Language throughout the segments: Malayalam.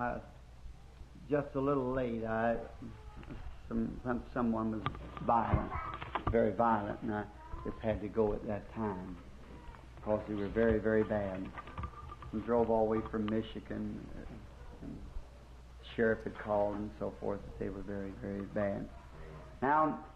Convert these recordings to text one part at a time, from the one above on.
I, just a little late. I some, some someone was violent, very violent, and I just had to go at that time because they were very, very bad. We drove all the way from Michigan. uh, And the sheriff had called and so forth that they were very, very bad. Now,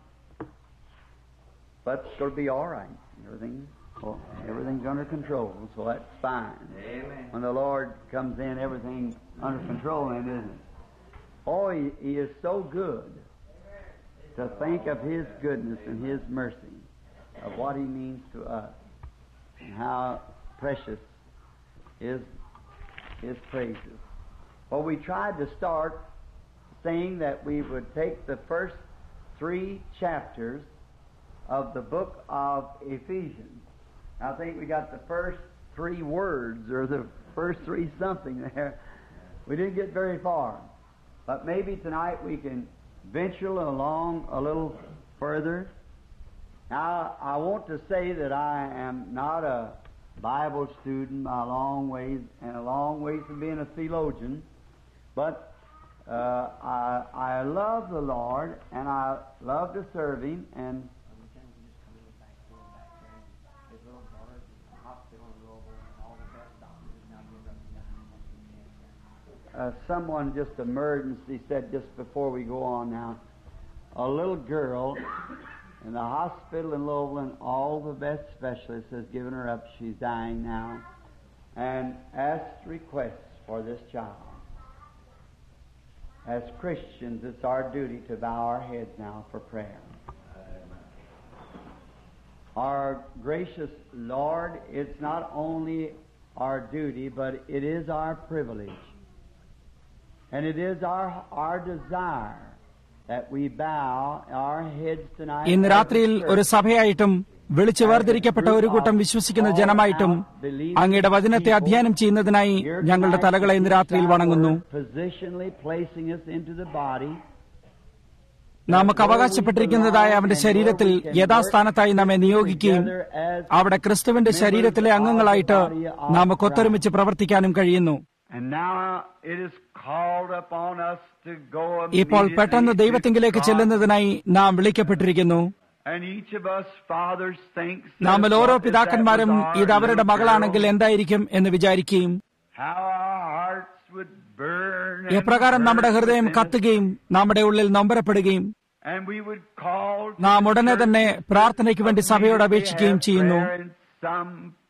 but it's going to be all right. Everything, well, everything's under control, so that's fine. Amen. When the Lord comes in, everything's under control, then, isn't it? Oh, he, he is so good to think of His goodness and His mercy, of what He means to us, and how precious is His praises. Well, we tried to start saying that we would take the first three chapters of the book of Ephesians. I think we got the first three words or the first three something there. We didn't get very far. But maybe tonight we can venture along a little further. Now, I want to say that I am not a Bible student by a long ways, and a long ways from being a theologian, but uh, I, I love the Lord, and I love to serve Him, and uh, someone just emergency said just before we go on now, a little girl in the hospital in Louisville, all the best specialists has given her up. She's dying now, and asked requests for this child. As Christians, it's our duty to bow our heads now for prayer. Our gracious Lord, it's not only our duty, but it is our privilege. And it is our, our desire that we bow our heads tonight. ഇന്ന് രാത്രിയിൽ ഒരു സഭയായിട്ടും വിളിച്ചു വേർതിരിക്കപ്പെട്ട ഒരു കൂട്ടം വിശ്വസിക്കുന്ന ജനമായിട്ടും അങ്ങയുടെ വചനത്തെ അധ്യയനം ചെയ്യുന്നതിനായി ഞങ്ങളുടെ തലകളെ ഇന്ന് രാത്രിയിൽ വണങ്ങുന്നു Positionally placing us into the body. നമുക്ക് അവകാശപ്പെട്ടിരിക്കുന്നതായ അവന്റെ ശരീരത്തിൽ യഥാസ്ഥാനത്തായി നമ്മെ നിയോഗിക്കുകയും അവിടെ ക്രിസ്തുവിന്റെ ശരീരത്തിലെ അംഗങ്ങളായിട്ട് നമുക്ക് ഒത്തൊരുമിച്ച് പ്രവർത്തിക്കാനും കഴിയുന്നു And now it is called upon us to go ഇപ്പോൾ പെട്ടെന്ന് immediately ദൈവത്തിങ്കിലേക്ക് to God. ചെല്ലുന്നതിനായി നാം വിളിക്കപ്പെട്ടിരിക്കുന്നു And each of us fathers thinks that നാമിൽ ഓരോ what if that പിതാക്കന്മാരും was our ഇത് അവരുടെ little മകളാണെങ്കിൽ girl, എന്തായിരിക്കും എന്ന് വിചാരിക്കുകയും how our hearts would burn and എപ്രകാരം നമ്മുടെ burn ഹൃദയം within us. കത്തുകയും നമ്മുടെ ഉള്ളിൽ നൊമ്പരപ്പെടുകയും And we would call to നാം the ഉടനെ തന്നെ church പ്രാർത്ഥനയ്ക്ക് വേണ്ടി സഭയോട് immediately അപേക്ഷിക്കുകയും have ചെയ്യുന്നു prayer and some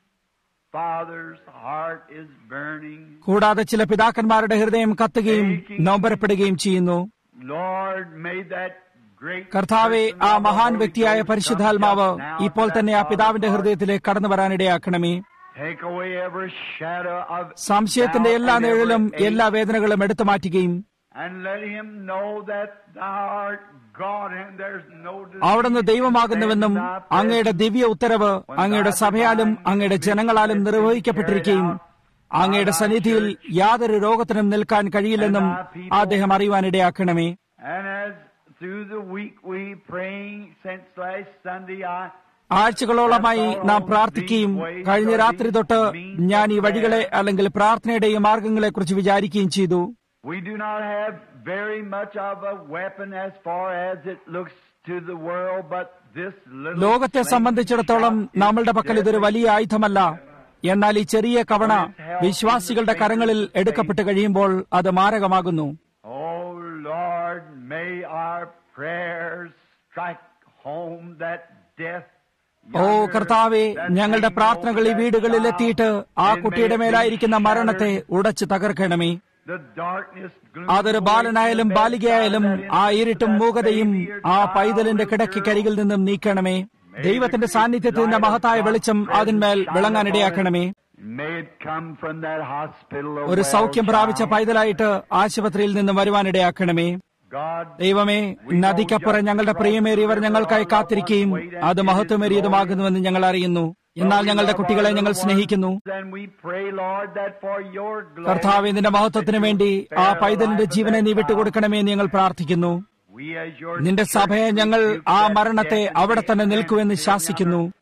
father's heart is burning. കൂടാതെ ചില പിതാക്കന്മാരുടെ ഹൃദയം കത്തുകയും നൊമ്പരപ്പെടുകയും ചെയ്യുന്നു Lord, may that great കർത്താവെ person ആ of the മഹാൻ Holy വ്യക്തിയായ Ghost പരിശുദ്ധാത്മാവ് come just now ഇപ്പോൾ to തന്നെ ആ that പിതാവിന്റെ father's ഹൃദയത്തിലേക്ക് കടന്നു വരാനിടയാക്കണമേ heart. Take away every shadow of സംശയത്തിന്റെ doubt എല്ലാ and നിഴലും every ache, എല്ലാ വേദനകളും എടുത്തു മാറ്റുകയും and let him know that thou art God and there's no അവിടുന്ന് disease ദൈവമാകുന്നുവെന്നും in thy അങ്ങയുടെ ദിവ്യ ഉത്തരവ് അങ്ങയുടെ സഭയാലും അങ്ങയുടെ ജനങ്ങളാലും നിർവഹിക്കപ്പെട്ടിരിക്കുകയും അങ്ങയുടെ സന്നിധിയിൽ യാതൊരു രോഗത്തിനും നിൽക്കാൻ കഴിയില്ലെന്നും അദ്ദേഹം അറിയുവാനിടയാക്കണമേ And as through the week we praying since last Sunday, I ആഴ്ചകളോളമായി നാം പ്രാർത്ഥിക്കുകയും കഴിഞ്ഞ രാത്രി തൊട്ട് ഞാൻ ഈ വഴികളെ അല്ലെങ്കിൽ പ്രാർത്ഥനയുടെ ഈ മാർഗങ്ങളെക്കുറിച്ച് വിചാരിക്കുകയും ചെയ്തു we do not have very much of a weapon as far as it looks to the world, but this little ലോകത്തെ sling സംബന്ധിച്ചിടത്തോളം shot is നമ്മളുടെ പക്കൽ ഇതൊരു deadly. വലിയ ആയുധമല്ല എന്നാൽ ഈ ചെറിയ കവണ വിശ്വാസികളുടെ കരങ്ങളിൽ എടുക്കപ്പെട്ട് കഴിയുമ്പോൾ അത് മാരകമാകുന്നു Oh Lord, may our prayers strike home that death. Oh yonder കർത്താവെ that ഞങ്ങളുടെ hanging പ്രാർത്ഥനകൾ ഈ over that വീടുകളിൽ child, എത്തിയിട്ട് ആ and may കുട്ടിയുടെ it be മേലായിരിക്കുന്ന മരണത്തെ shattered. ഉടച്ചു തകർക്കണമേ The darkness, gloom, അതൊരു ബാലനായാലും ബാലികയായാലും ആ ഇരുട്ടും മൂകതയും ആ പൈതലിന്റെ കിടക്കക്കരികിൽ നിന്നും നീക്കണമേ ദൈവത്തിന്റെ സാന്നിധ്യത്തിന്റെ മഹത്തായ വെളിച്ചം അതിന്മേൽ വിളങ്ങാനിടയാക്കണമേ May it come from that hospital. a ഒരു well സൗഖ്യം പ്രാപിച്ച child. പൈതലായിട്ട് ആശുപത്രിയിൽ നിന്നും വരുവാനിടയാക്കണമേ God, ദൈവമേ നദിക്കപ്പുറം ഞങ്ങളുടെ പ്രിയമേറിയവർ ഞങ്ങൾക്കായി കാത്തിരിക്കുകയും അത് മഹത്വമേറിയതുമാകുന്നുവെന്ന് ഞങ്ങൾ അറിയുന്നു എന്നാൽ ഞങ്ങളുടെ കുട്ടികളെ ഞങ്ങൾ സ്നേഹിക്കുന്നു And we pray, Lord, that for your glory, കർത്താവ് നിന്റെ മഹത്വത്തിനു വേണ്ടി ആ പൈതലിന്റെ ജീവനെ നീ വിട്ടുകൊടുക്കണമേ എന്ന് ഞങ്ങൾ പ്രാർത്ഥിക്കുന്നു we as your നിന്റെ church സഭയെ ഞങ്ങൾ rebuke ആ that മരണത്തെ death അവിടെ തന്നെ and നിൽക്കുമെന്ന് still ശാസിക്കുന്നു yonder.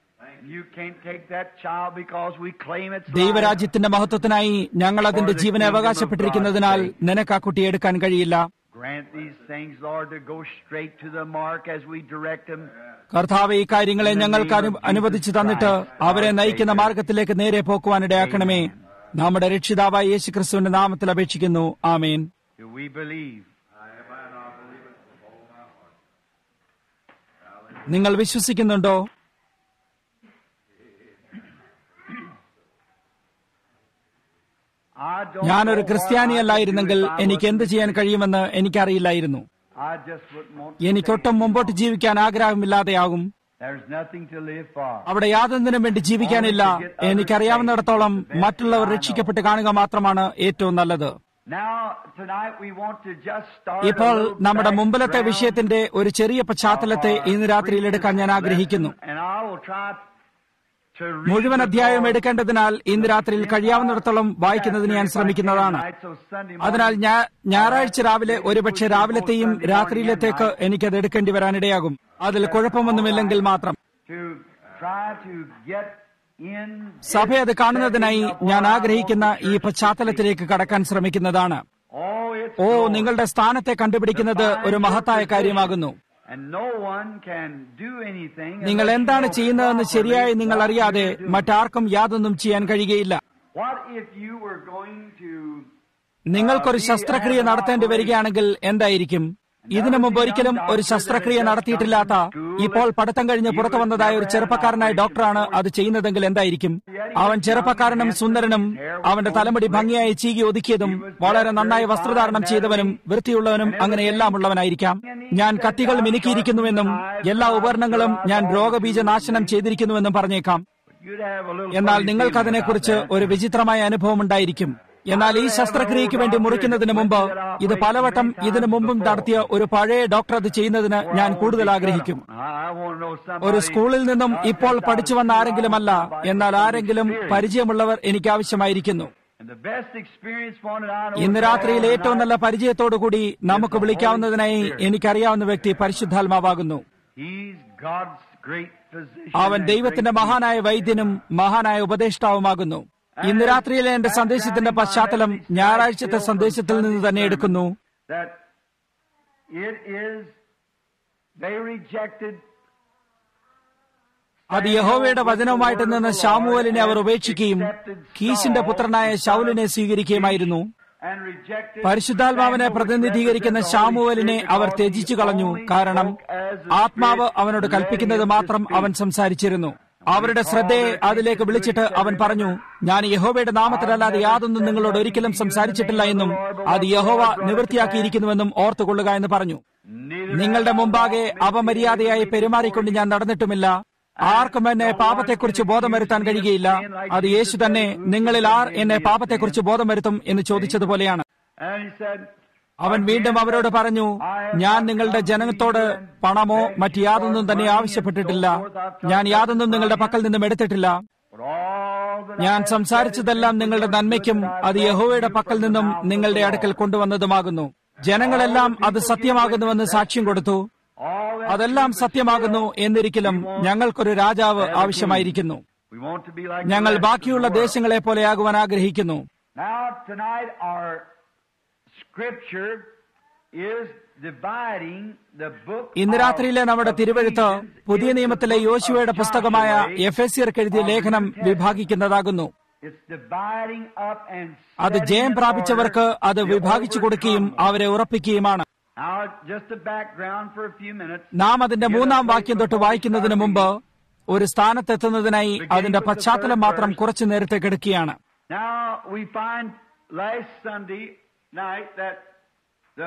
You can't take that child because we claim it's life. ദൈവരാജ്യത്തിന്റെ മഹത്വത്തിനായി ഞങ്ങൾ അതിന്റെ ജീവനെ അവകാശപ്പെട്ടിരിക്കുന്നതിനാൽ നിനക്ക് ആ കുട്ടിയെ എടുക്കാൻ കഴിയില്ല Grant these things, Lord, to go straight to the mark as we direct them. കർത്താവ് ഈ കാര്യങ്ങളെ ഞങ്ങൾക്ക് അനു- അനുവദിച്ചു തന്നിട്ട് അവരെ നയിക്കുന്ന മാർഗത്തിലേക്ക് നേരെ പോക്കുവാനിടയാക്കണമേ നമ്മുടെ രക്ഷിതാവായ യേശു ക്രിസ്തുവിന്റെ നാമത്തിൽ അപേക്ഷിക്കുന്നു ആമേൻ Do we believe? നിങ്ങൾ വിശ്വസിക്കുന്നുണ്ടോ I don't ഞാനൊരു know ക്രിസ്ത്യാനിയല്ലായിരുന്നെങ്കിൽ what I could do if എനിക്ക് I എന്ത് wasn't ചെയ്യാൻ കഴിയുമെന്ന് എനിക്കറിയില്ലായിരുന്നു I just wouldn't want to എനിക്കൊട്ടും stay. മുമ്പോട്ട് ജീവിക്കാൻ ആഗ്രഹമില്ലാതെയാകും There's nothing to live for. അവിടെ യാതൊന്നിനും വേണ്ടി ജീവിക്കാനില്ല എനിക്കറിയാവുന്നിടത്തോളം മറ്റുള്ളവർ രക്ഷിക്കപ്പെട്ട് കാണുക മാത്രമാണ് ഏറ്റവും നല്ലത് Now, tonight we want to just start ഇപ്പോൾ a little നമ്മുടെ മുമ്പിലത്തെ background വിഷയത്തിന്റെ ഒരു ചെറിയ പശ്ചാത്തലത്തെ of our ഇന്ന് രാത്രിയിൽ എടുക്കാൻ ഞാൻ previous ആഗ്രഹിക്കുന്നു lesson, and I will try to read മുഴുവൻ the അധ്യായം Lord എടുക്കേണ്ടതിനാൽ ഇന്ന് രാത്രിയിൽ കഴിയാവുന്നിടത്തോളം വായിക്കുന്നതിന് ഞാൻ ശ്രമിക്കുന്നതാണ് അതിനാൽ ഞാ- ഞായറാഴ്ച രാവിലെ ഒരുപക്ഷെ രാവിലത്തെയും രാത്രിയിലത്തേക്ക് എനിക്കത് എടുക്കേണ്ടി വരാനിടയാകും അതിൽ കുഴപ്പമൊന്നുമില്ലെങ്കിൽ മാത്രം to try to get in സഭ അത് കാണുന്നതിനായി ഞാൻ ആഗ്രഹിക്കുന്ന ഈ പശ്ചാത്തലത്തിലേക്ക് കടക്കാൻ ശ്രമിക്കുന്നതാണ് Oh, it's ഓ Lord. നിങ്ങളുടെ സ്ഥാനത്തെ കണ്ടുപിടിക്കുന്നത് ഒരു മഹത്തായ കാര്യമാകുന്നു And no one can do anything നിങ്ങൾ unless എന്താണ് you know ചെയ്യുന്നതെന്ന് properly ശരിയായി നിങ്ങൾ what അറിയാതെ you're doing. മറ്റാർക്കും യാതൊന്നും ചെയ്യാൻ കഴിയുകയില്ല What if you were going to നിങ്ങൾക്കൊരു ശസ്ത്രക്രിയ നടത്തേണ്ടി വരികയാണെങ്കിൽ എന്തായിരിക്കും ഇതിനു മുമ്പ് ഒരിക്കലും ഒരു ശസ്ത്രക്രിയ നടത്തിയിട്ടില്ലാത്ത ഇപ്പോൾ പഠിത്തം കഴിഞ്ഞ് പുറത്തു വന്നതായ ഒരു ചെറുപ്പക്കാരനായ ഡോക്ടറാണ് അത് ചെയ്യുന്നതെങ്കിൽ എന്തായിരിക്കും അവൻ ചെറുപ്പക്കാരനും സുന്ദരനും അവന്റെ തലമുടി ഭംഗിയായി ചീകി ഒതുക്കിയതും വളരെ നന്നായി വസ്ത്രധാരണം ചെയ്തവനും വൃത്തിയുള്ളവനും അങ്ങനെ എല്ലാം ഉള്ളവനായിരിക്കാം ഞാൻ കത്തികൾ മിനുക്കിയിരിക്കുന്നുവെന്നും എല്ലാ ഉപകരണങ്ങളും ഞാൻ രോഗബീജനാശനം ചെയ്തിരിക്കുന്നുവെന്നും പറഞ്ഞേക്കാം you'd have a little എന്നാൽ funny നിങ്ങൾക്ക് feeling അതിനെക്കുറിച്ച് about that. ഒരു വിചിത്രമായ അനുഭവം ഉണ്ടായിരിക്കും എന്നാൽ ഈ ശസ്ത്രക്രിയയ്ക്ക് വേണ്ടി മുറിക്കുന്നതിന് മുമ്പ് ഇത് പലവട്ടം ഇതിനു മുമ്പും നടത്തിയ ഒരു പഴയ ഡോക്ടർ അത് ചെയ്യുന്നതിന് ഞാൻ കൂടുതൽ ആഗ്രഹിക്കും I want to know somebody ഒരു സ്കൂളിൽ നിന്നും ഇപ്പോൾ പഠിച്ചു വന്ന ആരെങ്കിലുമല്ല എന്നാൽ ആരെങ്കിലും പരിചയമുള്ളവർ എനിക്ക് ആവശ്യമായിരിക്കുന്നു And the best experience one that I know ഇന്ന് is രാത്രിയിൽ that ഏറ്റവും നല്ല പരിചയത്തോടുകൂടി നമുക്ക് വിളിക്കാവുന്നതിനായി എനിക്കറിയാവുന്ന വ്യക്തി പരിശുദ്ധാത്മാവാകുന്നു He's God's great physician. അവൻ and ദൈവത്തിന്റെ great മഹാനായ വൈദ്യനും മഹാനായ ഉപദേഷ്ടാവുമാകുന്നു ഇന്ന് രാത്രിയിലെ എന്റെ സന്ദേശത്തിന്റെ പശ്ചാത്തലം ഞായറാഴ്ചത്തെ സന്ദേശത്തിൽ നിന്ന് തന്നെ എടുക്കുന്നു that it is they rejected അത് യഹോവയുടെ വചനവുമായിട്ട് നിന്ന് ശാമുവലിനെ അവർ ഉപേക്ഷിക്കുകയും കീശിന്റെ പുത്രനായ ശൗലിനെ സ്വീകരിക്കുകയുമായിരുന്നു and rejected പരിശുദ്ധാത്മാവിനെ പ്രതിനിധീകരിക്കുന്ന ശാമുവലിനെ അവർ ത്യജിച്ചു കളഞ്ഞു കാരണം ആത്മാവ് അവനോട് കൽപ്പിക്കുന്നത് മാത്രം അവൻ സംസാരിച്ചിരുന്നു അവരുടെ ശ്രദ്ധയെ അതിലേക്ക് വിളിച്ചിട്ട് അവൻ പറഞ്ഞു ഞാൻ യഹോവയുടെ നാമത്തിലല്ലാതെ യാതൊന്നും നിങ്ങളോട് ഒരിക്കലും സംസാരിച്ചിട്ടില്ല എന്നും അത് യഹോവ നിവൃത്തിയാക്കിയിരിക്കുന്നുവെന്നും ഓർത്തുകൊള്ളുക എന്ന് പറഞ്ഞു നിങ്ങളുടെ മുമ്പാകെ അപമര്യാദയായി പെരുമാറിക്കൊണ്ട് ഞാൻ നടന്നിട്ടുമില്ല ആർക്കും എന്നെ പാപത്തെക്കുറിച്ച് ബോധം വരുത്താൻ കഴിയുകയില്ല അത് യേശു തന്നെ നിങ്ങളിൽ ആർ എന്നെ പാപത്തെക്കുറിച്ച് ബോധം വരുത്തും എന്ന് ചോദിച്ചതുപോലെയാണ് and he said അവൻ വീണ്ടും അവരോട് പറഞ്ഞു ഞാൻ നിങ്ങളുടെ ജനത്തോട് പണമോ മറ്റ് യാതൊന്നും തന്നെ ആവശ്യപ്പെട്ടിട്ടില്ല ഞാൻ യാതൊന്നും നിങ്ങളുടെ പക്കൽ നിന്നും എടുത്തിട്ടില്ല but all that ഞാൻ I have സംസാരിച്ചതെല്ലാം നിങ്ങളുടെ നന്മയ്ക്കും അത് യഹോവയുടെ പക്കൽ നിന്നും നിങ്ങളുടെ അടുക്കൽ കൊണ്ടുവന്നതുമാകുന്നു ജനങ്ങളെല്ലാം അത് സത്യമാകുന്നുവെന്ന് സാക്ഷ്യം കൊടുത്തു all that അതെല്ലാം സത്യമാകുന്നു എന്നിരിക്കലും ഞങ്ങൾക്കൊരു രാജാവ് ആവശ്യമായിരിക്കുന്നു we want to be like the ഞങ്ങൾ rest of ബാക്കിയുള്ള the world. ദേശങ്ങളെ പോലെയാകുവാൻ ആഗ്രഹിക്കുന്നു Now tonight our scripture is dividing the book ഇന്ന് രാത്രിയിലെ നമ്മുടെ തിരുവഴുത്ത് പുതിയ നിയമത്തിലെ യോശുവയുടെ പുസ്തകമായ എഫ് എസ് എഴുതിയ ലേഖനം വിഭാഗിക്കുന്നതാകുന്നു It's dividing up and അത് setting ജയം in പ്രാപിച്ചവർക്ക് order അത് the വിഭാഗിച്ചു കൊടുക്കുകയും overcomers. അവരെ ഉറപ്പിക്കുകയുമാണ് Now, just a background for a few minutes. നാം അതിന്റെ മൂന്നാം വാക്യം തൊട്ട് വായിക്കുന്നതിന് മുമ്പ് ഒരു സ്ഥാനത്തെത്തുന്നതിനായി അതിന്റെ പശ്ചാത്തലം മാത്രം കുറച്ചു നേരത്തേക്ക് എടുക്കുകയാണ് Now, we find last Sunday night that the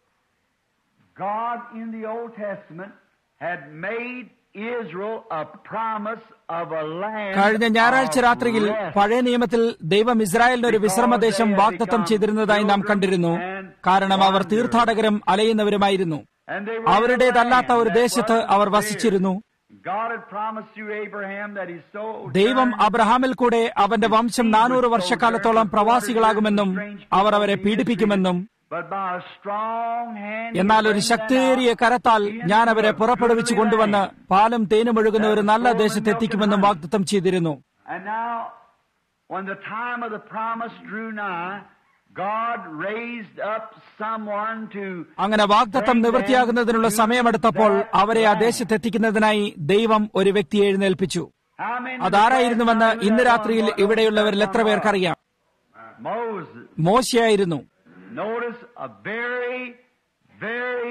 God in the Old Testament had made Israel a promise of a land കഴിഞ്ഞ ഞായറാഴ്ച of രാത്രിയിൽ rest. പഴയ നിയമത്തിൽ ദൈവം ഇസ്രായേലിന് ഒരു വിശ്രമദേശം വാഗ്ദത്തം ചെയ്തിരുന്നതായി നാം കണ്ടിരുന്നു കാരണം അവർ തീർത്ഥാടകരും അലയുന്നവരുമായിരുന്നു And they were in a അവരുടേതല്ലാത്ത land ഒരു that ദേശത്ത് wasn't our theirs. വസിച്ചിരുന്നു God had promised through Abraham that his soul ദൈവം അബ്രഹാമിൽ കൂടെ അവന്റെ വംശം നാനൂറ് വർഷക്കാലത്തോളം പ്രവാസികളാകുമെന്നും അവർ അവരെ പീഡിപ്പിക്കുമെന്നും but by a strong hand. he എന്നാൽ ഒരു brings them ശക്തേറിയ out കരത്താൽ ഞാൻ അവരെ into a പുറപ്പെടുവിച്ചു goodly കൊണ്ടുവന്ന് land. പാലും തേനും ഒഴുകുന്ന ഒരു നല്ല ദേശത്തെത്തിക്കുമെന്നും വാഗ്ദത്തം ചെയ്തിരുന്നു And now, when the time of the promise drew nigh, God raised up someone to അങ്ങനെ വാഗ്ദത്തം നിവൃത്തിയാകുന്നതിനുള്ള സമയമെടുത്തപ്പോൾ അവരെ ആ ദേശത്തെത്തിക്കുന്നതിനായി ദൈവം ഒരു വ്യക്തിയെ എഴുന്നേൽപ്പിച്ചു How many അതാരായിരുന്നുവെന്ന് ഇന്ന് രാത്രിയിൽ ഇവിടെയുള്ളവരിൽ എത്ര പേർക്കറിയാം Moses. മോശയായിരുന്നു Notice a very, very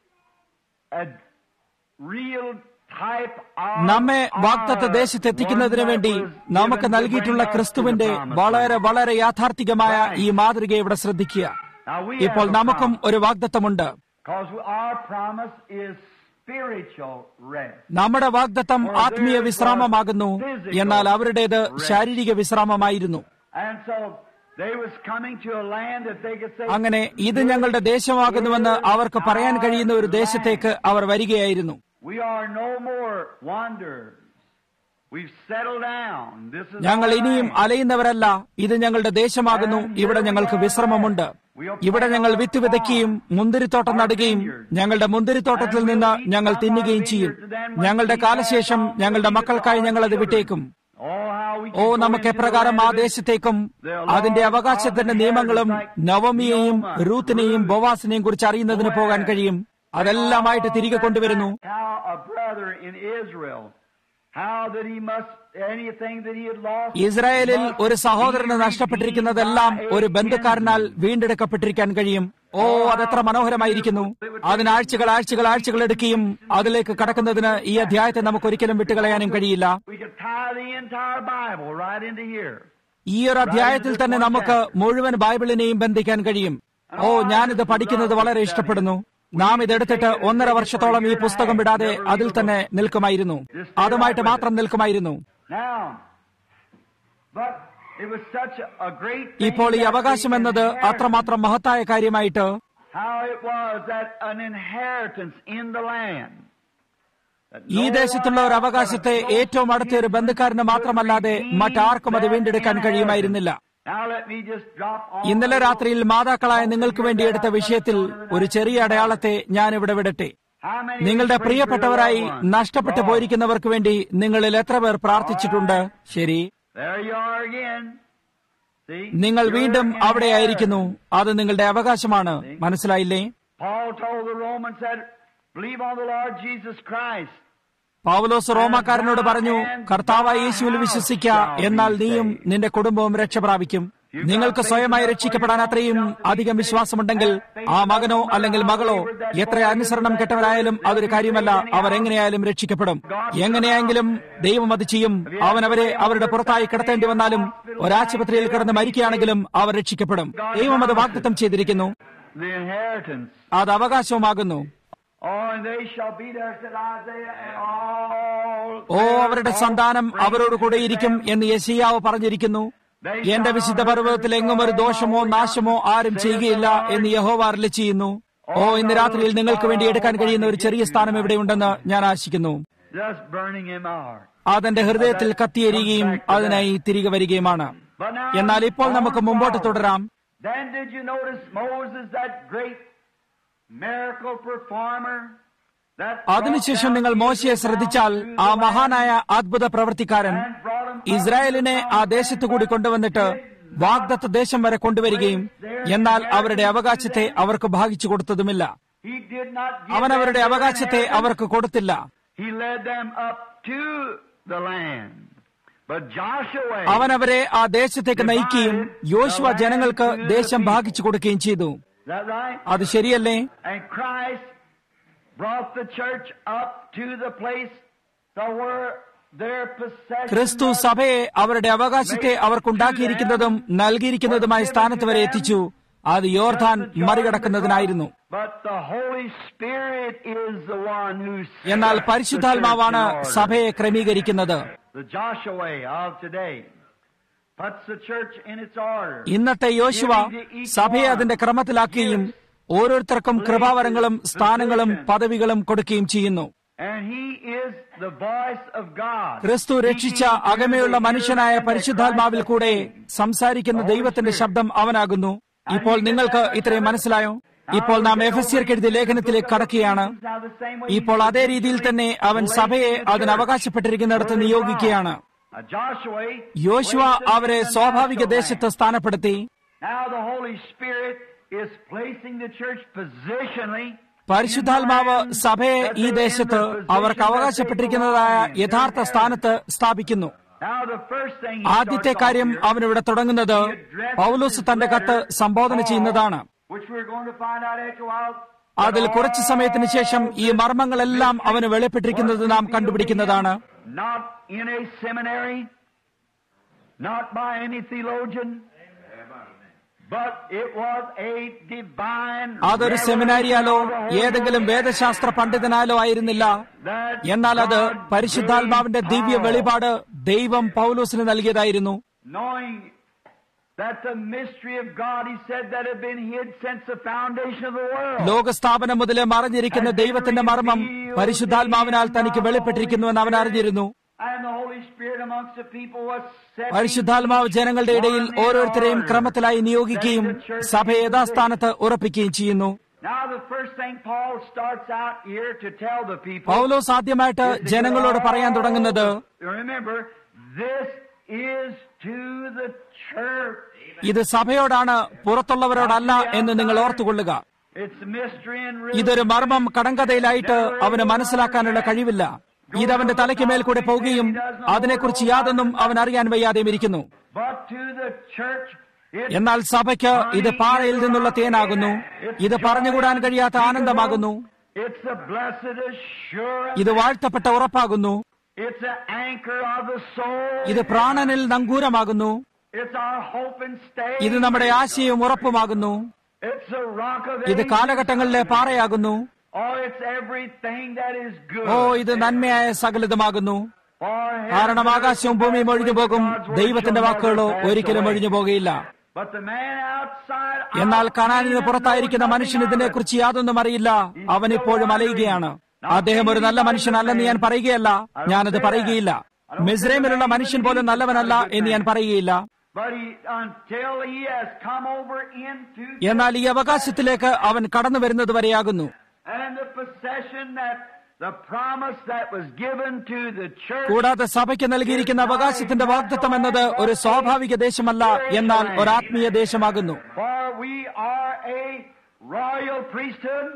a real type of നമ്മെ വാഗ്ദത്ത our ദേശത്തെത്തിക്കുന്നതിന് one that വേണ്ടി was നമുക്ക് given to നൽകിയിട്ടുള്ള bring us to the ക്രിസ്തുവിന്റെ promised വളരെ land. വളരെ യാഥാർത്ഥികമായ ഈ മാതൃക ഇവിടെ ശ്രദ്ധിക്കുക Now we ഇപ്പോൾ have a നമുക്കും promise, ഒരു വാഗ്ദത്തമുണ്ട് 'cause our promise is spiritual rest. നമ്മുടെ വാഗ്ദത്തം ആത്മീയ വിശ്രാമമാകുന്നു എന്നാൽ അവരുടേത് ശാരീരിക വിശ്രാമമായിരുന്നു And so they was coming to a land that they could say, അങ്ങനെ ഇത് ഞങ്ങളുടെ ദേശമാകുന്നുവെന്ന് അവർക്ക് പറയാൻ കഴിയുന്ന ഒരു ദേശത്തേക്ക് അവർ വരികയായിരുന്നു We are no more wanderers. We've settled down. This is ഞങ്ങൾ our ഇനിയും land. അലയുന്നവരല്ല ഇത് ഞങ്ങളുടെ ദേശമാകുന്നു ഇവിടെ ഞങ്ങൾക്ക് വിശ്രമമുണ്ട് ഇവിടെ ഞങ്ങൾ വിത്ത് വിതയ്ക്കുകയും മുന്തിരിത്തോട്ടം നടുകയും ഞങ്ങളുടെ മുന്തിരിത്തോട്ടത്തിൽ നിന്ന് ഞങ്ങൾ തിന്നുകയും ചെയ്യും ഞങ്ങളുടെ കാലശേഷം ഞങ്ങളുടെ മക്കൾക്കായി ഞങ്ങൾ അത് വിട്ടേക്കും Oh, how we oh can go നമുക്ക് into the എപ്രകാരം ആ land of it. ദേശത്തേക്കും അതിന്റെ അവകാശത്തിന്റെ നിയമങ്ങളും നവമിയെയും റൂത്തിനെയും ബോവാസിനെയും കുറിച്ച് അറിയുന്നതിന് പോകാൻ കഴിയും അതെല്ലാമായിട്ട് തിരികെ കൊണ്ടുവരുന്നു How a brother in Israel, how that he must anything that he had lost. ഇസ്രായേലിൽ must ഒരു സഹോദരന് be നഷ്ടപ്പെട്ടിരിക്കുന്നതെല്ലാം redeemed by ഒരു a ബന്ധുക്കാരനാൽ kinsman. വീണ്ടെടുക്കപ്പെട്ടിരിക്കാൻ കഴിയും ഓ അതെത്ര മനോഹരമായിരിക്കുന്നു അതിന് ആഴ്ചകൾ ആഴ്ചകൾ ആഴ്ചകൾ എടുക്കുകയും അതിലേക്ക് കടക്കുന്നതിന് ഈ അധ്യായത്തെ നമുക്ക് ഒരിക്കലും വിട്ടുകളയാനും കഴിയില്ല We could tie the entire Bible right into here. ഈ ഒരു അധ്യായത്തിൽ തന്നെ നമുക്ക് മുഴുവൻ ബൈബിളിനെയും ബന്ധിക്കാൻ കഴിയും ഓ ഞാനിത് പഠിക്കുന്നത് വളരെ ഇഷ്ടപ്പെടുന്നു നാം ഇതെടുത്തിട്ട് ഒന്നര വർഷത്തോളം ഈ പുസ്തകം വിടാതെ അതിൽ തന്നെ നിൽക്കുമായിരുന്നു അതുമായിട്ട് മാത്രം നിൽക്കുമായിരുന്നു Now, but it was such a, a great thing ഇപ്പോൾ ഈ that അവകാശം the എന്നത് inheritance- അത്രമാത്രം മഹത്തായ കാര്യമായിട്ട് how it was that an inheritance in the land. that ഈ no ദേശത്തുള്ള one ഒരു else അവകാശത്തെ but a ഏറ്റവും അടുത്ത ഒരു ബന്ധുക്കാരന് മാത്രമല്ലാതെ മറ്റാർക്കും അത് വീണ്ടെടുക്കാൻ കഴിയുമായിരുന്നില്ല Now let me just drop on ഇന്നലെ രാത്രിയിൽ മാതാക്കളായ നിങ്ങൾക്ക് വേണ്ടി എടുത്ത വിഷയത്തിൽ ഒരു ചെറിയ അടയാളത്തെ ഞാൻ ഇവിടെ വിടട്ടെ How many നിങ്ങളുടെ pray for പ്രിയപ്പെട്ടവരായി your loved ones? നഷ്ടപ്പെട്ടു Lord, പോയിരിക്കുന്നവർക്ക് വേണ്ടി നിങ്ങളിൽ എത്ര പേർ പ്രാർത്ഥിച്ചിട്ടുണ്ട് ശരി There you are again. See? നിങ്ങൾ Your വീണ്ടും അവിടെ ആയിരിക്കുന്നു inheritance. അത് നിങ്ങളുടെ അവകാശമാണ് മനസ്സിലായില്ലേ Paul told the Romans that believe on the Lord Jesus Christ. പൗലോസ് റോമാക്കാരനോട് പറഞ്ഞു കർത്താവായ യേശുവിൽ വിശ്വസിക്ക എന്നാൽ നീയും നിന്റെ കുടുംബവും രക്ഷ പ്രാപിക്കും നിങ്ങൾക്ക് സ്വയമായി രക്ഷിക്കപ്പെടാൻ അത്രയും അധികം വിശ്വാസമുണ്ടെങ്കിൽ ആ മകനോ അല്ലെങ്കിൽ മകളോ എത്ര അനുസരണം കെട്ടവരായാലും അതൊരു കാര്യമല്ല അവർ എങ്ങനെയായാലും രക്ഷിക്കപ്പെടും എങ്ങനെയെങ്കിലും ദൈവം അത് ചെയ്യും അവൻ അവരെ അവരുടെ പുറത്തായി കിടത്തേണ്ടി വന്നാലും ഒരാശുപത്രിയിൽ കിടന്ന് മരിക്കുകയാണെങ്കിലും അവർ രക്ഷിക്കപ്പെടും ദൈവം അത് വാഗ്ദത്തം ചെയ്തിരിക്കുന്നു The inheritance. അത് അവകാശവുമാകുന്നു Oh, and they shall be there, said Isaiah, and all. ഓ അവരുടെ സന്താനം അവരോട് കൂടെയിരിക്കും എന്ന് യശിയാവ് പറഞ്ഞിരിക്കുന്നു എന്റെ വിശുദ്ധ പർവ്വതത്തിൽ എങ്ങും ഒരു ദോഷമോ നാശമോ ആരും ചെയ്യുകയില്ല എന്ന് യഹോവ അരുളി ചെയ്യുന്നു ഓ ഇന്ന് രാത്രിയിൽ നിങ്ങൾക്ക് വേണ്ടി എടുക്കാൻ കഴിയുന്ന ഒരു ചെറിയ സ്ഥാനം ഇവിടെയുണ്ടെന്ന് ഞാൻ ആശിക്കുന്നു Just burning in my heart. അതെന്റെ ഹൃദയത്തിൽ കത്തിയെരിയുകയും അതിനായി തിരികെ വരികയുമാണ് But now, എന്നാൽ ഇപ്പോൾ നമുക്ക് മുമ്പോട്ട് തുടരാം Then did you notice Moses, that great miracle performer? That അതിനുശേഷം നിങ്ങൾ മോശയെ ശ്രദ്ധിച്ചാൽ ആ മഹാനായ അത്ഭുത പ്രവർത്തിക്കാരൻ ഇസ്രായേലിനെ ആ ദേശത്തു കൂടി കൊണ്ടുവന്നിട്ട് വാഗ്ദത്ത ദേശം വരെ കൊണ്ടുവരികയും എന്നാൽ അവരുടെ അവകാശത്തെ അവർക്ക് ഭാഗിച്ചു കൊടുത്തതുമില്ല He did not give അവൻ them അവരുടെ their അവകാശത്തെ inheritance. അവർക്ക് കൊടുത്തില്ല He led them up to the land. But Joshua, അവൻ അവരെ ആ ദേശത്തേക്ക് നയിക്കുകയും യോശുവ ജനങ്ങൾക്ക് ദേശം ഭാഗിച്ചു കൊടുക്കുകയും ചെയ്തു is that right? അത് ശരിയല്ലേ And Christ brought the church up to the place to where their possession ക്രിസ്തു was. സഭയെ അവരുടെ അവകാശത്തെ അവർക്കുണ്ടാക്കിയിരിക്കുന്നതും നൽകിയിരിക്കുന്നതുമായ സ്ഥാനത്ത് വരെ എത്തിച്ചു അത് യോർധാൻ മറികടക്കുന്നതിനായിരുന്നു But the Holy Spirit is the one who എന്നാൽ sets the പരിശുദ്ധാത്മാവാണ് church in order. സഭയെ ക്രമീകരിക്കുന്നത് The Joshua of today puts the church in its order. ഇന്നത്തെ യോശുവ സഭയെ അതിന്റെ ക്രമത്തിലാക്കുകയും ഓരോരുത്തർക്കും കൃപാവരങ്ങളും സ്ഥാനങ്ങളും പദവികളും കൊടുക്കുകയും ചെയ്യുന്നു And he is the voice of God. ക്രിസ്തു രക്ഷിച്ച അകമയുള്ള മനുഷ്യനായ പരിശുദ്ധാത്മാവിൽ കൂടെ സംസാരിക്കുന്ന ദൈവത്തിന്റെ ശബ്ദം അവനാകുന്നു ഇപ്പോൾ നിങ്ങൾക്ക് ഇത്രയും മനസ്സിലായോ ഇപ്പോൾ നാം എഫസ്യർക്ക് എഴുതിയ ലേഖനത്തിലേക്ക് കടക്കുകയാണ് Now the same way ഇപ്പോൾ അതേ രീതിയിൽ തന്നെ അവൻ സഭയെ അതിന് അവകാശപ്പെട്ടിരിക്കുന്നിടത്ത് നിയോഗിക്കുകയാണ് uh, Joshua യോശുവ placed them അവരെ in the സ്വാഭാവിക natural ദേശത്ത് സ്ഥാനപ്പെടുത്തി land. Now the Holy Spirit is placing the church positionally പരിശുദ്ധാത്മാവ് സഭയെ ഈ ദേശത്ത് അവർക്ക് അവകാശപ്പെട്ടിരിക്കുന്നതായ യഥാർത്ഥ സ്ഥാനത്ത് സ്ഥാപിക്കുന്നു Now the first thing he ആദ്യത്തെ starts കാര്യം off here, അവനിവിടെ തുടങ്ങുന്നത് പൗലോസ് തന്റെ കത്ത് സംബോധന ചെയ്യുന്നതാണ് which we're going to find out after a while. അതിൽ കുറച്ചു സമയത്തിന് ശേഷം ഈ മർമ്മങ്ങളെല്ലാം അവന് വെളിപ്പെട്ടിരിക്കുന്നത് നാം കണ്ടുപിടിക്കുന്നതാണ് Not in a seminary, not by any theologian, but it was a divine അതൊരു സെമിനാരിയാലോ ഏതെങ്കിലും വേദശാസ്ത്ര പണ്ഡിതനാലോ ആയിരുന്നില്ല that എന്നാൽ അത് God പരിശുദ്ധാത്മാവിന്റെ gave ദിവ്യ power, വെളിപാട് ദൈവം പൗലോസിന് നൽകിയതായിരുന്നു knowing that the mystery of God, he said, that had been hid since the foundation of the world. ലോകസ്ഥാപനം മുതലേ മറഞ്ഞിരിക്കുന്ന ദൈവത്തിന്റെ മർമ്മം പരിശുദ്ധാത്മാവിനാൽ തനിക്ക് വെളിപ്പെട്ടിരിക്കുന്നുവെന്ന് അവൻ അറിഞ്ഞിരുന്നു And the Holy Spirit amongst the people was setting പരിശുദ്ധാത്മാവ് ജനങ്ങളുടെ ഇടയിൽ one in ഓരോരുത്തരെയും order. ക്രമത്തിലായി നിയോഗിക്കുകയും സഭയെ യഥാസ്ഥാനത്ത് ഉറപ്പിക്കുകയും ചെയ്യുന്നു Now the first thing Paul starts out here to tell the people പൗലോസ് ആദ്യമായിട്ട് is to ജനങ്ങളോട് get പറയാൻ all തുടങ്ങുന്നത് the- Remember, this is to the church. ഇത് സഭയോടാണ് പുറത്തുള്ളവരോടല്ല എന്ന് നിങ്ങൾ ഓർത്തുകൊള്ളുക It's mystery and ഇതൊരു മർമ്മം കടങ്കഥയിലായിട്ട് അവന് മനസ്സിലാക്കാനുള്ള കഴിവില്ല ഇതവന്റെ തലയ്ക്ക് മേൽ കൂടെ പോവുകയും അതിനെക്കുറിച്ച് യാതൊന്നും അവൻ അറിയാൻ വയ്യാതെയും ഇരിക്കുന്നു But to the church, it's എന്നാൽ സഭയ്ക്ക് ഇത് പാറയിൽ നിന്നുള്ള തേനാകുന്നു ഇത് പറഞ്ഞുകൂടാൻ കഴിയാത്ത ആനന്ദമാകുന്നു It's a blessed assurance. ഇത് വാഴ്ത്തപ്പെട്ട ഉറപ്പാകുന്നു It's an anchor of the soul. ഇത് പ്രാണനിൽ നങ്കൂരമാകുന്നു It's our hope and stay. ഇത് നമ്മുടെ ആശയവും ഉറപ്പുമാകുന്നു It's a rock of ഇത് ages. കാലഘട്ടങ്ങളിലെ പാറയാകുന്നു Oh, it's everything that is good. ഓ ഇത് നന്മയായ സകലതുമാകുന്നു For heaven കാരണം ആകാശവും ഭൂമിയും ഒഴിഞ്ഞു പോകും God's word ദൈവത്തിന്റെ shall വാക്കുകളോ never pass ഒരിക്കലും away. ഒഴിഞ്ഞു പോകുകയില്ല But the man outside എന്നാൽ കനാനിന് outside പുറത്തായിരിക്കുന്ന knows മനുഷ്യന് nothing of it. ഇതിനെക്കുറിച്ച് യാതൊന്നും അറിയില്ല അവൻ ഇപ്പോഴും അലയുകയാണ് അദ്ദേഹം ഒരു നല്ല മനുഷ്യനല്ലെന്ന് ഞാൻ പറയുകയല്ല ഞാനത് പറയുകയില്ല മിസ്രൈമിലുള്ള മനുഷ്യൻ പോലും നല്ലവനല്ല എന്ന് ഞാൻ പറയുകയില്ല But he, until he has come over into എന്നാൽ ഈ അവകാശത്തിലേക്ക് അവൻ കടന്നു വരുന്നത് വരെയാകുന്നു and the possession that the promise that was given to the church കൂടാതെ സഭയ്ക്ക് നൽകിയിരിക്കുന്ന അവകാശത്തിന്റെ വാഗ്ദത്തം എന്നത് ഒരു സ്വാഭാവിക ദേശമല്ല എന്നാൽ ഒരു ആത്മീയ ദേശമാകുന്നു for we are a royal priesthood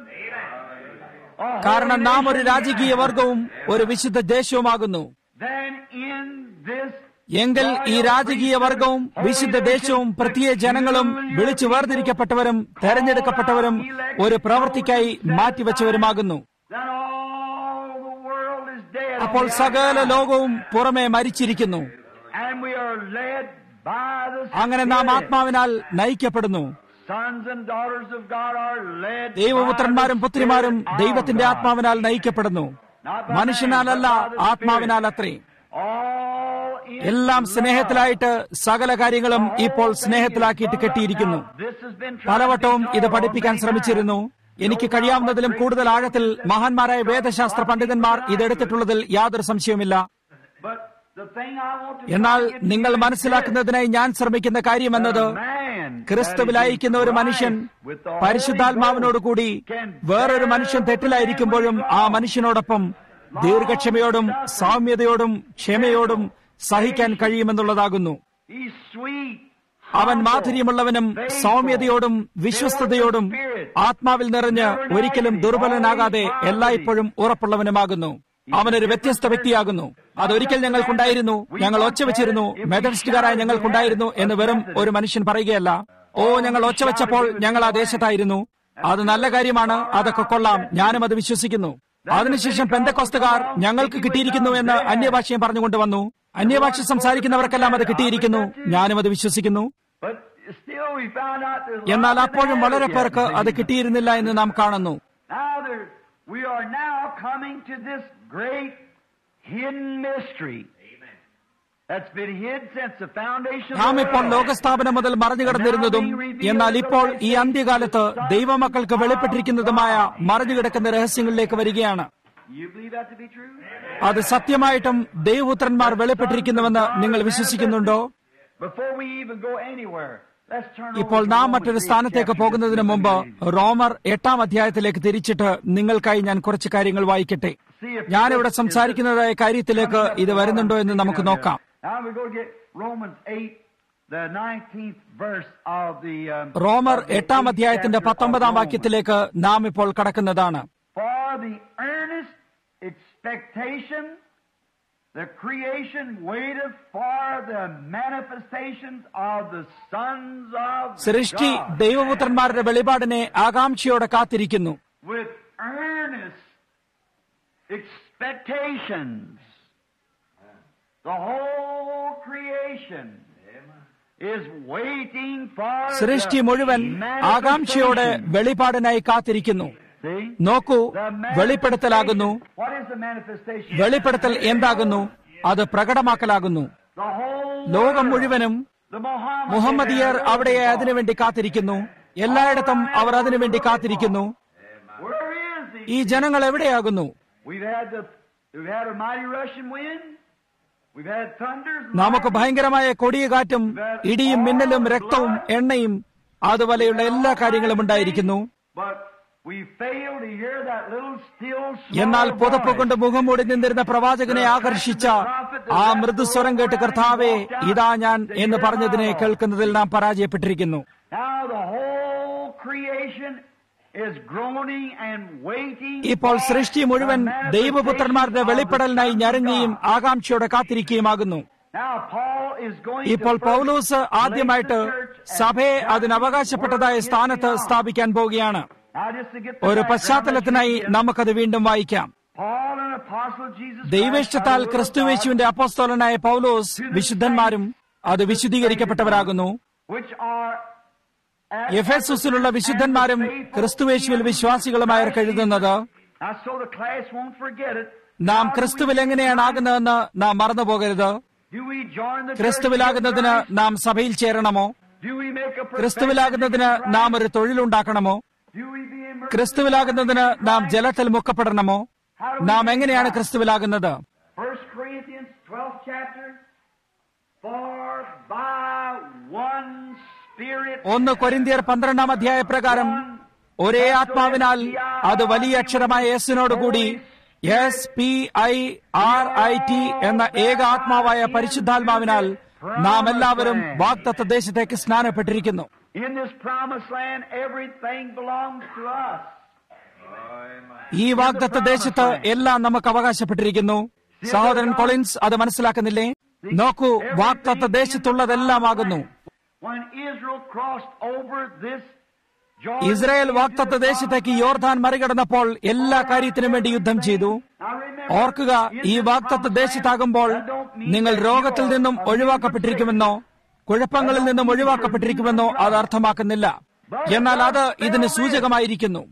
a കാരണം holy നാം ഒരു nation. രാജകീയ വർഗവും ഒരു വിശുദ്ധ ദേശവുമാകുന്നു then in this എങ്കിൽ ഈ രാജകീയ വർഗവും വിശുദ്ധ ദേശവും പ്രത്യേക ജനങ്ങളും വിളിച്ചു വേർതിരിക്കപ്പെട്ടവരും തെരഞ്ഞെടുക്കപ്പെട്ടവരും ഒരു പ്രവൃത്തിക്കായി മാറ്റിവെച്ചവരുമാകുന്നു then all the world is dead on അപ്പോൾ the സകല outside. ലോകവും പുറമെ മരിച്ചിരിക്കുന്നു and we are led by the അങ്ങനെ നാം Spirit. ആത്മാവിനാൽ നയിക്കപ്പെടുന്നു Sons and daughters of God are led ദൈവപുത്രന്മാരും by the പുത്രിമാരും Spirit of ദൈവത്തിന്റെ God. ആത്മാവിനാൽ നയിക്കപ്പെടുന്നു Not by മനുഷ്യനാലല്ല man, but by the ആത്മാവിനാൽ Spirit. അത്രേ All in എല്ലാം love. സ്നേഹത്തിലായിട്ട് സകല കാര്യങ്ങളും All ഇപ്പോൾ things സ്നേഹത്തിലാക്കിയിട്ട് is കെട്ടിയിരിക്കുന്നു love. Now, this has been tried പലവട്ടവും to be ഇത് taught പഠിപ്പിക്കാൻ many ശ്രമിച്ചിരുന്നു times. എനിക്ക് കഴിയാവുന്നതിലും കൂടുതൽ ആഴത്തിൽ മഹാന്മാരായ വേദശാസ്ത്ര പണ്ഡിതന്മാർ ഇതെടുത്തിട്ടുള്ളതിൽ യാതൊരു സംശയവുമില്ല But the thing I want to എന്നാൽ try to get നിങ്ങൾ you is മനസ്സിലാക്കുന്നതിനായി ഞാൻ ശ്രമിക്കുന്ന കാര്യമെന്നത് this. Man ക്രിസ്തുവിലായിരിക്കുന്ന ഒരു മനുഷ്യൻ Christ with the Holy പരിശുദ്ധാത്മാവിനോട് കൂടി വേറൊരു മനുഷ്യൻ തെറ്റിലായിരിക്കുമ്പോഴും ആ മനുഷ്യനോടൊപ്പം ദീർഘക്ഷമയോടും സൗമ്യതയോടും ക്ഷമയോടും സഹിക്കാൻ കഴിയുമെന്നുള്ളതാകുന്നു He's sweet. അവൻ മാധുര്യമുള്ളവനും സൗമ്യതയോടും വിശ്വസ്തയോടും ആത്മാവിൽ നിറഞ്ഞ് ഒരിക്കലും ദുർബലനാകാതെ എല്ലായ്പ്പോഴും ഉറപ്പുള്ളവനുമാകുന്നു അവനൊരു വ്യത്യസ്ത വ്യക്തിയാകുന്നു അതൊരിക്കൽ ഞങ്ങൾക്കുണ്ടായിരുന്നു ഞങ്ങൾ ഒച്ച വെച്ചിരുന്നു മെഥഡിസ്റ്റുകാരായ ഞങ്ങൾക്കുണ്ടായിരുന്നു എന്ന് വെറും ഒരു മനുഷ്യൻ പറയുകയല്ല ഓ ഞങ്ങൾ ഒച്ച വെച്ചപ്പോൾ ഞങ്ങൾ ആ ദേശത്തായിരുന്നു അത് നല്ല കാര്യമാണ് അതൊക്കെ കൊള്ളാം ഞാനും അത് വിശ്വസിക്കുന്നു അതിനുശേഷം പെന്തക്കോസ്തുകാർ ഞങ്ങൾക്ക് കിട്ടിയിരിക്കുന്നു എന്ന് അന്യഭാഷയും പറഞ്ഞുകൊണ്ട് വന്നു അന്യഭാഷ സംസാരിക്കുന്നവർക്കെല്ലാം അത് കിട്ടിയിരിക്കുന്നു ഞാനും അത് വിശ്വസിക്കുന്നു But still we found out there's എന്നാൽ lots അപ്പോഴും of വളരെ areas. പേർക്ക് അത് കിട്ടിയിരുന്നില്ല എന്ന് നാം കാണുന്നു Now there, we are now coming to this great hidden mystery that's been hid since the foundation of നാം the ഇപ്പോൾ world. ലോകസ്ഥാപനം മുതൽ മറഞ്ഞു കിടന്നിരുന്നതും എന്നാൽ ഇപ്പോൾ ഈ അന്ത്യകാലത്ത് ദൈവമക്കൾക്ക് വെളിപ്പെട്ടിരിക്കുന്നതുമായ മറഞ്ഞു കിടക്കുന്ന രഹസ്യങ്ങളിലേക്ക് വരികയാണ് You believe that to be true? അത് സത്യമായിട്ടും ദൈവപുത്രന്മാർ വെളിപ്പെട്ടിരിക്കുന്നുവെന്ന് നിങ്ങൾ വിശ്വസിക്കുന്നുണ്ടോ Before we even go anywhere, Let's turn ഇപ്പോൾ over to നാം Romans മറ്റൊരു 8 സ്ഥാനത്തേക്ക് chapter പോകുന്നതിന് just a മുമ്പ് minute. റോമർ എട്ടാം അധ്യായത്തിലേക്ക് തിരിച്ചിട്ട് നിങ്ങൾക്കായി ഞാൻ കുറച്ച് കാര്യങ്ങൾ വായിക്കട്ടെ See if ഞാനിവിടെ this is സംസാരിക്കുന്നതായ കാര്യത്തിലേക്ക് ഇത് വരുന്നുണ്ടോ എന്ന് നമുക്ക് നോക്കാം Now we're going to get Romans 8, the 19th verse of the. Um, റോമർ of the എട്ടാം eighth അധ്യായത്തിന്റെ chapter of പത്തൊമ്പതാം Romans. വാക്യത്തിലേക്ക് നാം ഇപ്പോൾ കടക്കുന്നതാണ് For the earnest expectation, the creation waited for the manifestations of the sons of സൃഷ്ടി God. ദൈവപുത്രന്മാരുടെ വെളിപാടിനെ ആകാംക്ഷയോടെ കാത്തിരിക്കുന്നു With earnest expectations. The whole creation is waiting for സൃഷ്ടി the മുഴുവൻ ആകാംക്ഷയോടെ manifestation. വെളിപാടിനായി കാത്തിരിക്കുന്നു See? നോക്കൂ The വെളിപ്പെടുത്തലാകുന്നു manifestation. What is the manifestation? വെളിപ്പെടുത്തൽ എന്താകുന്നു അത് പ്രകടമാക്കലാകുന്നു The whole ലോകം world. മുഴുവനും The Mohammedans മുഹമ്മദിയർ are അവിടെ waiting for. അതിനുവേണ്ടി കാത്തിരിക്കുന്നു എല്ലായിടത്തും അവർ അതിനുവേണ്ടി കാത്തിരിക്കുന്നു Where is he? ഈ ജനങ്ങൾ എവിടെയാകുന്നു We've had the we've had a mighty rushing wind. We've had thunders. and നമുക്ക് lightning. ഭയങ്കരമായ കൊടിയ കാറ്റും ഇടിയും മിന്നലും രക്തവും എണ്ണയും അതുപോലെയുള്ള എല്ലാ കാര്യങ്ങളും ഉണ്ടായിരിക്കുന്നു But we fail to hear that little still small എന്നാൽ പുതപ്പ് voice. കൊണ്ട് മുഖം മൂടി നിന്നിരുന്ന പ്രവാചകനെ ആകർഷിച്ച ആ മൃദുസ്വരം കേട്ട് കർത്താവേ ഇതാ ഞാൻ എന്ന് പറഞ്ഞതിനെ കേൾക്കുന്നതിൽ നാം പരാജയപ്പെട്ടിരിക്കുന്നു Now the whole creation is groaning and waiting. ഇപ്പോൾ for സൃഷ്ടി മുഴുവൻ the ദൈവപുത്രന്മാരുടെ manifestation of the വെളിപ്പെടലിനായി sons of ഞരങ്ങിയും God. ആകാംക്ഷയോടെ കാത്തിരിക്കുകയുമാകുന്നു Now Paul is going to ഇപ്പോൾ first പൗലൂസ് place ആദ്യമായിട്ട് the church and സഭയെ establish അതിന് അവകാശപ്പെട്ടതായ where it സ്ഥാനത്ത് belongs. സ്ഥാപിക്കാൻ പോവുകയാണ് Now just to get the ഒരു background, പശ്ചാത്തലത്തിനായി let's read നമുക്കത് വീണ്ടും വായിക്കാം Paul, an apostle of Jesus Christ, ദൈവേഷ്ടത്താൽ by the will of ക്രിസ്തുവേശുവിന്റെ അപ്പോസ്തോലനായ പൗലോസ് വിശുദ്ധന്മാരും അത് വിശുദ്ധീകരിക്കപ്പെട്ടവരാകുന്നു God, which are at എഫേസുസിലുള്ള വിശുദ്ധന്മാരും ക്രിസ്തുവേശുവിൽ വിശ്വാസികളുമായവർക്ക് എഴുതുന്നത് Now, so the class won't forget it. നാം How do we ക്രിസ്തുവിൽ എങ്ങനെയാണ് ആകുന്നതെന്ന് നാം മറന്നുപോകരുത് Do we join the ക്രിസ്തുവിലാകുന്നതിന് church of Christ? നാം സഭയിൽ ചേരണമോ Do we make a profession ക്രിസ്തുവിലാകുന്നതിന് of Christ? നാം ഒരു തൊഴിലുണ്ടാക്കണമോ Do we be immersed ക്രിസ്തുവിലാകുന്നതിന് in നാം Christ? ജലത്തിൽ മുക്കപ്പെടണമോ How do we നാം make എങ്ങനെയാണ് Christ? ക്രിസ്തുവിലാകുന്നത് 1 Corinthians 12th chapter. For by one Spirit ഒന്ന് കൊരിന്തിയർ പന്ത്രണ്ടാം അധ്യായ പ്രകാരം ഒരേ ആത്മാവിനാൽ അത് വലിയ അക്ഷരമായ യെസിനോടുകൂടി S P I R I T എന്ന ഏക ആത്മാവായ പരിശുദ്ധാത്മാവിനാൽ നാം എല്ലാവരും വാഗ്ദത്ത ദേശത്തേക്ക് സ്നാനപ്പെട്ടിരിക്കുന്നു in this promised land, everything belongs to us. ഈ വാഗ്ദത്ത ദേശത്ത് എല്ലാം നമുക്ക് അവകാശപ്പെട്ടിരിക്കുന്നു സഹോദരൻ കൊളിൻസ് അത് മനസ്സിലാക്കുന്നില്ലേ നോക്കൂ വാഗ്ദത്ത ദേശത്തുള്ളതെല്ലാമാകുന്നു When Israel crossed over this Jordan, Israel വാഗ്ദത്ത ദേശത്തേക്ക് യോർദാൻ മറികടന്നപ്പോൾ എല്ലാ കാര്യത്തിനും വേണ്ടി യുദ്ധം ചെയ്തു Now remember, ഓർക്കുക ഈ വാഗ്ദത്ത ദേശത്താകുമ്പോൾ നിങ്ങൾ രോഗത്തിൽ നിന്നും ഒഴിവാക്കപ്പെട്ടിരിക്കുമെന്നോ കുഴപ്പങ്ങളിൽ നിന്നും ഒഴിവാക്കപ്പെട്ടിരിക്കുമെന്നോ അത് അർത്ഥമാക്കുന്നില്ല എന്നാൽ അത് ഇതിന് സൂചകമായിരിക്കുന്നു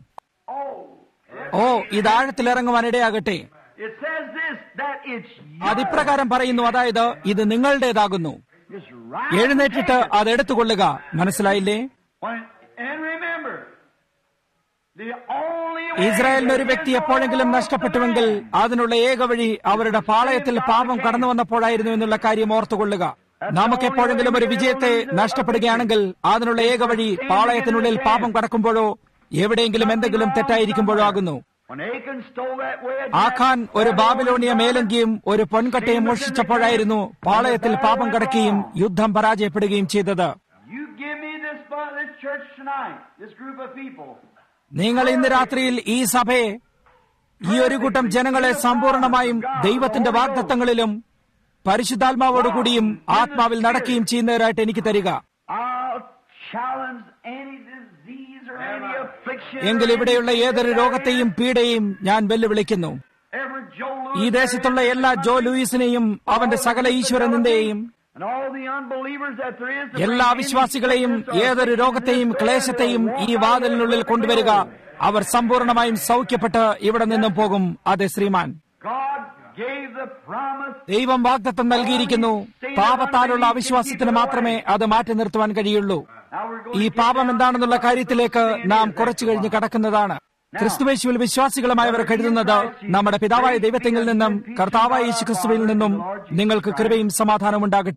ഓ ഇത് ആഴത്തിലിറങ്ങുവാൻ ഇടയാകട്ടെ it says this that it's അതിപ്രകാരം പറയുന്നു അതായത് ഇത് നിങ്ങളുടേതാകുന്നു It's right. എഴുന്നേറ്റിട്ട് അത് എടുത്തുകൊള്ളുക മനസ്സിലായില്ലേ When, and remember, the only way ഇസ്രായേലിന് ഒരു to വ്യക്തി get എപ്പോഴെങ്കിലും all the നഷ്ടപ്പെട്ടുവെങ്കിൽ land അതിനുള്ള ഏക വഴി അവരുടെ പാളയത്തിൽ പാപം കടന്നു വന്നപ്പോഴായിരുന്നു എന്നുള്ള കാര്യം ഓർത്തുകൊള്ളുക നമുക്ക് എപ്പോഴെങ്കിലും ഒരു വിജയത്തെ നഷ്ടപ്പെടുകയാണെങ്കിൽ അതിനുള്ള ഏക വഴി പാളയത്തിനുള്ളിൽ പാപം കടക്കുമ്പോഴോ എവിടെയെങ്കിലും എന്തെങ്കിലും തെറ്റായിരിക്കുമ്പോഴോ ആകുന്നു When Achan stole that wedge, ആഖാൻ ഒരു ബാബിലോണിയ മേലങ്കിയും ഒരു പൊൻകട്ടയും മോഷ്ടിച്ചപ്പോഴായിരുന്നു പാളയത്തിൽ പാപം കടക്കുകയും യുദ്ധം പരാജയപ്പെടുകയും ചെയ്തത് you give me this, bu- this church tonight, this group of people. നിങ്ങൾ ഇന്ന് രാത്രിയിൽ ഈ സഭയെ ഈ ഒരു കൂട്ടം ജനങ്ങളെ സമ്പൂർണമായും ദൈവത്തിന്റെ വാഗ്ദത്തങ്ങളിലും പരിശുദ്ധാത്മാവോടുകൂടിയും ആത്മാവിൽ നടക്കുകയും ചെയ്യുന്നവരായിട്ട് എനിക്ക് തരിക I'll challenge any disease or any affliction. എങ്കിൽ ഇവിടെയുള്ള ഏതൊരു രോഗത്തെയും പീഡയും ഞാൻ വെല്ലുവിളിക്കുന്നു Every Joe Louis ഈ ദേശത്തുള്ള എല്ലാ ജോ ലൂയിസിനെയും അവന്റെ സകല ഈശ്വര നിന്ദയെയും and all the unbelievers that there is to എല്ലാ bring any വിശ്വാസികളെയും sickness or ഏതൊരു affliction രോഗത്തെയും in this ക്ലേശത്തെയും earth, ഈ walk വാതിലിനുള്ളിൽ out of the കൊണ്ടുവരിക door. അവർ സമ്പൂർണമായും സൗഖ്യപ്പെട്ട് ഇവിടെ നിന്നും പോകും അതെ ശ്രീമാൻ God gave the promise ദൈവം വാഗ്ദത്തം നൽകിയിരിക്കുന്നു പാപത്താലുള്ള അവിശ്വാസത്തിന് മാത്രമേ അത് മാറ്റി നിർത്തുവാൻ കഴിയുള്ളൂ Now we're going ഈ to get പാപം down എന്താണെന്നുള്ള to കാര്യത്തിലേക്ക് what sin നാം is. കുറച്ചു കഴിഞ്ഞ് കടക്കുന്നതാണ് ക്രിസ്തുവേശുവിൽ വിശ്വാസികളുമായവർ കരുതുന്നത് നമ്മുടെ പിതാവായ ദൈവത്തിൽ നിന്നും കർത്താവായ യേശു ക്രിസ്തുവിൽ നിന്നും നിങ്ങൾക്ക് കൃപയും സമാധാനവും ഉണ്ടാകട്ടെ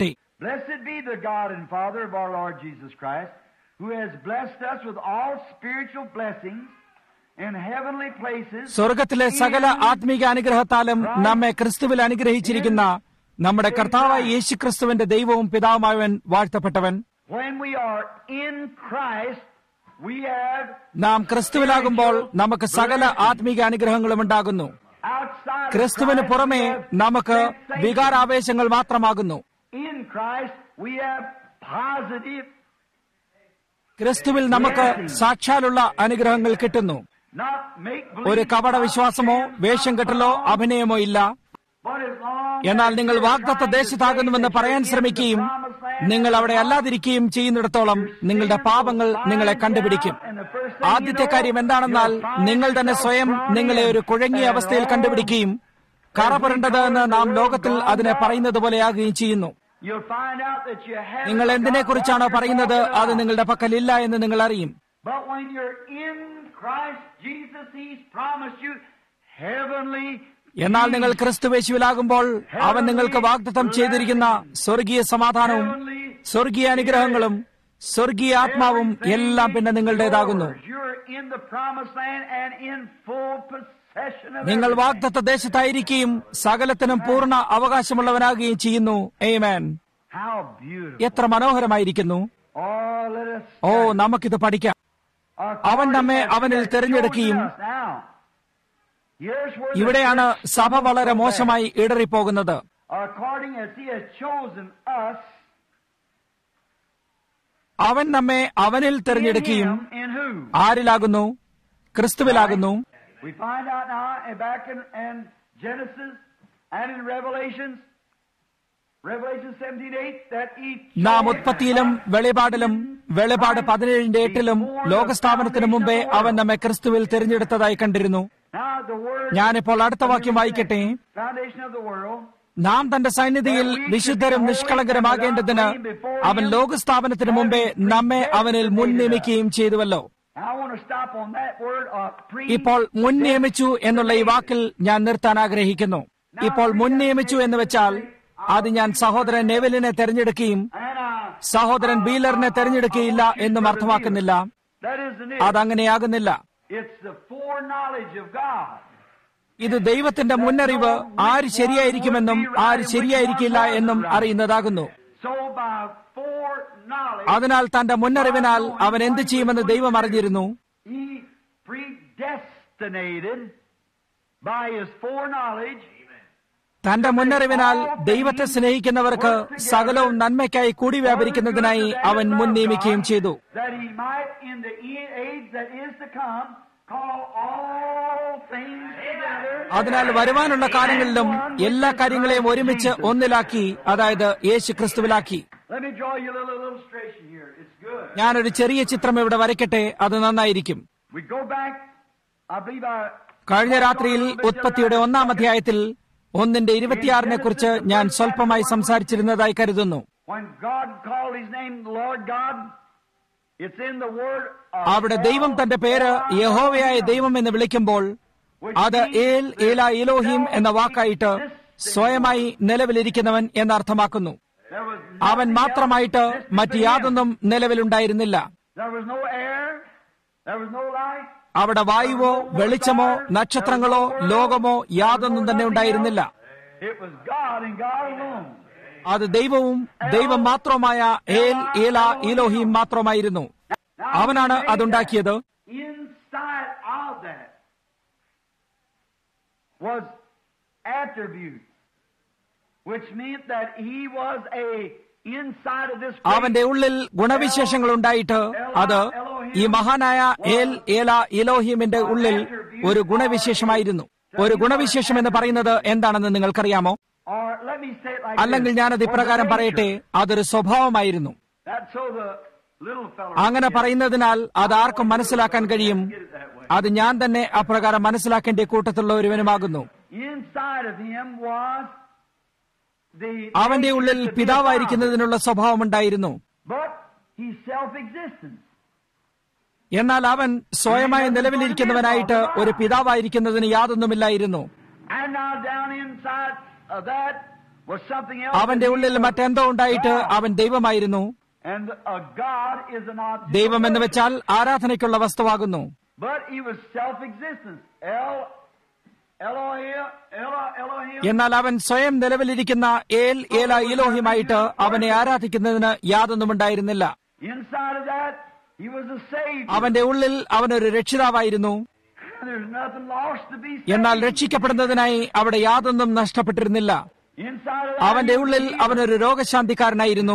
Blessed be the God and Father of our Lord Jesus Christ, who has blessed us with all spiritual blessings in heavenly places. സ്വർഗത്തിലെ സകല ആത്മീക അനുഗ്രഹത്താലും നമ്മെ ക്രിസ്തുവിൽ അനുഗ്രഹിച്ചിരിക്കുന്ന നമ്മുടെ കർത്താവായ യേശു ക്രിസ്തുവിന്റെ ദൈവവും പിതാവുമായവൻ വാഴ്ത്തപ്പെട്ടവൻ When we are in Christ, we have നാം ക്രിസ്തുവിലാകുമ്പോൾ നമുക്ക് സകല ആത്മീക അനുഗ്രഹങ്ങളും ഉണ്ടാകുന്നു outside of ക്രിസ്തുവിന് Christ, പുറമെ we have നമുക്ക് sensation. വികാരാവേശങ്ങൾ മാത്രമാകുന്നു In Christ, we have positive, ക്രിസ്തുവിൽ നമുക്ക് സാക്ഷാലുള്ള അനുഗ്രഹങ്ങൾ കിട്ടുന്നു not make ഒരു കപട വിശ്വാസമോ വേഷം കെട്ടലോ അഭിനയമോ ഇല്ല എന്നാൽ നിങ്ങൾ വാഗ്ദത്ത ദേശത്താകുന്നുവെന്ന് പറയാൻ ശ്രമിക്കുകയും നിങ്ങൾ അവിടെ അല്ലാതിരിക്കുകയും ചെയ്യുന്നിടത്തോളം നിങ്ങളുടെ പാപങ്ങൾ നിങ്ങളെ കണ്ടുപിടിക്കും ആദ്യത്തെ കാര്യം എന്താണെന്നാൽ നിങ്ങൾ തന്നെ സ്വയം നിങ്ങളെ ഒരു കുഴങ്ങിയ അവസ്ഥയിൽ കണ്ടുപിടിക്കുകയും കറ പുരണ്ടത് എന്ന് നാം ലോകത്തിൽ അതിനെ പറയുന്നത് പോലെയാകുകയും ചെയ്യുന്നു You'll find out that you have നിങ്ങൾ എന്തിനെക്കുറിച്ചാണോ പറയുന്നത് അത് നിങ്ങളുടെ പക്കലില്ല എന്ന് നിങ്ങൾ അറിയും But when you're in Christ Jesus, He's promised you heavenly എന്നാൽ നിങ്ങൾ ക്രിസ്തുവേശുവിലാകുമ്പോൾ അവൻ നിങ്ങൾക്ക് വാഗ്ദത്തം ചെയ്തിരിക്കുന്ന സ്വർഗീയ സമാധാനവും സ്വർഗീയ അനുഗ്രഹങ്ങളും സ്വർഗീയ ആത്മാവും എല്ലാം പിന്നെ നിങ്ങളുടേതാകുന്നു You're in the promised land and in full possession of നിങ്ങൾ everything. വാഗ്ദത്ത ദേശത്തായിരിക്കുകയും സകലത്തിനും പൂർണ്ണ അവകാശമുള്ളവനാകുകയും ചെയ്യുന്നു ഏമേൻ How beautiful. എത്ര മനോഹരമായിരിക്കുന്നു Oh, let us ഓ നമുക്കിത് പഠിക്കാം അവൻ നമ്മെ അവനിൽ തിരഞ്ഞെടുക്കുകയും ഇവിടെയാണ് സഭ വളരെ മോശമായി ഇടറിപ്പോകുന്നത് According as he has chosen us അവൻ നമ്മെ അവനിൽ in തിരഞ്ഞെടുക്കുകയും him, in who? ആരിലാകുന്നു ക്രിസ്തുവിലാകുന്നു We find out now and back in, in Genesis and in Revelations, Revelation 17:8, that he നാം chose ഉത്പത്തിയിലും വെളിപാടിലും വെളിപാട് പതിനേഴിന്റെ എട്ടിലും ലോകസ്ഥാപനത്തിന് മുമ്പേ അവൻ നമ്മെ ക്രിസ്തുവിൽ തിരഞ്ഞെടുത്തതായി കണ്ടിരുന്നു Now the word ഞാനിപ്പോൾ അടുത്ത വാക്യം വായിക്കട്ടെ foundation of the world. നാം തന്റെ സന്നിധിയിൽ വിശുദ്ധരും നിഷ്കളങ്കരമാകേണ്ടതിന് അവൻ ലോകസ്ഥാപനത്തിന് മുമ്പേ നമ്മെ അവനിൽ മുൻ നിയമിക്കുകയും ചെയ്തുവല്ലോ Now I want to stop on that word of pre. ഇപ്പോൾ മുൻ നിയമിച്ചു എന്നുള്ള ഈ വാക്കിൽ ഞാൻ നിർത്താൻ ആഗ്രഹിക്കുന്നു ഇപ്പോൾ മുൻ നിയമിച്ചു എന്ന് വെച്ചാൽ അത് ഞാൻ സഹോദരൻ നെവലിനെ തെരഞ്ഞെടുക്കുകയും And uh, സഹോദരൻ ബീലറിനെ തെരഞ്ഞെടുക്കുകയില്ല എന്നും അർത്ഥമാക്കുന്നില്ല that isn't it. അതങ്ങനെയാകുന്നില്ല It's the foreknowledge of God. ഇത് ദൈവത്തിന്റെ മുന്നറിവ് ആര് ശരിയായിരിക്കുമെന്നും ആര് ശരിയായിരിക്കില്ല എന്നും അറിയുന്നതാകുന്നു So by foreknowledge, അതിനാൽ തന്റെ മുന്നറിവിനാൽ അവൻ എന്ത് ചെയ്യുമെന്ന് ദൈവം അറിഞ്ഞിരുന്നു he predestinated by his foreknowledge തന്റെ മുന്നറിവിനാൽ ദൈവത്തെ സ്നേഹിക്കുന്നവർക്ക് സകലവും നന്മയ്ക്കായി കൂടി വ്യാപരിക്കുന്നതിനായി അവൻ മുൻ നിയമിക്കുകയും ചെയ്തു that he might in the e- age that is to come call all things together. അതിനാൽ വരുവാനുള്ള കാലങ്ങളിലും എല്ലാ കാര്യങ്ങളെയും ഒരുമിച്ച് ഒന്നിലാക്കി അതായത് യേശു ക്രിസ്തുവിലാക്കി Let me draw you a little illustration here. It's good. ഞാനൊരു ചെറിയ ചിത്രം ഇവിടെ വരയ്ക്കട്ടെ അത് നന്നായിരിക്കും We go back, I believe I കഴിഞ്ഞ രാത്രിയിൽ ഉത്പത്തിയുടെ ഒന്നാം അധ്യായത്തിൽ ഒന്നിന്റെ ഇരുപത്തിയാറിനെ കുറിച്ച് ഞാൻ സ്വല്പമായി സംസാരിച്ചിരുന്നതായി കരുതുന്നു when God called his name the Lord God, it's in the word of അവിടെ ദൈവം തന്റെ പേര് യഹോവയായ ദൈവം എന്ന് വിളിക്കുമ്പോൾ അത് ഏൽ ഏല ഇലോഹിം എന്ന വാക്കായിട്ട് സ്വയമായി നിലവിലിരിക്കുന്നവൻ എന്നർത്ഥമാക്കുന്നു There was അവൻ മാത്രമായിട്ട് മറ്റ് യാതൊന്നും നിലവിലുണ്ടായിരുന്നില്ല there was no air, there was no light. അവിടെ വായുവോ വെളിച്ചമോ നക്ഷത്രങ്ങളോ ലോകമോ യാതൊന്നും തന്നെ ഉണ്ടായിരുന്നില്ല It was God and God alone. അത് ദൈവവും ദൈവം മാത്രവുമായ ഏൽ ഏല ഇലോഹിം മാത്രമായിരുന്നു അവനാണ് അതുണ്ടാക്കിയത് Inside of that was attributes, which meant that he was a inside of this. അവന്റെ ഉള്ളിൽ ഗുണവിശേഷങ്ങൾ ഉണ്ടായിട്ട് അത് ഈ മഹാനായ ഏൽ ഏല ഇലോഹിമിന്റെ ഉള്ളിൽ ഒരു ഗുണവിശേഷമായിരുന്നു ഒരു ഗുണവിശേഷം എന്ന് പറയുന്നത് എന്താണെന്ന് നിങ്ങൾക്കറിയാമോ Or let me say it like അല്ലെങ്കിൽ this. ഞാനത് ഇപ്രകാരം പറയട്ടെ അതൊരു സ്വഭാവമായിരുന്നു That so the little fellow. അങ്ങനെ പറയുന്നതിനാൽ അത് ആർക്കും മനസ്സിലാക്കാൻ കഴിയും അത് ഞാൻ തന്നെ അപ്രകാരം മനസ്സിലാക്കേണ്ട കൂട്ടത്തിലുള്ള ഒരുവനുമാകുന്നു Inside of him was the. അവന്റെ ഉള്ളിൽ nature to be a പിതാവായിരിക്കുന്നതിനുള്ള സ്വഭാവമുണ്ടായിരുന്നു father. But he's self-existent. എന്നാൽ അവൻ സ്വയമായി നിലവിലിരിക്കുന്നവനായിട്ട് ഒരു പിതാവായിരിക്കുന്നതിന് യാതൊന്നുമില്ലായിരുന്നു And now down inside of that was something else. അവന്റെ ഉള്ളിൽ മറ്റെന്തോ ഉണ്ടായിട്ട് അവൻ ദൈവമായിരുന്നു And a God is an object. ദൈവം എന്ന് വെച്ചാൽ ആരാധനയ്ക്കുള്ള വസ്തുവാകുന്നു But he was self-existence. El, Elohim, Elo, Elohim. എന്നാൽ അവൻ സ്വയം നിലവിലിരിക്കുന്ന ഏൽ ഏല ഇലോഹിമായിട്ട് അവനെ ആരാധിക്കുന്നതിന് യാതൊന്നുമുണ്ടായിരുന്നില്ല Inside of that, he was a savior. അവന്റെ ഉള്ളിൽ അവനൊരു രക്ഷിതാവായിരുന്നു There's nothing lost to be എന്നാൽ saved. രക്ഷിക്കപ്പെടുന്നതിനായി അവിടെ യാതൊന്നും നഷ്ടപ്പെട്ടിരുന്നില്ല Inside of that, അവന്റെ he was ഉള്ളിൽ healed. അവനൊരു രോഗശാന്തിക്കാരനായിരുന്നു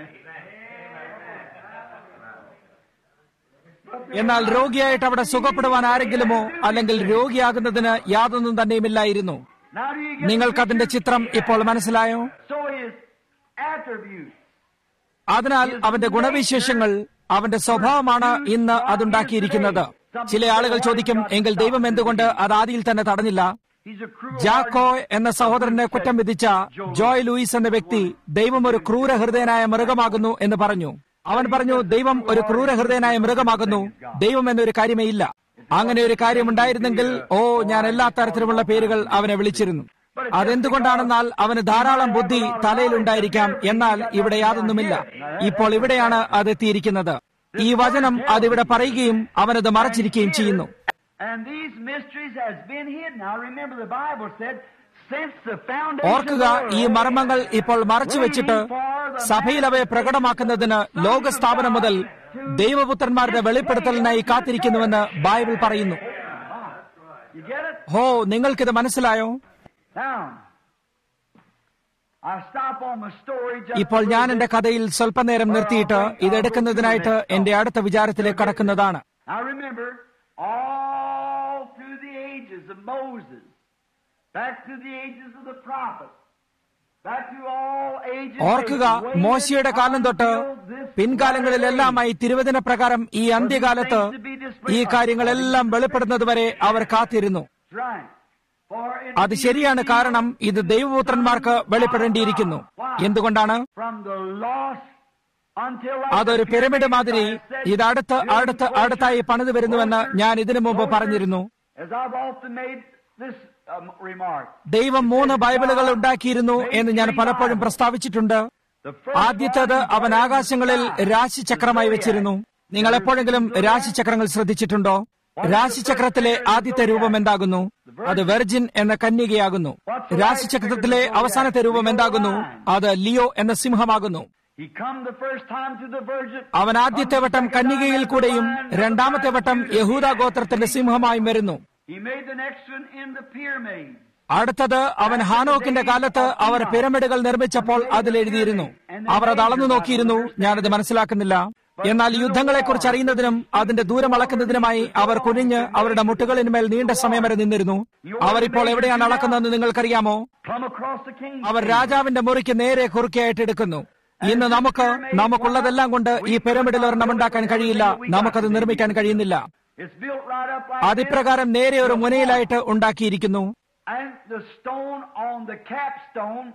എന്നാൽ രോഗിയായിട്ട് അവിടെ സുഖപ്പെടുവാൻ ആരെങ്കിലുമോ അല്ലെങ്കിൽ രോഗിയാകുന്നതിന് യാതൊന്നും തന്നെയുമില്ലായിരുന്നു Now do you get നിങ്ങൾക്കതിന്റെ ചിത്രം ഇപ്പോൾ മനസ്സിലായോ So his attributes. അതിനാൽ അവന്റെ ഗുണവിശേഷങ്ങൾ അവന്റെ സ്വഭാവമാണ് ഇന്ന് അതുണ്ടാക്കിയിരിക്കുന്നത് ചില ആളുകൾ ചോദിക്കും എങ്കിൽ ദൈവം എന്തുകൊണ്ട് അത് ആദിയിൽ തന്നെ തടഞ്ഞില്ല He's a cruel ജാക്കോ എന്ന സഹോദരനെ കുറ്റം വിധിച്ച ജോയ് ലൂയിസ് എന്ന വ്യക്തി ദൈവം ഒരു ക്രൂരഹൃദയനായ മൃഗമാകുന്നു എന്ന് പറഞ്ഞു അവൻ പറഞ്ഞു ദൈവം ഒരു ക്രൂരഹൃദയനായ മൃഗമാകുന്നു ദൈവം എന്നൊരു കാര്യമേ ഇല്ല അങ്ങനെ ഒരു കാര്യമുണ്ടായിരുന്നെങ്കിൽ ഓ ഞാൻ എല്ലാ തരത്തിലുമുള്ള പേരുകൾ അവനെ വിളിച്ചിരുന്നു അതെന്തുകൊണ്ടാണെന്നാൽ അവന് ധാരാളം ബുദ്ധി തലയിലുണ്ടായിരിക്കാം എന്നാൽ ഇവിടെ യാതൊന്നുമില്ല ഇപ്പോൾ ഇവിടെയാണ് അത് എത്തിയിരിക്കുന്നത് ഈ വചനം അതിവിടെ പറയുകയും അവനത് മറച്ചിരിക്കുകയും ചെയ്യുന്നു And these mysteries has been hidden. Now remember the Bible said, since the foundation ഓർക്കുക of the ഈ world, മർമ്മങ്ങൾ ഇപ്പോൾ മറച്ചു വെച്ചിട്ട് സഭയിൽ അവയെ പ്രകടമാക്കുന്നതിന് ലോകസ്ഥാപനം മുതൽ ദൈവപുത്രന്മാരുടെ വെളിപ്പെടുത്തലിനായി കാത്തിരിക്കുന്നുവെന്ന് ബൈബിൾ പറയുന്നു You get it? ഹോ നിങ്ങൾക്കിത് മനസ്സിലായോ Now, I stop on my story just ഇപ്പോൾ a ഞാൻ little എന്റെ bit. കഥയിൽ സ്വല്പനേരം നിർത്തിയിട്ട് ഇതെടുക്കുന്നതിനായിട്ട് എന്റെ അടുത്ത വിചാരത്തിലേക്ക് കടക്കുന്നതാണ് Now remember, all through the ages of Moses, back to the ages of the prophets, back to all ages, ഓർക്കുക they waited മോശയുടെ കാലം തൊട്ട് until this പിൻകാലങ്ങളിലെല്ലാമായി തിരുവചന പ്രകാരം ഈ അന്ത്യകാലത്ത് ഈ കാര്യങ്ങളെല്ലാം വെളിപ്പെടുന്നതുവരെ അവർ കാത്തിരുന്നു That's right. For it അത് ശരിയാണ് കാരണം ഇത് ദൈവപുത്രന്മാർക്ക് വെളിപ്പെടേണ്ടിയിരിക്കുന്നു എന്തുകൊണ്ടാണ് from the lost until അതൊരു പിരമിഡ് മാതിരി ഇത് അടുത്ത് അടുത്ത് അടുത്തായി പണിതു വരുന്നുവെന്ന് ഞാൻ ഇതിനു മുമ്പ് പറഞ്ഞിരുന്നു As I've often made this um, remark, ദൈവം മൂന്ന് ബൈബിളുകൾ ഉണ്ടാക്കിയിരുന്നു എന്ന് ഞാൻ പലപ്പോഴും പ്രസ്താവിച്ചിട്ടുണ്ട് the first ആദ്യത്തേത് one അവൻ ആകാശങ്ങളിൽ രാശിചക്രമായി വെച്ചിരുന്നു നിങ്ങൾ എപ്പോഴെങ്കിലും രാശിചക്രങ്ങൾ ശ്രദ്ധിച്ചിട്ടുണ്ടോ രാശിചക്രത്തിലെ ആദ്യത്തെ രൂപം എന്താകുന്നു അത് വെർജിൻ എന്ന കന്യകയാകുന്നു രാശിചക്രത്തിലെ അവസാനത്തെ രൂപം എന്താകുന്നു അത് ലിയോ എന്ന സിംഹമാകുന്നു He come the first time to the virgin. അവൻ ആദ്യത്തെ വട്ടം കന്യകയിൽ കൂടെയും രണ്ടാമത്തെ വട്ടം യഹൂദ ഗോത്രത്തിന്റെ സിംഹമായും വരുന്നു He made the next one in the pyramid. അടുത്തത് അവൻ ഹാനോക്കിന്റെ കാലത്ത് അവർ പിരമിഡുകൾ നിർമ്മിച്ചപ്പോൾ അതിൽ എഴുതിയിരുന്നു അവർ അത് അളന്നു നോക്കിയിരുന്നു ഞാനത് മനസ്സിലാക്കുന്നില്ല എന്നാൽ യുദ്ധങ്ങളെക്കുറിച്ച് അറിയുന്നതിനും അതിന്റെ ദൂരം അളക്കുന്നതിനുമായി അവർ കുനിഞ്ഞ് അവരുടെ മുട്ടുകളിന്മേൽ നീണ്ട സമയം വരെ നിന്നിരുന്നു അവർ ഇപ്പോൾ എവിടെയാണ് അളക്കുന്നതെന്ന് നിങ്ങൾക്കറിയാമോ Come across the king. അവർ രാജാവിന്റെ മുറിക്ക് നേരെ കുറുക്കെയായിട്ട് എടുക്കുന്നു ഇന്ന് നമുക്ക് നമുക്കുള്ളതെല്ലാം കൊണ്ട് ഈ പിരമിഡിൽ ഒരെണ്ണം ഉണ്ടാക്കാൻ കഴിയില്ല നമുക്കത് നിർമ്മിക്കാൻ കഴിയുന്നില്ല It's built right up like this. അതിപ്രകാരം നേരെ ഒരു മുനയിലായിട്ട് ഉണ്ടാക്കിയിരിക്കുന്നു And the stone on the capstone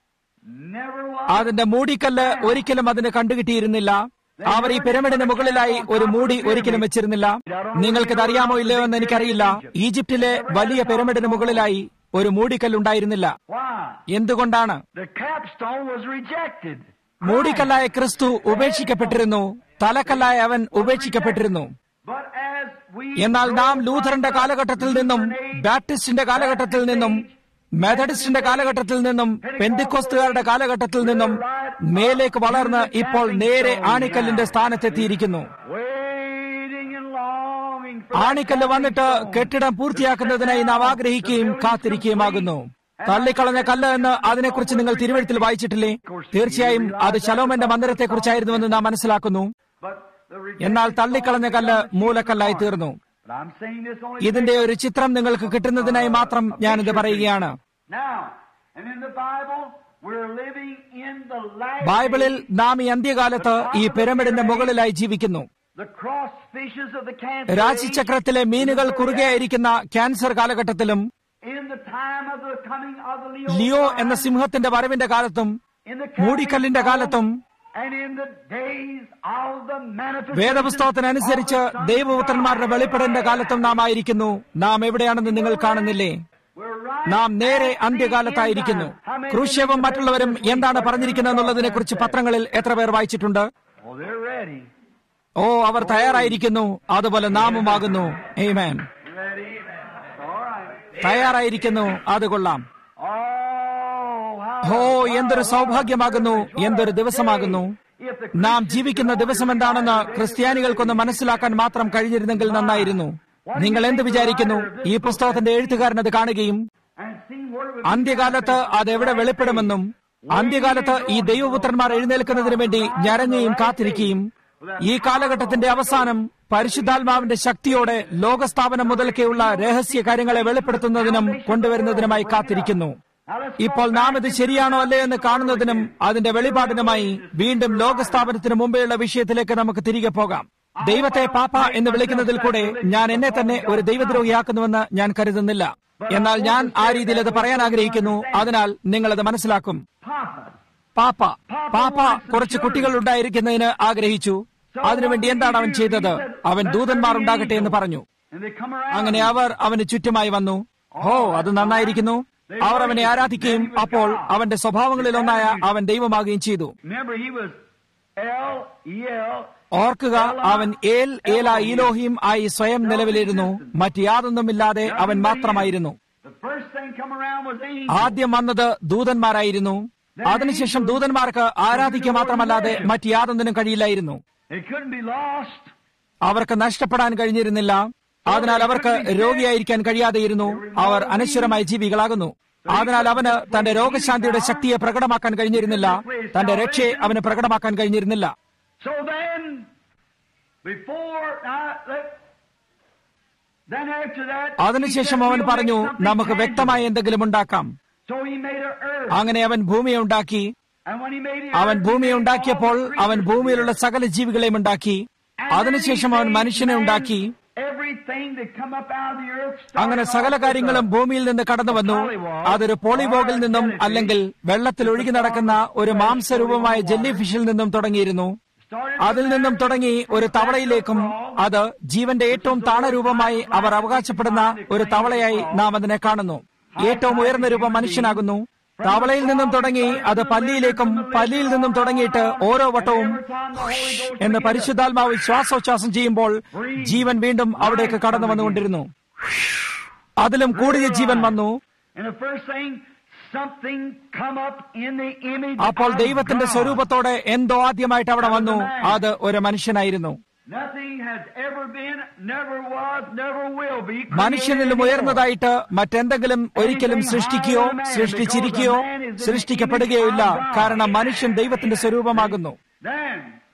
never was. അതിന്റെ മൂടിക്കല്ല് ഒരിക്കലും അതിന് കണ്ടുകിട്ടിയിരുന്നില്ല അവർ ഈ പിരമിഡിന് മുകളിലായി ഒരു മൂടി ഒരിക്കലും വെച്ചിരുന്നില്ല നിങ്ങൾക്കിത് അറിയാമോ ഇല്ലയോ എന്ന് എനിക്കറിയില്ല ഈജിപ്തിലെ വലിയ പിരമിഡിന് മുകളിലായി ഒരു മൂടിക്കല്ലുണ്ടായിരുന്നില്ല Why? എന്തുകൊണ്ടാണ് The capstone was rejected. മൂടിക്കല്ലായ ക്രിസ്തു ഉപേക്ഷിക്കപ്പെട്ടിരുന്നു തലക്കല്ലായ അവൻ ഉപേക്ഷിക്കപ്പെട്ടിരുന്നു But as we എന്നാൽ നാം grow ലൂഥറിന്റെ from the കാലഘട്ടത്തിൽ നിന്നും Lutheran age, ബാപ്റ്റിസ്റ്റിന്റെ കാലഘട്ടത്തിൽ നിന്നും മെത്തഡിസ്റ്റിന്റെ കാലഘട്ടത്തിൽ നിന്നും പെന്തിക്കോസ്തുകാരുടെ കാലഘട്ടത്തിൽ നിന്നും മേലേക്ക് വളർന്ന് ഇപ്പോൾ നേരെ ആണിക്കല്ലിന്റെ സ്ഥാനത്തെത്തിയിരിക്കുന്നു waiting and longing for ആണിക്കല്ല് വന്നിട്ട് കെട്ടിടം പൂർത്തിയാക്കുന്നതിനായി നാം ആഗ്രഹിക്കുകയും കാത്തിരിക്കുകയുമാകുന്നു തള്ളിക്കളഞ്ഞ കല്ല് എന്ന് അതിനെക്കുറിച്ച് നിങ്ങൾ തിരുവഴുത്തിൽ വായിച്ചിട്ടില്ലേ തീർച്ചയായും അത് ശലോമന്റെ മന്ദിരത്തെക്കുറിച്ചായിരുന്നുവെന്ന് നാം മനസ്സിലാക്കുന്നു But the rejected എന്നാൽ തള്ളിക്കളഞ്ഞ കല്ല് മൂലക്കല്ലായി തീർന്നു But I'm saying this only ഇതിന്റെ ഒരു ചിത്രം നിങ്ങൾക്ക് കിട്ടുന്നതിനായി മാത്രം ഞാനിത് പറയുകയാണ് now. And in the Bible, we're living in the last ബൈബിളിൽ days. നാം ഈ അന്ത്യകാലത്ത് ഈ പിരമിഡിന്റെ മുകളിലായി ജീവിക്കുന്നു The cross fishes of the cancer age, രാശിചക്രത്തിലെ മീനുകൾ കുറുകെയായിരിക്കുന്ന ക്യാൻസർ കാലഘട്ടത്തിലും in the time of the coming of the Leo, Leo lion, എന്ന സിംഹത്തിന്റെ വരവിന്റെ കാലത്തും in the മൂടിക്കല്ലിന്റെ കാലത്തും and in the days of the manifestation വേദപുസ്തകത്തിനനുസരിച്ച് of the sons of ദൈവപുത്രന്മാരുടെ God. വെളിപ്പെടേണ്ട കാലത്തും നാം ആയിരിക്കുന്നു നാം എവിടെയാണെന്ന് നിങ്ങൾ കാണുന്നില്ലേ We're right നാം നേരെ അന്ത്യകാലത്തായിരിക്കുന്നു ക്രൂശ്യവും മറ്റുള്ളവരും എന്താണ് പറഞ്ഞിരിക്കുന്നത് എന്നുള്ളതിനെ കുറിച്ച് പത്രങ്ങളിൽ എത്ര പേർ വായിച്ചിട്ടുണ്ട് Oh, they're ready. ഓ അവർ തയ്യാറായിരിക്കുന്നു അതുപോലെ നാമുമാകുന്നു ഏമേൻ Ready? All right. തയ്യാറായിരിക്കുന്നു അത് കൊള്ളാം Oh, how ഓ എന്തൊരു സൗഭാഗ്യമാകുന്നു എന്തൊരു ദിവസമാകുന്നു if the നാം ജീവിക്കുന്ന ദിവസം എന്താണെന്ന് ക്രിസ്ത്യാനികൾക്കൊന്ന് മനസ്സിലാക്കാൻ മാത്രം കഴിഞ്ഞിരുന്നെങ്കിൽ നന്നായിരുന്നു നിങ്ങൾ എന്ത് വിചാരിക്കുന്നു ഈ പുസ്തകത്തിന്റെ എഴുത്തുകാരൻ അത് കാണുകയും and seen where it would അന്ത്യകാലത്ത് അത് എവിടെ വെളിപ്പെടുമെന്നും അന്ത്യകാലത്ത് ഈ ദൈവപുത്രന്മാർ എഴുന്നേൽക്കുന്നതിന് വേണ്ടി ഞരഞ്ഞയും കാത്തിരിക്കുകയും ഈ കാലഘട്ടത്തിന്റെ അവസാനം പരിശുദ്ധാത്മാവിന്റെ ശക്തിയോടെ ലോകസ്ഥാപനം മുതൽക്കെയുള്ള രഹസ്യ കാര്യങ്ങളെ വെളിപ്പെടുത്തുന്നതിനും കൊണ്ടുവരുന്നതിനുമായി കാത്തിരിക്കുന്നു Now let's ഇപ്പോൾ നാം ഇത് ശരിയാണോ അല്ലേ എന്ന് കാണുന്നതിനും അതിന്റെ വെളിപാടിനുമായി വീണ്ടും ലോകസ്ഥാപനത്തിന് മുമ്പെയുള്ള വിഷയത്തിലേക്ക് നമുക്ക് തിരികെ പോകാം ദൈവത്തെ പാപ്പ എന്ന് വിളിക്കുന്നതിൽ കൂടെ ഞാൻ എന്നെ തന്നെ ഒരു ദൈവദ്രോഹിയാക്കുന്നുവെന്ന് ഞാൻ കരുതുന്നില്ല എന്നാൽ ഞാൻ ആ രീതിയിൽ അത് പറയാൻ ആഗ്രഹിക്കുന്നു അതിനാൽ നിങ്ങൾ അത് മനസ്സിലാക്കും Papa. പാപ്പ പാപ്പ കുറച്ച് കുട്ടികൾ ഉണ്ടായിരിക്കുന്നതിന് ആഗ്രഹിച്ചു അതിനുവേണ്ടി എന്താണ് അവൻ ചെയ്തത് അവൻ ദൂതന്മാർ ഉണ്ടാകട്ടെ എന്ന് പറഞ്ഞു And they come around. അങ്ങനെ അവർ അവന് ചുറ്റുമായി വന്നു ഓ അത് നന്നായിരിക്കുന്നു അവർ അവനെ ആരാധിക്കുകയും അപ്പോൾ അവന്റെ സ്വഭാവങ്ങളിലൊന്നായ അവൻ ദൈവമാകുകയും ചെയ്തു Remember, he was L E L. ഓർക്കുക അവൻ ഏൽ ഏല ഈലോഹിം ആയി സ്വയം നിലവിലിരുന്നു മറ്റ് യാതൊന്നുമില്ലാതെ അവൻ മാത്രമായിരുന്നു The first thing come around was angels. ആദ്യം വന്നത് ദൂതന്മാരായിരുന്നു അതിനുശേഷം ദൂതന്മാർക്ക് ആരാധിക്കുക മാത്രമല്ലാതെ മറ്റ് യാതൊന്നിനും കഴിയില്ലായിരുന്നു It couldn't be lost. അവർക്ക് നഷ്ടപ്പെടാൻ കഴിഞ്ഞിരുന്നില്ല അതിനാൽ അവർക്ക് രോഗിയായിരിക്കാൻ കഴിയാതെയിരുന്നു അവർ അനശ്വരമായ ജീവികളാകുന്നു അതിനാൽ അവന് തന്റെ രോഗശാന്തിയുടെ ശക്തിയെ പ്രകടമാക്കാൻ കഴിഞ്ഞിരുന്നില്ല തന്റെ രക്ഷയെ അവന് പ്രകടമാക്കാൻ കഴിഞ്ഞിരുന്നില്ല So then, before now, let, then after that, അതിനുശേഷം he said, അവൻ "We'll പറഞ്ഞു make something നമുക്ക് tangible." വ്യക്തമായ എന്തെങ്കിലും ഉണ്ടാക്കാം So he made an earth. അങ്ങനെ അവൻ ഭൂമിയെ ഉണ്ടാക്കി And when he made the അവൻ earth, he ഭൂമിയെ made ഉണ്ടാക്കിയപ്പോൾ all the അവൻ creatures ഭൂമിയിലുള്ള of the സകല ജീവികളെയും ഉണ്ടാക്കി അതിനുശേഷം അവൻ മനുഷ്യനെ ഉണ്ടാക്കി Everything that come up out of the earth started അങ്ങനെ off സകല with കാര്യങ്ങളും a- ഭൂമിയിൽ നിന്ന് കടന്നു വന്നു അതൊരു പോളിബോഗിൽ നിന്നും അല്ലെങ്കിൽ വെള്ളത്തിൽ ഒഴുകി നടക്കുന്ന ഒരു മാംസരൂപമായ ജെല്ലി ഫിഷിൽ നിന്നും തുടങ്ങിയിരുന്നു started അതിൽ നിന്നും തുടങ്ങി ഒരു തവളയിലേക്കും അത് ജീവന്റെ ഏറ്റവും താണരൂപമായി അവർ അവകാശപ്പെടുന്ന ഒരു തവളയായി നാം അതിനെ കാണുന്നു ഏറ്റവും ഉയർന്ന രൂപം മനുഷ്യനാകുന്നു തവളയിൽ നിന്നും തുടങ്ങി അത് പല്ലിയിലേക്കും പല്ലിയിൽ നിന്നും തുടങ്ങിയിട്ട് ഓരോ വട്ടവും എന്ന് പരിശുദ്ധാത്മാവ് ശ്വാസോച്ഛ്വാസം ചെയ്യുമ്പോൾ ജീവൻ വീണ്ടും അവിടേക്ക് കടന്നു വന്നുകൊണ്ടിരുന്നു അതിലും കൂടിയ ജീവൻ വന്നു And the first thing, something come up in the image അപ്പോൾ of ദൈവത്തിന്റെ God. സ്വരൂപത്തോടെ എന്തോ ആദ്യമായിട്ട് അവിടെ വന്നു അത് ഒരു മനുഷ്യനായിരുന്നു Nothing has ever been, never was, never will be. created മനുഷ്യനിലും anymore. ഉയർന്നതായിട്ട് മറ്റെന്തെങ്കിലും ഒരിക്കലും സൃഷ്ടിക്കുകയോ സൃഷ്ടിച്ചിരിക്കുകയോ സൃഷ്ടിക്കപ്പെടുകയോ ഇല്ല കാരണം മനുഷ്യൻ ദൈവത്തിന്റെ സ്വരൂപമാകുന്നു Then,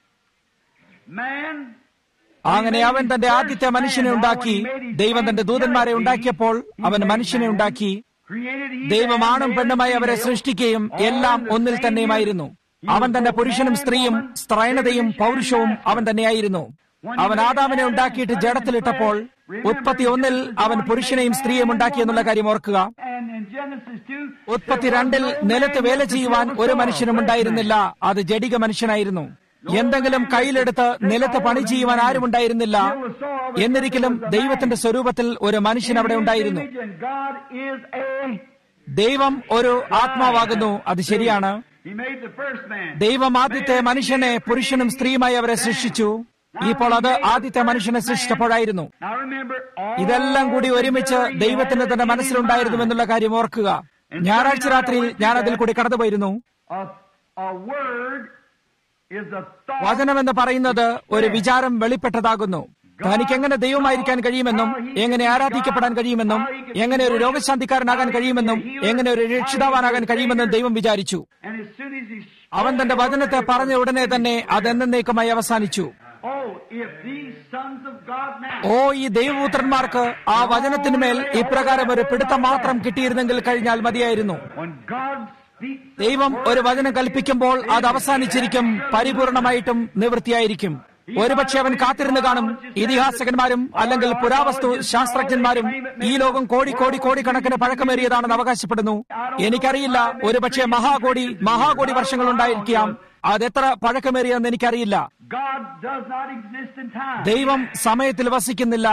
man അങ്ങനെ അവൻ തന്റെ ആദ്യത്തെ മനുഷ്യനെ ഉണ്ടാക്കി ദൈവം തന്റെ ദൂതന്മാരെ ഉണ്ടാക്കിയപ്പോൾ അവൻ മനുഷ്യനെ ഉണ്ടാക്കി created he ദൈവം man, ആണും male പെണ്ണുമായി and അവരെ female, സൃഷ്ടിക്കുകയും all എല്ലാം in the ഒന്നിൽ same തന്നെയുമായിരുന്നു unit. He അവൻ was തന്റെ both പുരുഷനും man, സ്ത്രീയും woman, സ്ത്രൈണതയും definition പൗരുഷവും and അവൻ തന്നെയായിരുന്നു അവൻ ആദാമിനെ ഉണ്ടാക്കിയിട്ട് ജഡത്തിലിട്ടപ്പോൾ ഉത്പത്തി ഒന്നിൽ അവൻ പുരുഷനെയും സ്ത്രീയും ഉണ്ടാക്കിയെന്നുള്ള കാര്യം ഓർക്കുക And in Genesis 2, ഉത്പത്തി രണ്ടിൽ നിലത്ത് വേല ചെയ്യുവാൻ ഒരു മനുഷ്യനും ഉണ്ടായിരുന്നില്ല അത് ജഡിക മനുഷ്യനായിരുന്നു എന്തെങ്കിലും കയ്യിലെടുത്ത് നിലത്ത് പണി ചെയ്യുവാൻ ആരും ഉണ്ടായിരുന്നില്ല എന്നിരിക്കലും ദൈവത്തിന്റെ സ്വരൂപത്തിൽ ഒരു മനുഷ്യൻ അവിടെ ഉണ്ടായിരുന്നു And God is a. ദൈവം ഒരു ആത്മാവാകുന്നു അത് ശരിയാണ് He made the first man. ദൈവം ആദ്യത്തെ മനുഷ്യനെ പുരുഷനും സ്ത്രീയുമായി അവരെ സൃഷ്ടിച്ചു ഇപ്പോൾ അത് ആദ്യത്തെ മനുഷ്യനെ സൃഷ്ടിച്ചപ്പോഴായിരുന്നു Now remember, all ഇതെല്ലാം കൂടി ഒരുമിച്ച് together he ദൈവത്തിന് had തന്റെ it in മനസ്സിലുണ്ടായിരുന്നു mind. എന്നുള്ള കാര്യം ഓർക്കുക ഞായറാഴ്ച രാത്രിയിൽ ഞാൻ അതിൽ കൂടി കടന്നുപോയിരുന്നു A, a word is a thought. വചനമെന്ന് പറയുന്നത് ഒരു വിചാരം വെളിപ്പെട്ടതാകുന്നു തനിക്ക് എങ്ങനെ ദൈവമായിരിക്കാൻ കഴിയുമെന്നും എങ്ങനെ ആരാധിക്കപ്പെടാൻ കഴിയുമെന്നും എങ്ങനെ ഒരു രോഗശാന്തിക്കാരനാകാൻ കഴിയുമെന്നും എങ്ങനെ ഒരു രക്ഷിതാവാനാകാൻ കഴിയുമെന്നും ദൈവം വിചാരിച്ചു And as soon as he അവൻ തന്റെ വചനത്തെ പറഞ്ഞ ഉടനെ തന്നെ അതെന്നേക്കുമായി അവസാനിച്ചു Oh, if these sons of God now ഓ ഈ ദൈവപുത്രന്മാർക്ക് ആ വചനത്തിന്മേൽ ഇപ്രകാരം ഒരു പിടുത്തം മാത്രം കിട്ടിയിരുന്നെങ്കിൽ കഴിഞ്ഞാൽ മതിയായിരുന്നു when God speaks the ദൈവം word, ഒരു വചനം കൽപ്പിക്കുമ്പോൾ അത് അവസാനിച്ചിരിക്കും പരിപൂർണമായിട്ടും നിവൃത്തിയായിരിക്കും ഒരുപക്ഷെ അവൻ കാത്തിരുന്ന് കാണും ഇതിഹാസകന്മാരും അല്ലെങ്കിൽ പുരാവസ്തു ശാസ്ത്രജ്ഞന്മാരും ഈ ലോകം കോടി കോടി കോടിക്കണക്കിന് പഴക്കമേറിയതാണെന്ന് അവകാശപ്പെടുന്നു എനിക്കറിയില്ല ഒരുപക്ഷെ മഹാകോടി മഹാകോടി വർഷങ്ങൾ ഉണ്ടായിരിക്കാം അതെത്ര പഴക്കമേറിയെന്ന് എനിക്കറിയില്ല God does not exist in time. ദൈവം സമയത്തിൽ വസിക്കുന്നില്ല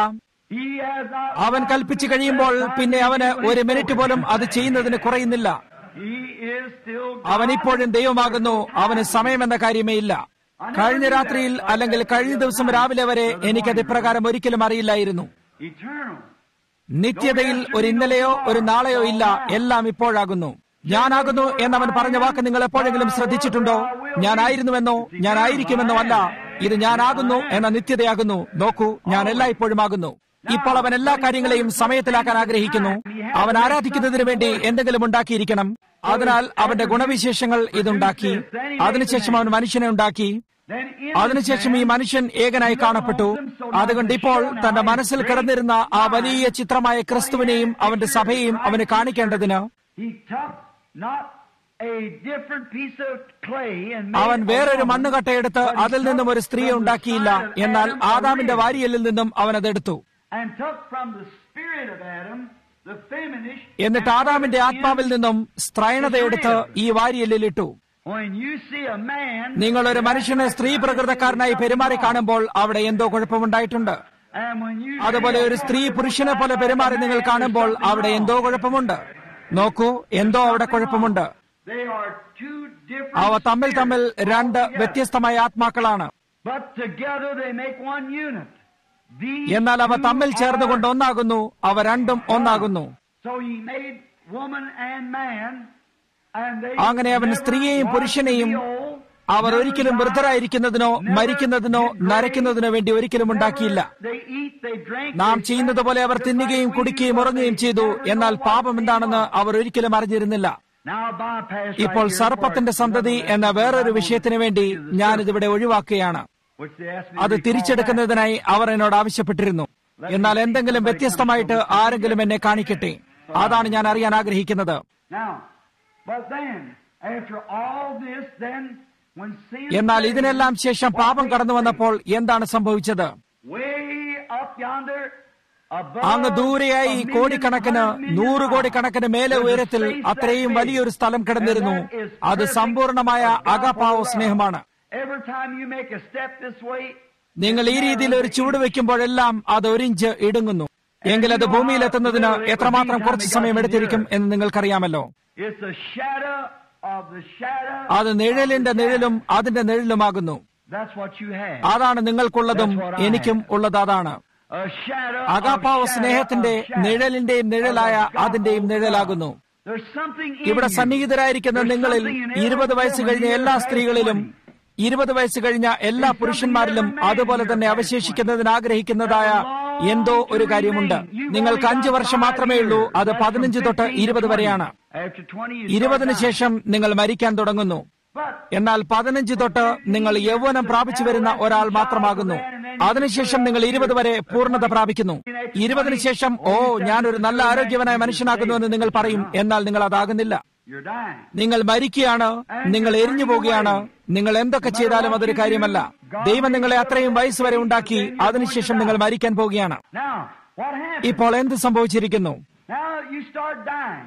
He has not അവൻ കൽപ്പിച്ചു കഴിയുമ്പോൾ പിന്നെ അവന് ഒരു മിനിറ്റ് പോലും അത് ചെയ്യുന്നതിന് കുറയുന്നില്ല He is still അവൻ ഇപ്പോഴും ദൈവമാകുന്നു അവന് സമയമെന്ന കാര്യമേ ഇല്ല കഴിഞ്ഞ രാത്രിയിൽ അല്ലെങ്കിൽ കഴിഞ്ഞ ദിവസം രാവിലെ വരെ എനിക്കത് ഇപ്രകാരം ഒരിക്കലും അറിയില്ലായിരുന്നു eternal. നിത്യതയിൽ ഒരു ഇന്നലെയോ ഒരു നാളെയോ ഇല്ല എല്ലാം ഇപ്പോഴാകുന്നു ഞാനാകുന്നു എന്നവൻ പറഞ്ഞ വാക്ക് നിങ്ങൾ എപ്പോഴെങ്കിലും ശ്രദ്ധിച്ചിട്ടുണ്ടോ ഞാനായിരുന്നുവെന്നോ ഞാനായിരിക്കുമെന്നോ അല്ല ഇത് ഞാനാകുന്നു എന്ന നിത്യതയാകുന്നു നോക്കൂ ഞാൻ എല്ലായ്പ്പോഴും ആകുന്നു ഇപ്പോൾ അവൻ എല്ലാ കാര്യങ്ങളെയും സമയത്തിലാക്കാൻ ആഗ്രഹിക്കുന്നു അവൻ ആരാധിക്കുന്നതിന് വേണ്ടി എന്തെങ്കിലും ഉണ്ടാക്കിയിരിക്കണം അതിനാൽ അവന്റെ ഗുണവിശേഷങ്ങൾ ഇതുണ്ടാക്കി അതിനുശേഷം അവൻ മനുഷ്യനെ ഉണ്ടാക്കി Then in അതിനുശേഷം ഈ മനുഷ്യൻ ഏകനായി കാണപ്പെട്ടു അതുകൊണ്ട് ഇപ്പോൾ തന്റെ മനസ്സിൽ കിടന്നിരുന്ന ആ വലിയ ചിത്രമായ ക്രിസ്തുവിനെയും അവന്റെ സഭയെയും അവന് കാണിക്കേണ്ടതിന് he took not a different piece of clay and made അവൻ a വേറൊരു woman, മണ്ണുകട്ടയെടുത്ത് but he അതിൽ നിന്നും ഒരു took സ്ത്രീയെ from the ഉണ്ടാക്കിയില്ല side of എന്നാൽ Adam a ആദാമിന്റെ rib, വാരിയലിൽ നിന്നും അവൻ അതെടുത്തു and took from the spirit of Adam the feminine എന്നിട്ട് ആദാമിന്റെ ആത്മാവിൽ നിന്നും സ്ത്രൈണതയെടുത്ത് ഈ വാരിയലിലിട്ടു When you see a man നിങ്ങൾ ഒരു മനുഷ്യനെ സ്ത്രീ പ്രകൃതക്കാരനായി പെരുമാറി കാണുമ്പോൾ അവിടെ എന്തോ കുഴപ്പമുണ്ടായിട്ടുണ്ട് and when you അതുപോലെ ഒരു സ്ത്രീ പുരുഷനെ പോലെ പെരുമാറി നിങ്ങൾ കാണുമ്പോൾ അവിടെ എന്തോ കുഴപ്പമുണ്ട് നോക്കൂ എന്തോ അവിടെ കുഴപ്പമുണ്ട് they are two different അവ തമ്മിൽ തമ്മിൽ spirits രണ്ട് altogether. വ്യത്യസ്തമായ ആത്മാക്കളാണ് but together they make one unit These എന്നാൽ അവ two തമ്മിൽ ചേർന്നുകൊണ്ട് are- ഒന്നാകുന്നു അവ രണ്ടും ഒന്നാകുന്നു so he made woman and man and they അങ്ങനെ അവൻ never സ്ത്രീയെയും want പുരുഷനെയും to be old, our never ഒരിക്കലും die, വൃദ്ധരായിരിക്കുന്നതിനോ never മരിക്കുന്നതിനോ get gray, നരയ്ക്കുന്നതിനോ വേണ്ടി ഒരിക്കലും ഉണ്ടാക്കിയില്ല never they eat, they drink, നാം they ചെയ്യുന്നത് പോലെ അവർ just തിന്നുകയും like we കുടിക്കുകയും do, but ഉറങ്ങുകയും they ചെയ്തു never എന്നാൽ know what പാപം they എന്താണെന്ന് are. അവർ ഒരിക്കലും അറിഞ്ഞിരുന്നില്ല Now bypass right ഇപ്പോൾ here സർപ്പത്തിന്റെ for സന്തതി another എന്ന lesson വേറൊരു I want വിഷയത്തിന് to വേണ്ടി do the ഞാനിതിവിടെ ഒഴിവാക്കുകയാണ് serpent, which they asked me to അത് recall back. തിരിച്ചെടുക്കുന്നതിനായി അവർ എന്നോട് ആവശ്യപ്പെട്ടിരുന്നു എന്നാൽ എന്തെങ്കിലും വ്യത്യസ്തമായിട്ട് ആരെങ്കിലും എന്നെ കാണിക്കട്ടെ അതാണ് ഞാൻ അറിയാൻ ആഗ്രഹിക്കുന്നത് Now, but then, after all this, then, when sin എന്നാൽ ഇതിനെല്ലാം ശേഷം പാപം കടന്നു വന്നപ്പോൾ എന്താണ് സംഭവിച്ചത് way up yonder, above അങ്ങ് ദൂരെയായി a million, കോടിക്കണക്കിന് hundred million നൂറ് miles, കോടിക്കണക്കിന് മേലെ there's a ഉയരത്തിൽ space that അത്രയും big. വലിയൊരു സ്ഥലം കിടന്നിരുന്നു And that is അത് perfect സമ്പൂർണമായ agape അകപാവ love. സ്നേഹമാണ് Every time you make a step this way, നിങ്ങൾ ഈ രീതിയിൽ ഒരു ചുവട് വെക്കുമ്പോഴെല്ലാം അത് ഒരിഞ്ച് ഇടുങ്ങുന്നു എങ്കിൽ അത് ഭൂമിയിലെത്തുന്നതിന് എത്രമാത്രം കുറച്ച് സമയം എടുത്തിരിക്കും എന്ന് നിങ്ങൾക്കറിയാമല്ലോ it's a shadow of the shadow. അത് നിഴലിന്റെ നിഴലും അതിന്റെ നിഴലുമാകുന്നു That's what you have. അതാണ് നിങ്ങൾക്കുള്ളതും എനിക്കും ഉള്ളത് അതാണ് A shadow of അകാപ്പാവ shadow സ്നേഹത്തിന്റെ of shadow. നിഴലിന്റെയും നിഴലായ അതിന്റെയും നിഴലാകുന്നു There's something in ഇവിടെ you. സന്നിഹിതരായിരിക്കുന്ന There's നിങ്ങളിൽ something in every ഇരുപത് വയസ്സ് woman കഴിഞ്ഞ here എല്ലാ that സ്ത്രീകളിലും has ഇരുപത് വയസ്സ് കഴിഞ്ഞ എല്ലാ പുരുഷന്മാരിലും അതുപോലെ തന്നെ അവശേഷിക്കുന്നതിന് ആഗ്രഹിക്കുന്നതായ എന്തോ ഒരു കാര്യമുണ്ട് നിങ്ങൾക്ക് അഞ്ചു വർഷം മാത്രമേ ഉള്ളൂ അത് പതിനഞ്ച് തൊട്ട് ഇരുപത് വരെയാണ് After 20, you ഇരുപതിന് start dying. ശേഷം നിങ്ങൾ മരിക്കാൻ തുടങ്ങുന്നു But എന്നാൽ പതിനഞ്ച് തൊട്ട് നിങ്ങൾ യൗവനം പ്രാപിച്ചു വരുന്ന ഒരാൾ മാത്രമാകുന്നു അതിനുശേഷം നിങ്ങൾ ഇരുപത് വരെ പൂർണ്ണത പ്രാപിക്കുന്നു ഇരുപതിന് ശേഷം ഓ ഞാനൊരു നല്ല ആരോഗ്യവനായ മനുഷ്യനാകുന്നുവെന്ന് നിങ്ങൾ പറയും എന്നാൽ നിങ്ങൾ അതാകുന്നില്ല you're dying. നിങ്ങൾ മരിക്കുകയാണ് നിങ്ങൾ എരിഞ്ഞു പോവുകയാണ് നിങ്ങൾ എന്തൊക്കെ ചെയ്താലും അതൊരു കാര്യമല്ല ദൈവം നിങ്ങളെ അത്രയും വയസ്സ് വരെ ഉണ്ടാക്കി അതിനുശേഷം നിങ്ങൾ മരിക്കാൻ പോവുകയാണ് Now, what happened? ഇപ്പോൾ എന്ത് സംഭവിച്ചിരിക്കുന്നു Now you start dying.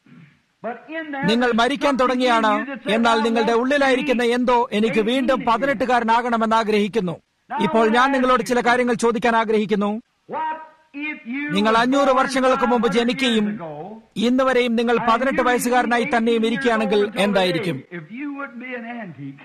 But in there, നിങ്ങൾ there's മരിക്കാൻ something തുടങ്ങിയാണ് in you that says, എന്നാൽ "I നിങ്ങളുടെ want to ഉള്ളിലായിരിക്കുന്ന be എന്തോ എനിക്ക് വീണ്ടും 18 again." പതിനെട്ടുകാരനാകണമെന്ന് ആഗ്രഹിക്കുന്നു ഇപ്പോൾ ഞാൻ നിങ്ങളോട് ചില കാര്യങ്ങൾ ചോദിക്കാൻ ആഗ്രഹിക്കുന്നു What if you നിങ്ങൾ were അഞ്ഞൂറ് born വർഷങ്ങൾക്ക് മുമ്പ് 500 ജനിക്കുകയും years ago, ഇന്ന് വരെയും നിങ്ങൾ and പതിനെട്ട് you വയസ്സുകാരനായി remain തന്നെയും 18 years ഇരിക്കുകയാണെങ്കിൽ old until എന്തായിരിക്കും today, If you wouldn't be an antique.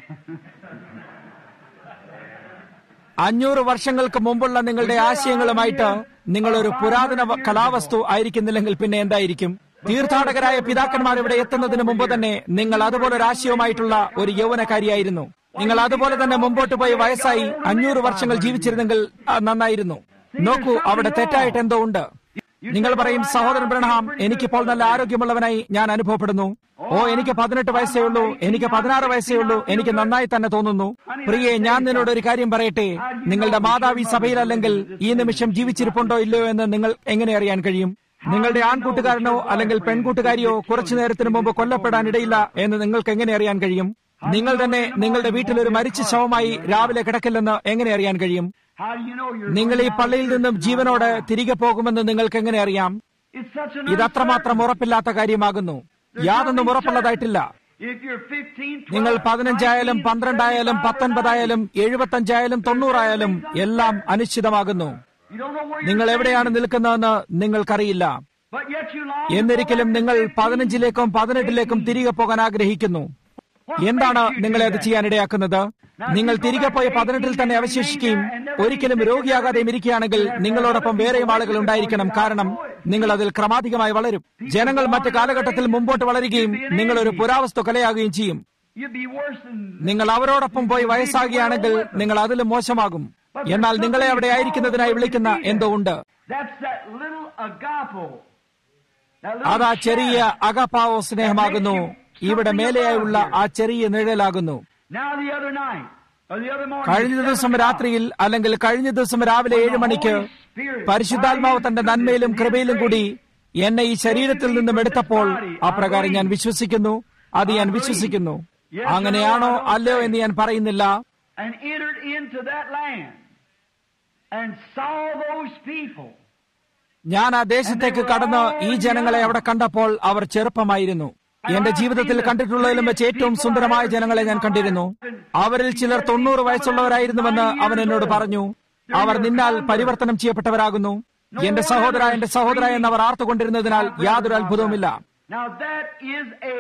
അഞ്ഞൂറ് വർഷങ്ങൾക്ക് മുമ്പുള്ള നിങ്ങളുടെ ആശയങ്ങളുമായിട്ട് നിങ്ങൾ ഒരു പുരാതന വ- കലാവസ്തു ആയിരിക്കുന്നില്ലെങ്കിൽ പിന്നെ എന്തായിരിക്കും തീർത്ഥാടകരായ പിതാക്കന്മാർ ഇവിടെ എത്തുന്നതിന് മുമ്പ് തന്നെ നിങ്ങൾ അതുപോലെ ഒരു ആശയവുമായിട്ടുള്ള ഒരു യൗവനക്കാരിയായിരുന്നു നിങ്ങൾ അതുപോലെ തന്നെ മുമ്പോട്ട് പോയി വയസ്സായി അഞ്ഞൂറ് വർഷങ്ങൾ ജീവിച്ചിരുന്നെങ്കിൽ ആ, നന്നായിരുന്നു നോക്കൂ അവിടെ തെറ്റായിട്ട് എന്തോ ഉണ്ട് നിങ്ങൾ പറയും സഹോദരൻ ബ്രഹ്ഹാം എനിക്കിപ്പോൾ നല്ല ആരോഗ്യമുള്ളവനായി ഞാൻ അനുഭവപ്പെടുന്നു ഓ എനിക്ക് പതിനെട്ട് വയസ്സേ ഉള്ളൂ എനിക്ക് പതിനാറ് വയസ്സേ ഉള്ളൂ എനിക്ക് നന്നായി തന്നെ തോന്നുന്നു പ്രിയെ ഞാൻ നിന്നോട് ഒരു കാര്യം പറയട്ടെ നിങ്ങളുടെ മാതാവ് ഈ സഭയിലല്ലെങ്കിൽ ഈ നിമിഷം ജീവിച്ചിരിപ്പുണ്ടോ ഇല്ലയോ എന്ന് നിങ്ങൾ എങ്ങനെ അറിയാൻ കഴിയും നിങ്ങളുടെ ആൺകൂട്ടുകാരനോ അല്ലെങ്കിൽ പെൺകൂട്ടുകാരിയോ കുറച്ചു നേരത്തിന് മുമ്പ് കൊല്ലപ്പെടാൻ ഇടയില്ല എന്ന് നിങ്ങൾക്ക് എങ്ങനെ അറിയാൻ കഴിയും നിങ്ങൾ തന്നെ നിങ്ങളുടെ വീട്ടിൽ ഒരു മരിച്ച ശവമായി രാവിലെ കിടക്കില്ലെന്ന് എങ്ങനെ അറിയാൻ കഴിയും How do you know you're നിങ്ങൾ ഈ going out പള്ളിയിൽ here നിന്നും to ജീവനോട് die? തിരികെ പോകുമെന്ന് നിങ്ങൾക്ക് എങ്ങനെ അറിയാം It's such an ഇത് അത്രമാത്രം uncertain- ഉറപ്പില്ലാത്ത കാര്യമാകുന്നു There's യാതൊന്നും nothing ഉറപ്പുള്ളതായിട്ടില്ല certain. If you're 15, 12, നിങ്ങൾ പതിനഞ്ചായാലും 19, പന്ത്രണ്ടായാലും 75, പത്തൊൻപതായാലും എഴുപത്തഞ്ചായാലും തൊണ്ണൂറായാലും എല്ലാം അനിശ്ചിതമാകുന്നു You don't know where you're നിങ്ങൾ എവിടെയാണ് standing. നിൽക്കുന്നതെന്ന് നിങ്ങൾക്കറിയില്ല But yet you long എന്നിരിക്കലും to go നിങ്ങൾ back to 15. പതിനഞ്ചിലേക്കും പതിനെട്ടിലേക്കും തിരികെ പോകാൻ ആഗ്രഹിക്കുന്നു എന്താണ് നിങ്ങളെ അത് ചെയ്യാൻ ഇടയാക്കുന്നത് നിങ്ങൾ തിരികെ പോയ പതിനെട്ടിൽ തന്നെ അവശേഷിക്കുകയും ഒരിക്കലും രോഗിയാകാതെയും ഇരിക്കുകയാണെങ്കിൽ നിങ്ങളോടൊപ്പം വേറെയും ആളുകൾ ഉണ്ടായിരിക്കണം കാരണം നിങ്ങൾ അതിൽ ക്രമാധികമായി വളരും ജനങ്ങൾ മറ്റ് കാലഘട്ടത്തിൽ മുമ്പോട്ട് വളരുകയും നിങ്ങൾ ഒരു പുരാവസ്തു കലയാകുകയും ചെയ്യും You'd be worse than നിങ്ങൾ അവരോടൊപ്പം പോയി വയസ്സാകുകയാണെങ്കിൽ നിങ്ങൾ അതിലും മോശമാകും എന്നാൽ നിങ്ങളെ അവിടെ ആയിരിക്കുന്നതിനായി വിളിക്കുന്ന എന്തോ ഉണ്ട് That's that little agapo. That little അത് ആ ചെറിയ shadow. അകപ്പാവോ സ്നേഹമാകുന്നു ഇവിടെ മേലെയായുള്ള ആ ചെറിയ നിഴലാകുന്നു Now the other night, or the other morning, കഴിഞ്ഞ ദിവസം രാത്രിയിൽ അല്ലെങ്കിൽ കഴിഞ്ഞ ദിവസം രാവിലെ ഏഴ് മണിക്ക് പരിശുദ്ധാത്മാവ് തന്റെ നന്മയിലും കൃപയിലും കൂടി എന്നെ ഈ ശരീരത്തിൽ നിന്നും എടുത്തപ്പോൾ അപ്രകാരം ഞാൻ വിശ്വസിക്കുന്നു അത് ഞാൻ വിശ്വസിക്കുന്നു അങ്ങനെയാണോ അല്ലയോ എന്ന് ഞാൻ പറയുന്നില്ല and entered into that land and saw those people. ഞാൻ ആ ദേശത്തേക്ക് കടന്ന് ഈ ജനങ്ങളെ അവിടെ കണ്ടപ്പോൾ അവർ ചെറുപ്പമായിരുന്നു എന്റെ ജീവിതത്തിൽ കണ്ടിട്ടുള്ളതിലും വെച്ച് ഏറ്റവും സുന്ദരമായ ജനങ്ങളെ ഞാൻ കണ്ടിരുന്നു അവരിൽ ചിലർ തൊണ്ണൂറ് വയസ്സുള്ളവരായിരുന്നുവെന്ന് അവൻ എന്നോട് പറഞ്ഞു അവർ നിന്നാൽ പരിവർത്തനം ചെയ്യപ്പെട്ടവരാകുന്നു എന്റെ സഹോദര എന്റെ സഹോദര എന്നവർ ആർത്തുകൊണ്ടിരുന്നതിനാൽ യാതൊരു അത്ഭുതവുമില്ല Now that is a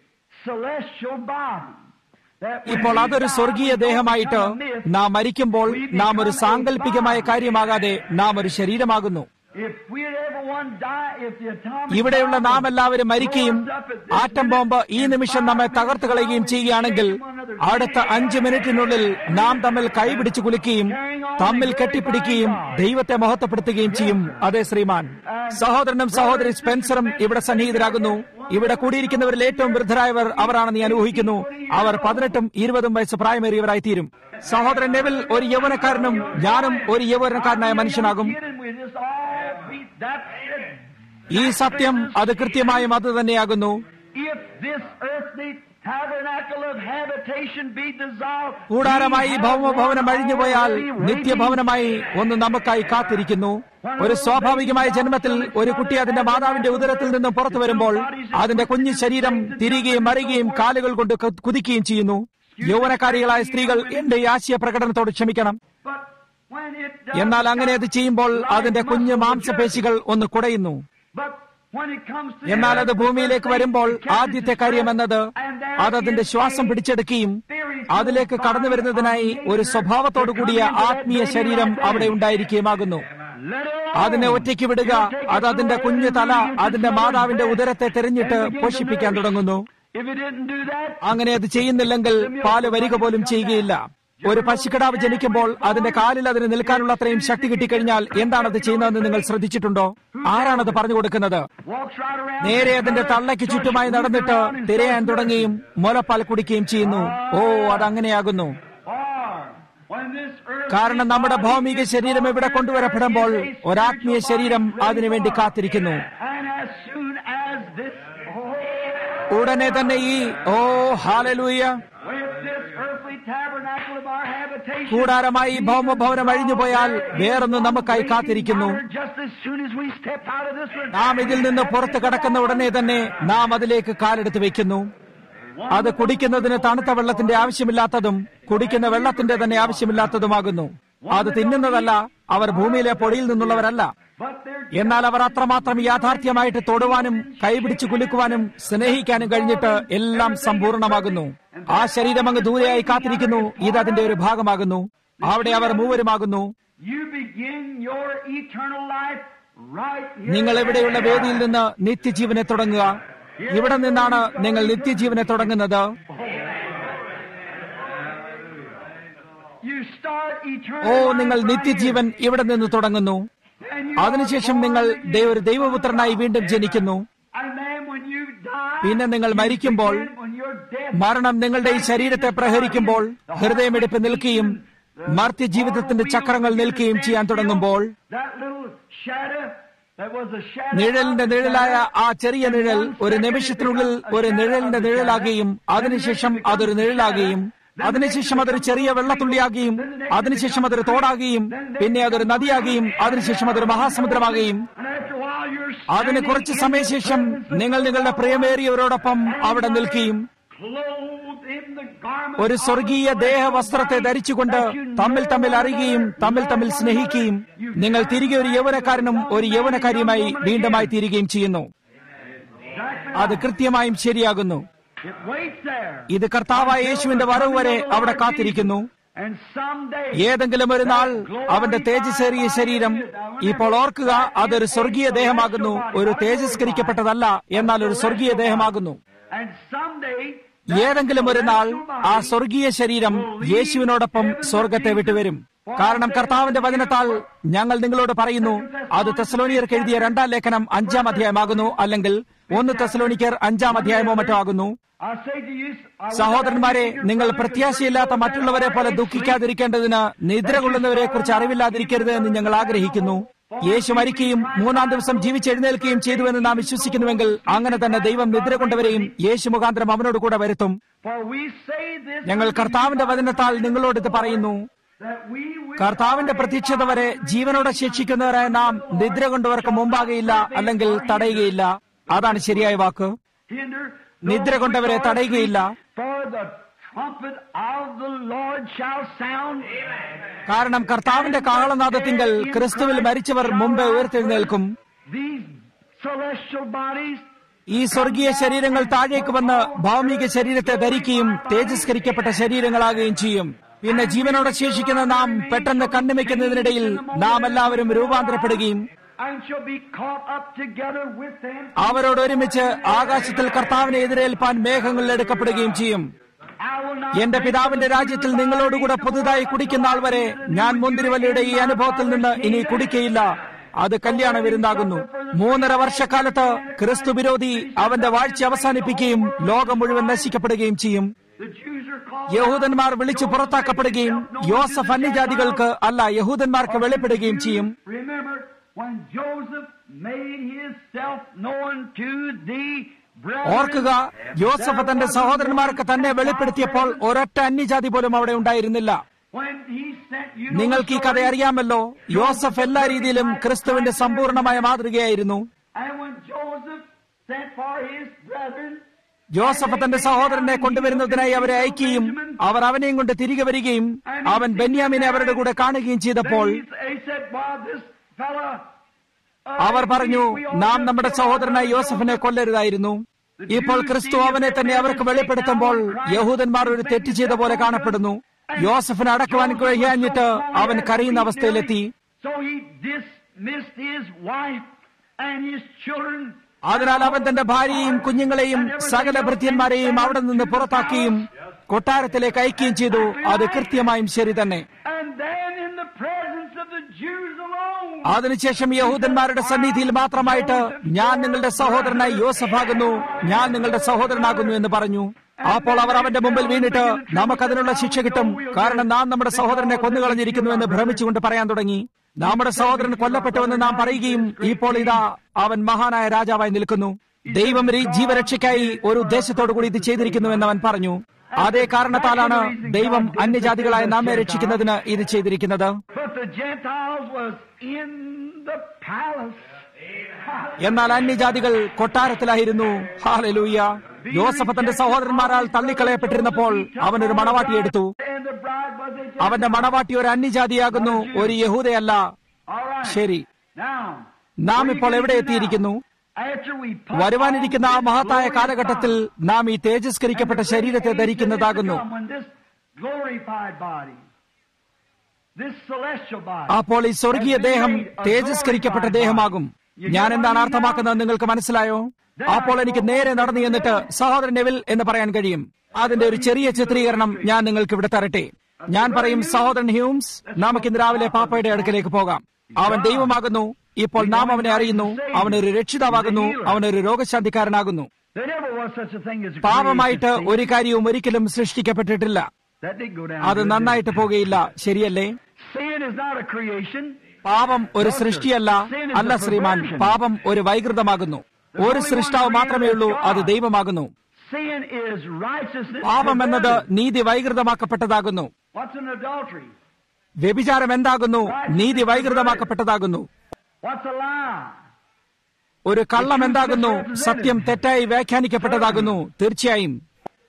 celestial body. That when ഇപ്പോൾ we അതൊരു die, സ്വർഗീയ we don't ദേഹമായിട്ട് become a myth. നാം മരിക്കുമ്പോൾ നാം ഒരു സാങ്കല്പികമായ കാര്യമാകാതെ നാം ഒരു ശരീരമാകുന്നു If we had ever one die, if the atomic ഇവിടെയുള്ള bomb നാം എല്ലാവരും മരിക്കുകയും blows up at this atom minute, bomb ഈ in നിമിഷം five നമ്മെ minutes, തകർത്ത് കളയുകയും we ചെയ്യുകയാണെങ്കിൽ shake one another's അടുത്ത hand. അഞ്ച് മിനിറ്റിനുള്ളിൽ നാം തമ്മിൽ കൈപിടിച്ചു കുലുക്കുകയും തമ്മിൽ കെട്ടിപ്പിടിക്കുകയും ദൈവത്തെ മഹത്വപ്പെടുത്തുകയും ചെയ്യും അതെ ശ്രീമാൻ സഹോദരനും സഹോദരി സ്പെൻസറും ഇവിടെ സന്നിഹിതരാകുന്നു ഇവിടെ കൂടിയിരിക്കുന്നവരിൽ ഏറ്റവും വൃദ്ധരായവർ അവരാണെന്ന് ഞാൻ ഊഹിക്കുന്നു അവർ പതിനെട്ടും ഇരുപതും വയസ്സ് പ്രായമേറിയവരായി തീരും സഹോദരൻ നെവിൽ ഒരു യൗവനക്കാരനും ഞാനും ഒരു യൗവനക്കാരനായ മനുഷ്യനാകും And we just all be, that's it. ഈ സത്യം അത് കൃത്യമായും അത് തന്നെയാകുന്നു If this earthly tabernacle of habitation be dissolved, കൂടാരമായി we have ഭൗമഭവനം one അഴിഞ്ഞുപോയാൽ already waiting. നിത്യഭവനമായി ഒന്ന് നമുക്കായി കാത്തിരിക്കുന്നു ഒരു സ്വാഭാവികമായ ജന്മത്തിൽ ഒരു കുട്ടി അതിന്റെ മാതാവിന്റെ ഉദരത്തിൽ നിന്നും പുറത്തു വരുമ്പോൾ അതിന്റെ കുഞ്ഞു ശരീരം തിരികെയും മറിയുകയും കാലുകൾ കൊണ്ട് കു- കുതിക്കുകയും ചെയ്യുന്നു യൗവനക്കാരികളായ സ്ത്രീകൾ എന്റെ ഈ ആശയ പ്രകടനത്തോട് ക്ഷമിക്കണം But when it does എന്നാൽ അങ്ങനെ അത് ചെയ്യുമ്പോൾ അതിന്റെ കുഞ്ഞു മാംസപേശികൾ ഒന്ന് കുടയുന്നു But when it comes to എന്നാൽ അത് ഭൂമിയിലേക്ക് വരുമ്പോൾ ആദ്യത്തെ കാര്യം എന്നത് അത് അതിന്റെ ശ്വാസം പിടിച്ചെടുക്കുകയും അതിലേക്ക് കടന്നു വരുന്നതിനായി ഒരു സ്വഭാവത്തോടു കൂടിയ ആത്മീയ ശരീരം അവിടെ ഉണ്ടായിരിക്കുകയുമാകുന്നു Let it alone. അതിനെ ഒറ്റയ്ക്ക് വിടുക അത് അതിന്റെ കുഞ്ഞു തല അതിന്റെ മാതാവിന്റെ ഉദരത്തെ തെരഞ്ഞിട്ട് പോഷിപ്പിക്കാൻ തുടങ്ങുന്നു If it didn't do that, അങ്ങനെ അത് ചെയ്യുന്നില്ലെങ്കിൽ പാല് വരിക പോലും ചെയ്യുകയില്ല ഒരു പശുക്കിടാവ് ജനിക്കുമ്പോൾ അതിന്റെ കാലിൽ അതിന് നിൽക്കാനുള്ള അത്രയും ശക്തി കിട്ടിക്കഴിഞ്ഞാൽ എന്താണത് ചെയ്യുന്നതെന്ന് നിങ്ങൾ ശ്രദ്ധിച്ചിട്ടുണ്ടോ ആരാണത് പറഞ്ഞു കൊടുക്കുന്നത് walks right around. നേരെ അതിന്റെ തള്ളയ്ക്ക് ചുറ്റുമായി നടന്നിട്ട് തിരയാൻ തുടങ്ങുകയും മുലപ്പാൽ കുടിക്കുകയും ചെയ്യുന്നു ഓ അതങ്ങനെയാകുന്നു Or when this earth കാരണം നമ്മുടെ ഭൗമിക ശരീരം ഇവിടെ കൊണ്ടുവരപ്പെടുമ്പോൾ ഒരാത്മീയ ശരീരം അതിനുവേണ്ടി കാത്തിരിക്കുന്നു And as soon as this, oh, ഉടനെ തന്നെ ഈ oh hallelujah with this earthly tabernacle of our habitation, കൂടാരമായി ഭൗമഭവനം അഴിഞ്ഞുപോയാൽ വേറൊന്ന് നമുക്കായി കാത്തിരിക്കുന്നു just as soon as we step out of this room, നാം ഇതിൽ നിന്ന് പുറത്ത് കടക്കുന്ന ഉടനെ തന്നെ നാം അതിലേക്ക് കാലെടുത്ത് വെക്കുന്നു അത് കുടിക്കുന്നതിന് തണുത്ത വെള്ളത്തിന്റെ ആവശ്യമില്ലാത്തതും കുടിക്കുന്ന വെള്ളത്തിന്റെ തന്നെ ആവശ്യമില്ലാത്തതുമാകുന്നു അത് തിന്നുന്നതല്ല അവർ ഭൂമിയിലെ പൊടിയിൽ നിന്നുള്ളവരല്ല but they're എന്നാൽ അവർ അത്രമാത്രം യാഥാർത്ഥ്യമായിട്ട് തൊടുവാനും കൈപിടിച്ച് കുലുക്കുവാനും സ്നേഹിക്കാനും കഴിഞ്ഞിട്ട് എല്ലാം സമ്പൂർണ്ണമാകുന്നു ആ ശരീരം അങ്ങ് ദൂരെയായി കാത്തിരിക്കുന്നു ഇത് അതിന്റെ ഒരു ഭാഗമാകുന്നു അവിടെ അവർ മൂവരുമാകുന്നു you begin your eternal life right here. നിങ്ങൾ ഇവിടെയുള്ള വേദിയിൽ നിന്ന് നിത്യജീവനെ തുടങ്ങുക ഇവിടെ നിന്നാണ് നിങ്ങൾ നിത്യജീവനെ തുടങ്ങുന്നത് You start eternal oh life നിങ്ങൾ right നിത്യജീവൻ ഇവിടെ നിന്ന് തുടങ്ങുന്നു here. And you അതിനുശേഷം are നിങ്ങൾ born ദൈവ- ഒരു ദൈവപുത്രനായി വീണ്ടും ജനിക്കുന്നു And then when you die, പിന്നെ നിങ്ങൾ you മരിക്കുമ്പോൾ begin when you're dead. മരണം നിങ്ങളുടെ ഈ ശരീരത്തെ പ്രഹരിക്കുമ്പോൾ ഹൃദയമിടിപ്പ് നിൽക്കുകയും മർത്യ ജീവിതത്തിന്റെ ചക്രങ്ങൾ നിൽക്കുകയും ചെയ്യാൻ തുടങ്ങുമ്പോൾ That little shadow that was a shadow നിഴലിന്റെ of the നിഴലായ shadow, ആ ചെറിയ നിഴൽ ഒരു നിമിഷത്തിനുള്ളിൽ ഒരു നിഴലിന്റെ നിഴലാകുകയും അതിനുശേഷം അതൊരു നിഴലാകുകയും അതിനുശേഷം അതൊരു ചെറിയ വെള്ളത്തുള്ളിയാകുകയും അതിനുശേഷം അതൊരു തോടാകുകയും പിന്നെ അതൊരു നദിയാകുകയും അതിനുശേഷം അതൊരു മഹാസമുദ്രമാകുകയും And after a while you're അതിന് കുറച്ച് സമയശേഷം നിങ്ങൾ നിങ്ങളുടെ പ്രിയമേറിയവരോടൊപ്പം അവിടെ നിൽക്കുകയും clothed in the ഒരു സ്വർഗീയ ദേഹവസ്ത്രത്തെ ധരിച്ചുകൊണ്ട് തമ്മിൽ തമ്മിൽ അറിയുകയും തമ്മിൽ തമ്മിൽ സ്നേഹിക്കുകയും നിങ്ങൾ തിരികെ ഒരു യൗവനക്കാരനും ഒരു യൗവനക്കാരിയുമായി വീണ്ടുമായി തീരുകയും ചെയ്യുന്നു അത് കൃത്യമായും ശരിയാകുന്നു It waits there. ഇത് കർത്താവായ യേശുവിന്റെ വരവ് വരെ അവിടെ കാത്തിരിക്കുന്നു And someday, ഏതെങ്കിലും ഒരു നാൾ അവന്റെ തേജസ്സേറിയ ശരീരം ഇപ്പോൾ ഓർക്കുക അതൊരു സ്വർഗീയ ദേഹമാകുന്നു ഒരു തേജസ്കരിക്കപ്പെട്ടതല്ല എന്നാൽ ഒരു സ്വർഗീയ ദേഹമാകുന്നു and someday, ഏതെങ്കിലും ഒരു നാൾ ആ സ്വർഗീയ ശരീരം യേശുവിനോടൊപ്പം സ്വർഗത്തെ വിട്ടുവരും കാരണം കർത്താവിന്റെ വചനത്താൽ ഞങ്ങൾ നിങ്ങളോട് പറയുന്നു അത് തെസലോണിയർക്ക് എഴുതിയ രണ്ടാം ലേഖനം അഞ്ചാം അധ്യായമാകുന്നു അല്ലെങ്കിൽ ഒന്ന് തെസലോണിക്കർ അഞ്ചാം അധ്യായമോ മറ്റോ ആകുന്നു I say to you, I സഹോദരന്മാരെ നിങ്ങൾ പ്രത്യാശയില്ലാത്ത മറ്റുള്ളവരെ പോലെ ദുഃഖിക്കാതിരിക്കേണ്ടതിന് നിദ്ര കൊള്ളുന്നവരെ കുറിച്ച് അറിവില്ലാതിരിക്കരുത് എന്ന് ഞങ്ങൾ ആഗ്രഹിക്കുന്നു യേശു മരിക്കുകയും മൂന്നാം ദിവസം ജീവിച്ചെഴുന്നേൽക്കുകയും ചെയ്തുവെന്ന് നാം വിശ്വസിക്കുന്നുവെങ്കിൽ അങ്ങനെ തന്നെ ദൈവം നിദ്ര കൊണ്ടവരെയും യേശു മുഖാന്തരം അവനോട് കൂടെ വരുത്തും For we say this ഞങ്ങൾ കർത്താവിന്റെ വചനത്താൽ നിങ്ങളോട് ഇത് പറയുന്നു that we will കർത്താവിന്റെ പ്രത്യക്ഷത വരെ ജീവനോടെ ശിക്ഷിക്കുന്നവരായ നാം നിദ്ര കൊണ്ടവർക്ക് മുമ്പാകെയില്ല അല്ലെങ്കിൽ തടയുകയില്ല അതാണ് ശരിയായ വാക്ക് hinder നിദ്ര കൊണ്ടവരെ തടയുകയില്ല For the trumpet of the Lord shall sound. കാരണം കർത്താവിന്റെ കാഹളനാദത്തിങ്കൽ ക്രിസ്തുവിൽ മരിച്ചവർ മുമ്പേ ഉയർത്തെഴുന്നേൽക്കും These celestial bodies ഈ സ്വർഗീയ ശരീരങ്ങൾ താഴേക്ക് വന്ന് ഭൗമിക ശരീരത്തെ ധരിക്കുകയും തേജസ്കരിക്കപ്പെട്ട ശരീരങ്ങളാകുകയും ചെയ്യും പിന്നെ ജീവനോടെ ശേഷിക്കുന്ന നാം പെട്ടെന്ന് കണ്ണുമിക്കുന്നതിനിടയിൽ നാം എല്ലാവരും രൂപാന്തരപ്പെടുകയും and shall be caught up together with them. അവരോട് ഒരുമിച്ച് ആകാശത്തിൽ കർത്താവിനെ എതിരേൽപ്പാൻ മേഘങ്ങളിൽ എടുക്കപ്പെടുകയും ചെയ്യും I will not എന്റെ പിതാവിന്റെ രാജ്യത്തിൽ നിങ്ങളോടുകൂടെ പുതുതായി കുടിക്കുന്ന ആൾ വരെ ഞാൻ മുന്തിരിവല്ലയുടെ ഈ അനുഭവത്തിൽ നിന്ന് ഇനി കുടിക്കയില്ല അത് കല്യാണ വിരുന്നാകുന്നു മൂന്നര വർഷക്കാലത്ത് ക്രിസ്തു വിരോധി അവന്റെ വാഴ്ച അവസാനിപ്പിക്കുകയും ലോകം മുഴുവൻ നശിക്കപ്പെടുകയും ചെയ്യും The Jews are called. യഹൂദന്മാർ വിളിച്ചു പുറത്താക്കപ്പെടുകയും യോസഫ് അന്യജാതികൾക്ക് അല്ല യഹൂദന്മാർക്ക് വെളിപ്പെടുകയും ചെയ്യും Remember when Joseph made himself known to the brethren. ഓർക്കുക യോസഫ് തന്റെ സഹോദരന്മാർക്ക് തന്നെ വെളിപ്പെടുത്തിയപ്പോൾ ഒരൊറ്റ അന്യജാതി പോലും അവിടെ ഉണ്ടായിരുന്നില്ല When he sent you know നിങ്ങൾക്ക് ഈ the കഥ story. അറിയാമല്ലോ യോസഫ് എല്ലാ രീതിയിലും ക്രിസ്തുവിന്റെ സമ്പൂർണമായ മാതൃകയായിരുന്നു And when Joseph sent for his brethren, Joseph തന്റെ സഹോദരനെ കൊണ്ടുവരുന്നതിനായി അവരെ അയക്കുകയും അവർ അവനെയും കൊണ്ട് തിരികെ വരികയും അവൻ ബെന്യാമിനെ അവരുടെ കൂടെ കാണുകയും ചെയ്തപ്പോൾ then he, he said, "Well, this fella." uh, അവർ പറഞ്ഞു we all നാം have നമ്മുടെ killed സഹോദരനായ our യോസഫിനെ കൊല്ലരുതായിരുന്നു ഇപ്പോൾ ക്രിസ്തു അവനെ തന്നെ അവർക്ക് വെളിപ്പെടുത്തുമ്പോൾ യഹൂദന്മാർ ഒരു തെറ്റ് ചെയ്ത പോലെ കാണപ്പെടുന്നു യോസഫിനെ അടക്കുവാൻ കഴിയാഞ്ഞിട്ട് അവൻ കരയുന്ന അവസ്ഥയിലെത്തി So he dismissed his wife and his children. അതിനാൽ അവൻ തന്റെ ഭാര്യയെയും കുഞ്ഞുങ്ങളെയും സകല ഭൃത്യന്മാരെയും അവിടെ നിന്ന് പുറത്താക്കുകയും കൊട്ടാരത്തിലേക്ക് അയക്കുകയും ചെയ്തു അത് കൃത്യമായും ശരി തന്നെ And then in the presence of the Jews alone, അതിനുശേഷം യഹൂദന്മാരുടെ സന്നിധിയിൽ മാത്രമായിട്ട് ഞാൻ നിങ്ങളുടെ സഹോദരനായി യോസഫാകുന്നു ഞാൻ നിങ്ങളുടെ സഹോദരനാകുന്നു എന്ന് പറഞ്ഞു അപ്പോൾ അവർ അവന്റെ മുമ്പിൽ വീണിട്ട് നമുക്കതിനുള്ള ശിക്ഷ കിട്ടും കാരണം നാം നമ്മുടെ സഹോദരനെ കൊന്നുകളഞ്ഞിരിക്കുന്നു എന്ന് ഭ്രമിച്ചുകൊണ്ട് പറയാൻ തുടങ്ങി നമ്മുടെ സഹോദരൻ കൊല്ലപ്പെട്ടുവെന്ന് നാം പറയുകയും ഇപ്പോൾ ഇതാ അവൻ മഹാനായ രാജാവായി നിൽക്കുന്നു ദൈവം ഈ ജീവരക്ഷയ്ക്കായി ഒരു ഉദ്ദേശത്തോടു കൂടി ഇത് ചെയ്തിരിക്കുന്നുവെന്ന് അവൻ പറഞ്ഞു അതേ കാരണത്താലാണ് ദൈവം അന്യജാതികളായ നമ്മെ രക്ഷിക്കുന്നതിന് ഇത് ചെയ്തിരിക്കുന്നത് but the Gentiles was in the palace. എന്നാൽ അന്യജാതികൾ കൊട്ടാരത്തിലായിരുന്നു ഹാലലൂയ യോസഫ് തന്റെ സഹോദരന്മാരാൽ തള്ളിക്കളയപ്പെട്ടിരുന്നപ്പോൾ അവൻ ഒരു മണവാട്ടി എടുത്തു And the bride was a Gentile. അവന്റെ മണവാട്ടി ഒരു അന്യജാതിയാകുന്നു ഒരു യഹൂദയല്ല All right. ശരി Now, നാം ഇപ്പോൾ എവിടെ എത്തിയിരിക്കുന്നു after we put വരുവാനിരിക്കുന്ന ആ on this മഹത്തായ glorified കാലഘട്ടത്തിൽ നാം ഈ തേജസ്കരിക്കപ്പെട്ട ശരീരത്തെ ധരിക്കുന്നതാകുന്നു When this glorified body, this celestial body, അപ്പോൾ ഈ സ്വർഗീയ ദേഹം തേജസ്കരിക്കപ്പെട്ട ദേഹമാകും ഞാൻ എന്താണ് അർത്ഥമാക്കുന്നത് നിങ്ങൾക്ക് മനസ്സിലായോ അപ്പോൾ എനിക്ക് നേരെ നടന്നു എന്നിട്ട് സഹോദരൻ നെവിൽ എന്ന് പറയാൻ കഴിയും അതിന്റെ ഒരു ചെറിയ ചിത്രീകരണം ഞാൻ നിങ്ങൾക്ക് ഇവിടെ തരട്ടെ ഞാൻ പറയും സഹോദരൻ ഹ്യൂംസ് നമുക്ക് ഇന്ന് രാവിലെ പാപ്പയുടെ അടുക്കലേക്ക് പോകാം അവൻ ദൈവമാകുന്നു ഇപ്പോൾ നാം അവനെ അറിയുന്നു അവനൊരു രക്ഷിതാവാകുന്നു അവനൊരു രോഗശാന്തിക്കാരനാകുന്നു there never was such a thing as a പാപമായിട്ട് creation thing. ഒരു കാര്യവും ഒരിക്കലും സൃഷ്ടിക്കപ്പെട്ടിട്ടില്ല That didn't go down. അത് good, did നന്നായിട്ട് it? പോകുകയില്ല ശരിയല്ലേ Sin is not a creation. പാപം ഒരു സൃഷ്ടിയല്ല അല്ല ശ്രീമാൻ പാപം ഒരു വൈകൃതമാകുന്നു ഒരു സൃഷ്ടാവ് മാത്രമേ ഉള്ളൂ അത് ദൈവമാകുന്നു Sin is righteousness. പാപം എന്നത് perverted. നീതി വൈകൃതമാക്കപ്പെട്ടതാകുന്നു What's an adultery? വ്യഭിചാരം എന്താകുന്നു നീതി വൈകൃതമാക്കപ്പെട്ടതാകുന്നു What's a lie? ഒരു കള്ളം എന്താകുന്നു സത്യം തെറ്റായി വ്യാഖ്യാനിക്കപ്പെട്ടതാകുന്നു തീർച്ചയായും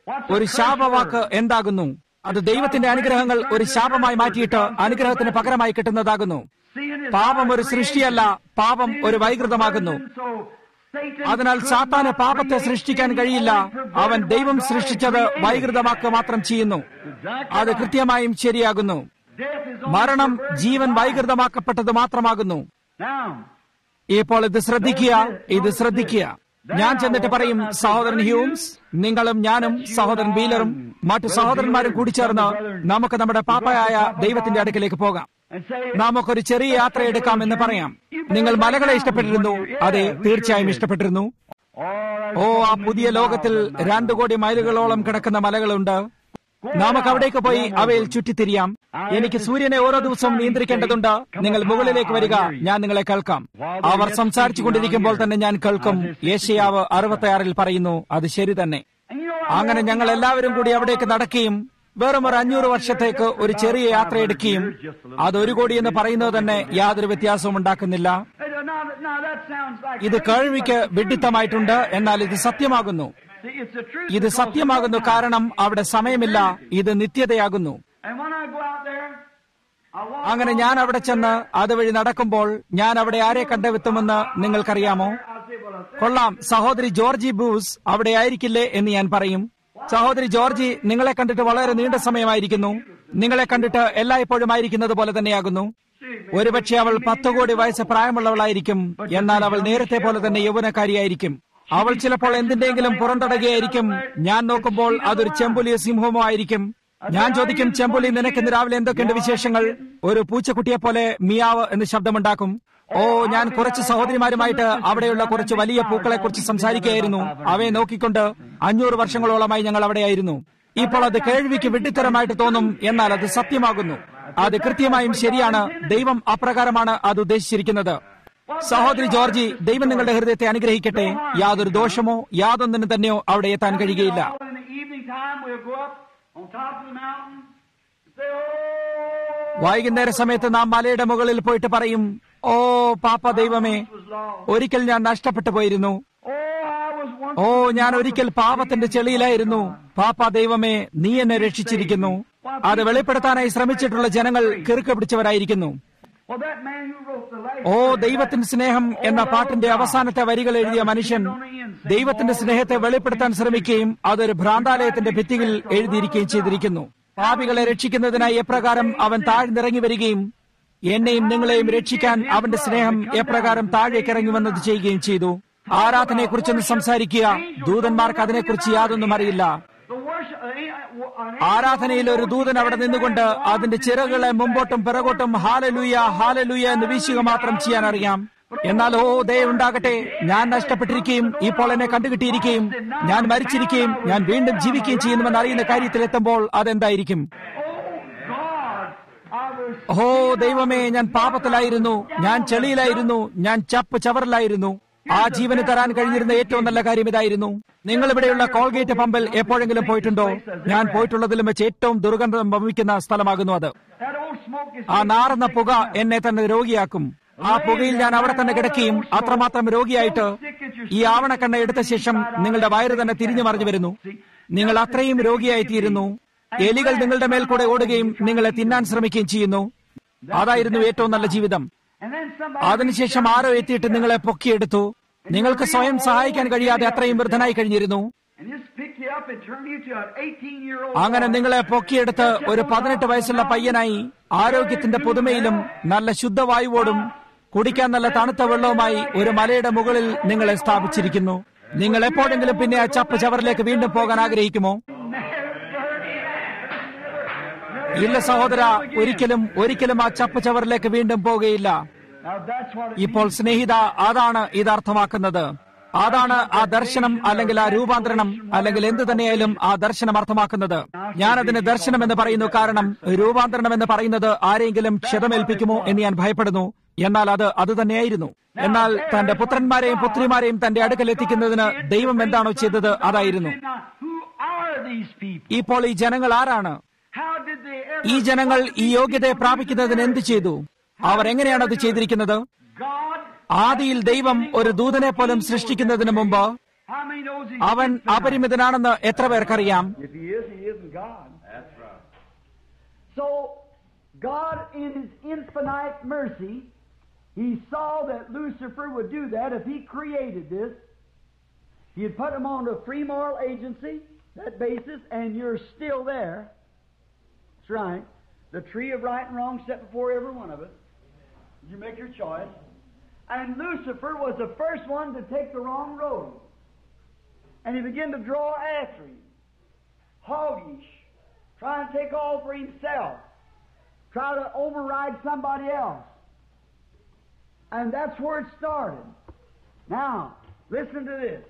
ഒരു ശാപവാക്ക് എന്താകുന്നു അത് ദൈവത്തിന്റെ അനുഗ്രഹങ്ങൾ ഒരു ശാപമായി മാറ്റിയിട്ട് അനുഗ്രഹത്തിന് പകരമായി കിട്ടുന്നതാകുന്നു പാപം ഒരു സൃഷ്ടിയല്ല പാപം ഒരു വൈകൃതമാകുന്നു അതിനാൽ സാത്താന് പാപത്തെ സൃഷ്ടിക്കാൻ കഴിയില്ല അവൻ ദൈവം സൃഷ്ടിച്ചത് വൈകൃതമാക്കുക മാത്രം ചെയ്യുന്നു അത് കൃത്യമായും ശരിയാകുന്നു മരണം ജീവൻ വൈകൃതമാക്കപ്പെട്ടത് മാത്രമാകുന്നു ഇപ്പോൾ ഇത് ശ്രദ്ധിക്കുക ഇത് ശ്രദ്ധിക്കുക ഞാൻ ചെന്നിട്ട് പറയും സഹോദരൻ ഹ്യൂംസ് നിങ്ങളും ഞാനും സഹോദരൻ ബീലറും മറ്റു സഹോദരന്മാരും കൂടി ചേർന്ന് നമുക്ക് നമ്മുടെ പാപ്പയായ ദൈവത്തിന്റെ അടുക്കിലേക്ക് പോകാം നമുക്കൊരു ചെറിയ യാത്ര എടുക്കാം എന്ന് പറയാം നിങ്ങൾ മലകളെ ഇഷ്ടപ്പെട്ടിരുന്നു അതെ തീർച്ചയായും ഇഷ്ടപ്പെട്ടിരുന്നു ഓ ആ പുതിയ ലോകത്തിൽ രണ്ടു കോടി മൈലുകളോളം കിടക്കുന്ന മലകളുണ്ട് നമുക്ക് അവിടേക്ക് പോയി അവയിൽ ചുറ്റിത്തിരിയാം എനിക്ക് സൂര്യനെ ഓരോ ദിവസവും നിയന്ത്രിക്കേണ്ടതുണ്ട് നിങ്ങൾ മുകളിലേക്ക് വരിക ഞാൻ നിങ്ങളെ കേൾക്കാം അവർ സംസാരിച്ചു കൊണ്ടിരിക്കുമ്പോൾ തന്നെ ഞാൻ കേൾക്കും ഏഷ്യാവ് അറുപത്തിയാറിൽ പറയുന്നു അത് ശരി തന്നെ അങ്ങനെ ഞങ്ങൾ എല്ലാവരും കൂടി അവിടേക്ക് നടക്കുകയും വെറും ഒരു അഞ്ഞൂറ് വർഷത്തേക്ക് ഒരു ചെറിയ യാത്ര എടുക്കുകയും അത് ഒരു കോടി എന്ന് പറയുന്നത് തന്നെ യാതൊരു വ്യത്യാസവും ഉണ്ടാക്കുന്നില്ല ഇത് കേൾവിക്ക് വിഡിത്തമായിട്ടുണ്ട് എന്നാൽ ഇത് സത്യമാകുന്നു ഇത് സത്യമാകുന്നു കാരണം അവിടെ സമയമില്ല ഇത് നിത്യതയാകുന്നു അങ്ങനെ ഞാൻ അവിടെ ചെന്ന് അതുവഴി നടക്കുമ്പോൾ ഞാൻ അവിടെ ആരെ കണ്ടെത്തുമെന്ന് നിങ്ങൾക്കറിയാമോ കൊള്ളാം സഹോദരി ജോർജി ബൂസ് അവിടെ ആയിരിക്കില്ലേ എന്ന് ഞാൻ പറയും സഹോദരി ജോർജി നിങ്ങളെ കണ്ടിട്ട് വളരെ നീണ്ട സമയമായിരിക്കുന്നു നിങ്ങളെ കണ്ടിട്ട് എല്ലായ്പ്പോഴും ആയിരിക്കുന്നത് പോലെ തന്നെയാകുന്നു ഒരുപക്ഷെ അവൾ പത്ത് കോടി വയസ്സ് പ്രായമുള്ളവളായിരിക്കും എന്നാൽ അവൾ നേരത്തെ പോലെ തന്നെ യൗവനക്കാരിയായിരിക്കും അവൾ ചിലപ്പോൾ എന്തിന്റെങ്കിലും പുറന്തടകുകയായിരിക്കും ഞാൻ നോക്കുമ്പോൾ അതൊരു ചെമ്പുലിയ സിംഹമോ ആയിരിക്കും ഞാൻ ചോദിക്കും ചെമ്പുലി നിനക്ക് ഇന്ന് രാവിലെ എന്തൊക്കെയുണ്ട് വിശേഷങ്ങൾ ഒരു പൂച്ചക്കുട്ടിയെ പോലെ മിയാവ് എന്ന് ശബ്ദമുണ്ടാക്കും ഓ ഞാൻ കുറച്ച് സഹോദരിമാരുമായിട്ട് അവിടെയുള്ള കുറച്ച് വലിയ പൂക്കളെ കുറിച്ച് സംസാരിക്കുകയായിരുന്നു അവയെ നോക്കിക്കൊണ്ട് അഞ്ഞൂറ് വർഷങ്ങളോളമായി ഞങ്ങൾ അവിടെയായിരുന്നു ഇപ്പോൾ അത് കേൾവിക്ക് വിഡ്ഢിത്തരമായിട്ട് തോന്നും എന്നാൽ അത് സത്യമാകുന്നു അത് കൃത്യമായും ശരിയാണ് ദൈവം അപ്രകാരമാണ് അത് ഉദ്ദേശിച്ചിരിക്കുന്നത് സഹോദരി ജോർജി ദൈവം നിങ്ങളുടെ ഹൃദയത്തെ അനുഗ്രഹിക്കട്ടെ യാതൊരു ദോഷമോ യാതൊന്നിനും തന്നെയോ അവിടെ എത്താൻ കഴിയുകയില്ല വൈകുന്നേര സമയത്ത് നാം മലയുടെ മുകളിൽ പോയിട്ട് പറയും ഓ പാപ്പ ദൈവമേ ഒരിക്കൽ ഞാൻ നഷ്ടപ്പെട്ടു പോയിരുന്നു ഓ ഞാൻ ഒരിക്കൽ പാപത്തിന്റെ ചെളിയിലായിരുന്നു പാപ്പ ദൈവമേ നീ എന്നെ രക്ഷിച്ചിരിക്കുന്നു അത് വെളിപ്പെടുത്താനായി ശ്രമിച്ചിട്ടുള്ള ജനങ്ങൾ കിറുക്ക് പിടിച്ചവരായിരിക്കുന്നു ഓ ദൈവത്തിന്റെ സ്നേഹം എന്ന പാട്ടിന്റെ അവസാനത്തെ വരികൾ എഴുതിയ മനുഷ്യൻ ദൈവത്തിന്റെ സ്നേഹത്തെ വെളിപ്പെടുത്താൻ ശ്രമിക്കുകയും അതൊരു ഭ്രാന്താലയത്തിന്റെ ഭിത്തിയിൽ എഴുതിയിരിക്കുകയും ചെയ്തിരിക്കുന്നു പാപികളെ രക്ഷിക്കുന്നതിനായി എപ്രകാരം അവൻ താഴ്ന്നിറങ്ങി വരികയും എന്നെയും നിങ്ങളെയും രക്ഷിക്കാൻ അവന്റെ സ്നേഹം എപ്രകാരം താഴേക്ക് ഇറങ്ങി വന്നത് ചെയ്യുകയും ചെയ്തു ആരാധനയെക്കുറിച്ചൊന്ന് സംസാരിക്കുക ദൂതന്മാർക്ക് അതിനെക്കുറിച്ച് യാതൊന്നും അറിയില്ല ആരാധനയിൽ ഒരു ദൂതൻ അവിടെ നിന്നുകൊണ്ട് അതിന്റെ ചിറകുകളെ മുമ്പോട്ടും പിറകോട്ടും ഹാലലൂയ ഹാലലൂയ എന്ന് വീശുക മാത്രം ചെയ്യാൻ അറിയാം എന്നാൽ ഓ ദയുണ്ടാകട്ടെ ഞാൻ നഷ്ടപ്പെട്ടിരിക്കുകയും ഇപ്പോൾ എന്നെ കണ്ടുകിട്ടിയിരിക്കുകയും ഞാൻ മരിച്ചിരിക്കുകയും ഞാൻ വീണ്ടും ജീവിക്കുകയും ചെയ്യുന്നുവെന്ന് അറിയുന്ന കാര്യത്തിൽ എത്തുമ്പോൾ അതെന്തായിരിക്കും ഓ ദൈവമേ ഞാൻ പാപത്തിലായിരുന്നു ഞാൻ ചെളിയിലായിരുന്നു ഞാൻ ചപ്പ് ചവറിലായിരുന്നു ആ ജീവന് തരാൻ കഴിഞ്ഞിരുന്ന ഏറ്റവും നല്ല കാര്യം ഇതായിരുന്നു നിങ്ങൾ ഇവിടെയുള്ള കോൾഗേറ്റ് പമ്പിൽ എപ്പോഴെങ്കിലും പോയിട്ടുണ്ടോ ഞാൻ പോയിട്ടുള്ളതിലും വെച്ച് ഏറ്റവും ദുർഗന്ധം വമിക്കുന്ന സ്ഥലമാകുന്നു അത് ആ നാറുന്ന പുക എന്നെ തന്നെ രോഗിയാക്കും ആ പുകയിൽ ഞാൻ അവിടെ തന്നെ കിടക്കുകയും അത്രമാത്രം രോഗിയായിട്ട് ഈ ആവണക്കണ്ണ എടുത്ത ശേഷം നിങ്ങളുടെ വയറ് തന്നെ തിരിഞ്ഞു മറിഞ്ഞു വരുന്നു നിങ്ങൾ അത്രയും രോഗിയായിത്തീരുന്നു എലികൾ നിങ്ങളുടെ മേൽ കൂടെ ഓടുകയും നിങ്ങളെ തിന്നാൻ ശ്രമിക്കുകയും ചെയ്യുന്നു അതായിരുന്നു ഏറ്റവും നല്ല ജീവിതം അതിനുശേഷം ആരോ എത്തിയിട്ട് നിങ്ങളെ പൊക്കിയെടുത്തു നിങ്ങൾക്ക് സ്വയം സഹായിക്കാൻ കഴിയാതെ അത്രയും വൃദ്ധനായി കഴിഞ്ഞിരുന്നു അങ്ങനെ നിങ്ങളെ പൊക്കിയെടുത്ത് ഒരു പതിനെട്ട് വയസ്സുള്ള പയ്യനായി ആരോഗ്യത്തിന്റെ പുതുമയിലും നല്ല ശുദ്ധവായുവോടും കുടിക്കാൻ നല്ല തണുത്ത വെള്ളവുമായി ഒരു മലയുടെ മുകളിൽ നിങ്ങളെ സ്ഥാപിച്ചിരിക്കുന്നു നിങ്ങൾ എപ്പോഴെങ്കിലും പിന്നെ ആ ചപ്പ് ചവറിലേക്ക് വീണ്ടും പോകാൻ ആഗ്രഹിക്കുമോ ഇല്ല സഹോദര ഒരിക്കലും ഒരിക്കലും ആ ചപ്പ് ചവറിലേക്ക് വീണ്ടും പോകുകയില്ല ഇപ്പോൾ സ്നേഹിത അതാണ് ഇത് അർത്ഥമാക്കുന്നത് അതാണ് ആ ദർശനം അല്ലെങ്കിൽ ആ രൂപാന്തരണം അല്ലെങ്കിൽ എന്ത് തന്നെയായാലും ആ ദർശനം അർത്ഥമാക്കുന്നത് ഞാനതിന് ദർശനം എന്ന് പറയുന്നു കാരണം രൂപാന്തരണം എന്ന് പറയുന്നത് ആരെങ്കിലും ക്ഷതമേൽപ്പിക്കുമോ എന്ന് ഞാൻ ഭയപ്പെടുന്നു എന്നാൽ അത് അത് തന്നെയായിരുന്നു എന്നാൽ തന്റെ പുത്രന്മാരെയും പുത്രിമാരെയും തന്റെ അടുക്കൽ എത്തിക്കുന്നതിന് ദൈവം എന്താണോ ചെയ്തത് അതായിരുന്നു ഇപ്പോൾ ഈ ജനങ്ങൾ ആരാണ് ഈ ജനങ്ങൾ ഈ യോഗ്യതയെ പ്രാപിക്കുന്നതിന് എന്ത് ചെയ്തു അവർ എങ്ങനെയാണ് അത് ചെയ്തിരിക്കുന്നത് ആദിയിൽ ദൈവം ഒരു ദൂതനെ പോലും സൃഷ്ടിക്കുന്നതിന് മുമ്പ് How many knows he's അവൻ infinite? അപരിമിതനാണെന്ന് എത്ര പേർക്കറിയാം If he is, he isn't God. That's right. So, God, in His infinite mercy, He saw that Lucifer would do that if He created this. He'd put him on a free moral agency, that basis, and you're still there. That's right. The tree of right and wrong set before every one of us. You make your choice. And Lucifer was the first one to take the wrong road. And he began to draw after him. Hoggish. Try and take all for himself. Try to override somebody else. And that's where it started. Now, listen to this.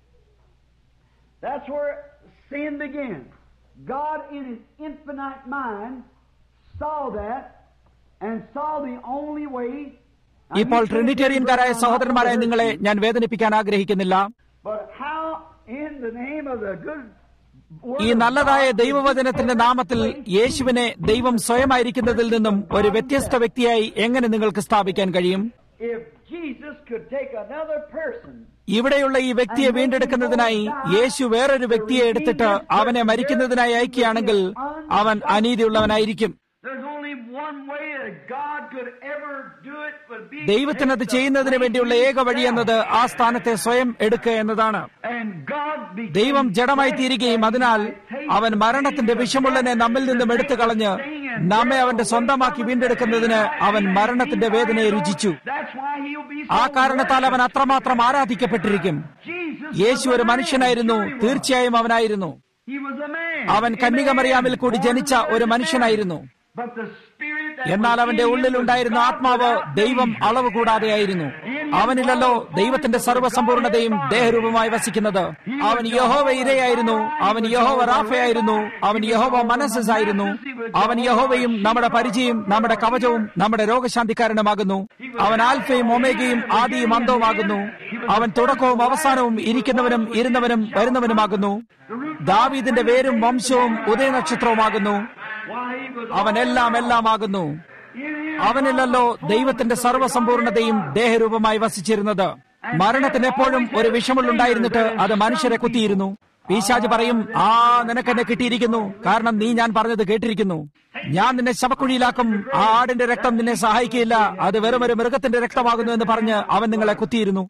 That's where sin began. God, in His infinite mind, saw that and saw the only way. Now, ഇപ്പോൾ you could have ട്രിനിറ്റേറിയൻകാരായ been സഹോദരന്മാരായ brought നിങ്ങളെ under ഞാൻ വേദനിപ്പിക്കാൻ ആഗ്രഹിക്കുന്നില്ല But how, in the name of the good word ഈ of നല്ലതായ God, ദൈവവചനത്തിന്റെ നാമത്തിൽ യേശുവിനെ ദൈവം സ്വയമായിരിക്കുന്നതിൽ നിന്നും ഒരു വ്യത്യസ്ത വ്യക്തിയായി എങ്ങനെ നിങ്ങൾക്ക് സ്ഥാപിക്കാൻ കഴിയും if Jesus could take another person ഇവിടെയുള്ള ഈ വ്യക്തിയെ വീണ്ടെടുക്കുന്നതിനായി യേശു വേറൊരു വ്യക്തിയെ എടുത്തിട്ട് അവനെ മരിക്കുന്നതിനായി അയക്കുകയാണെങ്കിൽ അവൻ അനീതിയുള്ളവനായിരിക്കും There's only one way that God could ever do it would be ദൈവത്തിന് അത് ചെയ്യുന്നതിന് വേണ്ടിയുള്ള ഏക വഴി എന്നത് ആ സ്ഥാനത്തെ സ്വയം എടുക്കുക എന്നതാണ് and God became ദൈവം ജഡമായി തീരുകയും അതിനാൽ അവൻ മരണത്തിന്റെ വിഷമുള്ളനെ നമ്മിൽ നിന്നും എടുത്തു കളഞ്ഞ് നമ്മെ അവന്റെ സ്വന്തമാക്കി വീണ്ടെടുക്കുന്നതിന് അവൻ മരണത്തിന്റെ വേദനയെ രുചിച്ചു That's why he'll be ആ so കാരണത്താൽ അവൻ അത്രമാത്രം ആരാധിക്കപ്പെട്ടിരിക്കും Jesus യേശു was ഒരു a man. മനുഷ്യനായിരുന്നു Sure he was. തീർച്ചയായും അവനായിരുന്നു He was a man. അവൻ കന്യകമറിയാമിൽ കൂടി ജനിച്ച ഒരു മനുഷ്യനായിരുന്നു But the spirit that എന്നാൽ was അവന്റെ in him ഉള്ളിലുണ്ടായിരുന്ന was God ആത്മാവ് without ദൈവം measure. അളവ് കൂടാതെയായിരുന്നു അവനിലല്ലോ ദൈവത്തിന്റെ സർവ്വസമ്പൂർണതയും ദേഹരൂപമായി വസിക്കുന്നത് അവൻ യഹോവ ഇരയായിരുന്നു അവൻ യഹോവ റാഫയായിരുന്നു അവൻ യഹോവ മനസ്സായിരുന്നു അവൻ യഹോവയും നമ്മുടെ പരിചയം നമ്മുടെ കവചവും നമ്മുടെ രോഗശാന്തിക്കാരനുമാകുന്നു അവൻ ആൽഫയും ഒമേഗയും ആദിയും അന്തവുമാകുന്നു അവൻ തുടക്കവും അവസാനവും ഇരിക്കുന്നവനും ഇരുന്നവനും വരുന്നവനുമാകുന്നു ദാവീദിന്റെ വേരും വംശവും ഉദയനക്ഷത്രവുമാകുന്നു Why he was അവൻ എല്ലാം എല്ലാമാകുന്നു in him. അവനിലല്ലോ ദൈവത്തിന്റെ സർവ്വസമ്പൂർണതയും ദേഹരൂപമായി വസിച്ചിരുന്നത് മരണത്തിന് എപ്പോഴും ഒരു വിഷമുള്ളുണ്ടായിരുന്നിട്ട് അത് മനുഷ്യരെ കുത്തിയിരുന്നു പീശാജ് പറയും ആ നിനക്കെന്നെ കിട്ടിയിരിക്കുന്നു കാരണം നീ ഞാൻ പറഞ്ഞത് കേട്ടിരിക്കുന്നു ഞാൻ നിന്നെ ശവക്കുഴിയിലാക്കും ആ ആടിന്റെ രക്തം നിന്നെ സഹായിക്കില്ല അത് വെറും ഒരു മൃഗത്തിന്റെ രക്തമാകുന്നു എന്ന് പറഞ്ഞ് അവൻ നിങ്ങളെ കുത്തിയിരുന്നു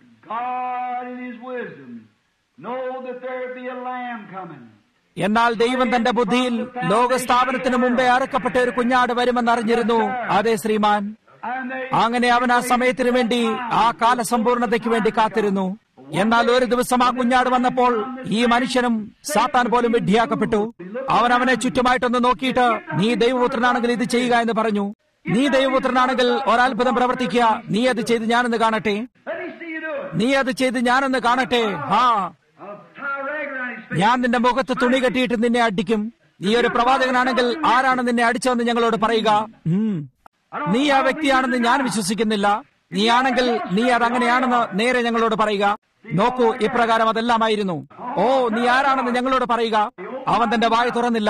God in his wisdom know that there be a lamb coming. എന്നാൽ ദൈവം തന്റെ ബുദ്ധിയിൽ ലോകസ്ഥാപനത്തിന് മുമ്പേ അറുക്കപ്പെട്ട ഒരു കുഞ്ഞാട് വരുമെന്നറിഞ്ഞിരുന്നു അതെ ശ്രീമാൻ And they അങ്ങനെ അവൻ ആ സമയത്തിന് വേണ്ടി ആ കാലസമ്പൂർണതയ്ക്ക് വേണ്ടി കാത്തിരുന്നു എന്നാൽ ഒരു ദിവസം ആ കുഞ്ഞാട് വന്നപ്പോൾ ഈ മനുഷ്യനും സാത്താൻ പോലും വിഡ്ഢിയാക്കപ്പെട്ടു അവൻ അവനെ ചുറ്റുമായിട്ടൊന്ന് നോക്കിയിട്ട് നീ ദൈവപുത്രനാണെങ്കിൽ ഇത് ചെയ്യുക എന്ന് പറഞ്ഞു നീ ദൈവപുത്രനാണെങ്കിൽ ഒരത്ഭുതം പ്രവർത്തിക്കുക നീ അത് ചെയ്ത് ഞാനെന്ന് കാണട്ടെ let me see you do it. നീ അത് ചെയ്ത് ഞാനെന്ന് കാണട്ടെ ഹാ I'll tie a rag around his face. ഞാൻ നിന്റെ മുഖത്ത് തുണി കെട്ടിയിട്ട് നിന്നെ അടിക്കും നീ ഒരു പ്രവാചകനാണെങ്കിൽ ആരാണ് നിന്നെ അടിച്ചതെന്ന് ഞങ്ങളോട് പറയുക ഉം. നീ ആ വ്യക്തിയാണെന്ന് ഞാൻ വിശ്വസിക്കുന്നില്ല നീ ആണെങ്കിൽ നീ അത് അങ്ങനെയാണെന്ന് നേരെ ഞങ്ങളോട് പറയുക നോക്കൂ ഇപ്രകാരം അതെല്ലാമായിരുന്നു ഓ നീ ആരാണെന്ന് ഞങ്ങളോട് പറയുക അവൻ തന്റെ വായ തുറന്നില്ല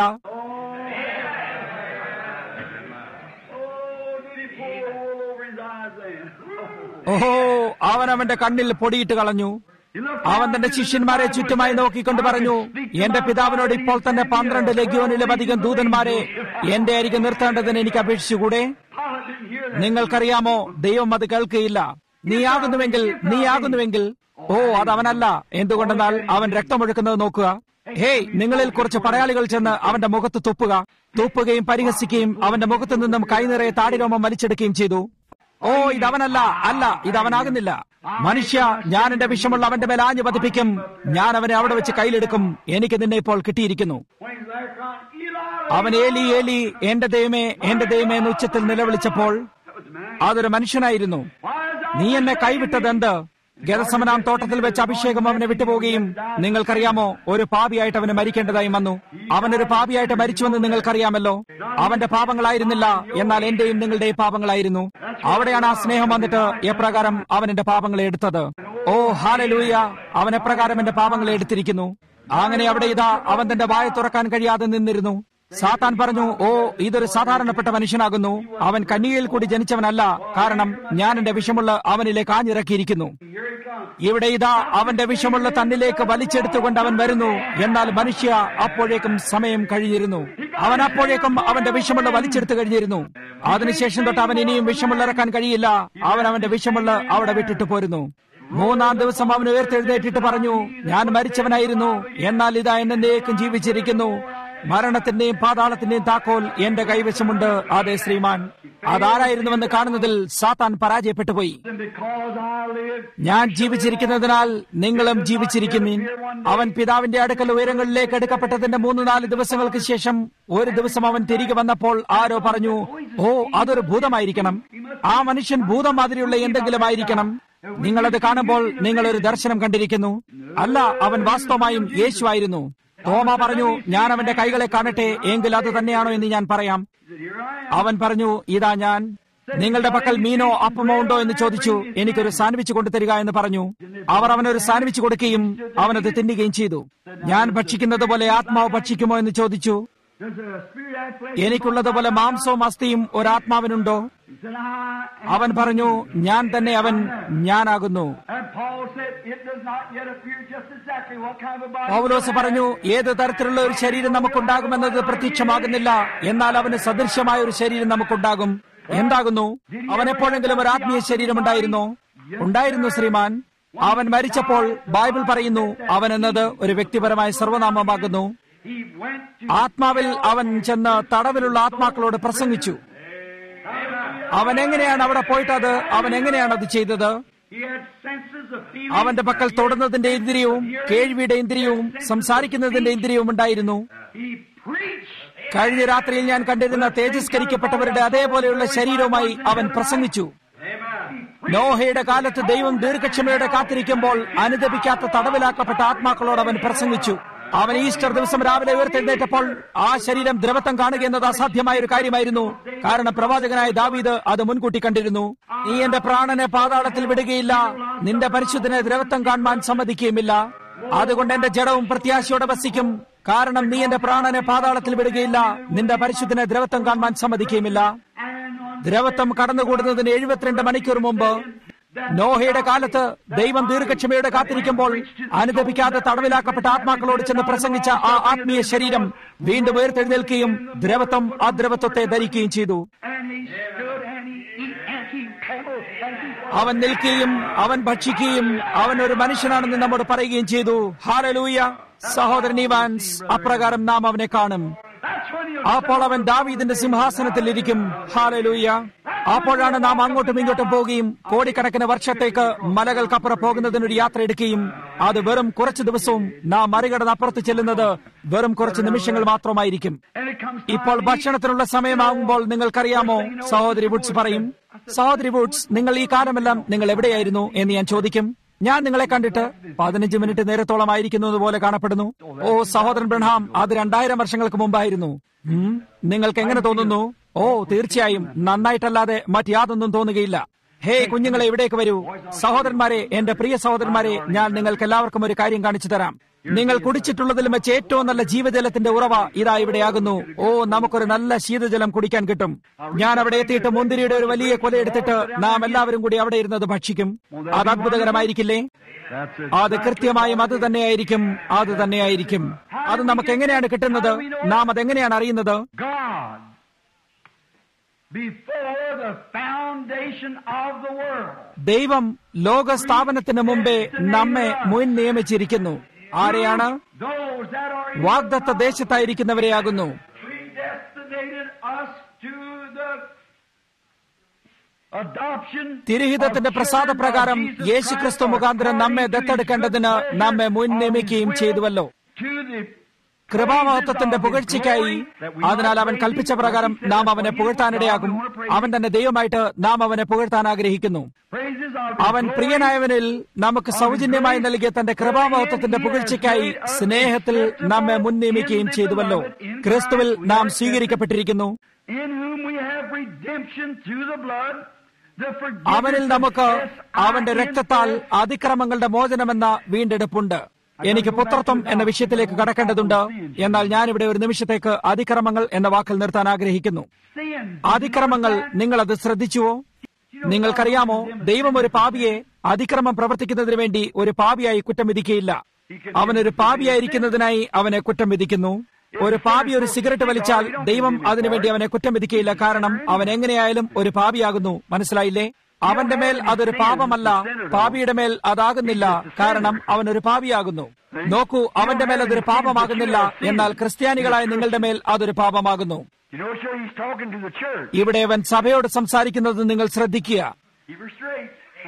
Oh, did he pull the wool over his eyes then? ഓഹോ അവൻ അവന്റെ കണ്ണിൽ പൊടിയിട്ട് കളഞ്ഞു അവൻ തന്റെ ശിഷ്യന്മാരെ ചുറ്റുമായി നോക്കിക്കൊണ്ട് പറഞ്ഞു എന്റെ പിതാവിനോട് ഇപ്പോൾ തന്നെ പന്ത്രണ്ട് ലഗ്യോനിലും അധികം ദൂതന്മാരെ എന്റെ അരികെ നിർത്തേണ്ടതിന് എനിക്ക് അപേക്ഷിച്ചുകൂടെ Pilate didn't hear that. നിങ്ങൾക്കറിയാമോ ദൈവം അത് കേൾക്കുകയില്ല നീയാകുന്നുവെങ്കിൽ നീയാകുന്നുവെങ്കിൽ ഓ അതവനല്ല എന്തുകൊണ്ടെന്നാൽ അവൻ രക്തമൊഴുക്കുന്നത് നോക്കുക ഹേയ് നിങ്ങളിൽ കുറച്ച് പടയാളികൾ ചെന്ന് അവന്റെ മുഖത്ത് തുപ്പുക തുപ്പുകയും പരിഹസിക്കുകയും അവന്റെ മുഖത്തു നിന്നും കൈനിറയെ താടിരോമം വലിച്ചെടുക്കുകയും ചെയ്തു ഓ ഇതവനല്ല അല്ല ഇതവനാകുന്നില്ല മനുഷ്യ ഞാൻ എന്റെ വിഷമുള്ള അവന്റെ മേൽ ആഞ്ഞു പതിപ്പിക്കും ഞാൻ അവനെ അവിടെ വെച്ച് കയ്യിലെടുക്കും എനിക്ക് നിന്നെ ഇപ്പോൾ കിട്ടിയിരിക്കുന്നു When he's there crying, Eli, അവൻ ഏലി ഏലി എന്റെ ദൈവമേ എന്റെ ദൈവമേ എന്ന് ഉച്ചത്തിൽ നിലവിളിച്ചപ്പോൾ that was a man. അതൊരു മനുഷ്യനായിരുന്നു Why is that? നീ എന്നെ കൈവിട്ടത് എന്ത് ഗതസമനാം തോട്ടത്തിൽ വെച്ച് അഭിഷേകം അവനെ വിട്ടുപോവുകയും നിങ്ങൾക്കറിയാമോ ഒരു പാപിയായിട്ട് അവന് മരിക്കേണ്ടതായി വന്നു അവനൊരു പാപിയായിട്ട് മരിച്ചുവെന്ന് നിങ്ങൾക്കറിയാമല്ലോ അവന്റെ പാപങ്ങളായിരുന്നില്ല എന്നാൽ എന്റെയും നിങ്ങളുടെയും പാപങ്ങളായിരുന്നു അവിടെയാണ് ആ സ്നേഹം വന്നിട്ട് എപ്രകാരം അവൻ എന്റെ പാപങ്ങളെ എടുത്തത് ഓ ഹാലലൂയ അവൻ എപ്രകാരം എന്റെ പാപങ്ങളെ എടുത്തിരിക്കുന്നു അങ്ങനെ അവിടെ ഇതാ അവൻ തന്റെ വായ തുറക്കാൻ കഴിയാതെ നിന്നിരുന്നു സാത്താൻ പറഞ്ഞു ഓ ഇതൊരു സാധാരണപ്പെട്ട മനുഷ്യനാകുന്നു അവൻ കന്യകയിൽ കൂടി ജനിച്ചവനല്ല കാരണം ഞാൻ എന്റെ വിഷമുള്ള അവനിലേക്ക് ആഞ്ഞിറക്കിയിരിക്കുന്നു Here he comes. ഇവിടെ ഇതാ അവന്റെ വിഷമുള്ള തന്നിലേക്ക് വലിച്ചെടുത്തുകൊണ്ട് അവൻ വരുന്നു എന്നാൽ മനുഷ്യ അപ്പോഴേക്കും സമയം കഴിഞ്ഞിരുന്നു അവൻ അപ്പോഴേക്കും അവന്റെ വിഷമുള്ള വലിച്ചെടുത്തു കഴിഞ്ഞിരുന്നു അതിനുശേഷം തൊട്ട് അവൻ ഇനിയും വിഷമുള്ളിറക്കാൻ കഴിയില്ല അവൻ അവന്റെ വിഷമുള്ള അവിടെ വിട്ടിട്ട് പോരുന്നു മൂന്നാം ദിവസം അവൻ ഉയർത്തെഴുന്നേറ്റിട്ട് പറഞ്ഞു ഞാൻ മരിച്ചവനായിരുന്നു എന്നാൽ ഇതാ എന്നേക്കും ജീവിച്ചിരിക്കുന്നു മരണത്തിന്റെയും പാതാളത്തിന്റെയും താക്കോൽ എന്റെ കൈവശമുണ്ട് അതെ ശ്രീമാൻ അതാരായിരുന്നുവെന്ന് കാണുന്നതിൽ സാത്താൻ പരാജയപ്പെട്ടു പോയി And because I live, ഞാൻ ജീവിച്ചിരിക്കുന്നതിനാൽ നിങ്ങളും ജീവിച്ചിരിക്കുന്നീൻ അവൻ പിതാവിന്റെ അടുക്കൽ ഉയരങ്ങളിലേക്ക് എടുക്കപ്പെട്ടതിന്റെ മൂന്ന് നാല് ദിവസങ്ങൾക്ക് ശേഷം ഒരു ദിവസം അവൻ തിരികെ വന്നപ്പോൾ ആരോ പറഞ്ഞു ഓ അതൊരു ഭൂതമായിരിക്കണം ആ മനുഷ്യൻ ഭൂതം മാതിരിയുള്ള എന്തെങ്കിലും ആയിരിക്കണം നിങ്ങളത് കാണുമ്പോൾ നിങ്ങൾ ഒരു ദർശനം കണ്ടിരിക്കുന്നു അല്ല അവൻ വാസ്തവമായും യേശു ആയിരുന്നു തോമ പറഞ്ഞു ഞാൻ അവന്റെ കൈകളെ കാണട്ടെ എങ്കിൽ അത് തന്നെയാണോ എന്ന് ഞാൻ പറയാം here I am. അവൻ പറഞ്ഞു ഇതാ ഞാൻ നിങ്ങളുടെ പക്കൽ മീനോ അപ്പമോ ഉണ്ടോ എന്ന് ചോദിച്ചു എനിക്കൊരു സാൻഡ്വിച്ച് കൊണ്ടുതരിക എന്ന് പറഞ്ഞു അവർ അവനൊരു സാൻഡ്വിച്ച് കൊടുക്കുകയും അവനത് തിന്നുകയും ചെയ്തു ഞാൻ ഭക്ഷിക്കുന്നത് പോലെ ആത്മാവ് ഭക്ഷിക്കുമോ എന്ന് ചോദിച്ചു Does a spirit have flesh? എനിക്കുള്ളതുപോലെ മാംസവും അസ്ഥിയും ഒരാത്മാവിനുണ്ടോ He said, I am. അവൻ പറഞ്ഞു ഞാൻ തന്നെ അവൻ ഞാനാകുന്നു And Paul said, it does not yet appear just exactly what kind of a body. പൗലോസ് പറഞ്ഞു ഏത് തരത്തിലുള്ള ഒരു ശരീരം നമുക്കുണ്ടാകുമെന്നത് പ്രത്യക്ഷമാകുന്നില്ല എന്നാൽ അവന് സദൃശ്യമായ ഒരു ശരീരം നമുക്കുണ്ടാകും എന്താകുന്നു അവൻ എപ്പോഴെങ്കിലും ഒരു ആത്മീയ ശരീരം ഉണ്ടായിരുന്നോ ഉണ്ടായിരുന്നു ശ്രീമാൻ അവൻ മരിച്ചപ്പോൾ ബൈബിൾ പറയുന്നു അവൻ എന്നത് ഒരു വ്യക്തിപരമായ സർവനാമമാകുന്നു He went to ആത്മാവിൽ അവൻ ചെന്ന് തടവിലുള്ള ആത്മാക്കളോട് പ്രസംഗിച്ചു അവൻ എങ്ങനെയാണ് അവിടെ പോയിട്ട് അത് അവൻ എങ്ങനെയാണ് അത് ചെയ്തത് He had senses of feeling. അവന്റെ പക്കൽ തൊടുന്നതിന്റെ ഇന്ദ്രിയവും കേൾവിയുടെ ഇന്ദ്രിയവും സംസാരിക്കുന്നതിന്റെ ഇന്ദ്രിയവും ഉണ്ടായിരുന്നു He preached. കഴിഞ്ഞ രാത്രിയിൽ ഞാൻ കണ്ടിരുന്ന തേജസ്കരിക്കപ്പെട്ടവരുടെ അതേപോലെയുള്ള ശരീരവുമായി അവൻ പ്രസംഗിച്ചു നോഹയുടെ കാലത്ത് ദൈവം ദീർഘക്ഷമയോടെ കാത്തിരിക്കുമ്പോൾ അനുദപിക്കാത്ത തടവിലാക്കപ്പെട്ട ആത്മാക്കളോട് അവൻ പ്രസംഗിച്ചു അവൻ ഈസ്റ്റർ ദിവസം രാവിലെ ഉയർത്തെഴുന്നേറ്റപ്പോൾ ആ ശരീരം ദ്രവത്വം കാണുക എന്നത് അസാധ്യമായ ഒരു കാര്യമായിരുന്നു കാരണം പ്രവാചകനായ ദാവീദ് അത് മുൻകൂട്ടി കണ്ടിരുന്നു നീ എന്റെ പ്രാണനെ പാതാളത്തിൽ വിടുകയില്ല നിന്റെ പരിശുദ്ധനെ ദ്രവത്വം കാണുവാൻ സമ്മതിക്കുകയുമില്ല അതുകൊണ്ട് എന്റെ ജഡവും പ്രത്യാശയോടെ വസിക്കും കാരണം നീ എന്റെ പ്രാണനെ പാതാളത്തിൽ വിടുകയില്ല നിന്റെ പരിശുദ്ധനെ ദ്രവത്വം കാണുവാൻ സമ്മതിക്കുകയുമില്ല ദ്രവത്വം കടന്നുകൂടുന്നതിന് എഴുപത്തിരണ്ട് മണിക്കൂർ മുമ്പ് നോഹയുടെ കാലത്ത് ദൈവം ദീർഘക്ഷമയോടെ കാത്തിരിക്കുമ്പോൾ അനുദപിക്കാതെ തടവിലാക്കപ്പെട്ട ആത്മാക്കളോട് ചെന്ന് പ്രസംഗിച്ച ആ ആത്മീയ ശരീരം വീണ്ടും ഉയർത്തെഴുന്നേൽക്കുകയും ദ്രവത്വം ആ ദ്രവത്വത്തെ ധരിക്കുകയും ചെയ്തു And he stood and he eat and he camel and he അവൻ നിൽക്കുകയും അവൻ ഭക്ഷിക്കുകയും അവൻ ഒരു മനുഷ്യനാണെന്ന് നമ്മോട് പറയുകയും ചെയ്തു ഹാലലൂയ സഹോദരൻ ഇവാൻസ് അപ്രകാരം നാം അവനെ കാണും That's when he'll അപ്പോൾ അവൻ ദാവീദിന്റെ സിംഹാസനത്തിൽ ഇരിക്കും ഹാലലൂയ അപ്പോഴാണ് നാം അങ്ങോട്ടും ഇങ്ങോട്ടും പോവുകയും കോടിക്കണക്കിന് വർഷത്തേക്ക് മലകൾക്കപ്പുറം പോകുന്നതിനൊരു യാത്ര എടുക്കുകയും അത് വെറും കുറച്ച് ദിവസവും നാം മറികടന്ന് അപ്പുറത്ത് ചെല്ലുന്നത് വെറും കുറച്ച് നിമിഷങ്ങൾ മാത്രമായിരിക്കും and it comes ഇപ്പോൾ ഭക്ഷണത്തിനുള്ള സമയമാകുമ്പോൾ നിങ്ങൾക്കറിയാമോ സഹോദരി വുഡ്സ് പറയും സഹോദരി വുഡ്സ് നിങ്ങൾ ഈ കാലമെല്ലാം നിങ്ങൾ എവിടെയായിരുന്നു എന്ന് ഞാൻ ചോദിക്കും ഞാൻ നിങ്ങളെ കണ്ടിട്ട് പതിനഞ്ച് മിനിറ്റ് നേരത്തോളമായിരിക്കുന്നത് പോലെ കാണപ്പെടുന്നു ഓ സഹോദരൻ ബ്രഹാം അത് രണ്ടായിരം വർഷങ്ങൾക്ക് മുമ്പായിരുന്നു ഉം, നിങ്ങൾക്ക് എങ്ങനെ തോന്നുന്നു ഓ തീർച്ചയായും നന്നായിട്ടല്ലാതെ മറ്റ് യാതൊന്നും തോന്നുകയില്ല ഹേ കുഞ്ഞുങ്ങളെ ഇവിടേക്ക് വരൂ സഹോദരന്മാരെ എന്റെ പ്രിയ സഹോദരന്മാരെ ഞാൻ നിങ്ങൾക്ക് എല്ലാവർക്കും ഒരു കാര്യം കാണിച്ചു തരാം നിങ്ങൾ കുടിച്ചിട്ടുള്ളതിലും വെച്ച് ഏറ്റവും നല്ല ജീവജലത്തിന്റെ ഉറവ ഇതാ ഇവിടെയാകുന്നു ഓ നമുക്കൊരു നല്ല ശീതജലം കുടിക്കാൻ കിട്ടും ഞാൻ അവിടെ എത്തിയിട്ട് മുന്തിരിയുടെ ഒരു വലിയ കൊലയെടുത്തിട്ട് നാം എല്ലാവരും കൂടി അവിടെ ഇരുന്നത് ഭക്ഷിക്കും അത് അത്ഭുതകരമായിരിക്കില്ലേ That's it. അത് കൃത്യമായും അത് തന്നെയായിരിക്കും അത് തന്നെയായിരിക്കും അത് നമുക്ക് എങ്ങനെയാണ് കിട്ടുന്നത് നാം അതെങ്ങനെയാണ് അറിയുന്നത് God, before the foundation of the world, ദൈവം ലോക സ്ഥാപനത്തിന് മുമ്പേ നമ്മെ മുൻ നിയമിച്ചിരിക്കുന്നു ആരെയാണ് those that are in വാഗ്ദത്ത ദേശത്തായിരിക്കുന്നവരെയാകുന്നു predestinated us to the adoption തിരുഹിതത്തിന്റെ of പ്രസാദപ്രകാരം children of Jesus യേശുക്രിസ്തു Christ മുഖാന്തരം നമ്മെ according to ദത്തെടുക്കേണ്ടതിന് his good നമ്മെ മുൻ pleasure നിയമിക്കുകയും of his ചെയ്തുവല്ലോ will to the കൃപാമഹത്വത്തിന്റെ പുകഴ്ചയ്ക്കായി അതിനാൽ അവൻ കൽപ്പിച്ച പ്രകാരം നാം അവനെ പുകഴ്ത്താനിടയാകും അവൻ തന്നെ ദൈവമായിട്ട് നാം അവനെ പുകഴ്ത്താൻ ആഗ്രഹിക്കുന്നു praises of his അവൻ glory പ്രിയനായവനിൽ നമുക്ക് സൗജന്യമായി നൽകിയ തന്റെ കൃപാമഹത്വത്തിന്റെ പുകഴ്ചയ്ക്കായി സ്നേഹത്തിൽ നമ്മെ മുൻ നിയമിക്കുകയും ചെയ്തുവല്ലോ ക്രിസ്തുവിൽ നാം സ്വീകരിക്കപ്പെട്ടിരിക്കുന്നു in whom we have redemption through the blood, the അവനിൽ forgiveness of നമുക്ക് sins, അവന്റെ our രക്തത്താൽ influence, അതിക്രമങ്ങളുടെ മോചനമെന്ന വീണ്ടെടുപ്പുണ്ട് എനിക്ക് പുത്രത്വം എന്ന വിഷയത്തിലേക്ക് കടക്കേണ്ടതുണ്ട് എന്നാൽ ഞാനിവിടെ ഒരു നിമിഷത്തേക്ക് അതിക്രമങ്ങൾ എന്ന വാക്കിൽ നിർത്താൻ ആഗ്രഹിക്കുന്നു sin. അതിക്രമങ്ങൾ നിങ്ങൾ അത് ശ്രദ്ധിച്ചുവോ നിങ്ങൾക്കറിയാമോ ദൈവം ഒരു പാപിയെ അതിക്രമം പ്രവർത്തിക്കുന്നതിന് വേണ്ടി ഒരു പാപിയായി കുറ്റം വിധിക്കുകയില്ല അവനൊരു പാപിയായിരിക്കുന്നതിനായി അവനെ കുറ്റം വിധിക്കുന്നു ഒരു പാപി ഒരു സിഗരറ്റ് വലിച്ചാൽ ദൈവം അതിനുവേണ്ടി അവനെ കുറ്റം വിധിക്കുകയില്ല കാരണം അവൻ എങ്ങനെയായാലും ഒരു പാപിയാകുന്നു മനസ്സിലായില്ലേ അവന്റെ മേൽ അതൊരു പാപമല്ല പാപിയുടെ മേൽ അതാകുന്നില്ല കാരണം അവൻ ഒരു പാപിയാകുന്നു നോക്കൂ അവന്റെ മേൽ അതൊരു പാപമാകുന്നില്ല എന്നാൽ ക്രിസ്ത്യാനികളായ നിങ്ങളുടെ മേൽ അതൊരു പാപമാകുന്നു You notice here he's talking to the church. ഇവിടെ അവൻ സഭയോട് സംസാരിക്കുന്നത് നിങ്ങൾ ശ്രദ്ധിക്കുക Keep her straight.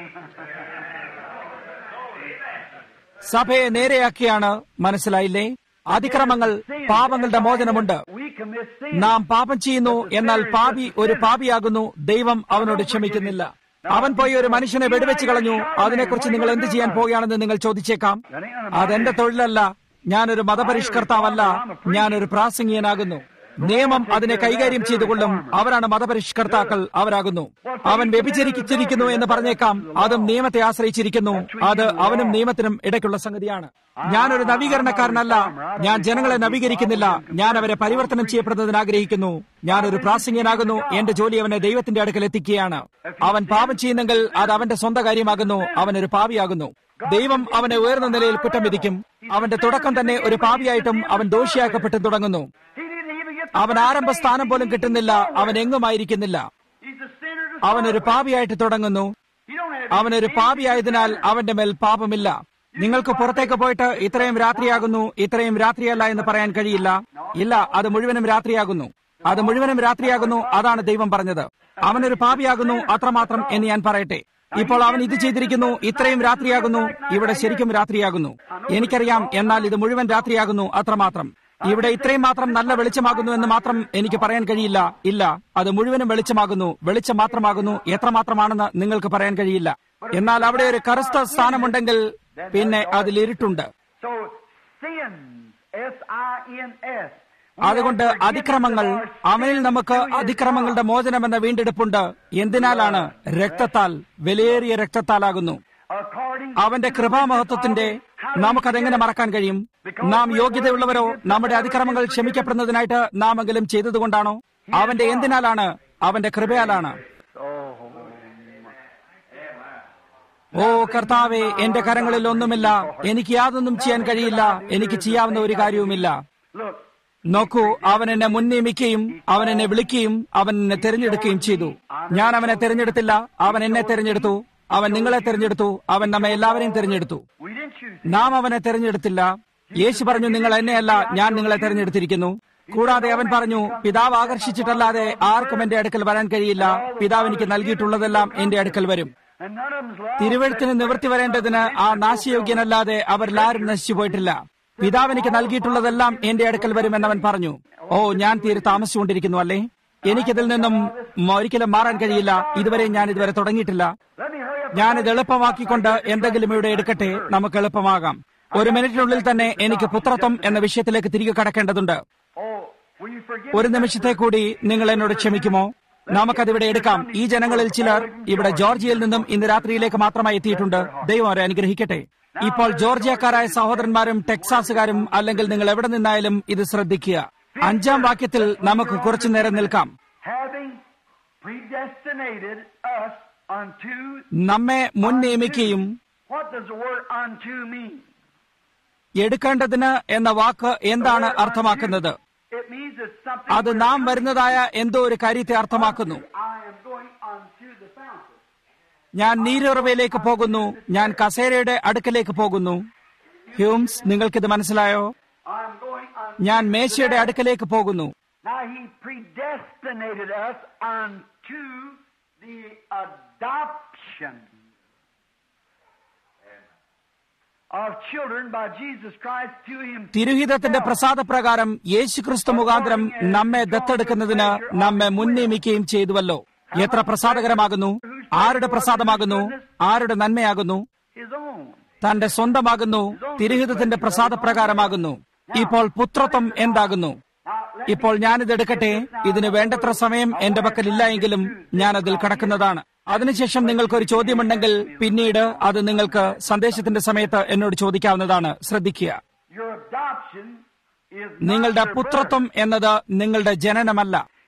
സഭയെ നേരെയാക്കിയാണ് മനസ്സിലായില്ലേ അതിക്രമങ്ങൾ പാപങ്ങളുടെ മോചനമുണ്ട് We commit sin. നാം പാപം ചെയ്യുന്നു എന്നാൽ പാപി ഒരു പാപിയാകുന്നു ദൈവം അവനോട് ക്ഷമിക്കുന്നില്ല അവൻ പോയി ഒരു മനുഷ്യനെ വെടിവെച്ച് കളഞ്ഞു അതിനെക്കുറിച്ച് നിങ്ങൾ എന്ത് ചെയ്യാൻ പോവുകയാണെന്ന് നിങ്ങൾ ചോദിച്ചേക്കാം അതെന്റെ തൊഴിലല്ല ഞാനൊരു മതപരിഷ്കർത്താവല്ല ഞാനൊരു പ്രാസംഗികനാകുന്നു നിയമം അതിനെ കൈകാര്യം ചെയ്തുകൊള്ളും അവരാണ് മതപരിഷ്കർത്താക്കൾ അവരാകുന്നു അവൻ വ്യഭിചരിച്ചിരിക്കുന്നു എന്ന് പറഞ്ഞേക്കാം അതും നിയമത്തെ ആശ്രയിച്ചിരിക്കുന്നു അത് അവനും നിയമത്തിനും ഇടയ്ക്കുള്ള സംഗതിയാണ് ഞാനൊരു നവീകരണക്കാരനല്ല ഞാൻ ജനങ്ങളെ നവീകരിക്കുന്നില്ല ഞാൻ അവരെ പരിവർത്തനം ചെയ്യപ്പെടുന്നതിന് ആഗ്രഹിക്കുന്നു ഞാനൊരു പ്രാസംഗികനാകുന്നു എന്റെ ജോലി അവനെ ദൈവത്തിന്റെ അടുക്കൽ എത്തിക്കുകയാണ് അവൻ പാപം ചെയ്യുന്നെങ്കിൽ അത് അവന്റെ സ്വന്തം കാര്യമാകുന്നു അവനൊരു പാപിയാകുന്നു ദൈവം അവനെ ഉയർന്ന നിലയിൽ കുറ്റം വിധിക്കും അവന്റെ തുടക്കം തന്നെ ഒരു പാപിയായിട്ടും അവൻ ദോഷിയാക്കപ്പെട്ടും തുടങ്ങുന്നു He didn't even get അവൻ ആരംഭ സ്ഥാനം പോലും കിട്ടുന്നില്ല അവൻ എങ്ങുമായിരിക്കുന്നില്ല He's a sinner to അവനൊരു പാപിയായിട്ട് തുടങ്ങുന്നു You don't have അവനൊരു പാപിയായതിനാൽ അവന്റെ മേൽ പാപമില്ല നിങ്ങൾക്ക് പുറത്തേക്ക് പോയിട്ട് ഇത്രയും രാത്രിയാകുന്നു ഇത്രയും രാത്രിയല്ല എന്ന് പറയാൻ കഴിയില്ല ഇല്ല അത് മുഴുവനും രാത്രിയാകുന്നു അത് മുഴുവനും രാത്രിയാകുന്നു അതാണ് ദൈവം പറഞ്ഞത് അവനൊരു പാപിയാകുന്നു അത്രമാത്രം എന്ന് ഞാൻ പറയട്ടെ ഇപ്പോൾ അവൻ ഇത് ചെയ്തിരിക്കുന്നു ഇത്രയും രാത്രിയാകുന്നു ഇവിടെ ശരിക്കും രാത്രിയാകുന്നു എനിക്കറിയാം എന്നാൽ ഇത് മുഴുവൻ രാത്രിയാകുന്നു അത്രമാത്രം ഇവിടെ ഇത്രയും മാത്രം നല്ല വെളിച്ചമാകുന്നു എന്ന് മാത്രം എനിക്ക് പറയാൻ കഴിയില്ല ഇല്ല അത് മുഴുവനും വെളിച്ചമാകുന്നു വെളിച്ചം മാത്രമാകുന്നു എത്രമാത്രമാണെന്ന് നിങ്ങൾക്ക് പറയാൻ കഴിയില്ല എന്നാൽ അവിടെ ഒരു കറുത്ത സ്ഥാനമുണ്ടെങ്കിൽ പിന്നെ അതിൽ ഇരുട്ടുണ്ട് So sins, S-I-N-S. അതുകൊണ്ട് അതിക്രമങ്ങൾ അവനിൽ നമുക്ക് അതിക്രമങ്ങളുടെ മോചനമെന്ന വീണ്ടെടുപ്പുണ്ട് എന്തിനാലാണ് രക്തത്താൽ വിലയേറിയ രക്തത്താലാകുന്നു According അവന്റെ കൃപാമഹത്വത്തിന്റെ നമുക്കതെങ്ങനെ മറക്കാൻ കഴിയും നാം യോഗ്യതയുള്ളവരോ നമ്മുടെ അതിക്രമങ്ങൾ ക്ഷമിക്കപ്പെടുന്നതിനായിട്ട് നാം എങ്കിലും ചെയ്തതുകൊണ്ടാണോ അവന്റെ എന്തിനാലാണ് അവന്റെ കൃപയാലാണ് ഓ കർത്താവെ എന്റെ കരങ്ങളിൽ ഒന്നുമില്ല എനിക്ക് യാതൊന്നും ചെയ്യാൻ കഴിയില്ല എനിക്ക് ചെയ്യാവുന്ന ഒരു കാര്യവുമില്ല Look, നോക്കൂ അവൻ എന്നെ മുൻ നിയമിക്കുകയും അവൻ എന്നെ വിളിക്കുകയും അവൻ എന്നെ തിരഞ്ഞെടുക്കുകയും ചെയ്തു ഞാൻ അവനെ തിരഞ്ഞെടുത്തില്ല അവൻ എന്നെ തിരഞ്ഞെടുത്തു അവൻ നിങ്ങളെ തിരഞ്ഞെടുത്തു അവൻ നമ്മെ എല്ലാവരെയും തിരഞ്ഞെടുത്തു we didn't choose. നാം അവനെ തിരഞ്ഞെടുത്തില്ല യേശു പറഞ്ഞു നിങ്ങൾ എന്നെയല്ല ഞാൻ നിങ്ങളെ തിരഞ്ഞെടുത്തിരിക്കുന്നു കൂടാതെ അവൻ പറഞ്ഞു പിതാവ് ആകർഷിച്ചിട്ടല്ലാതെ ആർക്കും എന്റെ അടുക്കൽ വരാൻ കഴിയില്ല പിതാവ് എനിക്ക് നൽകിയിട്ടുള്ളതെല്ലാം എന്റെ അടുക്കൽ വരും And none of them's lost. തിരുവഴുത്തിന് നിവൃത്തി വരേണ്ടതിന് ആ നാശയോഗ്യനല്ലാതെ അവരിലാരും നശിച്ചു പോയിട്ടില്ല പിതാവ് എനിക്ക് നൽകിയിട്ടുള്ളതെല്ലാം എന്റെ അടുക്കൽ വരുമെന്നവൻ പറഞ്ഞു ഓ ഞാൻ തീരെ താമസിച്ചുകൊണ്ടിരിക്കുന്നു അല്ലേ എനിക്കിതിൽ നിന്നും ഒരിക്കലും മാറാൻ കഴിയില്ല ഇതുവരെ ഞാൻ ഇതുവരെ തുടങ്ങിയിട്ടില്ല Let me hurry up. ഞാനിത് എളുപ്പമാക്കിക്കൊണ്ട് എന്തെങ്കിലും ഇവിടെ എടുക്കട്ടെ നമുക്ക് എളുപ്പമാകാം ഒരു മിനിറ്റിനുള്ളിൽ തന്നെ എനിക്ക് പുത്രത്വം എന്ന വിഷയത്തിലേക്ക് തിരികെ കടക്കേണ്ടതുണ്ട് Oh, will you forgive ഒരു നിമിഷത്തെ കൂടി നിങ്ങൾ എന്നോട് ക്ഷമിക്കുമോ നമുക്കതിവിടെ എടുക്കാം ഈ ജനങ്ങളിൽ ചിലർ ഇവിടെ ജോർജിയയിൽ നിന്നും ഇന്ന് രാത്രിയിലേക്ക് മാത്രമായി എത്തിയിട്ടുണ്ട് ദൈവം അവരെ അനുഗ്രഹിക്കട്ടെ ഇപ്പോൾ ജോർജിയക്കാരായ സഹോദരന്മാരും ടെക്സാസുകാരും അല്ലെങ്കിൽ നിങ്ങൾ എവിടെ നിന്നായാലും ഇത് ശ്രദ്ധിക്കുക അഞ്ചാം വാക്യത്തിൽ നമുക്ക് കുറച്ചു നേരം നിൽക്കാം having predestinated us unto നമ്മെ മുൻ നിയമിക്കുകയും what does the word unto mean? എടുക്കേണ്ടതിന് എന്ന വാക്ക് എന്താണ് അർത്ഥമാക്കുന്നത് It means it's something അത് നാം വരുന്നതായ എന്തോ ഒരു കാര്യത്തെ അർത്ഥമാക്കുന്നു I am going unto the fountain. ഞാൻ നീരുറവയിലേക്ക് പോകുന്നു ഞാൻ കസേരയുടെ അടുക്കലേക്ക് പോകുന്നു ഹ്യൂംസ് നിങ്ങൾക്കിത് മനസ്സിലായോ I am going unto ഞാൻ മേശയുടെ അടുക്കലേക്ക് പോകുന്നു Now he predestinated us unto the adoption of children by Jesus Christ to him. തിരുഹിതത്തിന്റെ പ്രസാദപ്രകാരം യേശുക്രിസ്തു മുഖാന്തരം നമ്മെ ദത്തെടുക്കുന്നതിന് നമ്മെ മുൻനിയമിക്കുകയും ചെയ്തുവല്ലോ എത്ര പ്രസാദകരമാകുന്നു ആരുടെ പ്രസാദമാകുന്നു ആരുടെ നന്മയാകുന്നു His own. തന്റെ സ്വന്തമാകുന്നു തിരുഹിതത്തിന്റെ പ്രസാദപ്രകാരമാകുന്നു ഇപ്പോൾ പുത്രത്വം എന്താകുന്നു Now, let ഇപ്പോൾ ഞാനിത് എടുക്കട്ടെ ഇതിന് വേണ്ടത്ര സമയം എന്റെ പക്കലില്ല എങ്കിലും ഞാൻ അതിൽ കടക്കുന്നതാണ് അതിനുശേഷം നിങ്ങൾക്കൊരു ചോദ്യമുണ്ടെങ്കിൽ പിന്നീട് അത് നിങ്ങൾക്ക് സന്ദേശത്തിന്റെ സമയത്ത് എന്നോട് ചോദിക്കാവുന്നതാണ് ശ്രദ്ധിക്കുക your adoption is not നിങ്ങളുടെ your പുത്രത്വം എന്നത് നിങ്ങളുടെ ജനനമല്ല birth.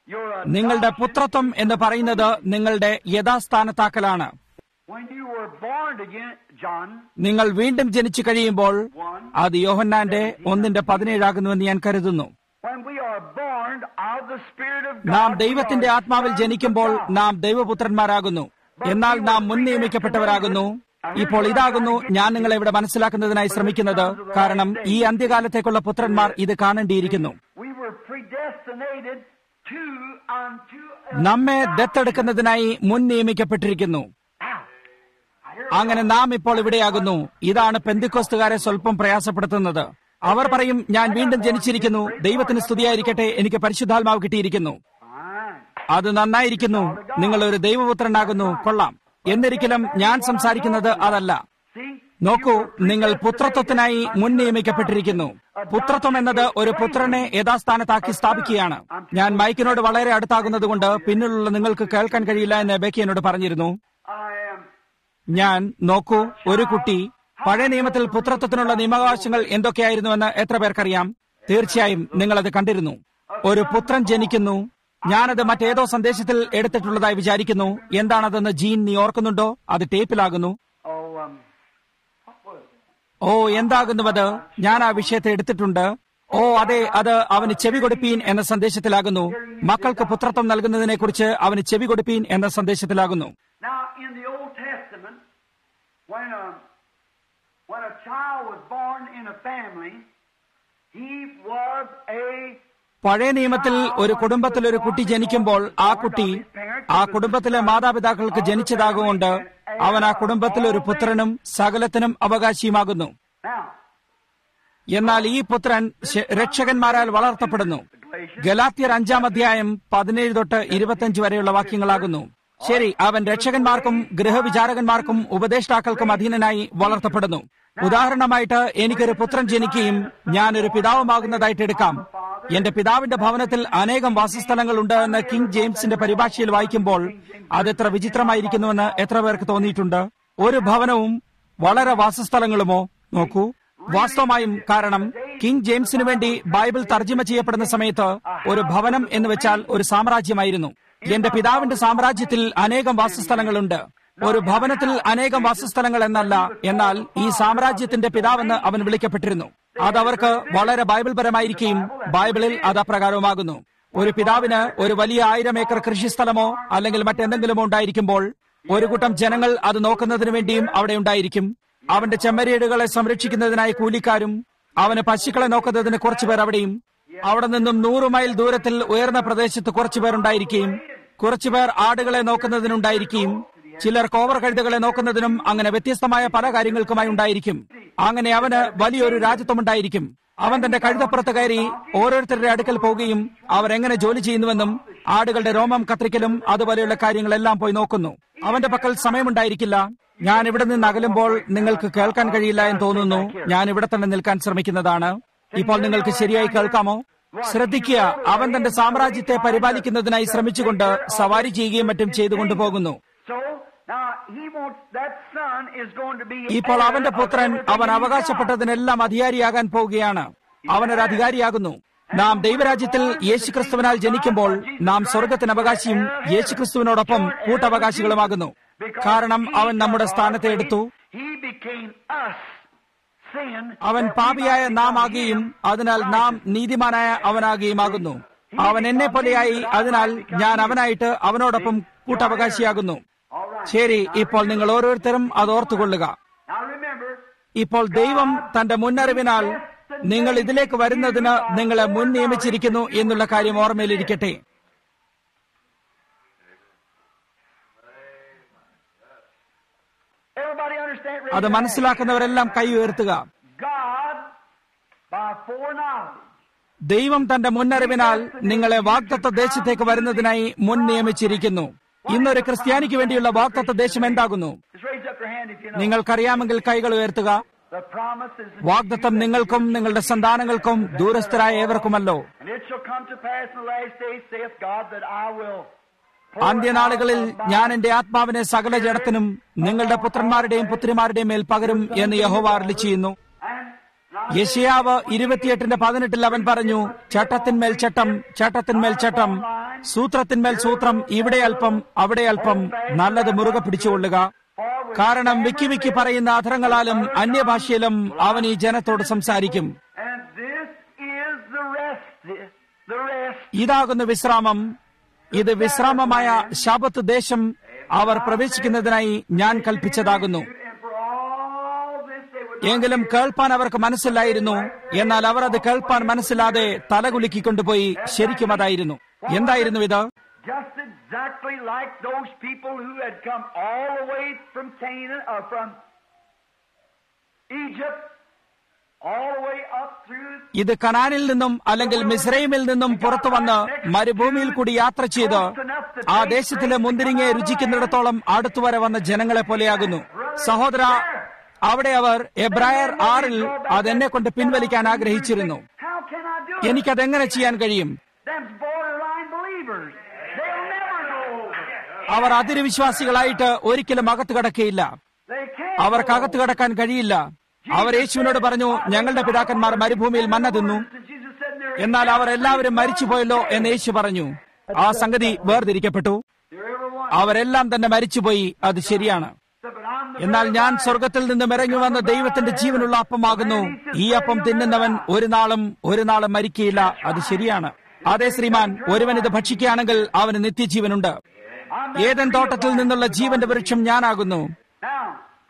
You're a നിങ്ങളുടെ പുത്രത്വം എന്ന് പറയുന്നത് നിങ്ങളുടെ യഥാസ്ഥാനത്താക്കലാണ് when you were born again, John. നിങ്ങൾ വീണ്ടും ജനിച്ചു കഴിയുമ്പോൾ One. അത് യോഹന്നാന്റെ ഒന്നിന്റെ പതിനേഴാകുന്നുവെന്ന് ഞാൻ കരുതുന്നു When we are born of the Spirit of God. നാം we ദൈവത്തിന്റെ are ആത്മാവിൽ sons ജനിക്കുമ്പോൾ of God. നാം ദൈവപുത്രന്മാരാകുന്നു എന്നാൽ നാം മുൻ നിയമിക്കപ്പെട്ടവരാകുന്നു ഇപ്പോൾ ഇതാകുന്നു ഞാൻ നിങ്ങളെ ഇവിടെ മനസ്സിലാക്കുന്നതിനായി ശ്രമിക്കുന്നത് കാരണം ഈ അന്ത്യകാലത്തേക്കുള്ള പുത്രന്മാർ ഇത് കാണേണ്ടിയിരിക്കുന്നു We were predestinated to unto a നമ്മെ ദത്തെടുക്കുന്നതിനായി മുൻ നിയമിക്കപ്പെട്ടിരിക്കുന്നു Now, here അങ്ങനെ നാം ഇപ്പോൾ ഇവിടെയാകുന്നു ഇതാണ് പെന്തിക്കോസ്തുകാരെ സ്വല്പം പ്രയാസപ്പെടുത്തുന്നത് അവർ പറയും ഞാൻ വീണ്ടും ജനിച്ചിരിക്കുന്നു ദൈവത്തിന് സ്തുതിയായിരിക്കട്ടെ എനിക്ക് പരിശുദ്ധാത്മാവ് കിട്ടിയിരിക്കുന്നു Fine. അത് നന്നായിരിക്കുന്നു നിങ്ങൾ ഒരു ദൈവപുത്രനാകുന്നു കൊള്ളാം എന്നിരിക്കലും ഞാൻ സംസാരിക്കുന്നത് അതല്ല See, നോക്കൂ നിങ്ങൾ പുത്രത്വത്തിനായി മുൻ നിയമിക്കപ്പെട്ടിരിക്കുന്നു പുത്രത്വം എന്നത് ഒരു പുത്രനെ യഥാസ്ഥാനത്താക്കി സ്ഥാപിക്കുകയാണ് ഞാൻ മൈക്കിനോട് വളരെ അടുത്താകുന്നതുകൊണ്ട് പിന്നിലുള്ള നിങ്ങൾക്ക് കേൾക്കാൻ കഴിയില്ല എന്ന് ബേക്കി എന്നോട് പറഞ്ഞിരുന്നു I am ഞാൻ നോക്കൂ ഒരു കുട്ടി പഴയ നിയമത്തിൽ പുത്രത്വത്തിനുള്ള നിയമവകാശങ്ങൾ എന്തൊക്കെയായിരുന്നുവെന്ന് എത്ര പേർക്കറിയാം തീർച്ചയായും നിങ്ങളത് കണ്ടിരുന്നു ഒരു പുത്രൻ ജനിക്കുന്നു ഞാനത് മറ്റേതോ സന്ദേശത്തിൽ എടുത്തിട്ടുള്ളതായി വിചാരിക്കുന്നു എന്താണതെന്ന് ജീൻ നീ ഓർക്കുന്നുണ്ടോ അത് ടേപ്പിലാകുന്നു oh um what was it? ഓ എന്താകുന്നുവത് ഞാൻ ആ വിഷയത്തെ എടുത്തിട്ടുണ്ട് ഓ അതെ അത് അവന് ചെവി കൊടുപ്പീൻ എന്ന സന്ദേശത്തിലാകുന്നു മക്കൾക്ക് പുത്രത്വം നൽകുന്നതിനെ കുറിച്ച് അവന് ചെവി കൊടുപ്പീൻ എന്ന സന്ദേശത്തിലാകുന്നു Now in the Old Testament, when a when a child was born in a family, he was a പഴയ നിയമത്തിൽ ഒരു കുടുംബത്തിൽ ഒരു കുട്ടി ജനിക്കുമ്പോൾ ആ കുട്ടി ആ കുടുംബത്തിലെ മാതാപിതാക്കൾക്ക് ജനിച്ചതാകൊണ്ട് അവൻ ആ കുടുംബത്തിൽ ഒരു പുത്രനും സകലത്തിനും അവകാശിയുമാകുന്നു now എന്നാൽ ഈ പുത്രൻ ശ- രക്ഷകന്മാരാൽ വളർത്തപ്പെടുന്നു ഗലാത്യർ അഞ്ചാം അധ്യായം പതിനേഴ് തൊട്ട് ഇരുപത്തിയഞ്ച് വരെയുള്ള വാക്യങ്ങളാകുന്നു ശരി അവൻ രക്ഷകന്മാർക്കും ഗൃഹവിചാരകന്മാർക്കും ഉപദേഷ്ടാക്കൾക്കും അധീനനായി വളർത്തപ്പെടുന്നു ഉദാഹരണമായിട്ട് എനിക്കൊരു പുത്രൻ ജനിക്കുകയും ഞാൻ ഒരു പിതാവുമാകുന്നതായിട്ട് എടുക്കാം എന്റെ പിതാവിന്റെ ഭവനത്തിൽ അനേകം വാസസ്ഥലങ്ങളുണ്ട് എന്ന് കിങ് ജെയിംസിന്റെ പരിഭാഷയിൽ വായിക്കുമ്പോൾ അതെത്ര വിചിത്രമായിരിക്കുന്നുവെന്ന് എത്ര പേർക്ക് തോന്നിയിട്ടുണ്ട് ഒരു ഭവനവും വളരെ വാസസ്ഥലങ്ങളുമോ നോക്കൂ വാസ്തവമായും കാരണം കിങ് ജെയിംസിനു വേണ്ടി ബൈബിൾ തർജ്ജമ ചെയ്യപ്പെടുന്ന സമയത്ത് ഒരു ഭവനം എന്ന് വെച്ചാൽ ഒരു സാമ്രാജ്യമായിരുന്നു എന്റെ പിതാവിന്റെ സാമ്രാജ്യത്തിൽ അനേകം വാസസ്ഥലങ്ങളുണ്ട് ഒരു ഭവനത്തിൽ അനേകം വാസസ്ഥലങ്ങൾ എന്നല്ല എന്നാൽ ഈ സാമ്രാജ്യത്തിന്റെ പിതാവെന്ന് അവൻ വിളിക്കപ്പെട്ടിരുന്നു അത് അവർക്ക് വളരെ ബൈബിൾ പരമായിരിക്കുകയും ബൈബിളിൽ അത് അപ്രകാരവുമാകുന്നു ഒരു പിതാവിന് ഒരു വലിയ ആയിരം ഏക്കർ കൃഷിസ്ഥലമോ അല്ലെങ്കിൽ മറ്റെന്തെങ്കിലുമോ ഉണ്ടായിരിക്കുമ്പോൾ ഒരു കൂട്ടം ജനങ്ങൾ അത് നോക്കുന്നതിന് വേണ്ടിയും അവിടെ ഉണ്ടായിരിക്കും അവന്റെ ചെമ്മരിയേടുകളെ സംരക്ഷിക്കുന്നതിനായി കൂലിക്കാരും അവന് പശുക്കളെ നോക്കുന്നതിന് കുറച്ചുപേർ അവിടെയും അവിടെ നിന്നും നൂറ് മൈൽ ദൂരത്തിൽ ഉയർന്ന പ്രദേശത്ത് കുറച്ചുപേർ ഉണ്ടായിരിക്കുകയും കുറച്ചുപേർ ആടുകളെ നോക്കുന്നതിനുണ്ടായിരിക്കുകയും ചിലർ കോവർ കഴുതകളെ നോക്കുന്നതിനും അങ്ങനെ വ്യത്യസ്തമായ പല കാര്യങ്ങൾക്കുമായി ഉണ്ടായിരിക്കും അങ്ങനെ അവന് വലിയൊരു രാജ്യത്വമുണ്ടായിരിക്കും അവൻ തന്റെ കഴുതപ്പുറത്ത് കയറി ഓരോരുത്തരുടെ അടുക്കൽ പോവുകയും അവർ എങ്ങനെ ജോലി ചെയ്യുന്നുവെന്നും ആടുകളുടെ രോമം കത്തിരിക്കലും അതുപോലെയുള്ള കാര്യങ്ങളെല്ലാം പോയി നോക്കുന്നു അവന്റെ പക്കൽ സമയമുണ്ടായിരിക്കില്ല ഞാൻ ഇവിടെ നിന്ന് അകലുമ്പോൾ നിങ്ങൾക്ക് കേൾക്കാൻ കഴിയില്ല എന്ന് തോന്നുന്നു ഞാൻ ഇവിടെ തന്നെ നിൽക്കാൻ ശ്രമിക്കുന്നതാണ് ഇപ്പോൾ നിങ്ങൾക്ക് ശരിയായി കേൾക്കാമോ ശ്രദ്ധിക്കുക അവൻ തന്റെ സാമ്രാജ്യത്തെ പരിപാലിക്കുന്നതിനായി ശ്രമിച്ചുകൊണ്ട് സവാരി ചെയ്യുകയും മറ്റും ചെയ്തുകൊണ്ട് പോകുന്നു so now he wants that son is going to be ഇപ്പോൾ heir അവന്റെ of പുത്രൻ everything അവൻ in God. അവകാശപ്പെട്ടതിനെല്ലാം അധികാരിയാകാൻ പോവുകയാണ് അവനൊരു അധികാരിയാകുന്നു നാം ദൈവരാജ്യത്തിൽ യേശുക്രിസ്തുവിനാൽ ജനിക്കുമ്പോൾ നാം സ്വർഗത്തിന് അവകാശിയും യേശുക്രിസ്തുവിനോടൊപ്പം കൂട്ടവകാശികളുമാകുന്നു കാരണം അവൻ നമ്മുടെ സ്ഥാനത്തെ എടുത്തു He became us sin അവൻ that we പാപിയായ might നാം become ആകുകയും him അതിനാൽ നാം നീതിമാനായ അവനാകുകയുമാകുന്നു അവൻ എന്നെ പോലെയായി അതിനാൽ ഞാൻ അവനായിട്ട് അവനോടൊപ്പം കൂട്ടവകാശിയാകുന്നു All right. ശരി ഇപ്പോൾ നിങ്ങൾ ഓരോരുത്തരും അത് ഓർത്തുകൊള്ളുക Now remember, ഇപ്പോൾ ദൈവം തന്റെ മുന്നറിവിനാൽ നിങ്ങൾ ഇതിലേക്ക് വരുന്നതിന് നിങ്ങളെ മുൻ നിയമിച്ചിരിക്കുന്നു എന്നുള്ള കാര്യം ഓർമ്മയിലിരിക്കട്ടെ everybody understand? Raise അത് your hand. മനസ്സിലാക്കുന്നവരെല്ലാം കൈ ഉയർത്തുക God, by foreknowledge, ദൈവം തന്റെ മുന്നറിവിനാൽ നിങ്ങളെ വാഗ്ദത്ത ദേശത്തേക്ക് വരുന്നതിനായി മുൻ നിയമിച്ചിരിക്കുന്നു ഇന്നൊരു ക്രിസ്ത്യാനിക്ക് വേണ്ടിയുള്ള വാഗ്ദത്ത ദേശം എന്താകുന്നു just raise up your hand if you know. നിങ്ങൾക്കറിയാമെങ്കിൽ കൈകൾ ഉയർത്തുക The promise is വാഗ്ദത്തം നിങ്ങൾക്കും നിങ്ങളുടെ സന്താനങ്ങൾക്കും ദൂരസ്ഥരായ ഏവർക്കുമല്ലോ And it shall come to pass in the last days, saith God, that I will pour അന്ത്യനാളുകളിൽ out of my ഞാൻ എന്റെ ആത്മാവിനെ സകല ജഡത്തിനും നിങ്ങളുടെ പുത്രന്മാരുടെയും പുത്രിമാരുടെയും മേൽ പകരും എന്ന് യഹോവ അരുളി ചെയ്യുന്നു And യശയാവ് ഇരുപത്തിയെട്ടിന്റെ പതിനെട്ടിൽ അവൻ പറഞ്ഞു ചട്ടത്തിന്മേൽ ചട്ടം ചട്ടത്തിന്മേൽ ചട്ടം സൂത്രത്തിന്മേൽ സൂത്രം ഇവിടെ അല്പം അവിടെ അല്പം നല്ലത് മുറുകെ പിടിച്ചുകൊള്ളുക കാരണം വിക്കി വിക്കി പറയുന്ന അധരങ്ങളാലും അന്യഭാഷയിലും അവൻ ഈ ജനത്തോട് സംസാരിക്കും And this is the rest. The rest. ഇതാകുന്നു വിശ്രാമം ഇത് വിശ്രാമമായ ശാപത്ത് ദേശം അവർ പ്രവേശിക്കുന്നതിനായി ഞാൻ കൽപ്പിച്ചതാകുന്നു And for all this they would എങ്കിലും കേൾപ്പാൻ അവർക്ക് മനസ്സിലായിരുന്നു എന്നാൽ അവർ അത് കേൾപ്പാൻ മനസ്സിലാതെ തലകുലുക്കിക്കൊണ്ടുപോയി ശരിക്കും അതായിരുന്നു എന്തായിരുന്നു ഇത് just exactly like those people who had come all the way from Canaan or from Egypt, all the way up through ഇത് കനാനിൽ നിന്നും അല്ലെങ്കിൽ മിസ്രൈമിൽ നിന്നും പുറത്തു വന്ന് മരുഭൂമിയിൽ കൂടി യാത്ര ചെയ്ത് ആ ദേശത്തിലെ മുന്തിരിങ്ങയെ രുചിക്കുന്നിടത്തോളം അടുത്തു വരെ വന്ന ജനങ്ങളെ പോലെയാകുന്നു സഹോദര അവിടെ അവർ എബ്രായർ ആറിൽ അതെന്നെ കൊണ്ട് പിൻവലിക്കാൻ ആഗ്രഹിച്ചിരുന്നു How can I do it? എനിക്കതെങ്ങനെ ചെയ്യാൻ കഴിയും Them's borderline believers. They'll never go over. അവർ അതിരുവിശ്വാസികളായിട്ട് ഒരിക്കലും അകത്ത് കടക്കയില്ല They can't. അവർക്കകത്ത് കടക്കാൻ കഴിയില്ല അവർ യേശുവിനോട് പറഞ്ഞു ഞങ്ങളുടെ പിതാക്കന്മാർ മരുഭൂമിയിൽ മന്ന തിന്നു And Jesus said in their എന്നാൽ അവർ എല്ലാവരും മരിച്ചുപോയല്ലോ എന്ന് യേശു പറഞ്ഞു ആ സംഗതി വേർതിരിക്കപ്പെട്ടു They're everyone. അവരെല്ലാം തന്നെ മരിച്ചുപോയി അത് ശരിയാണ് But I'm the എന്നാൽ ഞാൻ very സ്വർഗത്തിൽ നിന്നും ഇറങ്ങി വന്ന ദൈവത്തിന്റെ ജീവനുള്ള അപ്പമാകുന്നു ഈ അപ്പം തിന്നുന്നവൻ ഒരു നാളും ഒരു നാളും മരിക്കയില്ല അത് ശരിയാണ് അതെ ശ്രീമാൻ ഒരുവൻ ഇത് ഭക്ഷിക്കുകയാണെങ്കിൽ അവന് നിത്യജീവനുണ്ട് I'm ഏതൻ തോട്ടത്തിൽ നിന്നുള്ള ജീവന്റെ വൃക്ഷം ഞാനാകുന്നു Now,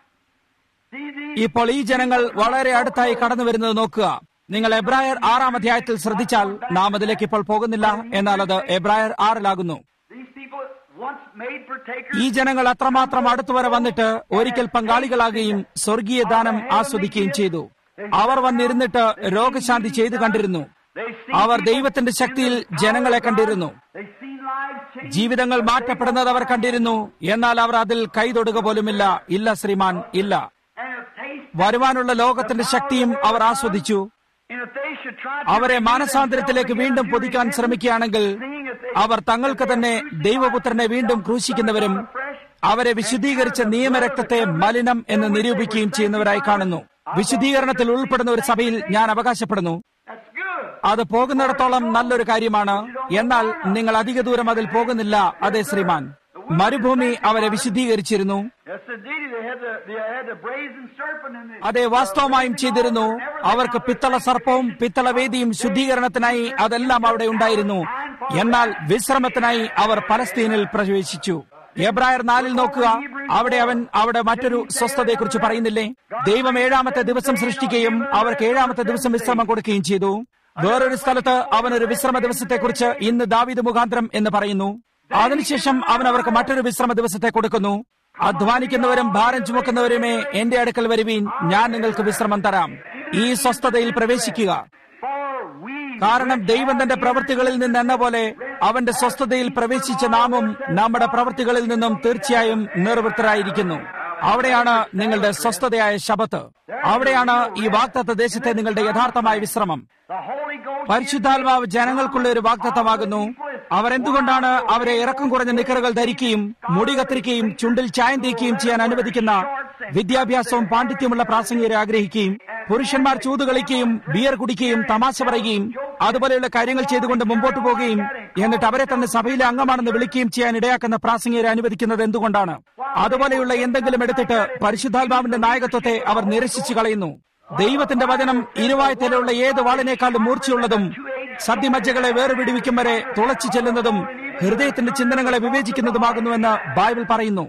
see these ഇപ്പോൾ ഈ ജനങ്ങൾ വളരെ അടുത്തായി കടന്നു വരുന്നത് നോക്കുക നിങ്ങൾ എബ്രായർ ആറാം അധ്യായത്തിൽ ശ്രദ്ധിച്ചാൽ നാം അതിലേക്ക് ഇപ്പോൾ പോകുന്നില്ല എന്നാൽ അത് എബ്രായർ ആറിലാകുന്നു these people once made partakers. ഈ ജനങ്ങൾ അത്രമാത്രം അടുത്തു വരെ വന്നിട്ട് ഒരിക്കൽ പങ്കാളികളാകുകയും സ്വർഗീയ ദാനം ആസ്വദിക്കുകയും ചെയ്തു അവർ വന്നിരുന്നിട്ട് രോഗശാന്തി ചെയ്തു കണ്ടിരുന്നു They seen അവർ people- ദൈവത്തിന്റെ ശക്തിയിൽ ജനങ്ങളെ കണ്ടിരുന്നു They seen lives change. ജീവിതങ്ങൾ മാറ്റപ്പെടുന്നത് അവർ കണ്ടിരുന്നു എന്നാൽ അവർ അതിൽ കൈതൊടുക പോലുമില്ല ഇല്ല ശ്രീമാൻ ഇല്ല And if taste വരുവാനുള്ള ലോകത്തിന്റെ ശക്തിയും അവർ ആസ്വദിച്ചു and if they should try to അവരെ redeem മാനസാന്തരത്തിലേക്ക് themselves വീണ്ടും again, പൊതിക്കാൻ repent, ശ്രമിക്കുകയാണെങ്കിൽ seeing if they- അവർ തങ്ങൾക്ക് തന്നെ ദൈവപുത്രനെ വീണ്ടും ക്രൂശിക്കുന്നവരും അവരെ വിശുദ്ധീകരിച്ച നിയമരക്തത്തെ മലിനം എന്ന് നിരൂപിക്കുകയും ചെയ്യുന്നവരായി കാണുന്നു വിശുദ്ധീകരണത്തിൽ ഉൾപ്പെടുന്ന ഒരു സഭയിൽ ഞാൻ അവകാശപ്പെടുന്നു That's good. അത് പോകുന്നിടത്തോളം നല്ലൊരു കാര്യമാണ് എന്നാൽ നിങ്ങൾ അധിക ദൂരം അതിൽ പോകുന്നില്ല അതെ ശ്രീമാൻ മരുഭൂമി അവരെ വിശുദ്ധീകരിച്ചിരുന്നു Yes, indeed. They had the they had the brazen serpent in the അതെ വാസ്തവമായും ചെയ്തിരുന്നു അവർക്ക് പിത്തള സർപ്പവും പിത്തള വേദിയും ശുദ്ധീകരണത്തിനായി അതെല്ലാം അവിടെ ഉണ്ടായിരുന്നു എന്നാൽ വിശ്രമത്തിനായി അവർ പലസ്തീനിൽ പ്രവേശിച്ചു എബ്രായർ നാലിൽ നോക്കുക അവിടെ അവൻ അവിടെ മറ്റൊരു സ്വസ്ഥതയെക്കുറിച്ച് പറയുന്നില്ലേ ദൈവം ഏഴാമത്തെ ദിവസം സൃഷ്ടിക്കുകയും അവർക്ക് ഏഴാമത്തെ ദിവസം വിശ്രമം കൊടുക്കുകയും ചെയ്തു വേറൊരു സ്ഥലത്ത് അവൻ ഒരു വിശ്രമ ദിവസത്തെക്കുറിച്ച് ഇന്ന് ദാവീദ് മുഖാന്തരം എന്ന് പറയുന്നു അതിനുശേഷം അവൻ അവർക്ക് മറ്റൊരു വിശ്രമ ദിവസത്തെ കൊടുക്കുന്നു അധ്വാനിക്കുന്നവരും ഭാരം ചുമക്കുന്നവരുമേ എന്റെ അടുക്കൽ വരുവീൻ ഞാൻ നിങ്ങൾക്ക് വിശ്രമം തരാം ഈ സ്വസ്ഥതയിൽ പ്രവേശിക്കുക for we കാരണം ദൈവം തന്റെ പ്രവൃത്തികളിൽ നിന്ന് എന്ന പോലെ അവന്റെ സ്വസ്ഥതയിൽ പ്രവേശിച്ച നാമും നമ്മുടെ പ്രവൃത്തികളിൽ നിന്നും തീർച്ചയായും നിർവൃത്തരായിരിക്കുന്നു അവിടെയാണ് നിങ്ങളുടെ സ്വസ്ഥതയായ ശബത്ത് അവിടെയാണ് ഈ വാക്തത്വ ദേശത്തെ നിങ്ങളുടെ യഥാർത്ഥമായ വിശ്രമം the Holy Ghost പരിശുദ്ധാത്മാവ് ജനങ്ങൾക്കുള്ള ഒരു വാഗ്ദത്തമാകുന്നു അവർ എന്തുകൊണ്ടാണ് അവരെ ഇറക്കം കുറഞ്ഞ നിക്കറുകൾ ധരിക്കുകയും മുടി കത്തിരിക്കുകയും ചുണ്ടിൽ ചായം തേക്കുകയും ചെയ്യാൻ അനുവദിക്കുന്ന വിദ്യാഭ്യാസവും പാണ്ഡിത്യമുള്ള പ്രാസംഗികരെ ആഗ്രഹിക്കുകയും പുരുഷന്മാർ ചൂത് കളിക്കുകയും ബിയർ കുടിക്കുകയും തമാശ പറയുകയും അതുപോലെയുള്ള കാര്യങ്ങൾ ചെയ്തുകൊണ്ട് മുമ്പോട്ട് പോവുകയും എന്നിട്ട് അവരെ തന്നെ സഭയിലെ അംഗമാണെന്ന് വിളിക്കുകയും ചെയ്യാൻ ഇടയാക്കുന്ന പ്രാസംഗികരെ അനുവദിക്കുന്നത് എന്തുകൊണ്ടാണ് അതുപോലെയുള്ള എന്തെങ്കിലും എടുത്തിട്ട് പരിശുദ്ധാത്മാവിന്റെ നായകത്വത്തെ അവർ നിരസിച്ചു കളയുന്നു ദൈവത്തിന്റെ വചനം ഇരുവായത്തിലുള്ള ഏത് വാളിനേക്കാളും മൂർച്ചയുള്ളതും സദ്യമജ്ജകളെ വേർപിടിവിക്കും വരെ തുളച്ചു ചെല്ലുന്നതും ഹൃദയത്തിന്റെ ചിന്തനങ്ങളെ വിവേചിക്കുന്നതുമാകുന്നുവെന്ന് ബൈബിൾ പറയുന്നു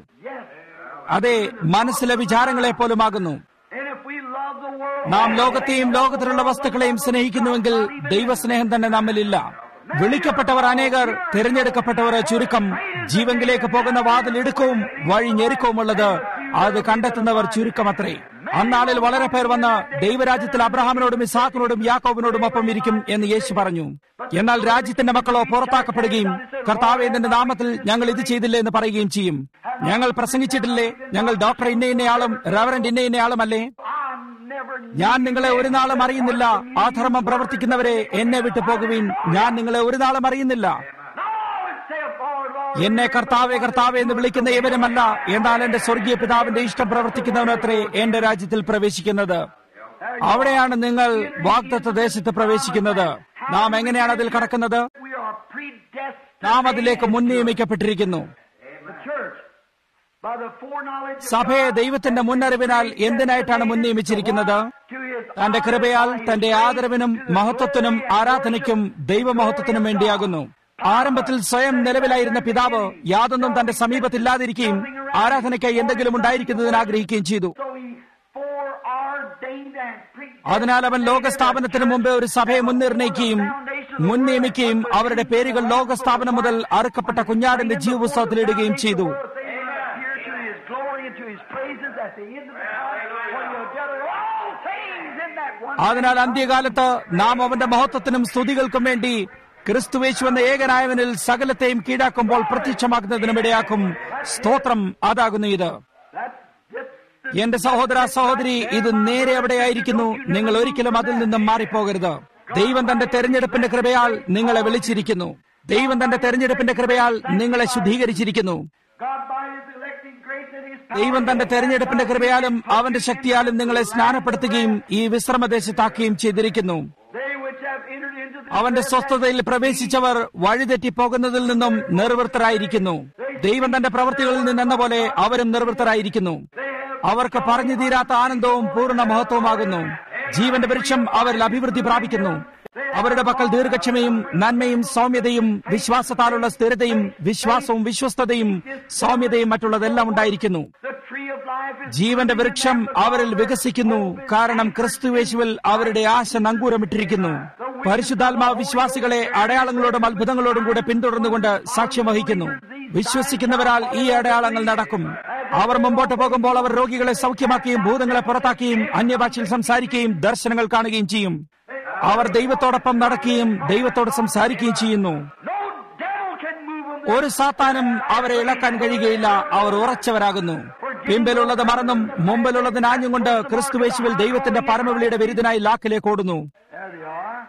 അതെ മനസ്സിലെ വിചാരങ്ങളെ പോലുമാകുന്നു and if we love the world നാം ലോകത്തെയും ലോകത്തിലുള്ള വസ്തുക്കളെയും സ്നേഹിക്കുന്നുവെങ്കിൽ ദൈവസ്നേഹം തന്നെ നമ്മിലില്ല വിളിക്കപ്പെട്ടവർ അനേകർ തിരഞ്ഞെടുക്കപ്പെട്ടവർ ചുരുക്കം ജീവങ്കിലേക്ക് പോകുന്ന വാതിൽ ഇടുക്കവും വഴി ഞെരുക്കവുമുള്ളത് അത് കണ്ടെത്തുന്നവർ ചുരുക്കമത്രേ അന്നാളിൽ വളരെ പേർ വന്ന് ദൈവരാജ്യത്തിൽ അബ്രഹാമിനോടും ഇസാഖിനോടും യാക്കോബിനോടും ഒപ്പം ഇരിക്കും എന്ന് യേശു പറഞ്ഞു എന്നാൽ രാജ്യത്തിന്റെ മക്കളോ പുറത്താക്കപ്പെടുകയും കർത്താവെ നിന്റെ നാമത്തിൽ ഞങ്ങൾ ഇത് ചെയ്തില്ലേ എന്ന് പറയുകയും ചെയ്യും ഞങ്ങൾ പ്രസംഗിച്ചിട്ടില്ലേ ഞങ്ങൾ ഡോക്ടർ ഇന്ന ഇന്നയാളും റവറന്റ് ഇന്ന ഇന്നയാളുമല്ലേ I never ഞാൻ നിങ്ങളെ ഒരു നാളും അറിയുന്നില്ല ആ ധർമ്മം പ്രവർത്തിക്കുന്നവരെ എന്നെ വിട്ടു പോകുവീൻ ഞാൻ നിങ്ങളെ ഒരു നാളും അറിയുന്നില്ല no say Lord Lord എന്നെ കർത്താവെ കർത്താവെ എന്ന് വിളിക്കുന്ന ഇവരുമല്ല എന്നാൽ എന്റെ സ്വർഗീയ പിതാവിന്റെ ഇഷ്ടം പ്രവർത്തിക്കുന്നവനത്രേ എന്റെ രാജ്യത്തിൽ പ്രവേശിക്കുന്നത് അവിടെയാണ് നിങ്ങൾ വാഗ്ദത്ത ദേശത്ത് പ്രവേശിക്കുന്നത് നാം എങ്ങനെയാണ് അതിൽ കടക്കുന്നത് We are predestined. നാം അതിലേക്ക് മുൻനിയമിക്കപ്പെട്ടിരിക്കുന്നു The church, by the foreknowledge of സഭയെ God, ദൈവത്തിന്റെ മുന്നറിവിനാൽ എന്തിനായിട്ടാണ് മുൻനിയമിച്ചിരിക്കുന്നത് to his തന്റെ കൃപയാൽ തന്റെ ആദരവിനും മഹത്വത്തിനും ആരാധനയ്ക്കും ദൈവമഹത്വത്തിനും വേണ്ടിയാകുന്നു ആരംഭത്തിൽ സ്വയം നിലവിലായിരുന്ന പിതാവ് യാതൊന്നും തന്റെ സമീപത്തില്ലാതിരിക്കുകയും ആരാധനയ്ക്കായി എന്തെങ്കിലും ഉണ്ടായിരിക്കുന്നതിന് ആഗ്രഹിക്കുകയും ചെയ്തു So he foreordained and predestined അതിനാൽ അവൻ ലോകസ്ഥാപനത്തിന് മുമ്പേ ഒരു സഭയെ മുൻനിർണയിക്കുകയും മുൻ നിയമിക്കുകയും അവരുടെ പേരുകൾ ലോകസ്ഥാപനം മുതൽ അറുക്കപ്പെട്ട കുഞ്ഞാടിന്റെ ജീവപുസ്തകത്തിലിടുകയും ചെയ്തു Here to his glory and to his praises at the end of the time when he'll gather all things in that one അതിനാൽ അന്ത്യകാലത്ത് നാം അവന്റെ മഹത്വത്തിനും സ്തുതികൾക്കും വേണ്ടി ക്രിസ്തുവേശു എന്ന ഏകനായവനിൽ സകലത്തെയും കീഴാക്കുമ്പോൾ പ്രത്യക്ഷമാക്കുന്നതിനും ഇടയാക്കും സ്തോത്രം അതാകുന്നു ഇത് That's just the എന്റെ സഹോദര സഹോദരി ഇത് നേരെ എവിടെയായിരിക്കുന്നു നിങ്ങൾ ഒരിക്കലും അതിൽ നിന്നും മാറിപ്പോകരുത് ദൈവം തന്റെ തെരഞ്ഞെടുപ്പിന്റെ കൃപയാൽ നിങ്ങളെ വിളിച്ചിരിക്കുന്നു ദൈവം തന്റെ തെരഞ്ഞെടുപ്പിന്റെ കൃപയാൽ നിങ്ങളെ ശുദ്ധീകരിച്ചിരിക്കുന്നു God by his electing grace and his power. ദൈവം തന്റെ തെരഞ്ഞെടുപ്പിന്റെ കൃപയാലും അവന്റെ ശക്തിയാലും നിങ്ങളെ സ്നാനപ്പെടുത്തുകയും ഈ വിശ്രമദേശത്താക്കുകയും ചെയ്തിരിക്കുന്നു They which have entered into the അവന്റെ സ്വസ്ഥതയിൽ പ്രവേശിച്ചവർ വഴിതെറ്റി പോകുന്നതിൽ നിന്നും നിർവൃത്തരായിരിക്കുന്നു ദൈവം തന്റെ പ്രവൃത്തികളിൽ നിന്നെന്ന പോലെ അവരും നിർവൃത്തരായിരിക്കുന്നു അവർക്ക് പറഞ്ഞു തീരാത്ത ആനന്ദവും പൂർണ്ണ മഹത്വമാകുന്നു ജീവന്റെ വൃക്ഷം അവരിൽ അഭിവൃദ്ധി പ്രാപിക്കുന്നു അവരുടെ പക്കൽ ദീർഘക്ഷമയും നന്മയും സൗമ്യതയും വിശ്വാസത്താലുള്ള സ്ഥിരതയും വിശ്വാസവും വിശ്വസ്തതയും സൗമ്യതയും മറ്റുള്ളതെല്ലാം ഉണ്ടായിരിക്കുന്നു the tree of life is ജീവന്റെ വൃക്ഷം അവരിൽ വികസിക്കുന്നു കാരണം ക്രിസ്തുവേശുവിൽ അവരുടെ ആശ നങ്കൂരമിട്ടിരിക്കുന്നു പരിശുദ്ധാത്മാവ് വിശ്വാസികളെ അടയാളങ്ങളോടും അത്ഭുതങ്ങളോടും കൂടെ പിന്തുടർന്നുകൊണ്ട് സാക്ഷ്യം വഹിക്കുന്നു വിശ്വസിക്കുന്നവരാൽ ഈ അടയാളങ്ങൾ നടക്കും അവർ മുമ്പോട്ട് പോകുമ്പോൾ അവർ രോഗികളെ സൗഖ്യമാക്കുകയും ഭൂതങ്ങളെ പുറത്താക്കുകയും അന്യഭാഷയിൽ സംസാരിക്കുകയും ദർശനങ്ങൾ കാണുകയും ചെയ്യും അവർ ദൈവത്തോടൊപ്പം നടക്കുകയും ദൈവത്തോട് സംസാരിക്കുകയും ചെയ്യുന്നു no devil can move them. ഒരു സാത്താനും അവരെ ഇളക്കാൻ കഴിയുകയില്ല അവർ ഉറച്ചവരാകുന്നു പിമ്പിലുള്ളത് മറന്നും മുമ്പിലുള്ളത് നാഞ്ഞും കൊണ്ട് ക്രിസ്തുവേശുവിൽ ദൈവത്തിന്റെ പരമവിളിയുടെ വിരുദ്ധനായി ലാക്കിലേക്ക് ഓടുന്നു There they are.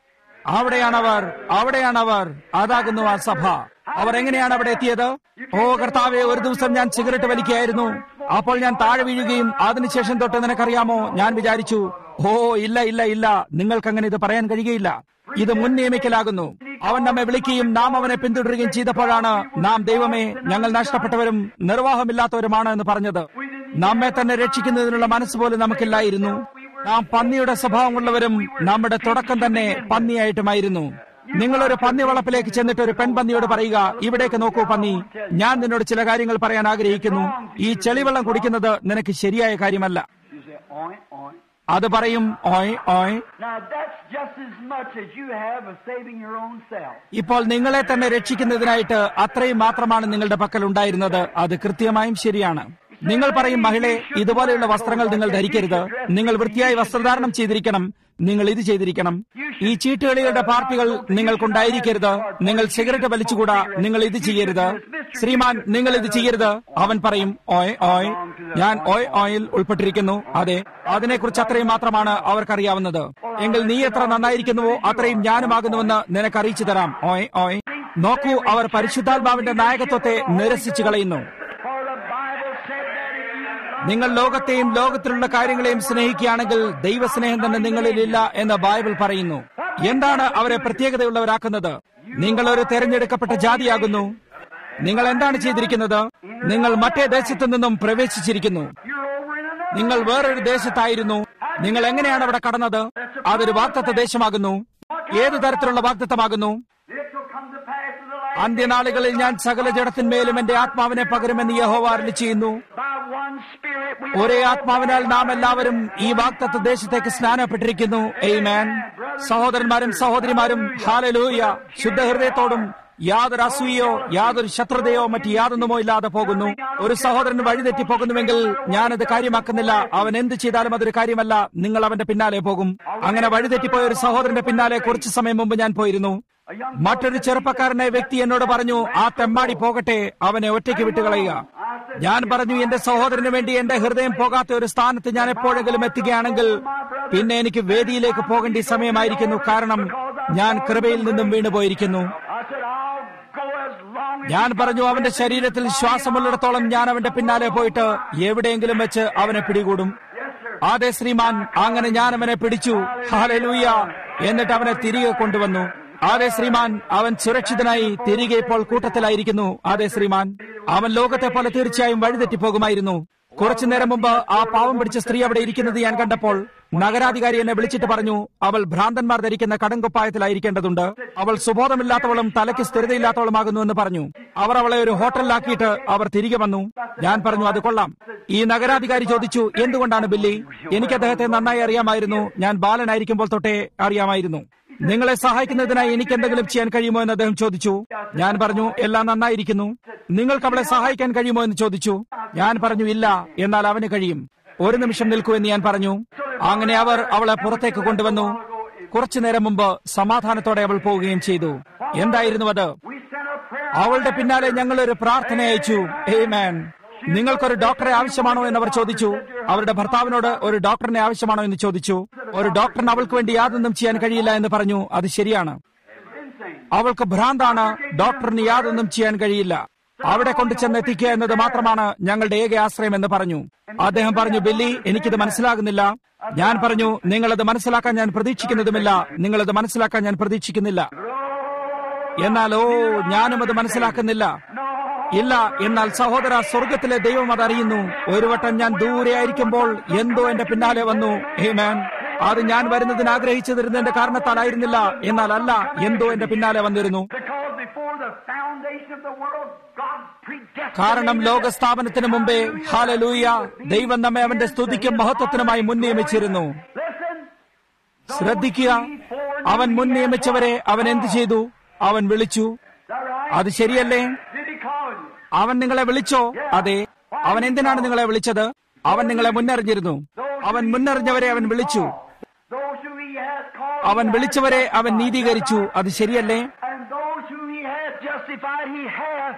അവിടെയാണവർ അവിടെയാണവർ അതാകുന്നു ആ സഭ അവർ എങ്ങനെയാണ് അവിടെ എത്തിയത് ഓ കർത്താവെ ഒരു ദിവസം ഞാൻ സിഗരറ്റ് വലിക്കുകയായിരുന്നു അപ്പോൾ ഞാൻ താഴെ വീഴുകയും അതിനുശേഷം തൊട്ട് നിനക്കറിയാമോ ഞാൻ വിചാരിച്ചു ഓ ഇല്ല ഇല്ല ഇല്ല നിങ്ങൾക്കങ്ങനെ ഇത് പറയാൻ കഴിയുകയില്ല ഇത് മുൻ നിയമിക്കലാകുന്നു അവൻ നമ്മെ വിളിക്കുകയും നാം അവനെ പിന്തുടരുകയും ചെയ്തപ്പോഴാണ് നാം ദൈവമേ ഞങ്ങൾ നഷ്ടപ്പെട്ടവരും നിർവാഹമില്ലാത്തവരുമാണ് എന്ന് പറഞ്ഞത് നമ്മെ തന്നെ രക്ഷിക്കുന്നതിനുള്ള മനസ്സ് പോലും നമുക്കില്ലായിരുന്നു നാം പന്നിയുടെ സ്വഭാവമുള്ളവരും നമ്മുടെ തുടക്കം തന്നെ പന്നിയായിട്ടുമായിരുന്നു നിങ്ങളൊരു പന്നി വളപ്പിലേക്ക് ചെന്നിട്ട് ഒരു പെൺപന്നിയോട് പറയുക ഇവിടേക്ക് നോക്കൂ പന്നി ഞാൻ നിന്നോട് ചില കാര്യങ്ങൾ പറയാൻ ആഗ്രഹിക്കുന്നു ഈ ചെളിവെള്ളം കുടിക്കുന്നത് നിനക്ക് ശരിയായ കാര്യമല്ല You say, oink, oink. അത് പറയും ഓയ് ഓയ് Now that's just as much as you have of saving your own self. ഇപ്പോൾ നിങ്ങളെ തന്നെ രക്ഷിക്കുന്നതിനായിട്ട് അത്രയും മാത്രമാണ് നിങ്ങളുടെ പക്കൽ ഉണ്ടായിരുന്നത് അത് കൃത്യമായും ശരിയാണ് നിങ്ങൾ പറയും മഹിളെ ഇതുപോലെയുള്ള വസ്ത്രങ്ങൾ നിങ്ങൾ ധരിക്കരുത് നിങ്ങൾ വൃത്തിയായി വസ്ത്രധാരണം ചെയ്തിരിക്കണം നിങ്ങൾ ഇത് ചെയ്തിരിക്കണം ഈ ചീട്ടുകളികളുടെ പാർട്ടികൾ നിങ്ങൾക്കുണ്ടായിരിക്കരുത് നിങ്ങൾ സിഗരറ്റ് വലിച്ചുകൂടാ നിങ്ങൾ ഇത് ചെയ്യരുത് ശ്രീമാൻ നിങ്ങൾ ഇത് ചെയ്യരുത് അവൻ പറയും ഓയ് ഓയ് ഞാൻ ഓയ് ഓയിൽ ഉൾപ്പെട്ടിരിക്കുന്നു അതെ അതിനെക്കുറിച്ച് അത്രയും മാത്രമാണ് അവർക്കറിയാവുന്നത് എങ്കിൽ നീ എത്ര നന്നായിരിക്കുന്നുവോ അത്രയും ഞാനുമാകുന്നുവെന്ന് നിനക്ക് അറിയിച്ചു തരാം ഓയ് ഓയ് നോക്കൂ അവർ പരിശുദ്ധാത്മാവിന്റെ നായകത്വത്തെ നിരസിച്ചു കളയുന്നു For the Bible said that if you love നിങ്ങൾ ലോകത്തെയും ലോകത്തിലുള്ള കാര്യങ്ങളെയും സ്നേഹിക്കുകയാണെങ്കിൽ ദൈവസ്നേഹം തന്നെ നിങ്ങളിലില്ല എന്ന് ബൈബിൾ പറയുന്നു എന്താണ് അവരെ പ്രത്യേകതയുള്ളവരാക്കുന്നത് നിങ്ങൾ ഒരു തെരഞ്ഞെടുക്കപ്പെട്ട ജാതിയാകുന്നു നിങ്ങൾ എന്താണ് ചെയ്തിരിക്കുന്നത് നിങ്ങൾ മറ്റേ ദേശത്തു നിന്നും പ്രവേശിച്ചിരിക്കുന്നു you're over in another. നിങ്ങൾ വേറൊരു ദേശത്തായിരുന്നു നിങ്ങൾ എങ്ങനെയാണ് അവിടെ കടന്നത് അതൊരു വാക്തത്വ ദേശമാകുന്നു ഏതു തരത്തിലുള്ള വാക്തത്വമാകുന്നു It will come to pass in the last അന്ത്യനാളുകളിൽ ഞാൻ സകല ജഡത്തിന്മേലും എന്റെ ആത്മാവിനെ പകരുമെന്ന് യഹോവ അരുളി ചെയ്യുന്നു by one Spirit we ഒരേ ആത്മാവിനാൽ നാം എല്ലാവരും ഈ വാക്തത്വ ദേശത്തേക്ക് സ്നാനപ്പെട്ടിരിക്കുന്നു എയ്മാൻ സഹോദരന്മാരും സഹോദരിമാരും ഹാലലൂയ ശുദ്ധഹൃദയത്തോടും യാതൊരു അസൂയയോ യാതൊരു ശത്രുതയോ മറ്റ് യാതൊന്നുമോ ഇല്ലാതെ പോകുന്നു ഒരു സഹോദരൻ വഴിതെറ്റി പോകുന്നുവെങ്കിൽ ഞാനത് കാര്യമാക്കുന്നില്ല അവൻ എന്ത് ചെയ്താലും അതൊരു കാര്യമല്ല നിങ്ങൾ അവന്റെ പിന്നാലെ പോകും അങ്ങനെ വഴിതെറ്റിപ്പോയ ഒരു സഹോദരന്റെ പിന്നാലെ കുറച്ചു സമയം മുമ്പ് ഞാൻ പോയിരുന്നു മറ്റൊരു ചെറുപ്പക്കാരനെ വ്യക്തി എന്നോട് പറഞ്ഞു ആ തെമ്മാടി പോകട്ടെ അവനെ ഒറ്റയ്ക്ക് വിട്ടുകളയുക ഞാൻ പറഞ്ഞു എന്റെ സഹോദരന് വേണ്ടി എന്റെ ഹൃദയം പോകാത്ത ഒരു സ്ഥാനത്ത് ഞാൻ എപ്പോഴെങ്കിലും എത്തുകയാണെങ്കിൽ പിന്നെ എനിക്ക് വേദിയിലേക്ക് പോകേണ്ട സമയമായിരിക്കുന്നു കാരണം ഞാൻ കൃപയിൽ നിന്നും വീണുപോയിരിക്കുന്നു I said, I'll go as long as ഞാൻ പറഞ്ഞു അവന്റെ ശരീരത്തിൽ ശ്വാസമുള്ളിടത്തോളം ഞാൻ അവന്റെ പിന്നാലെ പോയിട്ട് എവിടെയെങ്കിലും വെച്ച് അവനെ പിടികൂടും Yes, sir. അതെ ശ്രീമാൻ അങ്ങനെ ഞാൻ അവനെ പിടിച്ചു ഹാലലൂയ എന്നിട്ട് അവനെ തിരികെ കൊണ്ടുവന്നു അതെ ശ്രീമാൻ അവൻ സുരക്ഷിതനായി തിരികെ ഇപ്പോൾ കൂട്ടത്തിലായിരിക്കുന്നു അതെ ശ്രീമാൻ അവൻ ലോകത്തെ പോലെ തീർച്ചയായും വഴിതെറ്റിപ്പോകുമായിരുന്നു കുറച്ചു നേരം മുമ്പ് ആ പാവം പിടിച്ച സ്ത്രീ അവിടെ ഇരിക്കുന്നത് ഞാൻ കണ്ടപ്പോൾ നഗരാധികാരി എന്നെ വിളിച്ചിട്ട് പറഞ്ഞു അവൾ ഭ്രാന്തന്മാർ ധരിക്കുന്ന കടങ്കുപ്പായത്തിലായിരിക്കേണ്ടതുണ്ട് അവൾ സുബോധമില്ലാത്തവളും തലയ്ക്ക് സ്ഥിരതയില്ലാത്തവളുമാകുന്നു എന്ന് പറഞ്ഞു അവർ അവളെ ഒരു ഹോട്ടലിലാക്കിയിട്ട് അവർ തിരികെ വന്നു ഞാൻ പറഞ്ഞു അത് കൊള്ളാം ഈ നഗരാധികാരി ചോദിച്ചു എന്തുകൊണ്ടാണ് ബില്ലി എനിക്ക് അദ്ദേഹത്തെ നന്നായി അറിയാമായിരുന്നു ഞാൻ ബാലനായിരിക്കുമ്പോൾ തൊട്ടേ അറിയാമായിരുന്നു നിങ്ങളെ സഹായിക്കുന്നതിനായി എനിക്ക് എന്തെങ്കിലും ചെയ്യാൻ കഴിയുമോ എന്ന് അദ്ദേഹം ചോദിച്ചു ഞാൻ പറഞ്ഞു എല്ലാം നന്നായിരിക്കുന്നു നിങ്ങൾക്ക് അവളെ സഹായിക്കാൻ കഴിയുമോ എന്ന് ചോദിച്ചു ഞാൻ പറഞ്ഞു ഇല്ല എന്നാൽ അവന് കഴിയും ഒരു നിമിഷം നിൽക്കൂ എന്ന് ഞാൻ പറഞ്ഞു അങ്ങനെ അവർ അവളെ പുറത്തേക്ക് കൊണ്ടുവന്നു കുറച്ചു നേരം മുമ്പ് സമാധാനത്തോടെ അവൾ പോവുകയും ചെയ്തു എന്തായിരുന്നു അത് We sent a prayer. അവളുടെ പിന്നാലെ ഞങ്ങൾ ഒരു പ്രാർത്ഥന അയച്ചു ഏമാൻ നിങ്ങൾക്കൊരു ഡോക്ടറെ ആവശ്യമാണോ എന്ന് അവർ ചോദിച്ചു അവരുടെ ഭർത്താവിനോട് ഒരു ഡോക്ടറിനെ ആവശ്യമാണോ എന്ന് ചോദിച്ചു ഒരു ഡോക്ടറിന് അവൾക്ക് വേണ്ടി യാതൊന്നും ചെയ്യാൻ കഴിയില്ല എന്ന് പറഞ്ഞു അത് ശരിയാണ് Insane. അവൾക്ക് ഭ്രാന്താണ് ഡോക്ടറിന് യാതൊന്നും ചെയ്യാൻ കഴിയില്ല അവിടെ കൊണ്ടു ചെന്നെത്തിക്കുക എന്നത് മാത്രമാണ് ഞങ്ങളുടെ ഏക ആശ്രയം എന്ന് പറഞ്ഞു അദ്ദേഹം പറഞ്ഞു ബില്ലി എനിക്കിത് മനസ്സിലാകുന്നില്ല ഞാൻ പറഞ്ഞു നിങ്ങളത് മനസ്സിലാക്കാൻ ഞാൻ പ്രതീക്ഷിക്കുന്നതുമില്ല നിങ്ങളത് മനസ്സിലാക്കാൻ ഞാൻ പ്രതീക്ഷിക്കുന്നില്ല എന്നാൽ ഓ ഞാനും അത് മനസ്സിലാക്കുന്നില്ല ഇല്ല എന്നാൽ സഹോദര സ്വർഗത്തിലെ ദൈവം അതറിയുന്നു ഒരു വട്ടം ഞാൻ ദൂരെ ആയിരിക്കുമ്പോൾ എന്തോ എന്റെ പിന്നാലെ വന്നു ഹേമാൻ അത് ഞാൻ വരുന്നതിന് ആഗ്രഹിച്ചതിരുന്നതിന്റെ കാരണത്താലായിരുന്നില്ല എന്നാൽ അല്ല എന്തോ എന്റെ പിന്നാലെ വന്നിരുന്നു Because before the foundation of the world, God predestined. കാരണം ലോകസ്ഥാപനത്തിന് മുമ്പേ ഹാലലൂയ ദൈവം നമ്മെ അവന്റെ സ്തുതിക്കും മഹത്വത്തിനുമായി മുൻ നിയമിച്ചിരുന്നു Listen. ശ്രദ്ധിക്കുക അവൻ മുൻ നിയമിച്ചവരെ അവൻ എന്തു ചെയ്തു അവൻ വിളിച്ചു Is that right? അത് ശരിയല്ലേ Did he call you? അവൻ നിങ്ങളെ വിളിച്ചോ അതെ അവൻ എന്തിനാണ് നിങ്ങളെ വിളിച്ചത് അവൻ നിങ്ങളെ മുന്നറിഞ്ഞിരുന്നു അവൻ മുന്നറിഞ്ഞവരെ അവൻ വിളിച്ചു Those who he has called. അവൻ വിളിച്ചവരെ അവൻ നീതീകരിച്ചു അത് ശരിയല്ലേ And those who he has justified, he hath.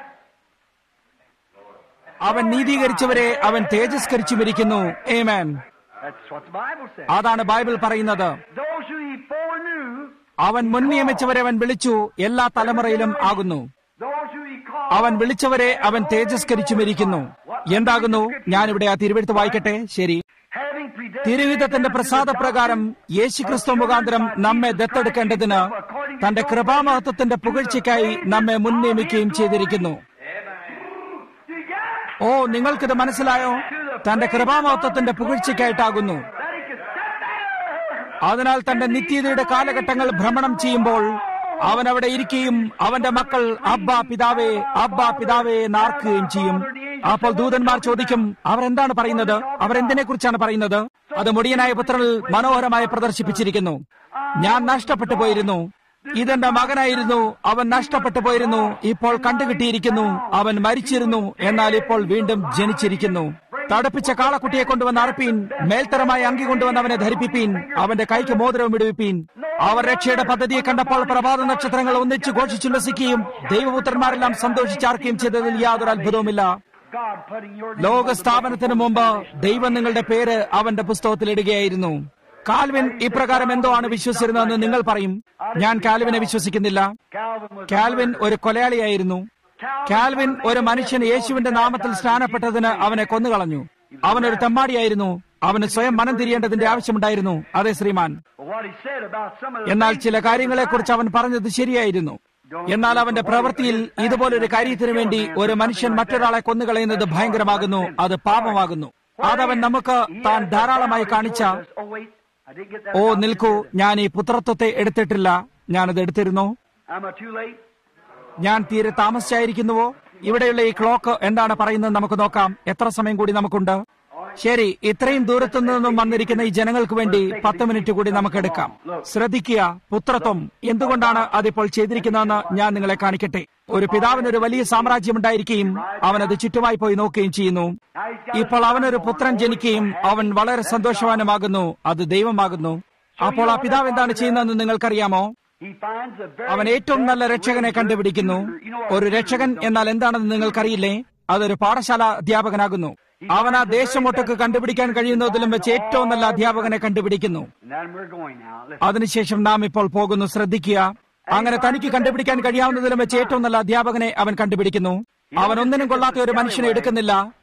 അവൻ നീതീകരിച്ചവരെ അവൻ തേജസ്കരിച്ചുമിരിക്കുന്നു amen That's what the Bible says. അതാണ് ബൈബിൾ പറയുന്നത് Those who he foreknew, അവൻ മുൻ നിയമിച്ചവരെ അവൻ വിളിച്ചു എല്ലാ തലമുറയിലും ആകുന്നു those who he called. അവൻ വിളിച്ചവരെ അവൻ തേജസ്കരിച്ചുമിരിക്കുന്നു എന്താകുന്നു ഞാനിവിടെ ആ തിരുവെടുത്ത് വായിക്കട്ടെ ശരി Having predestinated തിരുവിധത്തിന്റെ പ്രസാദപ്രകാരം യേശുക്രിസ്തു മുഖാന്തരം നമ്മെ ദത്തെടുക്കേണ്ടതിന് തന്റെ കൃപാമഹത്വത്തിന്റെ പുകഴ്ചയ്ക്കായി നമ്മെ മുൻ നിയമിക്കുകയും ചെയ്തിരിക്കുന്നു Do you get it? ഓ നിങ്ങൾക്കിത് മനസ്സിലായോ തന്റെ കൃപാമഹത്വത്തിന്റെ പുകഴ്ചയ്ക്കായിട്ടാകുന്നു That he could sit there. അതിനാൽ തന്റെ നിത്യതയുടെ കാലഘട്ടങ്ങൾ ഭ്രമണം ചെയ്യുമ്പോൾ അവൻ അവിടെ ഇരിക്കുകയും അവന്റെ മക്കൾ അബ്ബ പിതാവേ അബ്ബ പിതാവേ നാർക്കുകയും ചെയ്യും അപ്പോൾ ദൂതന്മാർ ചോദിക്കും അവർ എന്താണ് പറയുന്നത് അവർ എന്തിനെ കുറിച്ചാണ് പറയുന്നത് അത് മുടിയനായ പുത്രനിൽ മനോഹരമായി പ്രദർശിപ്പിച്ചിരിക്കുന്നു ഞാൻ നഷ്ടപ്പെട്ടു പോയിരുന്നു ഇതെന്റെ മകനായിരുന്നു അവൻ നഷ്ടപ്പെട്ടു പോയിരുന്നു ഇപ്പോൾ കണ്ടുകിട്ടിയിരിക്കുന്നു അവൻ മരിച്ചിരുന്നു എന്നാൽ ഇപ്പോൾ വീണ്ടും ജനിച്ചിരിക്കുന്നു തടുപ്പിച്ച കാളക്കുട്ടിയെ കൊണ്ടുവന്ന് അർപ്പീൻ മേൽത്തരമായ അങ്കി കൊണ്ടുവന്ന് അവനെ ധരിപ്പിപ്പീൻ അവന്റെ കൈക്ക് മോതിരവും ഇടുവിപ്പീൻ അവർ രക്ഷയുടെ പദ്ധതിയെ കണ്ടപ്പോൾ പ്രഭാത നക്ഷത്രങ്ങൾ ഒന്നിച്ച് ഘോഷിച്ചുല്ലസിക്കുകയും ദൈവപുത്രന്മാരെല്ലാം സന്തോഷിച്ചാർക്കുകയും ചെയ്തതിൽ യാതൊരു അത്ഭുതവുമില്ല God putting your ലോകസ്ഥാപനത്തിന് മുമ്പ് ദൈവം നിങ്ങളുടെ പേര് അവന്റെ പുസ്തകത്തിൽ ഇടുകയായിരുന്നു കാൽവിൻ ഇപ്രകാരം എന്തോ ആണ് വിശ്വസിച്ചിരുന്നതെന്ന് നിങ്ങൾ പറയും ഞാൻ കാൽവിനെ വിശ്വസിക്കുന്നില്ല Calvin was കാൽവിൻ ഒരു കൊലയാളിയായിരുന്നു കാൽവിൻ ഒരു മനുഷ്യൻ യേശുവിന്റെ നാമത്തിൽ സ്നാനപ്പെട്ടതിന് അവനെ കൊന്നുകളഞ്ഞു അവൻ ഒരു തെമ്മാടിയായിരുന്നു അവന് സ്വയം മനം തിരിയേണ്ടതിന്റെ ആവശ്യമുണ്ടായിരുന്നു അതെ ശ്രീമാൻ But what he said about some of the എന്നാൽ things ചില that കാര്യങ്ങളെക്കുറിച്ച് അവൻ പറഞ്ഞത് ശരിയായിരുന്നു എന്നാൽ അവന്റെ പ്രവൃത്തിയിൽ ഇതുപോലൊരു കാര്യത്തിന് വേണ്ടി ഒരു മനുഷ്യൻ മറ്റൊരാളെ കൊന്നുകളയുന്നത് ഭയങ്കരമാകുന്നു അത് പാപമാകുന്നു അതവൻ നമുക്ക് താൻ ധാരാളമായി കാണിച്ച Oh, wait. I didn't get that. ഓ നിൽക്കൂ ഞാൻ ഈ പുത്രത്വത്തെ എടുത്തിട്ടില്ല ഞാനത് എടുത്തിരുന്നു Am I too late? ഞാൻ തീരെ താമസിച്ചായിരിക്കുന്നുവോ ഇവിടെയുള്ള ഈ ക്ലോക്ക് എന്താണ് പറയുന്നത് നമുക്ക് നോക്കാം എത്ര സമയം കൂടി നമുക്കുണ്ട് ശരി ഇത്രയും ദൂരത്തു നിന്നും വന്നിരിക്കുന്ന ഈ ജനങ്ങൾക്ക് വേണ്ടി പത്ത് മിനിറ്റ് കൂടി നമുക്ക് എടുക്കാം ശ്രദ്ധിക്കുക പുത്രത്വം എന്തുകൊണ്ടാണ് അതിപ്പോൾ ചെയ്തിരിക്കുന്നതെന്ന് ഞാൻ നിങ്ങളെ കാണിക്കട്ടെ ഒരു പിതാവിന് ഒരു വലിയ സാമ്രാജ്യം ഉണ്ടായിരിക്കുകയും അവൻ അത് ചുറ്റുമായി പോയി നോക്കുകയും ചെയ്യുന്നു Now he's got ഇപ്പോൾ അവനൊരു പുത്രൻ ജനിക്കുകയും അവൻ വളരെ സന്തോഷവാനുമാകുന്നു അത് ദൈവമാകുന്നു അപ്പോൾ ആ പിതാവ് എന്താണ് ചെയ്യുന്നതെന്ന് നിങ്ങൾക്കറിയാമോ He finds a very അവൻ ഏറ്റവും നല്ല രക്ഷകനെ കണ്ടുപിടിക്കുന്നു ഒരു രക്ഷകൻ എന്നാൽ എന്താണെന്ന് നിങ്ങൾക്കറിയില്ലേ അതൊരു പാഠശാല അധ്യാപകനാകുന്നു അവൻ ആ ദേശമൊട്ടക്ക് കണ്ടുപിടിക്കാൻ കഴിയുന്നതിലും വെച്ച് ഏറ്റവും നല്ല അധ്യാപകനെ കണ്ടുപിടിക്കുന്നു And then we're going now. Listen. അതിനുശേഷം നാം ഇപ്പോൾ പോകുന്നു ശ്രദ്ധിക്കുക അങ്ങനെ തനിക്ക് കണ്ടുപിടിക്കാൻ കഴിയാവുന്നതിലും വെച്ച് ഏറ്റവും നല്ല അധ്യാപകനെ അവൻ കണ്ടുപിടിക്കുന്നു അവൻ ഒന്നിനും കൊള്ളാത്ത ഒരു മനുഷ്യനെ എടുക്കുന്നില്ല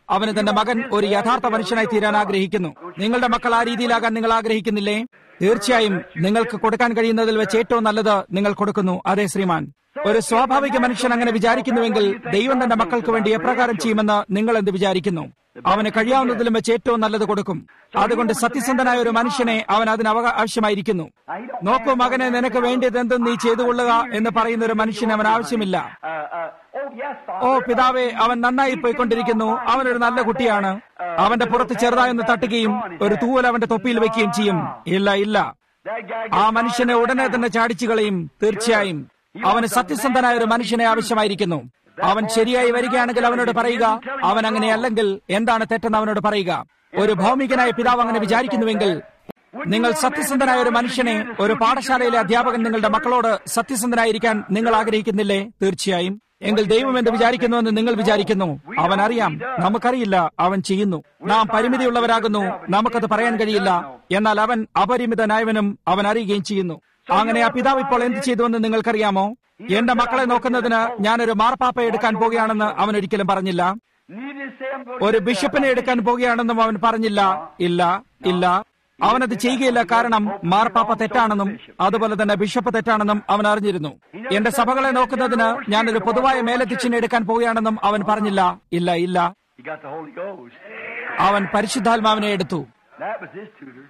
അവന് തന്റെ മകൻ ഒരു യഥാർത്ഥ മനുഷ്യനായി തീരാൻ ആഗ്രഹിക്കുന്നു നിങ്ങളുടെ മക്കൾ ആ രീതിയിലാകാൻ നിങ്ങൾ ആഗ്രഹിക്കുന്നില്ലേ തീർച്ചയായും നിങ്ങൾക്ക് കൊടുക്കാൻ കഴിയുന്നതിൽ വെച്ച് ഏറ്റവും നല്ലത് നിങ്ങൾ കൊടുക്കുന്നു അതെ ശ്രീമാൻ ഒരു സ്വാഭാവിക മനുഷ്യൻ അങ്ങനെ വിചാരിക്കുന്നുവെങ്കിൽ ദൈവം തന്റെ മക്കൾക്ക് വേണ്ടി എപ്രകാരം ചെയ്യുമെന്ന് നിങ്ങൾ എന്ത് വിചാരിക്കുന്നു അവന് കഴിയാവുന്നതിലും വെച്ച് ഏറ്റവും നല്ലത് കൊടുക്കും അതുകൊണ്ട് സത്യസന്ധനായ ഒരു മനുഷ്യനെ അവൻ അതിന് അവക ആവശ്യമായിരിക്കുന്നു നോക്കൂ മകനെ നിനക്ക് വേണ്ടിയത് എന്തും നീ ചെയ്തുകൊള്ളുക എന്ന് പറയുന്ന ഒരു മനുഷ്യന് അവൻ ആവശ്യമില്ല Uh, uh, oh, yes, ഓ Father. പിതാവെ അവൻ നന്നായി പോയിക്കൊണ്ടിരിക്കുന്നു അവനൊരു നല്ല കുട്ടിയാണ് അവന്റെ പുറത്ത് ചെറുതായൊന്ന് തട്ടുകയും ഒരു തൂവൽ അവന്റെ തൊപ്പിയിൽ വെക്കുകയും ചെയ്യും ഇല്ല ഇല്ല That guy ആ gets മനുഷ്യനെ ഉടനെ തന്നെ ചാടിച്ചു കളയും തീർച്ചയായും അവന് സത്യസന്ധനായ ഒരു മനുഷ്യനെ ആവശ്യമായിരിക്കുന്നു അവൻ ശരിയായി വരികയാണെങ്കിൽ അവനോട് പറയുക അവൻ അങ്ങനെയല്ലെങ്കിൽ എന്താണ് തെറ്റെന്ന് അവനോട് പറയുക ഒരു ഭൗമികനായ പിതാവ് അങ്ങനെ വിചാരിക്കുന്നുവെങ്കിൽ നിങ്ങൾ സത്യസന്ധനായ ഒരു മനുഷ്യനെ ഒരു പാഠശാലയിലെ അധ്യാപകൻ നിങ്ങളുടെ മക്കളോട് സത്യസന്ധനായിരിക്കാൻ നിങ്ങൾ ആഗ്രഹിക്കുന്നില്ലേ തീർച്ചയായും എങ്കിൽ ദൈവം എന്ത് വിചാരിക്കുന്നുവെന്ന് നിങ്ങൾ വിചാരിക്കുന്നു അവൻ അറിയാം നമുക്കറിയില്ല അവൻ ചെയ്യുന്നു നാം പരിമിതിയുള്ളവരാകുന്നു നമുക്കത് പറയാൻ കഴിയില്ല എന്നാൽ അവൻ അപരിമിതനായവനും അവൻ അറിയുകയും ചെയ്യുന്നു അങ്ങനെ ആ പിതാവ് ഇപ്പോൾ എന്ത് ചെയ്തുവെന്ന് നിങ്ങൾക്കറിയാമോ എന്റെ മക്കളെ നോക്കുന്നതിന് ഞാനൊരു മാർപ്പാപ്പ എടുക്കാൻ പോകുകയാണെന്ന് അവൻ ഒരിക്കലും പറഞ്ഞില്ല You didn't say I'm going ഒരു to ബിഷപ്പിനെ എടുക്കാൻ പോകുകയാണെന്നും അവൻ പറഞ്ഞില്ല ഇല്ല ഇല്ല അവനത് ചെയ്യുകയില്ല കാരണം മാർപ്പാപ്പ തെറ്റാണെന്നും അതുപോലെ തന്നെ ബിഷപ്പ് തെറ്റാണെന്നും അവൻ അറിഞ്ഞിരുന്നു എന്റെ സഭകളെ നോക്കുന്നതിന് ഞാനൊരു പൊതുവായ മേലധ്യക്ഷനെ എടുക്കാൻ പോവുകയാണെന്നും അവൻ പറഞ്ഞില്ല ഇല്ല ഇല്ല He got the Holy Ghost. അവൻ പരിശുദ്ധാത്മാവിനെ എടുത്തു That was his tutor.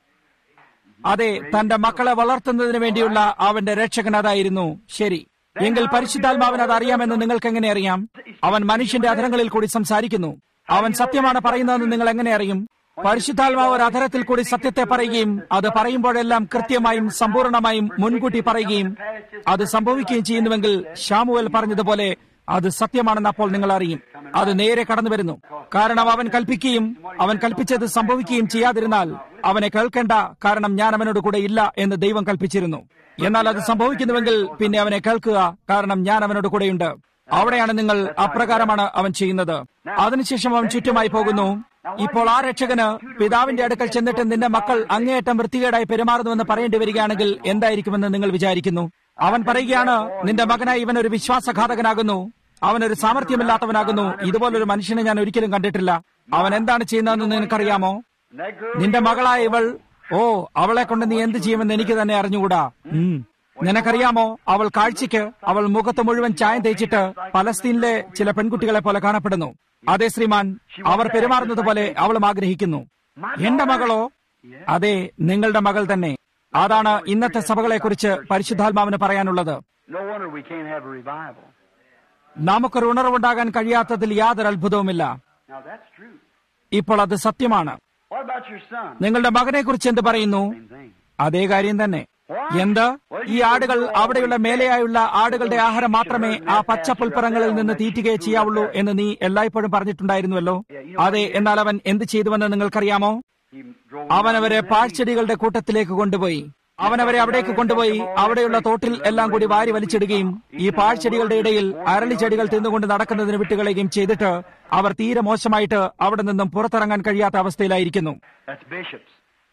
അതെ തന്റെ മക്കളെ വളർത്തുന്നതിന് വേണ്ടിയുള്ള അവന്റെ രക്ഷകൻ അതായിരുന്നു ശരി എങ്കിൽ പരിശുദ്ധാത്മാവിന് അത് അറിയാമെന്ന് നിങ്ങൾക്ക് എങ്ങനെ അറിയാം അവൻ മനുഷ്യന്റെ അധരങ്ങളിൽ കൂടി സംസാരിക്കുന്നു അവൻ സത്യമാണ് പറയുന്നതെന്ന് നിങ്ങൾ എങ്ങനെ അറിയും പരിശുദ്ധാത്മാവ് ഒരു അധരത്തിൽ കൂടി സത്യത്തെ പറയുകയും അത് പറയുമ്പോഴെല്ലാം കൃത്യമായും സമ്പൂർണമായും മുൻകൂട്ടി പറയുകയും അത് സംഭവിക്കുകയും ചെയ്യുന്നുവെങ്കിൽ ഷാമുവൽ പറഞ്ഞതുപോലെ അത് സത്യമാണെന്ന് അപ്പോൾ നിങ്ങൾ അറിയും അത് നേരെ കടന്നു വരുന്നു കാരണം അവൻ കൽപ്പിക്കുകയും അവൻ കൽപ്പിച്ചത് സംഭവിക്കുകയും ചെയ്യാതിരുന്നാൽ അവനെ കേൾക്കേണ്ട കാരണം ഞാൻ അവനോട് കൂടെ ഇല്ല എന്ന് ദൈവം കൽപ്പിച്ചിരുന്നു എന്നാൽ അത് സംഭവിക്കുന്നുവെങ്കിൽ പിന്നെ അവനെ കേൾക്കുക കാരണം ഞാൻ അവനോട് കൂടെയുണ്ട് അവിടെയാണ് നിങ്ങൾ അപ്രകാരമാണ് അവൻ ചെയ്യുന്നത് അതിനുശേഷം അവൻ ചുറ്റുമായി പോകുന്നു ഇപ്പോൾ ആ രക്ഷകന് പിതാവിന്റെ അടുക്കൽ ചെന്നിട്ട് നിന്റെ മക്കൾ അങ്ങേയറ്റം വൃത്തികേടായി പെരുമാറുന്നുവെന്ന് പറയേണ്ടി വരികയാണെങ്കിൽ എന്തായിരിക്കുമെന്ന് നിങ്ങൾ വിചാരിക്കുന്നു അവൻ പറയുകയാണ് നിന്റെ മകനായി ഇവൻ ഒരു വിശ്വാസഘാതകനാകുന്നു അവനൊരു സാമർഥ്യമില്ലാത്തവനാകുന്നു ഇതുപോലൊരു മനുഷ്യനെ ഞാൻ ഒരിക്കലും കണ്ടിട്ടില്ല അവൻ എന്താണ് ചെയ്യുന്നതെന്ന് നിനക്കറിയാമോ And that girl, നിന്റെ മകളായ ഇവൾ ഓ അവളെ കൊണ്ട് നീ എന്ത് ചെയ്യുമെന്ന് എനിക്ക് തന്നെ അറിഞ്ഞുകൂടാ ഉം. നിനക്കറിയാമോ അവൾ കാഴ്ചയ്ക്ക് അവൾ മുഖത്ത് മുഴുവൻ ചായം തേച്ചിട്ട് പലസ്തീനിലെ ചില പെൺകുട്ടികളെ പോലെ കാണപ്പെടുന്നു അതെ ശ്രീമാൻ അവർ പെരുമാറുന്നത് പോലെ അവളും ആഗ്രഹിക്കുന്നു എന്റെ മകളോ അതെ നിങ്ങളുടെ മകൾ തന്നെ അതാണ് ഇന്നത്തെ സഭകളെക്കുറിച്ച് പരിശുദ്ധാത്മാവിന് പറയാനുള്ളത് no wonder we can't have a revival. നമുക്കൊരു ഉണർവുണ്ടാകാൻ കഴിയാത്തതിൽ യാതൊരു അത്ഭുതവുമില്ല Now that's true. ഇപ്പോൾ അത് സത്യമാണ് What about your son? നിങ്ങളുടെ മകനെ കുറിച്ച് എന്ത് പറയുന്നു Same thing. അതേ കാര്യം തന്നെ എന്ത് ഈ ആടുകൾ അവിടെയുള്ള മേലെയായുള്ള ആടുകളുടെ ആഹാരം മാത്രമേ ആ പച്ച പുൽപ്പറങ്ങളിൽ നിന്ന് തീറ്റുകയെ ചെയ്യാവുള്ളൂ എന്ന് നീ എല്ലായ്പ്പോഴും പറഞ്ഞിട്ടുണ്ടായിരുന്നുവല്ലോ അതെ എന്നാൽ അവൻ എന്ത് ചെയ്തുവെന്ന് നിങ്ങൾക്കറിയാമോ He drove അവൻ അവരെ പാഴ്ചെടികളുടെ കൂട്ടത്തിലേക്ക് കൊണ്ടുപോയി അവൻ അവരെ അവിടേക്ക് കൊണ്ടുപോയി അവിടെയുള്ള തോട്ടിൽ എല്ലാം കൂടി വാരി വലിച്ചിടുകയും ഈ പാഴ്ചെടികളുടെ ഇടയിൽ അരളിച്ചെടികൾ തിന്നുകൊണ്ട് നടക്കുന്നതിന് വിട്ടുകളയുകയും ചെയ്തിട്ട് അവർ തീരെ മോശമായിട്ട് അവിടെ നിന്നും പുറത്തിറങ്ങാൻ കഴിയാത്ത അവസ്ഥയിലായിരിക്കുന്നു That's bishops,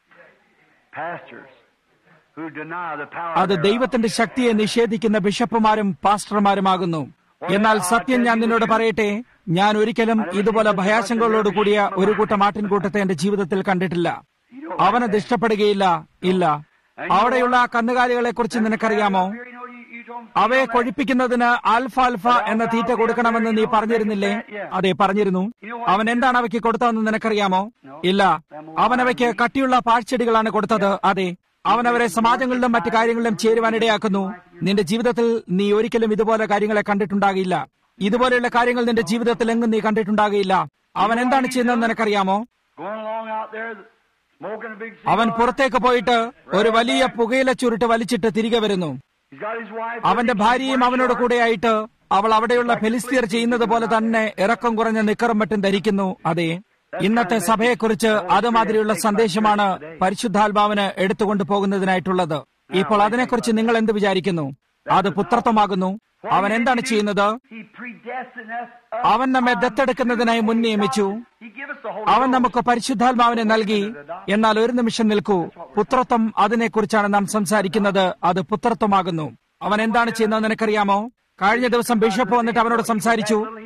pastors, who deny the power. അത് thereof. ദൈവത്തിന്റെ ശക്തിയെ നിഷേധിക്കുന്ന ബിഷപ്പുമാരും പാസ്റ്റർമാരുമാകുന്നു എന്നാൽ സത്യം ഞാൻ നിന്നോട് പറയട്ടെ ഞാൻ ഒരിക്കലും ഇതുപോലെ ഭയാശങ്കകളോട് കൂടിയ ഒരു കൂട്ടം ആട്ടിൻകൂട്ടത്തെ എന്റെ ജീവിതത്തിൽ കണ്ടിട്ടില്ല അവനത് ഇഷ്ടപ്പെടുകയില്ല ഇല്ല അവിടെയുള്ള ആ കന്നുകാലികളെ കുറിച്ച് നിനക്കറിയാമോ Here, you know, you, you told him അവയെ കൊഴിപ്പിക്കുന്നതിന് ആൽഫ ആൽഫ എന്ന തീറ്റ കൊടുക്കണമെന്ന് നീ പറഞ്ഞിരുന്നില്ലേ അതെ പറഞ്ഞിരുന്നു അവൻ എന്താണ് അവയ്ക്ക് കൊടുത്തതെന്ന് നിനക്കറിയാമോ ഇല്ല അവൻ അവയ്ക്ക് കട്ടിയുള്ള പാഴ്ചെടികളാണ് കൊടുത്തത് അതെ അവൻ അവരെ സമാജങ്ങളിലും മറ്റു കാര്യങ്ങളിലും ചേരുവാനിടയാക്കുന്നു നിന്റെ ജീവിതത്തിൽ നീ ഒരിക്കലും ഇതുപോലെ കാര്യങ്ങളെ കണ്ടിട്ടുണ്ടാകില്ല ഇതുപോലെയുള്ള കാര്യങ്ങൾ നിന്റെ ജീവിതത്തിൽ എങ്ങും നീ കണ്ടിട്ടുണ്ടാകില്ല അവൻ എന്താണ് ചെയ്യുന്നതെന്ന് നിനക്കറിയാമോ going along out there, smoking a big അവൻ cigar. പുറത്തേക്ക് പോയിട്ട് ഒരു വലിയ പുകയില ചുരുട്ട് വലിച്ചിട്ട് തിരികെ വരുന്നു He's got his wife. അവന്റെ ഭാര്യയും അവനോട് കൂടെയായിട്ട് അവൾ അവിടെയുള്ള ഫെലിസ്തീർ ചെയ്യുന്നത് പോലെ തന്നെ ഇറക്കം കുറഞ്ഞ നിക്കറും മറ്റും ധരിക്കുന്നു അതെ ഇന്നത്തെ സഭയെക്കുറിച്ച് അതുമാതിരിയുള്ള സന്ദേശമാണ് പരിശുദ്ധാത്മാവിന് എടുത്തുകൊണ്ടു പോകുന്നതിനായിട്ടുള്ളത് ഇപ്പോൾ അതിനെക്കുറിച്ച് നിങ്ങൾ എന്ത് വിചാരിക്കുന്നു അത് പുത്രത്വമാകുന്നു അവൻ എന്താണ് ചെയ്യുന്നത് He predestined us. അവൻ നമ്മെ ദത്തെടുക്കുന്നതിനായി മുൻ നിയമിച്ചു He give us the Holy അവൻ Ghost. നമുക്ക് പരിശുദ്ധാത്മാവിനെ നൽകി എന്നാൽ ഒരു നിമിഷം നിൽക്കൂ പുത്രത്വം അതിനെക്കുറിച്ചാണ് നാം സംസാരിക്കുന്നത് അത് പുത്രത്വമാകുന്നു അവൻ എന്താണ് ചെയ്യുന്നത് നിനക്കറിയാമോ കഴിഞ്ഞ ദിവസം ബിഷപ്പ് വന്നിട്ട് അവനോട് സംസാരിച്ചു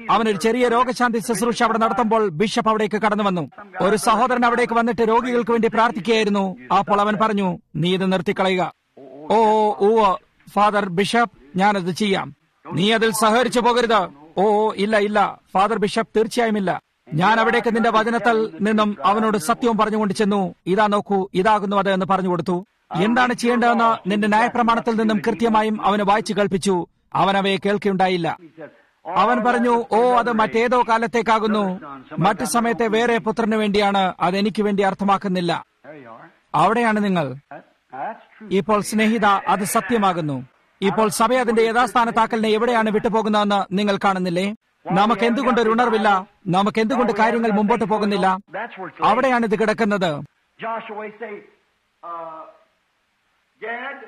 അവനൊരു ചെറിയ രോഗശാന്തി ശുശ്രൂഷ അവിടെ നടത്തുമ്പോൾ ബിഷപ്പ് അവിടേക്ക് കടന്നു വന്നു ഒരു സഹോദരൻ അവിടേക്ക് വന്നിട്ട് രോഗികൾക്ക് വേണ്ടി പ്രാർത്ഥിക്കുകയായിരുന്നു അപ്പോൾ അവൻ പറഞ്ഞു നീ ഇത് നിർത്തിക്കളയുക ഓ ഓ ഫാദർ ബിഷപ്പ് ഞാനത് ചെയ്യാം നീ അതിൽ സഹകരിച്ചു പോകരുത് ഓ ഇല്ല ഇല്ല ഫാദർ ബിഷപ്പ് തീർച്ചയായും ഇല്ല ഞാൻ അവിടേക്ക് നിന്റെ വചനത്തിൽ നിന്നും അവനോട് സത്യവും പറഞ്ഞുകൊണ്ട് ചെന്നു ഇതാ നോക്കൂ ഇതാകുന്നു അത് എന്ന് പറഞ്ഞു കൊടുത്തു എന്താണ് ചെയ്യേണ്ടതെന്ന് നിന്റെ ന്യായപ്രമാണത്തിൽ നിന്നും കൃത്യമായും അവന് വായിച്ചു കേൾപ്പിച്ചു അവൻ അവയെ കേൾക്കുകയുണ്ടായില്ല അവൻ പറഞ്ഞു ഓ അത് മറ്റേതോ കാലത്തേക്കാകുന്നു മറ്റു സമയത്തെ വേറെ പുത്രന് വേണ്ടിയാണ് അത് എനിക്ക് വേണ്ടി അർത്ഥമാക്കുന്നില്ല There you are. അവിടെയാണ് നിങ്ങൾ That, that's true. ഇപ്പോൾ സ്നേഹിത അത് സത്യമാകുന്നു ഇപ്പോൾ സഭ അതിന്റെ യഥാസ്ഥാനത്താക്കലിനെ എവിടെയാണ് വിട്ടുപോകുന്നതെന്ന് നിങ്ങൾ കാണുന്നില്ലേ നമുക്ക് എന്തുകൊണ്ട് ഒരു ഉണർവില്ല നമുക്ക് എന്തുകൊണ്ട് കാര്യങ്ങൾ മുമ്പോട്ട് പോകുന്നില്ല That's where it's laid. അവിടെയാണ് ഇത് കിടക്കുന്നത് Joshua say, uh, Gad,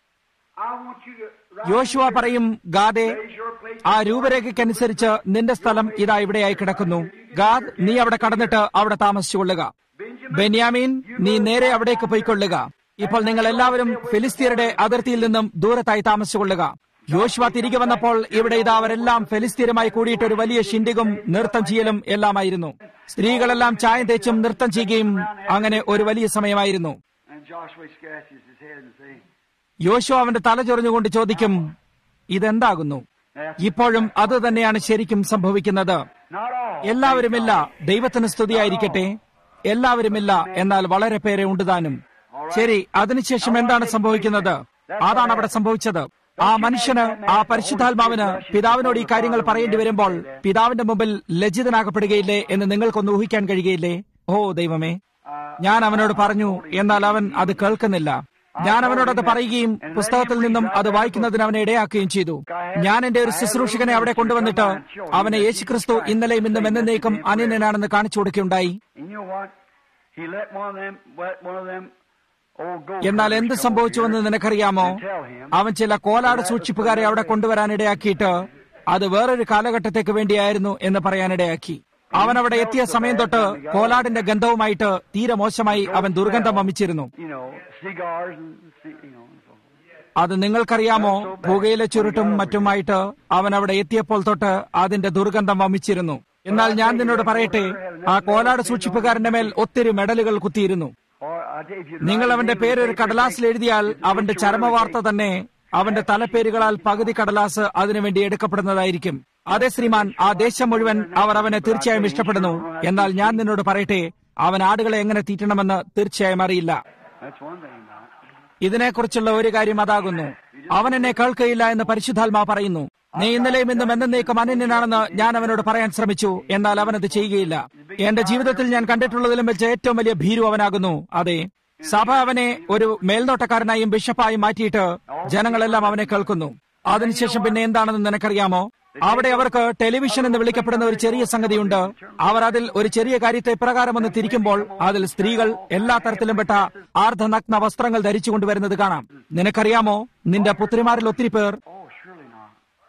I want you to rise യോശുവ here, പറയും ഗാദെ raise your place. ആ രൂപരേഖയ്ക്കനുസരിച്ച് നിന്റെ സ്ഥലം ഇതാ ഇവിടെയായി കിടക്കുന്നു ഗാദ് നീ അവിടെ കടന്നിട്ട് അവിടെ താമസിച്ചുകൊള്ളുക ബെന്യാമീൻ നീ നേരെ അവിടേക്ക് പോയിക്കൊള്ളുക ഇപ്പോൾ നിങ്ങൾ എല്ലാവരും ഫിലിസ്തീനയുടെ അതിർത്തിയിൽ നിന്നും ദൂരത്തായി താമസിച്ചുകൊള്ളുക യോശുവ തിരികെ വന്നപ്പോൾ ഇവിടെ ഇതാ അവരെല്ലാം ഫെലിസ്തീനുമായി കൂടിയിട്ട് ഒരു വലിയ ഷിൻഡികും നൃത്തം ചെയ്യലും എല്ലാമായിരുന്നു സ്ത്രീകളെല്ലാം ചായം തേച്ചും നൃത്തം ചെയ്യുകയും അങ്ങനെ ഒരു വലിയ സമയമായിരുന്നു And Joshua scratches his head and say, യോശുവ അവന്റെ തല ചൊറിഞ്ഞുകൊണ്ട് ചോദിക്കും ഇതെന്താകുന്നു ഇപ്പോഴും അത് തന്നെയാണ് ശരിക്കും സംഭവിക്കുന്നത് Not all. എല്ലാവരുമില്ല ദൈവത്തിന് സ്തുതിയായിരിക്കട്ടെ എല്ലാവരുമില്ല എന്നാൽ വളരെ പേരെ ഉണ്ടുതാനും ശരി അതിനുശേഷം എന്താണ് സംഭവിക്കുന്നത് അതാണ് അവിടെ സംഭവിച്ചത് ആ മനുഷ്യന് ആ പരിശുദ്ധാത്മാവിന് പിതാവിനോട് ഈ കാര്യങ്ങൾ പറയേണ്ടി വരുമ്പോൾ പിതാവിന്റെ മുമ്പിൽ ലജ്ജിതനാകപ്പെടുകയില്ലേ എന്ന് നിങ്ങൾക്കൊന്ന് ഊഹിക്കാൻ കഴിയുകയില്ലേ ഓ ദൈവമേ ഞാൻ അവനോട് പറഞ്ഞു എന്നാൽ അവൻ അത് കേൾക്കുന്നില്ല ഞാൻ അവനോട് അത് പറയുകയും പുസ്തകത്തിൽ നിന്നും അത് വായിക്കുന്നതിന് അവനെ ഇടയാക്കുകയും ചെയ്തു ഞാൻ എന്റെ ഒരു ശുശ്രൂഷകനെ അവിടെ കൊണ്ടുവന്നിട്ട് അവനെ യേശുക്രിസ്തു ഇന്നലെയും ഇന്നും എന്നേക്കും അന്യനാണെന്ന് കാണിച്ചു കൊടുക്കുകയുണ്ടായി And you know what? He let one of them, let one of them old gold എന്നാൽ എന്ത് സംഭവിച്ചുവെന്ന് നിനക്കറിയാമോ അവൻ ചില കോലാട് സൂക്ഷിപ്പുകാരെ അവിടെ കൊണ്ടുവരാൻ ഇടയാക്കിയിട്ട് അത് വേറൊരു കാലഘട്ടത്തേക്ക് വേണ്ടിയായിരുന്നു എന്ന് പറയാനിടയാക്കി അവൻ അവിടെ എത്തിയ സമയം തൊട്ട് കോലാടിന്റെ ഗന്ധവുമായിട്ട് തീരെ മോശമായി അവൻ ദുർഗന്ധം വമിച്ചിരുന്നു you know, cigars and, ci- you know, and so forth. അത് നിങ്ങൾക്കറിയാമോ പുകയിലെ ചുരുട്ടും മറ്റുമായിട്ട് അവൻ അവിടെ എത്തിയപ്പോൾ തൊട്ട് അതിന്റെ ദുർഗന്ധം വമിച്ചിരുന്നു എന്നാൽ ഞാൻ നിന്നോട് പറയട്ടെ ആ കോലാട് സൂക്ഷിപ്പുകാരന്റെ മേൽ ഒത്തിരി മെഡലുകൾ കുത്തിയിരുന്നു Or I tell you, if you നിങ്ങൾ അവന്റെ പേര് ഒരു കടലാസിൽ എഴുതിയാൽ അവന്റെ ചരമവാർത്ത തന്നെ അവന്റെ തലപ്പേരുകളാൽ പകുതി കടലാസ് അതിനുവേണ്ടി എടുക്കപ്പെടുന്നതായിരിക്കും അതെ ശ്രീമാൻ ആ ദേശം മുഴുവൻ അവർ അവനെ തീർച്ചയായും ഇഷ്ടപ്പെടുന്നു എന്നാൽ ഞാൻ നിന്നോട് പറയട്ടെ അവൻ ആടുകളെ എങ്ങനെ തീറ്റണമെന്ന് തീർച്ചയായും അറിയില്ല That's one thing about it. ഇതിനെക്കുറിച്ചുള്ള ഒരു കാര്യം അതാകുന്നു അവൻ എന്നെ കേൾക്കയില്ല എന്ന് പരിശുദ്ധാത്മാ പറയുന്നു നീ ഇന്നലെയും ഇന്നും എന്നേക്കും അനന്യനാണെന്ന് ഞാൻ അവനോട് പറയാൻ ശ്രമിച്ചു എന്നാൽ അവനത് ചെയ്യുകയില്ല എന്റെ ജീവിതത്തിൽ ഞാൻ കണ്ടിട്ടുള്ളതിലും വെച്ച് ഏറ്റവും വലിയ ഭീരു അവനാകുന്നു അതെ സഭ അവനെ ഒരു മേൽനോട്ടക്കാരനായും ബിഷപ്പായും മാറ്റിയിട്ട് ജനങ്ങളെല്ലാം അവനെ കേൾക്കുന്നു അതിനുശേഷം പിന്നെ എന്താണെന്ന് നിനക്കറിയാമോ അവിടെ അവർക്ക് ടെലിവിഷൻ എന്ന് വിളിക്കപ്പെടുന്ന ഒരു ചെറിയ സംഗതിയുണ്ട് അവർ അതിൽ ഒരു ചെറിയ കാര്യത്തെ ഇപ്രകാരം ഒന്ന് തിരിക്കുമ്പോൾ അതിൽ സ്ത്രീകൾ എല്ലാ തരത്തിലും പെട്ട ആർദ്ധനഗ്ന വസ്ത്രങ്ങൾ ധരിച്ചു കൊണ്ടുവരുന്നത് കാണാം നിനക്കറിയാമോ നിന്റെ പുത്രിമാരിൽ ഒത്തിരി പേർ Oh, surely not.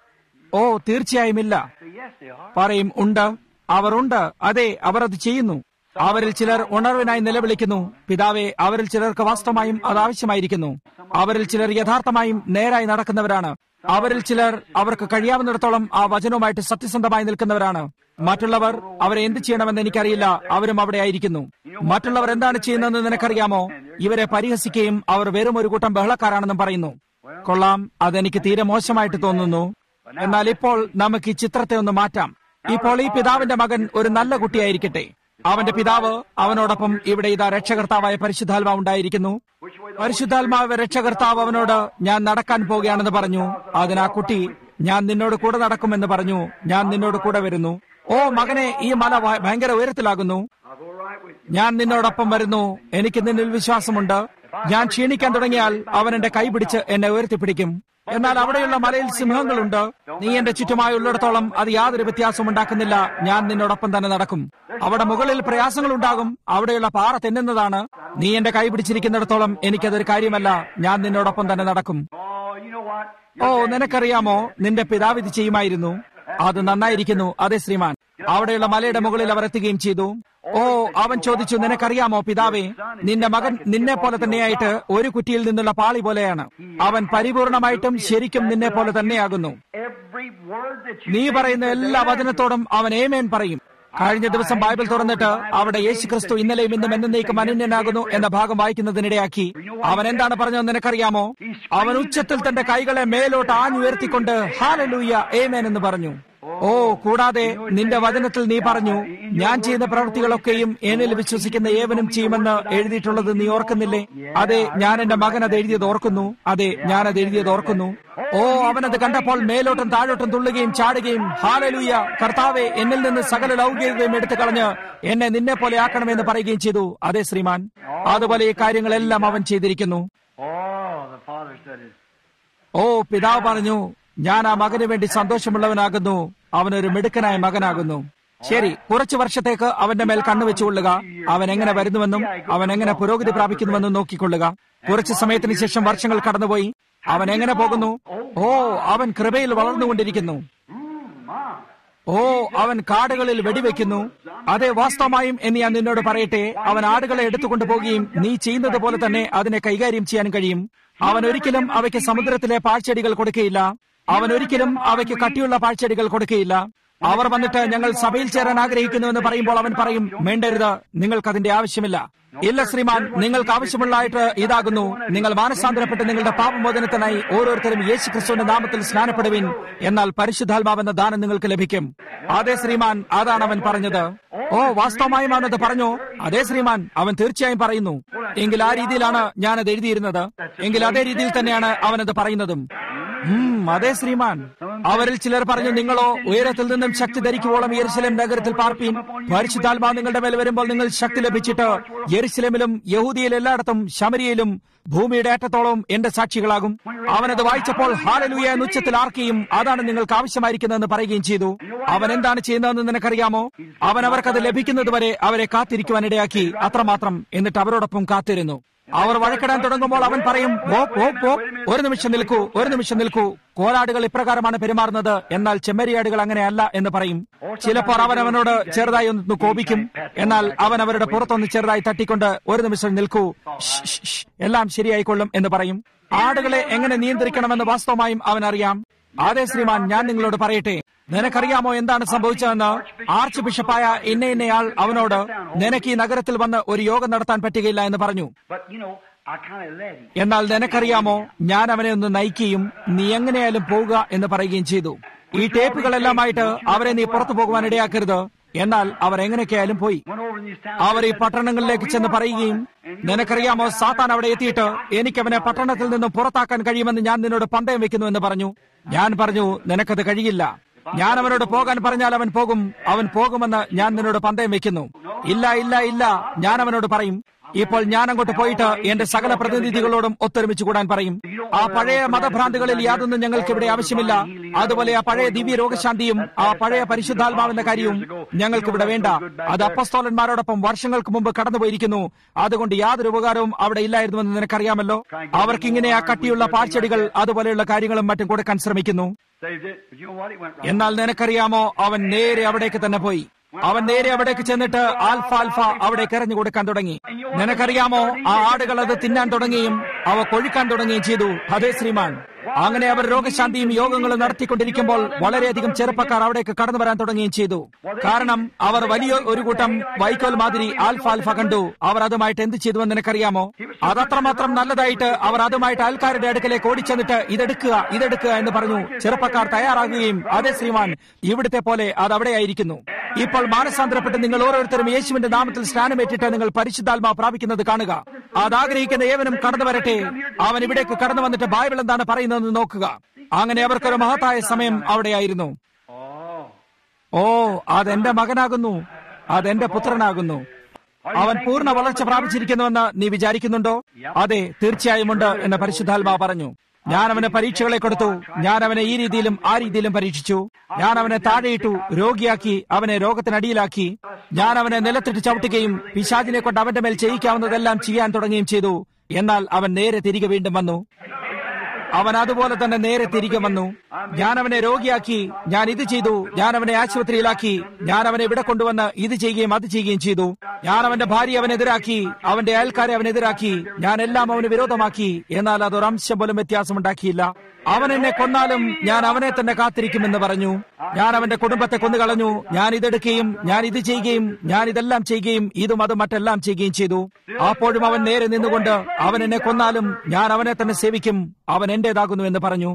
ഓ തീർച്ചയായും ഇല്ല Say, yes, they are. പറയും ഉണ്ട് അവർ ഉണ്ട് അതെ അവർ അത് ചെയ്യുന്നു അവരിൽ ചിലർ ഉണർവിനായി നിലവിളിക്കുന്നു പിതാവെ അവരിൽ ചിലർക്ക് വാസ്തവമായും അത് ആവശ്യമായിരിക്കുന്നു അവരിൽ ചിലർ യഥാർത്ഥമായും നേരായി നടക്കുന്നവരാണ് അവരിൽ ചിലർ അവർക്ക് കഴിയാവുന്നിടത്തോളം ആ വചനവുമായിട്ട് സത്യസന്ധമായി നിൽക്കുന്നവരാണ് മറ്റുള്ളവർ അവരെ എന്ത് ചെയ്യണമെന്ന് എനിക്കറിയില്ല അവരും അവിടെ ആയിരിക്കുന്നു മറ്റുള്ളവർ എന്താണ് ചെയ്യുന്നതെന്ന് നിനക്കറിയാമോ ഇവരെ പരിഹസിക്കുകയും അവർ വെറും ഒരു കൂട്ടം ബഹളക്കാരാണെന്നും പറയുന്നു കൊള്ളാം അതെനിക്ക് തീരെ മോശമായിട്ട് തോന്നുന്നു എന്നാൽ ഇപ്പോൾ നമുക്ക് ഈ ചിത്രത്തെ ഒന്ന് മാറ്റാം ഇപ്പോൾ ഈ പിതാവിന്റെ മകൻ ഒരു നല്ല കുട്ടിയായിരിക്കട്ടെ അവന്റെ പിതാവ് അവനോടൊപ്പം ഇവിടെ ഇതാ രക്ഷകർത്താവായ പരിശുദ്ധാത്മാവ് ഉണ്ടായിരിക്കുന്നു പരിശുദ്ധാത്മാവ് രക്ഷകർത്താവ് അവനോട് ഞാൻ നടക്കാൻ പോകുകയാണെന്ന് പറഞ്ഞു അതിന് ആ കുട്ടി ഞാൻ നിന്നോട് കൂടെ നടക്കുമെന്ന് പറഞ്ഞു ഞാൻ നിന്നോട് കൂടെ വരുന്നു ഓ മകനെ ഈ മല ഭ- ഭയങ്കര ഉയരത്തിലാകുന്നു I'll go right with you. ഞാൻ നിന്നോടൊപ്പം വരുന്നു എനിക്ക് നിന്നിൽ വിശ്വാസമുണ്ട് ഞാൻ ക്ഷീണിക്കാൻ തുടങ്ങിയാൽ അവൻ എന്റെ കൈ പിടിച്ച് എന്നെ ഉയർത്തിപ്പിടിക്കും എന്നാൽ അവിടെയുള്ള മലയിൽ സിംഹങ്ങളുണ്ട് നീ എന്റെ ചുറ്റുമായി ഉള്ളിടത്തോളം അത് യാതൊരു വ്യത്യാസവും ഉണ്ടാക്കുന്നില്ല ഞാൻ നിന്നോടൊപ്പം തന്നെ നടക്കും അവിടെ മുകളിൽ പ്രയാസങ്ങൾ ഉണ്ടാകും അവിടെയുള്ള പാറ തെന്നുന്നതാണ് നീ എന്റെ കൈ പിടിച്ചിരിക്കുന്നിടത്തോളം എനിക്കതൊരു കാര്യമല്ല ഞാൻ നിന്നോടൊപ്പം തന്നെ നടക്കും Oh, you know what? ഓ നിനക്കറിയാമോ നിന്റെ പിതാവ് ഇത് ചെയ്യുമായിരുന്നു അത് നന്നായിരിക്കുന്നു അതെ ശ്രീമാൻ അവിടെയുള്ള മലയുടെ മുകളിൽ അവർ എത്തുകയും ചെയ്തു ഓ അവൻ ചോദിച്ചു നിനക്കറിയാമോ പിതാവേ നിന്റെ മകൻ നിന്നെ പോലെ തന്നെയായിട്ട് ഒരു കുറ്റിയിൽ നിന്നുള്ള പാളി പോലെയാണ് അവൻ പരിപൂർണമായിട്ടും ശരിക്കും നിന്നെ പോലെ തന്നെയാകുന്നു Every word നീ പറയുന്ന എല്ലാ വചനത്തോടും അവൻ ഏമേൻ പറയും കഴിഞ്ഞ ദിവസം ബൈബിൾ തുറന്നിട്ട് അവിടെ യേശു ക്രിസ്തു ഇന്നലെയും ഇന്നും എന്നേക്കും അനന്യനാകുന്നു എന്ന ഭാഗം വായിക്കുന്നതിനിടയാക്കി അവൻ എന്താണ് പറഞ്ഞതെന്ന് നിനക്കറിയാമോ അവൻ ഉച്ചത്തിൽ തന്റെ കൈകളെ മേലോട്ട് ആഞ്ഞുയർത്തിക്കൊണ്ട് ഹാലലൂയ ഏമേൻ എന്ന് പറഞ്ഞു ഓ കൂടാതെ നിന്റെ വചനത്തിൽ നീ പറഞ്ഞു ഞാൻ ചെയ്യുന്ന പ്രവൃത്തികളൊക്കെയും എന്നിൽ വിശ്വസിക്കുന്ന ഏവനും ചെയ്യുമെന്ന് എഴുതിയിട്ടുള്ളത് നീ ഓർക്കുന്നില്ലേ അതെ ഞാൻ എന്റെ മകൻ അത് എഴുതിയത് ഓർക്കുന്നു അതെ ഞാൻ അത് എഴുതിയത് ഓർക്കുന്നു ഓ അവനത് കണ്ടപ്പോൾ മേലോട്ടും താഴോട്ടും തുള്ളുകയും ചാടുകയും ഹാലലൂയ കർത്താവെ എന്നിൽ നിന്ന് സകല ലൗകികതയും എടുത്തു കളഞ്ഞ് എന്നെ നിന്നെ പോലെ ആക്കണമെന്ന് പറയുകയും ചെയ്തു അതെ ശ്രീമാൻ അതുപോലെ ഈ കാര്യങ്ങളെല്ലാം അവൻ ചെയ്തിരിക്കുന്നു Oh, the father said it. ഓ പിതാവ് പറഞ്ഞു ഞാൻ ആ മകന് വേണ്ടി സന്തോഷമുള്ളവനാകുന്നു അവനൊരു മിടുക്കനായ മകനാകുന്നു ശരി കുറച്ചു വർഷത്തേക്ക് അവന്റെ മേൽ കണ്ണുവെച്ചുകൊള്ളുക അവൻ എങ്ങനെ വരുന്നുവെന്നും അവൻ എങ്ങനെ പുരോഗതി പ്രാപിക്കുന്നുവെന്നും നോക്കിക്കൊള്ളുക കുറച്ചു സമയത്തിന് ശേഷം വർഷങ്ങൾ കടന്നുപോയി അവൻ എങ്ങനെ പോകുന്നു ഓ അവൻ കൃപയിൽ വളർന്നുകൊണ്ടിരിക്കുന്നു ഓ അവൻ കാടുകളിൽ വെടിവെക്കുന്നു അതെ വാസ്തവമായും എന്ന് ഞാൻ നിന്നോട് പറയട്ടെ അവൻ ആടുകളെ എടുത്തുകൊണ്ടു പോകുകയും നീ ചെയ്യുന്നത് പോലെ തന്നെ അതിനെ കൈകാര്യം ചെയ്യാൻ കഴിയും അവൻ ഒരിക്കലും അവയ്ക്ക് സമുദ്രത്തിലെ പാഴ്ചെടികൾ കൊടുക്കുകയില്ല അവൻ ഒരിക്കലും അവയ്ക്ക് കട്ടിയുള്ള പാഴ്ചെടികൾ കൊടുക്കുകയില്ല അവർ വന്നിട്ട് ഞങ്ങൾ സഭയിൽ ചേരാൻ ആഗ്രഹിക്കുന്നുവെന്ന് പറയുമ്പോൾ അവൻ പറയും വേണ്ടരുത് നിങ്ങൾക്ക് അതിന്റെ ആവശ്യമില്ല ഇല്ല ശ്രീമാൻ നിങ്ങൾക്ക് ആവശ്യമുള്ളതായിട്ട് ഇതാകുന്നു നിങ്ങൾ മാനസാന്തരപ്പെട്ട് നിങ്ങളുടെ പാപമോചനത്തിനായി ഓരോരുത്തരും യേശു ക്രിസ്തുവിന്റെ നാമത്തിൽ സ്നാനപ്പെടുവിൻ എന്നാൽ പരിശുദ്ധാത്മാവെന്ന ദാനം നിങ്ങൾക്ക് ലഭിക്കും അതെ ശ്രീമാൻ അതാണ് അവൻ പറഞ്ഞത് ഓ വാസ്തവമായും അവനത് പറഞ്ഞു അതെ ശ്രീമാൻ അവൻ തീർച്ചയായും പറയുന്നു എങ്കിൽ ആ രീതിയിലാണ് ഞാനത് എഴുതിയിരുന്നത് എങ്കിൽ അതേ രീതിയിൽ തന്നെയാണ് അവനത് പറയുന്നതും ഉം, അതെ ശ്രീമാൻ അവരിൽ ചിലർ പറഞ്ഞു നിങ്ങളോ ഉയരത്തിൽ നിന്നും ശക്തി ധരിക്കുവോളം യെരുശലേം നഗരത്തിൽ പാർപ്പീൻ പരിശുദ്ധാത്മാ നിങ്ങളുടെ മേൽ വരുമ്പോൾ നിങ്ങൾ ശക്തി ലഭിച്ചിട്ട് യെരുശലേമിലും യഹൂദിയിൽ എല്ലായിടത്തും ശമരിയിലും ഭൂമിയുടെ അറ്റത്തോളം എന്റെ സാക്ഷികളാകും അവനത് വായിച്ചപ്പോൾ ഹാലലൂയ എന്ന ഉച്ചത്തിൽ ആർക്കുകയും അതാണ് നിങ്ങൾക്ക് ആവശ്യമായിരിക്കുന്നതെന്ന് പറയുകയും ചെയ്തു അവൻ എന്താണ് ചെയ്യുന്നതെന്ന് നിനക്കറിയാമോ അവൻ അവർക്കത് ലഭിക്കുന്നതുവരെ അവരെ കാത്തിരിക്കുവാനിടയാക്കി അത്രമാത്രം എന്നിട്ട് അവരോടൊപ്പം കാത്തിരുന്നു അവർ വഴക്കിടാൻ തുടങ്ങുമ്പോൾ അവൻ പറയും "വോ, വോ, വോ, ഒരു നിമിഷം നിൽക്കൂ ഒരു നിമിഷം നിൽക്കൂ കോലാടുകൾ ഇപ്രകാരമാണ് പെരുമാറുന്നത് എന്നാൽ ചെമ്മരിയാടുകൾ അങ്ങനെയല്ല എന്ന് പറയും ചിലപ്പോൾ അവൻ അവനോട് ചെറുതായി ഒന്ന് കോപിക്കും എന്നാൽ അവൻ അവരുടെ പുറത്തൊന്ന് ചെറുതായി തട്ടിക്കൊണ്ട് ഒരു നിമിഷം നിൽക്കൂ ഷ്, ഷ്, ഷ്, എല്ലാം ശരിയായിക്കൊള്ളും എന്ന് പറയും ആടുകളെ എങ്ങനെ നിയന്ത്രിക്കണമെന്ന് വാസ്തവമായും അവൻ അറിയാം അതെ ശ്രീമാൻ ഞാൻ നിങ്ങളോട് പറയട്ടെ നിനക്കറിയാമോ എന്താണ് സംഭവിച്ചതെന്ന് ആർച്ച് ബിഷപ്പായ ഇന്ന ഇന്നയാൾ അവനോട് നിനക്ക് ഈ നഗരത്തിൽ വന്ന് ഒരു യോഗം നടത്താൻ പറ്റുകയില്ല എന്ന് പറഞ്ഞു But, you know, I kind of led him. എന്നാൽ നിനക്കറിയാമോ ഞാൻ അവനെ ഒന്ന് നയിക്കുകയും നീ എങ്ങനെയായാലും പോവുക എന്ന് പറയുകയും ചെയ്തു ഈ ടേപ്പുകളെല്ലാമായിട്ട് അവരെ നീ പുറത്തു പോകുവാൻ ഇടയാക്കരുത് എന്നാൽ അവർ എങ്ങനെയൊക്കെയായാലും പോയി Went over in these towns. അവർ ഈ പട്ടണങ്ങളിലേക്ക് ചെന്ന് പറയുകയും നിനക്കറിയാമോ സാത്താൻ അവിടെ എത്തിയിട്ട് എനിക്ക് അവനെ പട്ടണത്തിൽ നിന്നും പുറത്താക്കാൻ കഴിയുമെന്ന് ഞാൻ നിന്നോട് പന്തയം വെക്കുന്നു എന്ന് പറഞ്ഞു ഞാൻ പറഞ്ഞു നിനക്കത് കഴിയില്ല ഞാൻ അവനോട് പോകാൻ പറഞ്ഞാൽ അവൻ പോകും അവൻ പോകുമെന്ന് ഞാൻ നിന്നോട് പന്തയം വെക്കുന്നു ഇല്ല ഇല്ല ഇല്ല ഞാൻ അവനോട് പറയും ഇപ്പോൾ ഞാൻ അങ്ങോട്ട് പോയിട്ട് എന്റെ സകല പ്രതിനിധികളോടും ഒത്തൊരുമിച്ച് കൂടാൻ പറയും ആ പഴയ മതഭ്രാന്തികളിൽ യാതൊന്നും ഞങ്ങൾക്ക് ഇവിടെ ആവശ്യമില്ല അതുപോലെ ആ പഴയ ദിവ്യ രോഗശാന്തിയും ആ പഴയ പരിശുദ്ധാത്മാവിന്റെ കാര്യവും ഞങ്ങൾക്ക് ഇവിടെ വേണ്ട അത് അപ്പസ്തോലന്മാരോടൊപ്പം വർഷങ്ങൾക്ക് മുമ്പ് കടന്നുപോയിരിക്കുന്നു അതുകൊണ്ട് യാതൊരു ഉപകാരവും അവിടെ ഇല്ലായിരുന്നുവെന്ന് നിനക്കറിയാമല്ലോ അവർക്കിങ്ങനെ ആ കട്ടിയുള്ള പാഴ്ചെടികൾ അതുപോലെയുള്ള കാര്യങ്ങളും മറ്റും കൊടുക്കാൻ ശ്രമിക്കുന്നു Saved it. But you know what? He went right. എന്നാൽ നിനക്കറിയാമോ അവൻ നേരെ അവിടേക്ക് തന്നെ പോയി അവൻ നേരെ അവിടേക്ക് ചെന്നിട്ട് ആൽഫ ആൽഫ അവിടേക്ക് എറിഞ്ഞു കൊടുക്കാൻ തുടങ്ങി നിനക്കറിയാമോ ആ ആടുകൾ അത് തിന്നാൻ തുടങ്ങുകയും അവ കൊഴുക്കാൻ തുടങ്ങുകയും ചെയ്തു അതേ ശ്രീമാൻ അങ്ങനെ അവർ രോഗശാന്തിയും യോഗങ്ങളും നടത്തിക്കൊണ്ടിരിക്കുമ്പോൾ വളരെയധികം ചെറുപ്പക്കാർ അവിടേക്ക് കടന്നു വരാൻ തുടങ്ങുകയും ചെയ്തു കാരണം അവർ വലിയ ഒരു കൂട്ടം വൈക്കോൽ മാതിരി ആൽഫ ആൽഫ കണ്ടു അവർ അതുമായിട്ട് എന്ത് ചെയ്തുവെന്ന് നിനക്കറിയാമോ അതത്രമാത്രം നല്ലതായിട്ട് അവർ അതുമായിട്ട് ആൾക്കാരുടെ അടുക്കലേക്ക് ഓടിച്ചെന്നിട്ട് ഇതെടുക്കുക ഇതെടുക്കുക എന്ന് പറഞ്ഞു ചെറുപ്പക്കാർ തയ്യാറാകുകയും അതേ ശ്രീമാൻ ഇവിടുത്തെ പോലെ അത് അവിടെയായിരിക്കുന്നു ഇപ്പോൾ മാനസാന്തരപ്പെട്ട് നിങ്ങൾ ഓരോരുത്തരും യേശുവിന്റെ നാമത്തിൽ സ്നാനമേറ്റിട്ട് നിങ്ങൾ പരിശുദ്ധാത്മാ പ്രാപിക്കുന്നത് കാണുക അത് ആഗ്രഹിക്കുന്ന ഏവനും കടന്നു വരട്ടെ അവൻ ഇവിടേക്ക് കടന്നു വന്നിട്ട് ബൈബിൾ എന്താണ് പറയുന്നതെന്ന് നോക്കുക അങ്ങനെ അവർക്കൊരു മഹത്തായ സമയം അവിടെയായിരുന്നു Oh. ഓ അതെന്റെ മകനാകുന്നു അതെന്റെ പുത്രനാകുന്നു അവൻ പൂർണ്ണ വളർച്ച പ്രാപിച്ചിരിക്കുന്നുവെന്ന് നീ വിചാരിക്കുന്നുണ്ടോ അതെ തീർച്ചയായും ഉണ്ട് എന്ന് പരിശുദ്ധാത്മാ പറഞ്ഞു ഞാൻ അവന് പരീക്ഷകളെ കൊടുത്തു ഞാൻ അവനെ ഈ രീതിയിലും ആ രീതിയിലും പരീക്ഷിച്ചു ഞാൻ അവനെ താഴെയിട്ടു രോഗിയാക്കി അവനെ രോഗത്തിനടിയിലാക്കി ഞാൻ അവനെ നിലത്തിട്ട് ചവിട്ടുകയും പിശാചിനെ കൊണ്ട് അവന്റെ മേൽ ചെയ്യിക്കാവുന്നതെല്ലാം ചെയ്യാൻ തുടങ്ങുകയും ചെയ്തു എന്നാൽ അവൻ നേരെ തിരികെ വീണ്ടും വന്നു അവൻ അതുപോലെ തന്നെ നേരെ തിരികെ വന്നു ഞാൻ അവനെ രോഗിയാക്കി ഞാൻ ഇത് ചെയ്തു ഞാൻ അവനെ ആശുപത്രിയിലാക്കി ഞാൻ അവനെ ഇവിടെ കൊണ്ടുവന്ന് ഇത് ചെയ്യുകയും അത് ചെയ്യുകയും ചെയ്തു ഞാൻ അവന്റെ ഭാര്യ അവനെതിരാക്കി അവന്റെ അയൽക്കാരെ അവനെതിരാക്കി ഞാൻ എല്ലാം അവന് വിരോധമാക്കി എന്നാൽ അതൊരംശം പോലും വ്യത്യാസമുണ്ടാക്കിയില്ല അവൻ എന്നെ കൊന്നാലും ഞാൻ അവനെ തന്നെ കാത്തിരിക്കുമെന്ന് പറഞ്ഞു ഞാൻ അവന്റെ കുടുംബത്തെ കൊന്നുകളഞ്ഞു ഞാൻ ഇതെടുക്കുകയും ഞാൻ ഇത് ചെയ്യുകയും ഞാൻ ഇതെല്ലാം ചെയ്യുകയും ഇതും അതും മറ്റെല്ലാം ചെയ്യുകയും ചെയ്തു അപ്പോഴും അവൻ നേരെ നിന്നുകൊണ്ട് അവൻ എന്നെ കൊന്നാലും ഞാൻ അവനെ തന്നെ സേവിക്കും അവൻ എന്റേതാകുന്നു എന്ന് പറഞ്ഞു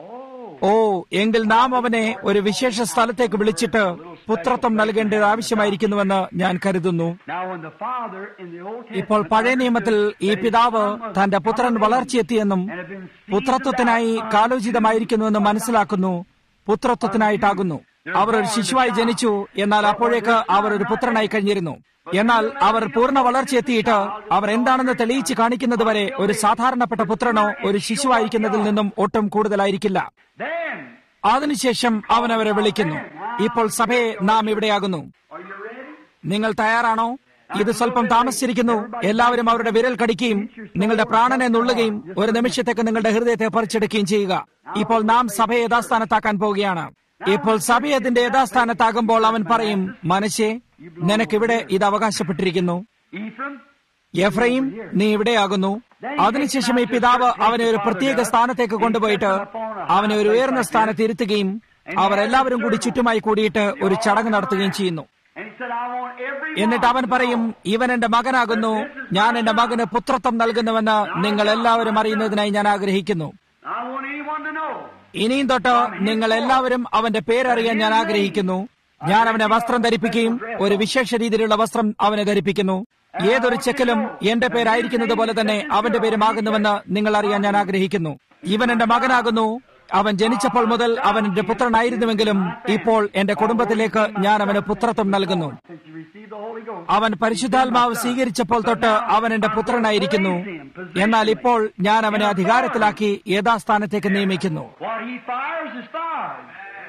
ഓ എങ്കിൽ നാം അവനെ ഒരു വിശേഷ സ്ഥലത്തേക്ക് വിളിച്ചിട്ട് പുത്രത്വം നൽകേണ്ടത് ആവശ്യമായിരിക്കുന്നുവെന്ന് ഞാൻ കരുതുന്നു Now, when the Father in the Old ഇപ്പോൾ Testament പഴയ നിയമത്തിൽ ഈ പിതാവ് തന്റെ പുത്രൻ വളർച്ചയെത്തിയെന്നും പുത്രത്വത്തിനായി കാലോചിതമായിരിക്കുന്നുവെന്നും മനസ്സിലാക്കുന്നു പുത്രത്വത്തിനായിട്ടാകുന്നു അവർ ഒരു ശിശുവായി ജനിച്ചു എന്നാൽ അപ്പോഴേക്ക് അവർ ഒരു പുത്രനായി കഴിഞ്ഞിരുന്നു എന്നാൽ അവർ പൂർണ്ണ വളർച്ചയെത്തിയിട്ട് അവർ എന്താണെന്ന് തെളിയിച്ച് കാണിക്കുന്നത് വരെ ഒരു സാധാരണപ്പെട്ട പുത്രനോ ഒരു ശിശുവായിരിക്കുന്നതിൽ നിന്നും ഒട്ടും കൂടുതലായിരിക്കില്ല then, അതിനുശേഷം അവൻ അവരെ വിളിക്കുന്നു ഇപ്പോൾ സഭയെ നാം ഇവിടെയാകുന്നു are you ready? നിങ്ങൾ തയ്യാറാണോ ഇത് സ്വല്പം താമസിച്ചിരിക്കുന്നു എല്ലാവരും അവരുടെ വിരൽ കടിക്കുകയും നിങ്ങളുടെ പ്രാണനെ നുള്ളുകയും ഒരു നിമിഷത്തേക്ക് നിങ്ങളുടെ ഹൃദയത്തെ പറിച്ചെടുക്കുകയും ചെയ്യുക ഇപ്പോൾ നാം സഭയെ യഥാസ്ഥാനത്താക്കാൻ പോവുകയാണ് ഇപ്പോൾ സഭ അതിന്റെ യഥാസ്ഥാനത്താകുമ്പോൾ അവൻ പറയും മനശ്ശേ നിനക്കിവിടെ ഇത് അവകാശപ്പെട്ടിരിക്കുന്നു Ephraim, എഫ്രൈം നീ ഇവിടെയാകുന്നു അതിനുശേഷം ഈ പിതാവ് അവനെ ഒരു പ്രത്യേക സ്ഥാനത്തേക്ക് കൊണ്ടുപോയിട്ട് അവനെ ഒരു ഉയർന്ന സ്ഥാനത്ത് ഇരുത്തുകയും അവർ എല്ലാവരും കൂടി ചുറ്റുമായി കൂടിയിട്ട് ഒരു ചടങ്ങ് നടത്തുകയും ചെയ്യുന്നു and he said, I want every എന്നിട്ട് അവൻ പറയും ഇവൻ എന്റെ മകനാകുന്നു ഞാൻ എന്റെ മകന് പുത്രത്വം നൽകുന്നുവെന്ന് നിങ്ങൾ എല്ലാവരും അറിയുന്നതിനായി ഞാൻ ആഗ്രഹിക്കുന്നു I want anyone to know. ഇനിയും തൊട്ട് നിങ്ങൾ എല്ലാവരും അവന്റെ പേരറിയാൻ ഞാൻ ആഗ്രഹിക്കുന്നു ഞാൻ അവനെ വസ്ത്രം ധരിപ്പിക്കുകയും ഒരു വിശേഷ രീതിയിലുള്ള വസ്ത്രം അവനെ ധരിപ്പിക്കുന്നു ഏതൊരു ചെക്കലും എന്റെ പേരായിരിക്കുന്നത് പോലെ തന്നെ അവന്റെ പേരുമാകുന്നുവെന്ന് നിങ്ങൾ അറിയാൻ ഞാൻ ആഗ്രഹിക്കുന്നു ഇവൻ എന്റെ മകനാകുന്നു അവൻ ജനിച്ചപ്പോൾ മുതൽ അവൻ എന്റെ പുത്രനായിരുന്നുവെങ്കിലും ഇപ്പോൾ എന്റെ കുടുംബത്തിലേക്ക് ഞാൻ അവന് പുത്രത്വം നൽകുന്നു Since you received the Holy Ghost. അവൻ പരിശുദ്ധാത്മാവ് സ്വീകരിച്ചപ്പോൾ തൊട്ട് അവൻ എന്റെ പുത്രനായിരിക്കുന്നു എന്നാൽ ഇപ്പോൾ ഞാൻ അവനെ അധികാരത്തിലാക്കി യഥാസ്ഥാനത്തേക്ക് നിയമിക്കുന്നു What he fires is fired.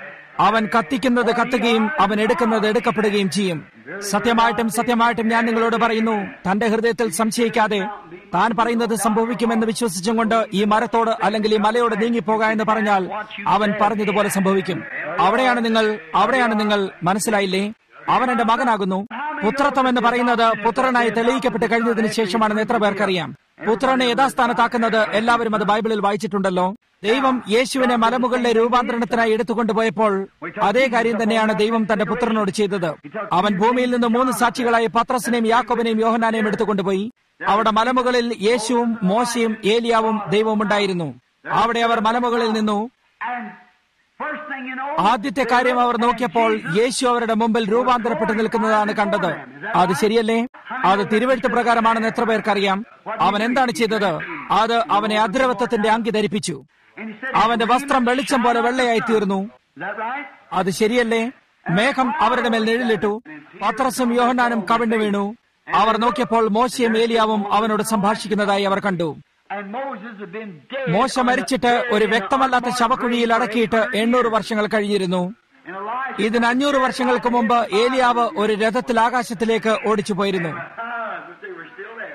അവൻ കത്തിക്കുന്നത് കത്തുകയും അവൻ എടുക്കുന്നത് എടുക്കപ്പെടുകയും ചെയ്യും സത്യമായിട്ടും സത്യമായിട്ടും ഞാൻ നിങ്ങളോട് പറയുന്നു തന്റെ ഹൃദയത്തിൽ സംശയിക്കാതെ താൻ പറയുന്നത് സംഭവിക്കുമെന്ന് വിശ്വസിച്ചും കൊണ്ട് ഈ മരത്തോട് അല്ലെങ്കിൽ ഈ മലയോട് നീങ്ങിപ്പോക എന്ന് പറഞ്ഞാൽ അവൻ പറഞ്ഞതുപോലെ സംഭവിക്കും അവിടെയാണ് നിങ്ങൾ അവിടെയാണ് നിങ്ങൾ മനസ്സിലായില്ലേ അവൻ എന്റെ മകനാകുന്നു പുത്രത്വം എന്ന് പറയുന്നത് പുത്രനായി തെളിയിക്കപ്പെട്ട് കഴിഞ്ഞതിന് ശേഷമാണെന്ന് എത്ര പേർക്കറിയാം പുത്രനെ യഥാസ്ഥാനത്താക്കുന്നത് എല്ലാവരും അത് ബൈബിളിൽ വായിച്ചിട്ടുണ്ടല്ലോ ദൈവം യേശുവിനെ മലമുകളിലെ രൂപാന്തരണത്തിനായി എടുത്തുകൊണ്ടുപോയപ്പോൾ അതേ കാര്യം തന്നെയാണ് ദൈവം തന്റെ പുത്രനോട് ചെയ്തത് അവൻ ഭൂമിയിൽ നിന്ന് മൂന്ന് സാക്ഷികളായി പത്രസിനെയും യാക്കോബിനെയും യോഹനാനെയും എടുത്തുകൊണ്ടുപോയി അവിടെ മലമുകളിൽ യേശുവും മോശയും ഏലിയാവും ദൈവവും ഉണ്ടായിരുന്നു അവിടെ അവർ മലമുകളിൽ നിന്നു And first thing you know, ആദ്യത്തെ കാര്യം അവർ നോക്കിയപ്പോൾ യേശു അവരുടെ മുമ്പിൽ രൂപാന്തരപ്പെട്ട് നിൽക്കുന്നതാണ് കണ്ടത് അത് ശരിയല്ലേ അത് തിരുവഴുത്ത് പ്രകാരമാണെന്ന് എത്ര പേർക്കറിയാം അവൻ എന്താണ് ചെയ്തത് അത് അവനെ അദ്രവത്വത്തിന്റെ അങ്കി ധരിപ്പിച്ചു and he said, അവന്റെ വസ്ത്രം വെളിച്ചം പോലെ വെള്ളയായി തീർന്നു Is that right? അത് ശരിയല്ലേ മേഘം അവരുടെ മേൽ നിഴലിട്ടു പത്രസും യോഹനാനും കവിണ്ണു വീണു അവർ നോക്കിയപ്പോൾ മോശയും ഏലിയാവും അവനോട് സംഭാഷിക്കുന്നതായി അവർ കണ്ടു And Moses had been dead. മോശ മരിച്ചിട്ട് ഒരു വ്യക്തമല്ലാത്ത ശവക്കുഴിയിൽ അടക്കിയിട്ട് എണ്ണൂറ് വർഷങ്ങൾ കഴിഞ്ഞിരുന്നു And Elijah. ഇതിന് അഞ്ഞൂറ് വർഷങ്ങൾക്ക് മുമ്പ് ഏലിയാവ് ഒരു രഥത്തിൽ ആകാശത്തിലേക്ക് ഓടിച്ചു പോയിരുന്നു but they were still there.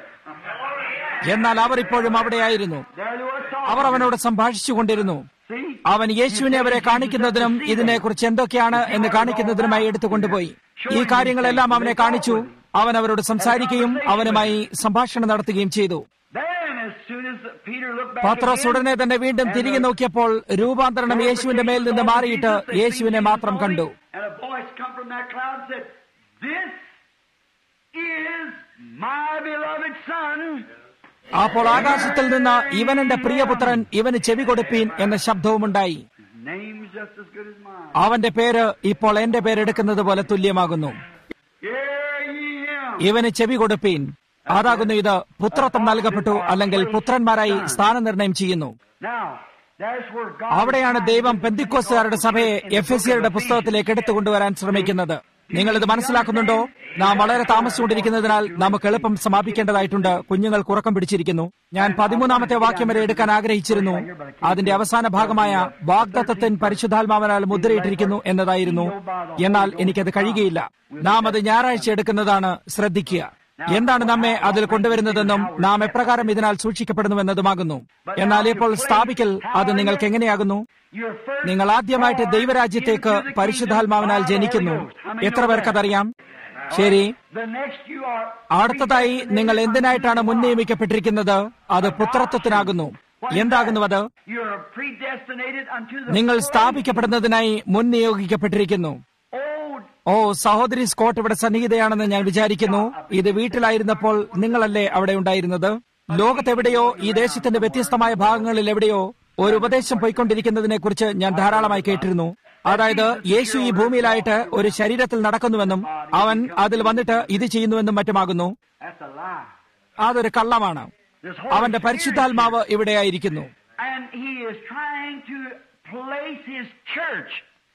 എന്നാൽ അവർ ഇപ്പോഴും അവിടെയായിരുന്നു There they were talking. അവർ അവനോട് സംഭാഷിച്ചുകൊണ്ടിരുന്നു See? അവൻ യേശുവിനെ അവരെ കാണിക്കുന്നതിനും ഇതിനെക്കുറിച്ച് എന്തൊക്കെയാണ് എന്ന് കാണിക്കുന്നതിനുമായി എടുത്തുകൊണ്ടുപോയി ഈ കാര്യങ്ങളെല്ലാം അവനെ കാണിച്ചു അവൻ അവരോട് സംസാരിക്കുകയും അവനുമായി സംഭാഷണം നടത്തുകയും ചെയ്തു Then, as soon as Peter looked back പത്രോസ് again, ഉടനെ തന്നെ വീണ്ടും തിരികെ നോക്കിയപ്പോൾ രൂപാന്തരണം യേശുവിന്റെ മേൽ നിന്ന് മാറിയിട്ട് യേശുവിനെ മാത്രം കണ്ടു And a voice come from that cloud and said, This is my beloved son. അപ്പോൾ ആകാശത്തിൽ നിന്ന് ഇവൻ എന്റെ പ്രിയപുത്രൻ ഇവന് ചെവി കൊടുപ്പീൻ എന്ന ശബ്ദവുമുണ്ടായി His name's just as good as mine. അവന്റെ പേര് ഇപ്പോൾ എന്റെ പേരെടുക്കുന്നത് പോലെ തുല്യമാകുന്നു Hear ye him. ഇവന് ചെവി കൊടുപ്പീൻ അതാകുന്നു ഇത് പുത്രത്വം നൽകപ്പെട്ടു അല്ലെങ്കിൽ പുത്രന്മാരായി സ്ഥാനനിർണയം ചെയ്യുന്നു Now, there's where God അവിടെയാണ് ദൈവം പെന്തിക്കോസുകാരുടെ സഭയെ എഫ് എസ് സിയുടെ പുസ്തകത്തിലേക്ക് എടുത്തുകൊണ്ടുവരാൻ ശ്രമിക്കുന്നത് നിങ്ങൾ ഇത് മനസ്സിലാക്കുന്നുണ്ടോ നാം വളരെ താമസിച്ചുകൊണ്ടിരിക്കുന്നതിനാൽ നമുക്ക് എളുപ്പം സമാപിക്കേണ്ടതായിട്ടുണ്ട് കുഞ്ഞുങ്ങൾ ഉറക്കം പിടിച്ചിരിക്കുന്നു ഞാൻ പതിമൂന്നാമത്തെ വാക്യം വരെ എടുക്കാൻ ആഗ്രഹിച്ചിരുന്നു അതിന്റെ അവസാന ഭാഗമായ വാഗ്ദത്തത്തിൻ പരിശുദ്ധാത്മാവനാൽ മുദ്രയിട്ടിരിക്കുന്നു എന്നതായിരുന്നു എന്നാൽ എനിക്കത് കഴിയുകയില്ല നാം അത് ഞായറാഴ്ച എടുക്കുന്നതാണ് ശ്രദ്ധിക്കുക എന്താണ് നമ്മെ അതിൽ കൊണ്ടുവരുന്നതെന്നും നാം എപ്രകാരം ഇതിനാൽ സൂക്ഷിക്കപ്പെടുന്നുവെന്നതുമാകുന്നു എന്നാൽ ഇപ്പോൾ സ്ഥാപിക്കൽ അത് നിങ്ങൾക്ക് എങ്ങനെയാകുന്നു You're first നിങ്ങൾ ആദ്യമായിട്ട് ദൈവരാജ്യത്തേക്ക് പരിശുദ്ധാത്മാവിനാൽ ജനിക്കുന്നു എത്ര പേർക്കതറിയാം ശരി the next you are അടുത്തതായി നിങ്ങൾ എന്തിനായിട്ടാണ് മുൻ നിയമിക്കപ്പെട്ടിരിക്കുന്നത് അത് പുത്രത്വത്തിനാകുന്നു എന്താകുന്നു അത് you're predestinated unto the നിങ്ങൾ place. സ്ഥാപിക്കപ്പെടുന്നതിനായി മുൻ നിയോഗിക്കപ്പെട്ടിരിക്കുന്നു Oh, ഓ സഹോദരി സ്കോട്ട് ഇവിടെ സന്നിഹിതയാണെന്ന് ഞാൻ വിചാരിക്കുന്നു ഇത് വീട്ടിലായിരുന്നപ്പോൾ നിങ്ങളല്ലേ അവിടെ ഉണ്ടായിരുന്നത് ലോകത്തെവിടെയോ ഈ ദേശത്തിന്റെ വ്യത്യസ്തമായ ഭാഗങ്ങളിൽ എവിടെയോ ഒരു ഉപദേശം പോയിക്കൊണ്ടിരിക്കുന്നതിനെ കുറിച്ച് ഞാൻ ധാരാളമായി കേട്ടിരുന്നു അതായത് യേശു ഈ ഭൂമിയിലായിട്ട് ഒരു ശരീരത്തിൽ നടക്കുന്നുവെന്നും അവൻ അതിൽ വന്നിട്ട് ഇത് ചെയ്യുന്നുവെന്നും മറ്റുമാകുന്നു that's a lie. അതൊരു കള്ളമാണ് This അവന്റെ പരിശുദ്ധാത്മാവ് ഇവിടെയായിരിക്കുന്നു And he is trying to place his church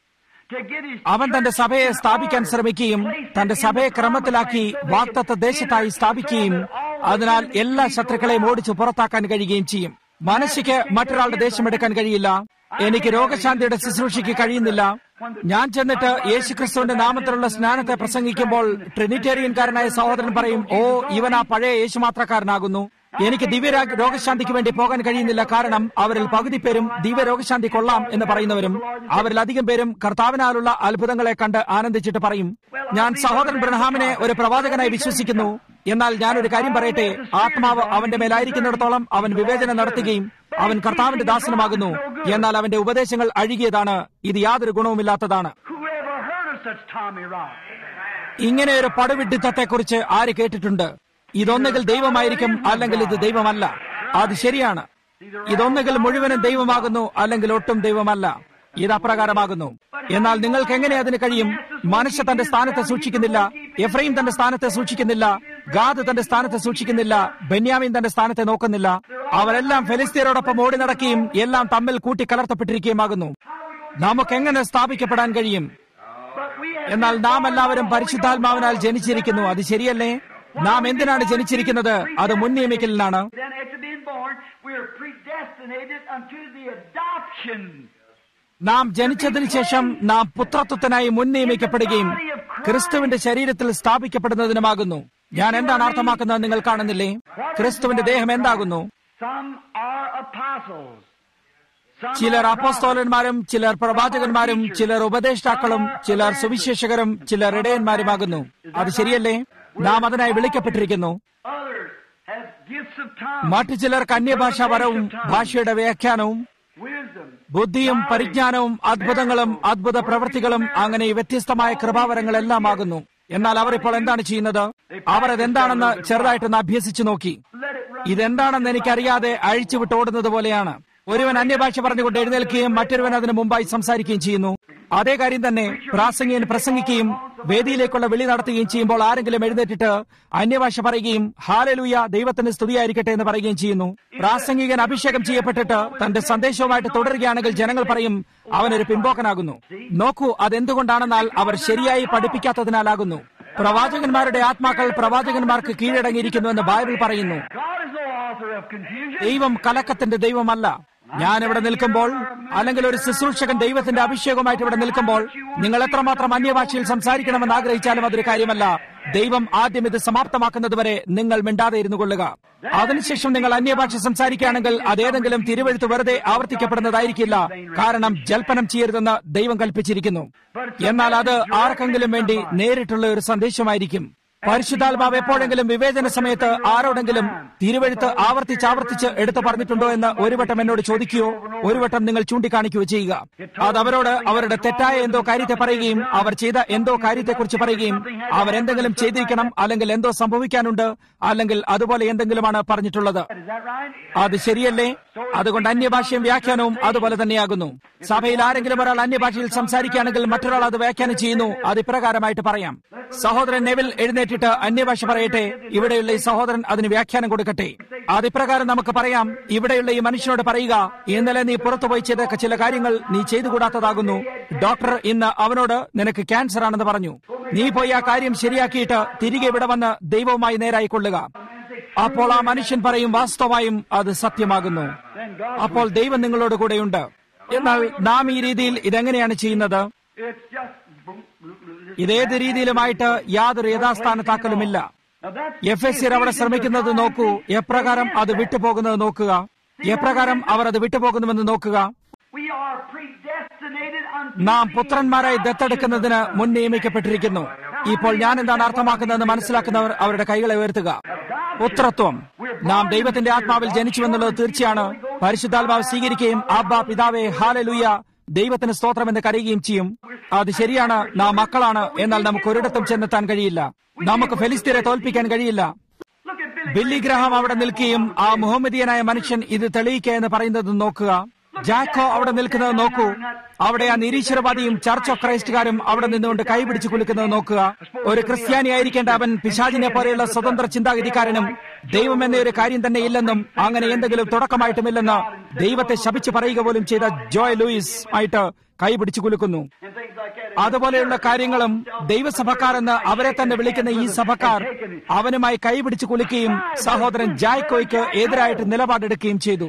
to get his അവൻ തന്റെ church സഭയെ in സ്ഥാപിക്കാൻ order, ശ്രമിക്കുകയും place it തന്റെ in സഭയെ the ക്രമത്തിലാക്കി promised land so they വാക്തത്വ can ദേശത്തായി enter സ്ഥാപിക്കുകയും so that all the അതിനാൽ enemies എല്ലാ can go ശത്രുക്കളെയും out. ഓടിച്ചു പുറത്താക്കാൻ കഴിയുകയും ചെയ്യും മനസ്സിക്ക് മറ്റൊരാളുടെ ദേശം എടുക്കാൻ കഴിയില്ല എനിക്ക് രോഗശാന്തിയുടെ ശുശ്രൂഷയ്ക്ക് കഴിയുന്നില്ല ഞാൻ ചെന്നിട്ട് യേശുക്രിസ്തുവിന്റെ നാമത്തിലുള്ള സ്നാനത്തെ പ്രസംഗിക്കുമ്പോൾ ട്രിനിറ്റേറിയൻകാരനായ സഹോദരൻ പറയും ഓ ഇവൻ ആ പഴയ യേശു മാത്രക്കാരനാകുന്നു എനിക്ക് ദിവ്യ രോഗശാന്തിക്ക് വേണ്ടി പോകാൻ കഴിയുന്നില്ല കാരണം അവരിൽ പകുതി പേരും ദിവ്യ രോഗശാന്തി കൊള്ളാം എന്ന് പറയുന്നവരും അവരിൽ അധികം പേരും കർത്താവിനാലുള്ള അത്ഭുതങ്ങളെ കണ്ട് ആനന്ദിച്ചിട്ട് പറയും ഞാൻ സഹോദരൻ ബ്രഹാമിനെ ഒരു പ്രവാചകനായി വിശ്വസിക്കുന്നു എന്നാൽ ഞാൻ ഒരു കാര്യം പറയട്ടെ ആത്മാവ് അവന്റെ മേലായിരിക്കുന്നിടത്തോളം അവൻ വിവേചനം നടത്തുകയും അവൻ കർത്താവിന്റെ ദാസനുമാകുന്നു എന്നാൽ അവന്റെ ഉപദേശങ്ങൾ അഴുകിയതാണ് ഇത് യാതൊരു ഗുണവുമില്ലാത്തതാണ് Who ever heard of such Tommy Rock? ഇങ്ങനെ ഒരു പടുവിഡിത്തത്തെക്കുറിച്ച് ആര് കേട്ടിട്ടുണ്ട് ഇതൊന്നുകിൽ ദൈവമായിരിക്കും അല്ലെങ്കിൽ ഇത് ദൈവമല്ല അത് ശരിയാണ് ഇതൊന്നുകിൽ മുഴുവനും ദൈവമാകുന്നു അല്ലെങ്കിൽ ഒട്ടും ദൈവമല്ല ഇത് അപ്രകാരമാകുന്നു എന്നാൽ നിങ്ങൾക്ക് എങ്ങനെ അതിന് കഴിയും മനുഷ്യ തന്റെ സ്ഥാനത്തെ സൂക്ഷിക്കുന്നില്ല എഫ്രൈം തന്റെ സ്ഥാനത്തെ സൂക്ഷിക്കുന്നില്ല ഗാദ് തന്റെ സ്ഥാനത്തെ സൂക്ഷിക്കുന്നില്ല ബെന്യാമിൻ തന്റെ സ്ഥാനത്തെ നോക്കുന്നില്ല അവരെല്ലാം ഫെലിസ്തീനോടൊപ്പം ഓടി നടക്കുകയും എല്ലാം തമ്മിൽ കൂട്ടിക്കലർത്തപ്പെട്ടിരിക്കുകയുമാകുന്നു നമുക്കെങ്ങനെ സ്ഥാപിക്കപ്പെടാൻ കഴിയും But we have എന്നാൽ നാം എല്ലാവരും പരിശുദ്ധാത്മാവിനാൽ ജനിച്ചിരിക്കുന്നു അത് ശരിയല്ലേ നാം എന്തിനാണ് ജനിച്ചിരിക്കുന്നത് അത് മുൻ നിയമിക്കലിനാണ് then after being born, we are predestinated unto the adoption. നാം ജനിച്ചതിന് ശേഷം നാം പുത്രത്വത്തിനായി മുൻ നിയമിക്കപ്പെടുകയും ക്രിസ്തുവിന്റെ ശരീരത്തിൽ സ്ഥാപിക്കപ്പെടുന്നതിനുമാകുന്നു ഞാൻ എന്താണ് അർത്ഥമാക്കുന്നത് നിങ്ങൾ കാണുന്നില്ലേ ക്രിസ്തുവിന്റെ ദേഹം എന്താകുന്നു Some are apostles. Some ചിലർ are അപ്പോസ്തോലന്മാരും ചിലർ പ്രവാചകന്മാരും ചിലർ ഉപദേഷ്ടാക്കളും ചിലർ സുവിശേഷകരും ചിലർ ഇടയന്മാരുമാകുന്നു അത് ശരിയല്ലേ നാം അതിനായി വിളിക്കപ്പെട്ടിരിക്കുന്നു Others have gifts of tongues, മറ്റു ചിലർക്ക് അന്യഭാഷാപരവും ഭാഷയുടെ വ്യാഖ്യാനവും wisdom, ബുദ്ധിയും പരിജ്ഞാനവും അത്ഭുതങ്ങളും അത്ഭുത പ്രവൃത്തികളും അങ്ങനെ ഈ വ്യത്യസ്തമായ കൃപാവരങ്ങളെല്ലാം ആകുന്നു എന്നാൽ അവർ ഇപ്പോൾ എന്താണ് ചെയ്യുന്നത് അവർ അതെന്താണെന്ന് ചെറുതായിട്ടൊന്ന് അഭ്യസിച്ചു നോക്കി let it run. ഇതെന്താണെന്ന് എനിക്കറിയാതെ അഴിച്ചുവിട്ട് ഓടുന്നത് പോലെയാണ് ഒരുവൻ അന്യഭാഷ പറഞ്ഞുകൊണ്ട് എഴുന്നേൽക്കുകയും മറ്റൊരുവൻ അതിന് മുമ്പായി സംസാരിക്കുകയും ചെയ്യുന്നു അതേ കാര്യം തന്നെ പ്രാസംഗികൻ പ്രസംഗിക്കുകയും വേദിയിലേക്കുള്ള വിളി നടത്തുകയും ചെയ്യുമ്പോൾ ആരെങ്കിലും എഴുന്നേറ്റിട്ട് അന്യഭാഷ പറയുകയും ഹാലലൂയ ദൈവത്തിന് സ്തുതിയായിരിക്കട്ടെ എന്ന് പറയുകയും ചെയ്യുന്നു പ്രാസംഗികൻ അഭിഷേകം ചെയ്യപ്പെട്ടിട്ട് തന്റെ സന്ദേശവുമായിട്ട് തുടരുകയാണെങ്കിൽ ജനങ്ങൾ പറയും അവനൊരു പിമ്പോക്കനാകുന്നു നോക്കൂ അതെന്തുകൊണ്ടാണെന്നാൽ അവർ ശരിയായി പഠിപ്പിക്കാത്തതിനാലാകുന്നു പ്രവാചകന്മാരുടെ ആത്മാക്കൾ പ്രവാചകന്മാർക്ക് കീഴടങ്ങിയിരിക്കുന്നുവെന്ന് ബൈബിൾ പറയുന്നു God is no author of confusion. ദൈവം കലക്കത്തിന്റെ ദൈവമല്ല ഞാൻ ഇവിടെ നിൽക്കുമ്പോൾ അല്ലെങ്കിൽ ഒരു ശുശ്രൂഷകൻ ദൈവത്തിന്റെ അഭിഷേകമായിട്ട് ഇവിടെ നിൽക്കുമ്പോൾ നിങ്ങൾ എത്രമാത്രം അന്യഭാഷയിൽ സംസാരിക്കണമെന്ന് ആഗ്രഹിച്ചാലും അതൊരു കാര്യമല്ല ദൈവം ആദ്യം ഇത് സമാപ്തമാക്കുന്നതുവരെ നിങ്ങൾ മിണ്ടാതെ ഇരുന്നു കൊള്ളുക അതിനുശേഷം നിങ്ങൾ അന്യഭാഷ സംസാരിക്കുകയാണെങ്കിൽ അതേതെങ്കിലും തിരുവഴുത്ത് വെറുതെ ആവർത്തിക്കപ്പെടുന്നതായിരിക്കില്ല കാരണം ജൽപ്പനം ചെയ്യരുതെന്ന് ദൈവം കൽപ്പിച്ചിരിക്കുന്നു എന്നാൽ അത് ആർക്കെങ്കിലും വേണ്ടി നേരിട്ടുള്ള ഒരു സന്ദേശമായിരിക്കും പരിശുദ്ധാത്മാവ് എപ്പോഴെങ്കിലും വിവേചന സമയത്ത് ആരോടെങ്കിലും തിരുവഴുത്ത് ആവർത്തിച്ച് ആവർത്തിച്ച് എടുത്തു പറഞ്ഞിട്ടുണ്ടോ എന്ന് ഒരു വട്ടം എന്നോട് ചോദിക്കുകയോ ഒരു വട്ടം നിങ്ങൾ ചൂണ്ടിക്കാണിക്കുകയോ ചെയ്യുക അത് അവരോട് അവരുടെ തെറ്റായ എന്തോ കാര്യത്തെ പറയുകയും അവർ ചെയ്ത എന്തോ കാര്യത്തെക്കുറിച്ച് പറയുകയും അവരെന്തെങ്കിലും ചെയ്തിരിക്കണം അല്ലെങ്കിൽ എന്തോ സംഭവിക്കാനുണ്ട് അല്ലെങ്കിൽ അതുപോലെ എന്തെങ്കിലുമാണ് പറഞ്ഞിട്ടുള്ളത് Is that right? അത് ശരിയല്ലേ അതുകൊണ്ട് അന്യഭാഷയും വ്യാഖ്യാനവും അതുപോലെ തന്നെയാകുന്നു സഭയിൽ ആരെങ്കിലും ഒരാൾ അന്യഭാഷയിൽ സംസാരിക്കുകയാണെങ്കിൽ മറ്റൊരാൾ അത് വ്യാഖ്യാനം ചെയ്യുന്നു അത് ഇപ്രകാരമായിട്ട് പറയാം സഹോദരൻ നെവിൽ എഴുന്നേറ്റിട്ട് അന്യഭാഷ പറയട്ടെ ഇവിടെയുള്ള ഈ സഹോദരൻ അതിന് വ്യാഖ്യാനം കൊടുക്കട്ടെ അത് ഇപ്രകാരം നമുക്ക് പറയാം ഇവിടെയുള്ള ഈ മനുഷ്യനോട് പറയുക ഇന്നലെ നീ പുറത്തുപോയി ചെയ്ത ചില കാര്യങ്ങൾ നീ ചെയ്തുകൂടാത്തതാകുന്നു ഡോക്ടർ ഇന്ന് അവനോട് നിനക്ക് ക്യാൻസർ ആണെന്ന് പറഞ്ഞു നീ പോയി ആ കാര്യം ശരിയാക്കിയിട്ട് തിരികെ ഇവിടെ വന്ന് ദൈവവുമായി നേരായിക്കൊള്ളുക അപ്പോൾ ആ മനുഷ്യൻ പറയും വാസ്തവമായും അത് സത്യമാകുന്നു അപ്പോൾ ദൈവം നിങ്ങളോട് കൂടെയുണ്ട് എന്നാൽ നാം ഈ രീതിയിൽ ഇതെങ്ങനെയാണ് ചെയ്യുന്നത് It's just. ഇതേത് രീതിയിലുമായിട്ട് യാതൊരു യഥാസ്ഥാനത്താക്കലുമില്ല Now that's എഫ് എസ് സിർ അവിടെ ശ്രമിക്കുന്നത് നോക്കൂ എപ്രകാരം അത് വിട്ടുപോകുന്നത് നോക്കുക എപ്രകാരം അവർ അത് വിട്ടുപോകുന്നുവെന്ന് നോക്കുക we are predestinated unto നാം പുത്രന്മാരായി ദത്തെടുക്കുന്നതിന് മുൻ നിയമിക്കപ്പെട്ടിരിക്കുന്നു ഇപ്പോൾ ഞാൻ എന്താണ് അർത്ഥമാക്കുന്നതെന്ന് മനസ്സിലാക്കുന്നവർ അവരുടെ കൈകളെ ഉയർത്തുക പുത്രത്വം നാം ദൈവത്തിന്റെ ആത്മാവിൽ ജനിച്ചുവെന്നുള്ളത് തീർച്ചയാണ് പരിശുദ്ധാത്മാവ് സ്വീകരിക്കുകയും അബ്ബ പിതാവെ ഹാലലൂയ ദൈവത്തിന് സ്തോത്രം എന്ന് കരയുകയും ചെയ്യും അത് ശരിയാണ് നാം മക്കളാണ് എന്നാൽ നമുക്ക് ഒരിടത്തും ചെന്നെത്താൻ കഴിയില്ല നമുക്ക് ഫെലിസ്തീനെ തോൽപ്പിക്കാൻ കഴിയില്ല Look at Billy. Billy Graham അവിടെ നിൽക്കുകയും ആ മുഹമ്മദിയനായ മനുഷ്യൻ ഇത് തെളിയിക്കുക എന്ന് പറയുന്നത് നോക്കുക ജാക്കോ അവിടെ നിൽക്കുന്നത് നോക്കൂ അവിടെ ആ നിരീശ്വരവാദിയും ചർച്ച് ഓഫ് ക്രൈസ്റ്റുകാരും അവിടെ നിന്നുകൊണ്ട് കൈപിടിച്ച് കുലുക്കുന്നത് നോക്കുക ഒരു ക്രിസ്ത്യാനി ആയിരിക്കേണ്ട അവൻ പിശാചിനെ പോലെയുള്ള സ്വതന്ത്ര ചിന്താഗതിക്കാരനും ദൈവം എന്ന ഒരു കാര്യം തന്നെ ഇല്ലെന്നും അങ്ങനെ എന്തെങ്കിലും തുടക്കമായിട്ടുമില്ലെന്ന് ദൈവത്തെ ശപിച്ചു പറയുക പോലും ചെയ്ത ജോയ് ലൂയിസ് ആയിട്ട് കൈപിടിച്ചു കുലുക്കുന്നു And things like that. അതുപോലെയുള്ള കാര്യങ്ങളും ദൈവസഭക്കാർ എന്ന് അവരെ തന്നെ വിളിക്കുന്ന ഈ സഭക്കാർ അവനുമായി കൈപിടിച്ച് കുലുക്കുകയും സഹോദരൻ ജായ്ക്കോയ്ക്ക് എതിരായിട്ട് നിലപാടെടുക്കുകയും ചെയ്തു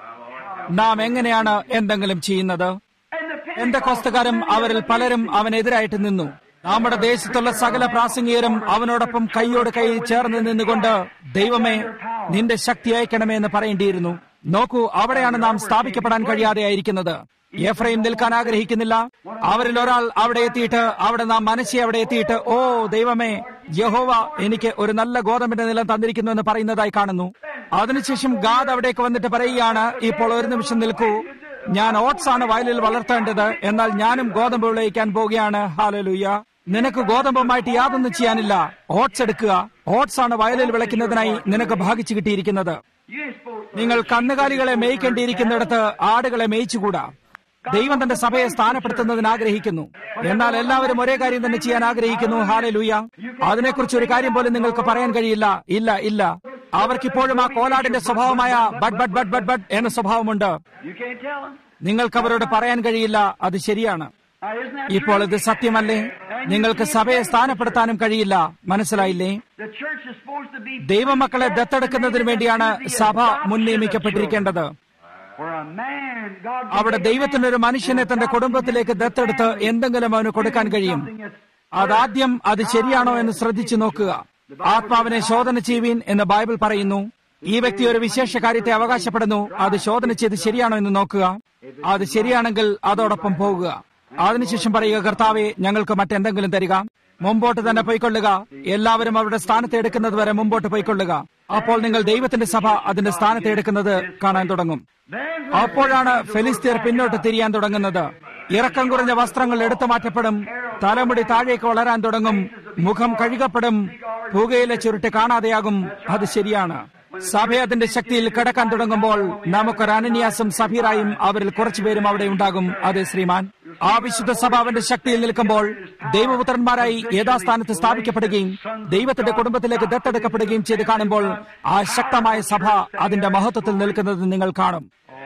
നാം എങ്ങനെയാണ് എന്തെങ്കിലും ചെയ്യുന്നത് And the എന്റെ കോസ്തുകാരും അവരിൽ പലരും അവനെതിരായിട്ട് നിന്നു നമ്മുടെ ദേശത്തുള്ള സകല പ്രാസംഗികരും അവനോടൊപ്പം കൈയോട് കൈ ചേർന്ന് നിന്നുകൊണ്ട് ദൈവമേ നിന്റെ ശക്തി അയക്കണമേ എന്ന് പറയേണ്ടിയിരുന്നു നോക്കൂ അവിടെയാണ് നാം സ്ഥാപിക്കപ്പെടാൻ കഴിയാതെ ആയിരിക്കുന്നത് എഫ്രൈം നിൽക്കാൻ ആഗ്രഹിക്കുന്നില്ല അവരിൽ ഒരാൾ അവിടെ എത്തിയിട്ട് അവിടെ നാം മനസ്സി അവിടെ എത്തിയിട്ട് ഓ ദൈവമേ യഹോവ എനിക്ക് ഒരു നല്ല ഗോതമ്പിന്റെ നിലം തന്നിരിക്കുന്നു എന്ന് പറയുന്നതായി കാണുന്നു അതിനുശേഷം ഗാദ് അവിടേക്ക് വന്നിട്ട് പറയുകയാണ് ഇപ്പോൾ ഒരു നിമിഷം നിൽക്കൂ ഞാൻ ഓട്സ് ആണ് വയലിൽ വളർത്തേണ്ടത് എന്നാൽ ഞാനും ഗോതമ്പ് വിളയിക്കാൻ പോവുകയാണ് ഹാലലൂയ നിനക്ക് ഗോതമ്പുമായിട്ട് യാതൊന്നും ചെയ്യാനില്ല ഓട്സ് എടുക്കുക ഓട്സ് ആണ് വയലിൽ വിളയ്ക്കുന്നതിനായി നിനക്ക് ഭാഗിച്ചു കിട്ടിയിരിക്കുന്നത് you ain't supposed നിങ്ങൾ കന്നുകാലികളെ മേയ്ക്കേണ്ടിയിരിക്കുന്നിടത്ത് ആടുകളെ മേയിച്ചുകൂടാ ദൈവം തന്റെ സഭയെ സ്ഥാനപ്പെടുത്തുന്നതിന് ആഗ്രഹിക്കുന്നു എന്നാൽ എല്ലാവരും ഒരേ കാര്യം തന്നെ ചെയ്യാൻ ആഗ്രഹിക്കുന്നു ഹാലലൂയ അതിനെക്കുറിച്ച് ഒരു കാര്യം പോലും നിങ്ങൾക്ക് പറയാൻ കഴിയില്ല ഇല്ല ഇല്ല അവർക്കിപ്പോഴും ആ കോലാടിന്റെ സ്വഭാവമായ butt butt butt butt butt എന്ന സ്വഭാവമുണ്ട് You can't tell them. നിങ്ങൾക്ക് അവരോട് പറയാൻ കഴിയില്ല അത് ശരിയാണ് Now, isn't that ഇപ്പോൾ ഇത് സത്യമല്ലേ നിങ്ങൾക്ക് സഭയെ സ്ഥാനപ്പെടുത്താനും കഴിയില്ല മനസ്സിലായില്ലേ The church is supposed to be ദൈവമക്കളെ ദത്തെടുക്കുന്നതിന് വേണ്ടിയാണ് സഭ മുൻ നിയമിക്കപ്പെട്ടിരിക്കേണ്ടത് where a man, God അവിടെ ദൈവത്തിനൊരു മനുഷ്യനെ തന്റെ കുടുംബത്തിലേക്ക് ദത്തെടുത്ത് എന്തെങ്കിലും അവന് കൊടുക്കാൻ കഴിയും അതാദ്യം അത് ശരിയാണോ എന്ന് ശ്രദ്ധിച്ചു നോക്കുക ആത്മാവിനെ ശോധന ചെയ്യുവീൻ എന്ന് ബൈബിൾ പറയുന്നു ഈ വ്യക്തി ഒരു വിശേഷ കാര്യത്തെ അവകാശപ്പെടുന്നു അത് ശോധന ചെയ്ത് ശരിയാണോ എന്ന് നോക്കുക അത് ശരിയാണെങ്കിൽ അതോടൊപ്പം പോകുക അതിനുശേഷം പറയുക കർത്താവെ ഞങ്ങൾക്ക് മറ്റെന്തെങ്കിലും തരിക മുമ്പോട്ട് തന്നെ പോയിക്കൊള്ളുക എല്ലാവരും അവരുടെ സ്ഥാനത്ത് എടുക്കുന്നത് വരെ മുമ്പോട്ട് പോയിക്കൊള്ളുക അപ്പോൾ നിങ്ങൾ ദൈവത്തിന്റെ സഭ അതിന്റെ സ്ഥാനത്ത് എടുക്കുന്നത് കാണാൻ തുടങ്ങും അപ്പോഴാണ് ഫെലിസ്തീർ പിന്നോട്ട് തിരിയാൻ തുടങ്ങുന്നത് ഇറക്കം കുറഞ്ഞ വസ്ത്രങ്ങൾ എടുത്തു മാറ്റപ്പെടും തലമുടി താഴേക്ക് വളരാൻ തുടങ്ങും മുഖം കഴുകപ്പെടും പുകയിലെ ചുരുട്ട് കാണാതെയാകും അത് ശരിയാണ് സഭ അതിന്റെ ശക്തിയിൽ കിടക്കാൻ തുടങ്ങുമ്പോൾ നമുക്കൊരു അനന്യാസം സഭീറായും അവരിൽ കുറച്ചുപേരും അവിടെ ഉണ്ടാകും അതെ ശ്രീമാൻ ആ വിശുദ്ധ സഭ അവന്റെ ശക്തിയിൽ നിൽക്കുമ്പോൾ ദൈവപുത്രന്മാരായി യഥാസ്ഥാനത്ത് സ്ഥാപിക്കപ്പെടുകയും ദൈവത്തിന്റെ കുടുംബത്തിലേക്ക് ദത്തെടുക്കപ്പെടുകയും ചെയ്ത് കാണുമ്പോൾ ആ ശക്തമായ സഭ അതിന്റെ മഹത്വത്തിൽ നിൽക്കുന്നത് നിങ്ങൾ കാണും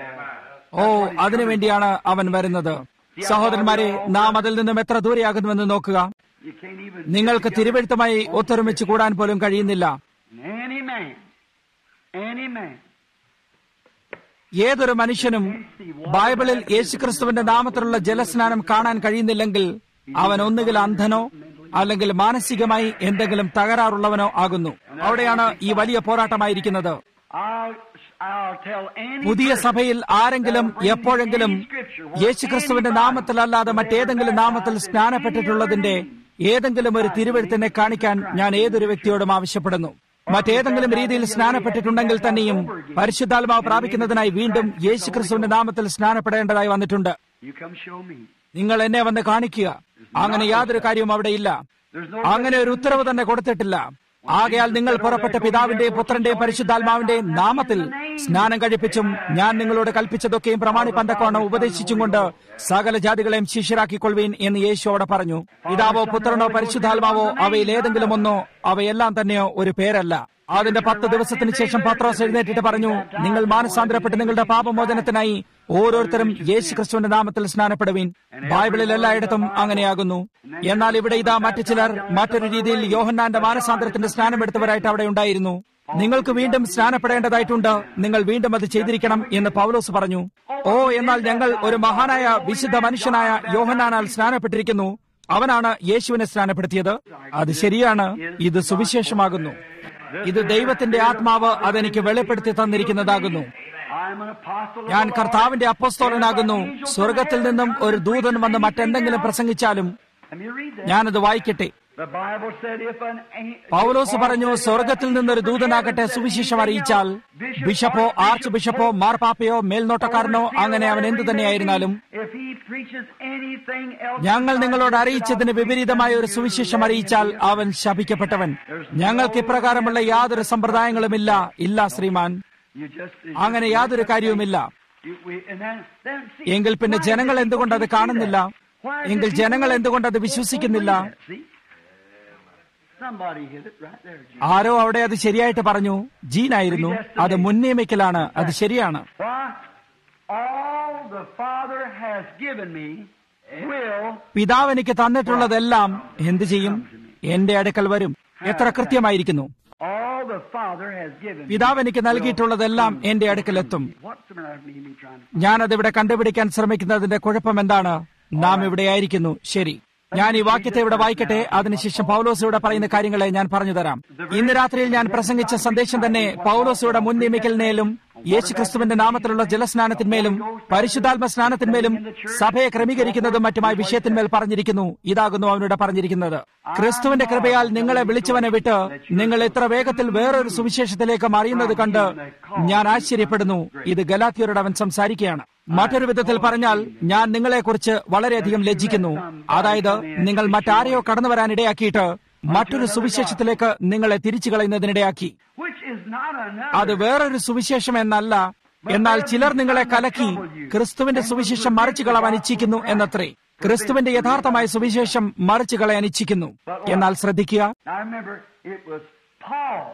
ഓ അതിനുവേണ്ടിയാണ് അവൻ വരുന്നത് സഹോദരന്മാരെ നാം അതിൽ നിന്നും എത്ര ദൂരെയാകുന്നുവെന്ന് നോക്കുക You can't even. നിങ്ങൾക്ക് തിരുവഴുത്തുമായി ഒത്തൊരുമിച്ച് കൂടാൻ പോലും കഴിയുന്നില്ല Any man, any man, ഏതൊരു മനുഷ്യനും ബൈബിളിൽ യേശുക്രിസ്തുവിന്റെ നാമത്തിലുള്ള ജലസ്നാനം കാണാൻ കഴിയുന്നില്ലെങ്കിൽ അവൻ ഒന്നുകിൽ അന്ധനോ അല്ലെങ്കിൽ മാനസികമായി എന്തെങ്കിലും തകരാറുള്ളവനോ ആകുന്നു അവിടെയാണ് ഈ വലിയ പോരാട്ടമായിരിക്കുന്നത് I'll, I'll tell any. പുതിയ സഭയിൽ ആരെങ്കിലും എപ്പോഴെങ്കിലും യേശുക്രിസ്തുവിന്റെ നാമത്തിലല്ലാതെ മറ്റേതെങ്കിലും നാമത്തിൽ സ്നാനപ്പെട്ടിട്ടുള്ളതിന്റെ ഏതെങ്കിലും ഒരു തിരുവഴുത്തിനെ കാണിക്കാൻ ഞാൻ ഏതൊരു വ്യക്തിയോടും ആവശ്യപ്പെടുന്നു മറ്റേതെങ്കിലും രീതിയിൽ സ്നാനപ്പെട്ടിട്ടുണ്ടെങ്കിൽ തന്നെയും പരിശുദ്ധാത്മാവ് പ്രാപിക്കുന്നതിനായി വീണ്ടും യേശുക്രിസ്തുവിന്റെ നാമത്തിൽ സ്നാനപ്പെടേണ്ടതായി വന്നിട്ടുണ്ട് You come show me. നിങ്ങൾ എന്നെ വന്ന് കാണിക്കുക അങ്ങനെ യാതൊരു കാര്യവും അവിടെ ഇല്ല അങ്ങനെ ഒരു ഉത്തരവ് തന്നെ കൊടുത്തിട്ടില്ല ആകയാൽ നിങ്ങൾ പുറപ്പെട്ട പിതാവിന്റെയും പുത്രന്റെയും പരിശുദ്ധാത്മാവിന്റെയും നാമത്തിൽ സ്നാനം കഴിപ്പിച്ചും ഞാൻ നിങ്ങളോട് കൽപ്പിച്ചതൊക്കെയും പ്രമാണിപ്പന്തക്കോണം ഉപദേശിച്ചും കൊണ്ട് സകല ജാതികളെയും ശിഷ്യരാക്കിക്കൊള്ളുവീൻ എന്ന് യേശു അവിടെ പറഞ്ഞു പിതാവോ പുത്രനോ പരിശുദ്ധാത്മാവോ അവയിൽ ഏതെങ്കിലും ഒന്നോ അവയെല്ലാം തന്നെയോ ഒരു പേരല്ല അതിന്റെ പത്ത് ദിവസത്തിന് ശേഷം പത്രോസ് എഴുന്നേറ്റിട്ട് പറഞ്ഞു നിങ്ങൾ മാനസാന്തരപ്പെട്ട് നിങ്ങളുടെ പാപമോചനത്തിനായി ഓരോരുത്തരും യേശു ക്രിസ്തുവിന്റെ നാമത്തിൽ സ്നാനപ്പെടുവീൻ ബൈബിളിൽ എല്ലായിടത്തും അങ്ങനെയാകുന്നു എന്നാൽ ഇവിടെ ഇതാ മറ്റു ചിലർ മറ്റൊരു രീതിയിൽ യോഹന്നാന്റെ മാനസാന്തരത്തിന്റെ സ്നാനമെടുത്തവരായിട്ട് അവിടെ ഉണ്ടായിരുന്നു നിങ്ങൾക്ക് വീണ്ടും സ്നാനപ്പെടേണ്ടതായിട്ടുണ്ട് നിങ്ങൾ വീണ്ടും അത് ചെയ്തിരിക്കണം എന്ന് പൗലോസ് പറഞ്ഞു ഓ എന്നാൽ ഞങ്ങൾ ഒരു മഹാനായ വിശുദ്ധ മനുഷ്യനായ യോഹന്നാനാൽ സ്നാനപ്പെട്ടിരിക്കുന്നു അവനാണ് യേശുവിനെ സ്നാനപ്പെടുത്തിയത് അത് ശരിയാണ് ഇത് സുവിശേഷമാകുന്നു ഇത് ദൈവത്തിന്റെ ആത്മാവ് അതെനിക്ക് വെളിപ്പെടുത്തി തന്നിരിക്കുന്നതാകുന്നു I'm an apostle of ഞാൻ the Lord. കർത്താവിന്റെ അപ്പോസ്തോലനാകുന്നു സ്വർഗത്തിൽ നിന്നും ഒരു ദൂതൻ വന്ന് മറ്റെന്തെങ്കിലും പ്രസംഗിച്ചാലും Let me read that. ഞാനത് വായിക്കട്ടെ The Bible said if an an- പൗലോസ് പറഞ്ഞു Paul said, സ്വർഗത്തിൽ നിന്നൊരു ദൂതനാകട്ടെ സുവിശേഷം അറിയിച്ചാൽ ബിഷപ്പോ ആർച്ച് ബിഷപ്പോ മാർപ്പാപ്പയോ മേൽനോട്ടക്കാരനോ അങ്ങനെ അവൻ എന്തു തന്നെയായിരുന്നാലും If he preaches anything else ഞങ്ങൾ നിങ്ങളോട് അറിയിച്ചതിന് വിപരീതമായ ഒരു സുവിശേഷം അറിയിച്ചാൽ അവൻ ശപിക്കപ്പെട്ടവൻ ഞങ്ങൾക്ക് ഇപ്രകാരമുള്ള യാതൊരു സമ്പ്രദായങ്ങളുമില്ല ഇല്ല ശ്രീമാൻ you just അങ്ങനെ യാതൊരു കാര്യവുമില്ല you- we- and then, then see, എങ്കിൽ പിന്നെ why ജനങ്ങൾ did എന്തുകൊണ്ട് അത് people see കാണുന്നില്ല that? Why did എങ്കിൽ people ജനങ്ങൾ എന്തുകൊണ്ട് അത് won't വിശ്വസിക്കുന്നില്ല believe that? See? Somebody hit it right there. Jim. ആരോ അവിടെ അത് ശരിയായിട്ട് പറഞ്ഞു ജീനായിരുന്നു അത് മുൻനിയമിക്കലാണ് അത് ശരിയാണ് Why? All the Father has given me will പിതാവ് എനിക്ക് തന്നിട്ടുള്ളതെല്ലാം എന്തു ചെയ്യും എന്റെ അടുക്കൽ വരും എത്ര കൃത്യമായിരിക്കുന്നു all the Father has given me. പിതാവ് എനിക്ക് നൽകിയിട്ടുള്ളതെല്ലാം എന്റെ അടുക്കലെത്തും What's the matter with me? me trying to ഞാനതിവിടെ കണ്ടുപിടിക്കാൻ ശ്രമിക്കുന്നതിന്റെ കുഴപ്പം എന്താണ് നാം ഇവിടെ ആയിരിക്കുന്നു ശരി ഞാൻ ഈ വാക്യത്തെ ഇവിടെ വായിക്കട്ടെ അതിനുശേഷം പൗലോസ് ഇവിടെ പറയുന്ന കാര്യങ്ങളെ ഞാൻ പറഞ്ഞു തരാം ഇന്ന് രാത്രിയിൽ ഞാൻ പ്രസംഗിച്ച സന്ദേശം തന്നെ പൗലോസയുടെ മുൻ നിയമിക്കലിനേലും യേശുക്രിസ്തുവിന്റെ നാമത്തിലുള്ള ജലസ്നാനത്തിന്മേലും പരിശുദ്ധാത്മ സ്നാനത്തിന്മേലും സഭയെ ക്രമീകരിക്കുന്നതും മറ്റുമായ വിഷയത്തിന്മേൽ പറഞ്ഞിരിക്കുന്നു ഇതാകുന്നു അവനോട് പറഞ്ഞിരിക്കുന്നത് ക്രിസ്തുവിന്റെ കൃപയാൽ നിങ്ങളെ വിളിച്ചവനെ വിട്ട് നിങ്ങൾ ഇത്ര വേഗത്തിൽ വേറൊരു സുവിശേഷത്തിലേക്ക് മറിയുന്നത് കണ്ട് ഞാൻ ആശ്ചര്യപ്പെടുന്നു ഇത് ഗലാത്തിയരോട് അവൻ സംസാരിക്കുകയാണ് മറ്റൊരു വിധത്തിൽ പറഞ്ഞാൽ ഞാൻ നിങ്ങളെക്കുറിച്ച് വളരെയധികം ലജ്ജിക്കുന്നു അതായത് നിങ്ങൾ മറ്റാരെയോ കടന്നു വരാൻ ഇടയാക്കിയിട്ട് മറ്റൊരു സുവിശേഷത്തിലേക്ക് നിങ്ങളെ തിരിച്ചു കളയുന്നതിനിടയാക്കി Which is not another. അത് വേറൊരു സുവിശേഷം എന്നല്ല എന്നാൽ ചിലർ നിങ്ങളെ കലക്കി ക്രിസ്തുവിന്റെ സുവിശേഷം മറിച്ചു കളവാൻ ഇച്ഛിക്കുന്നു എന്നത്രേ ക്രിസ്തുവിന്റെ യഥാർത്ഥമായ സുവിശേഷം മറിച്ചു കളയാൻ ഇച്ഛിക്കുന്നു എന്നാൽ ശ്രദ്ധിക്കുക Now remember, it was Paul.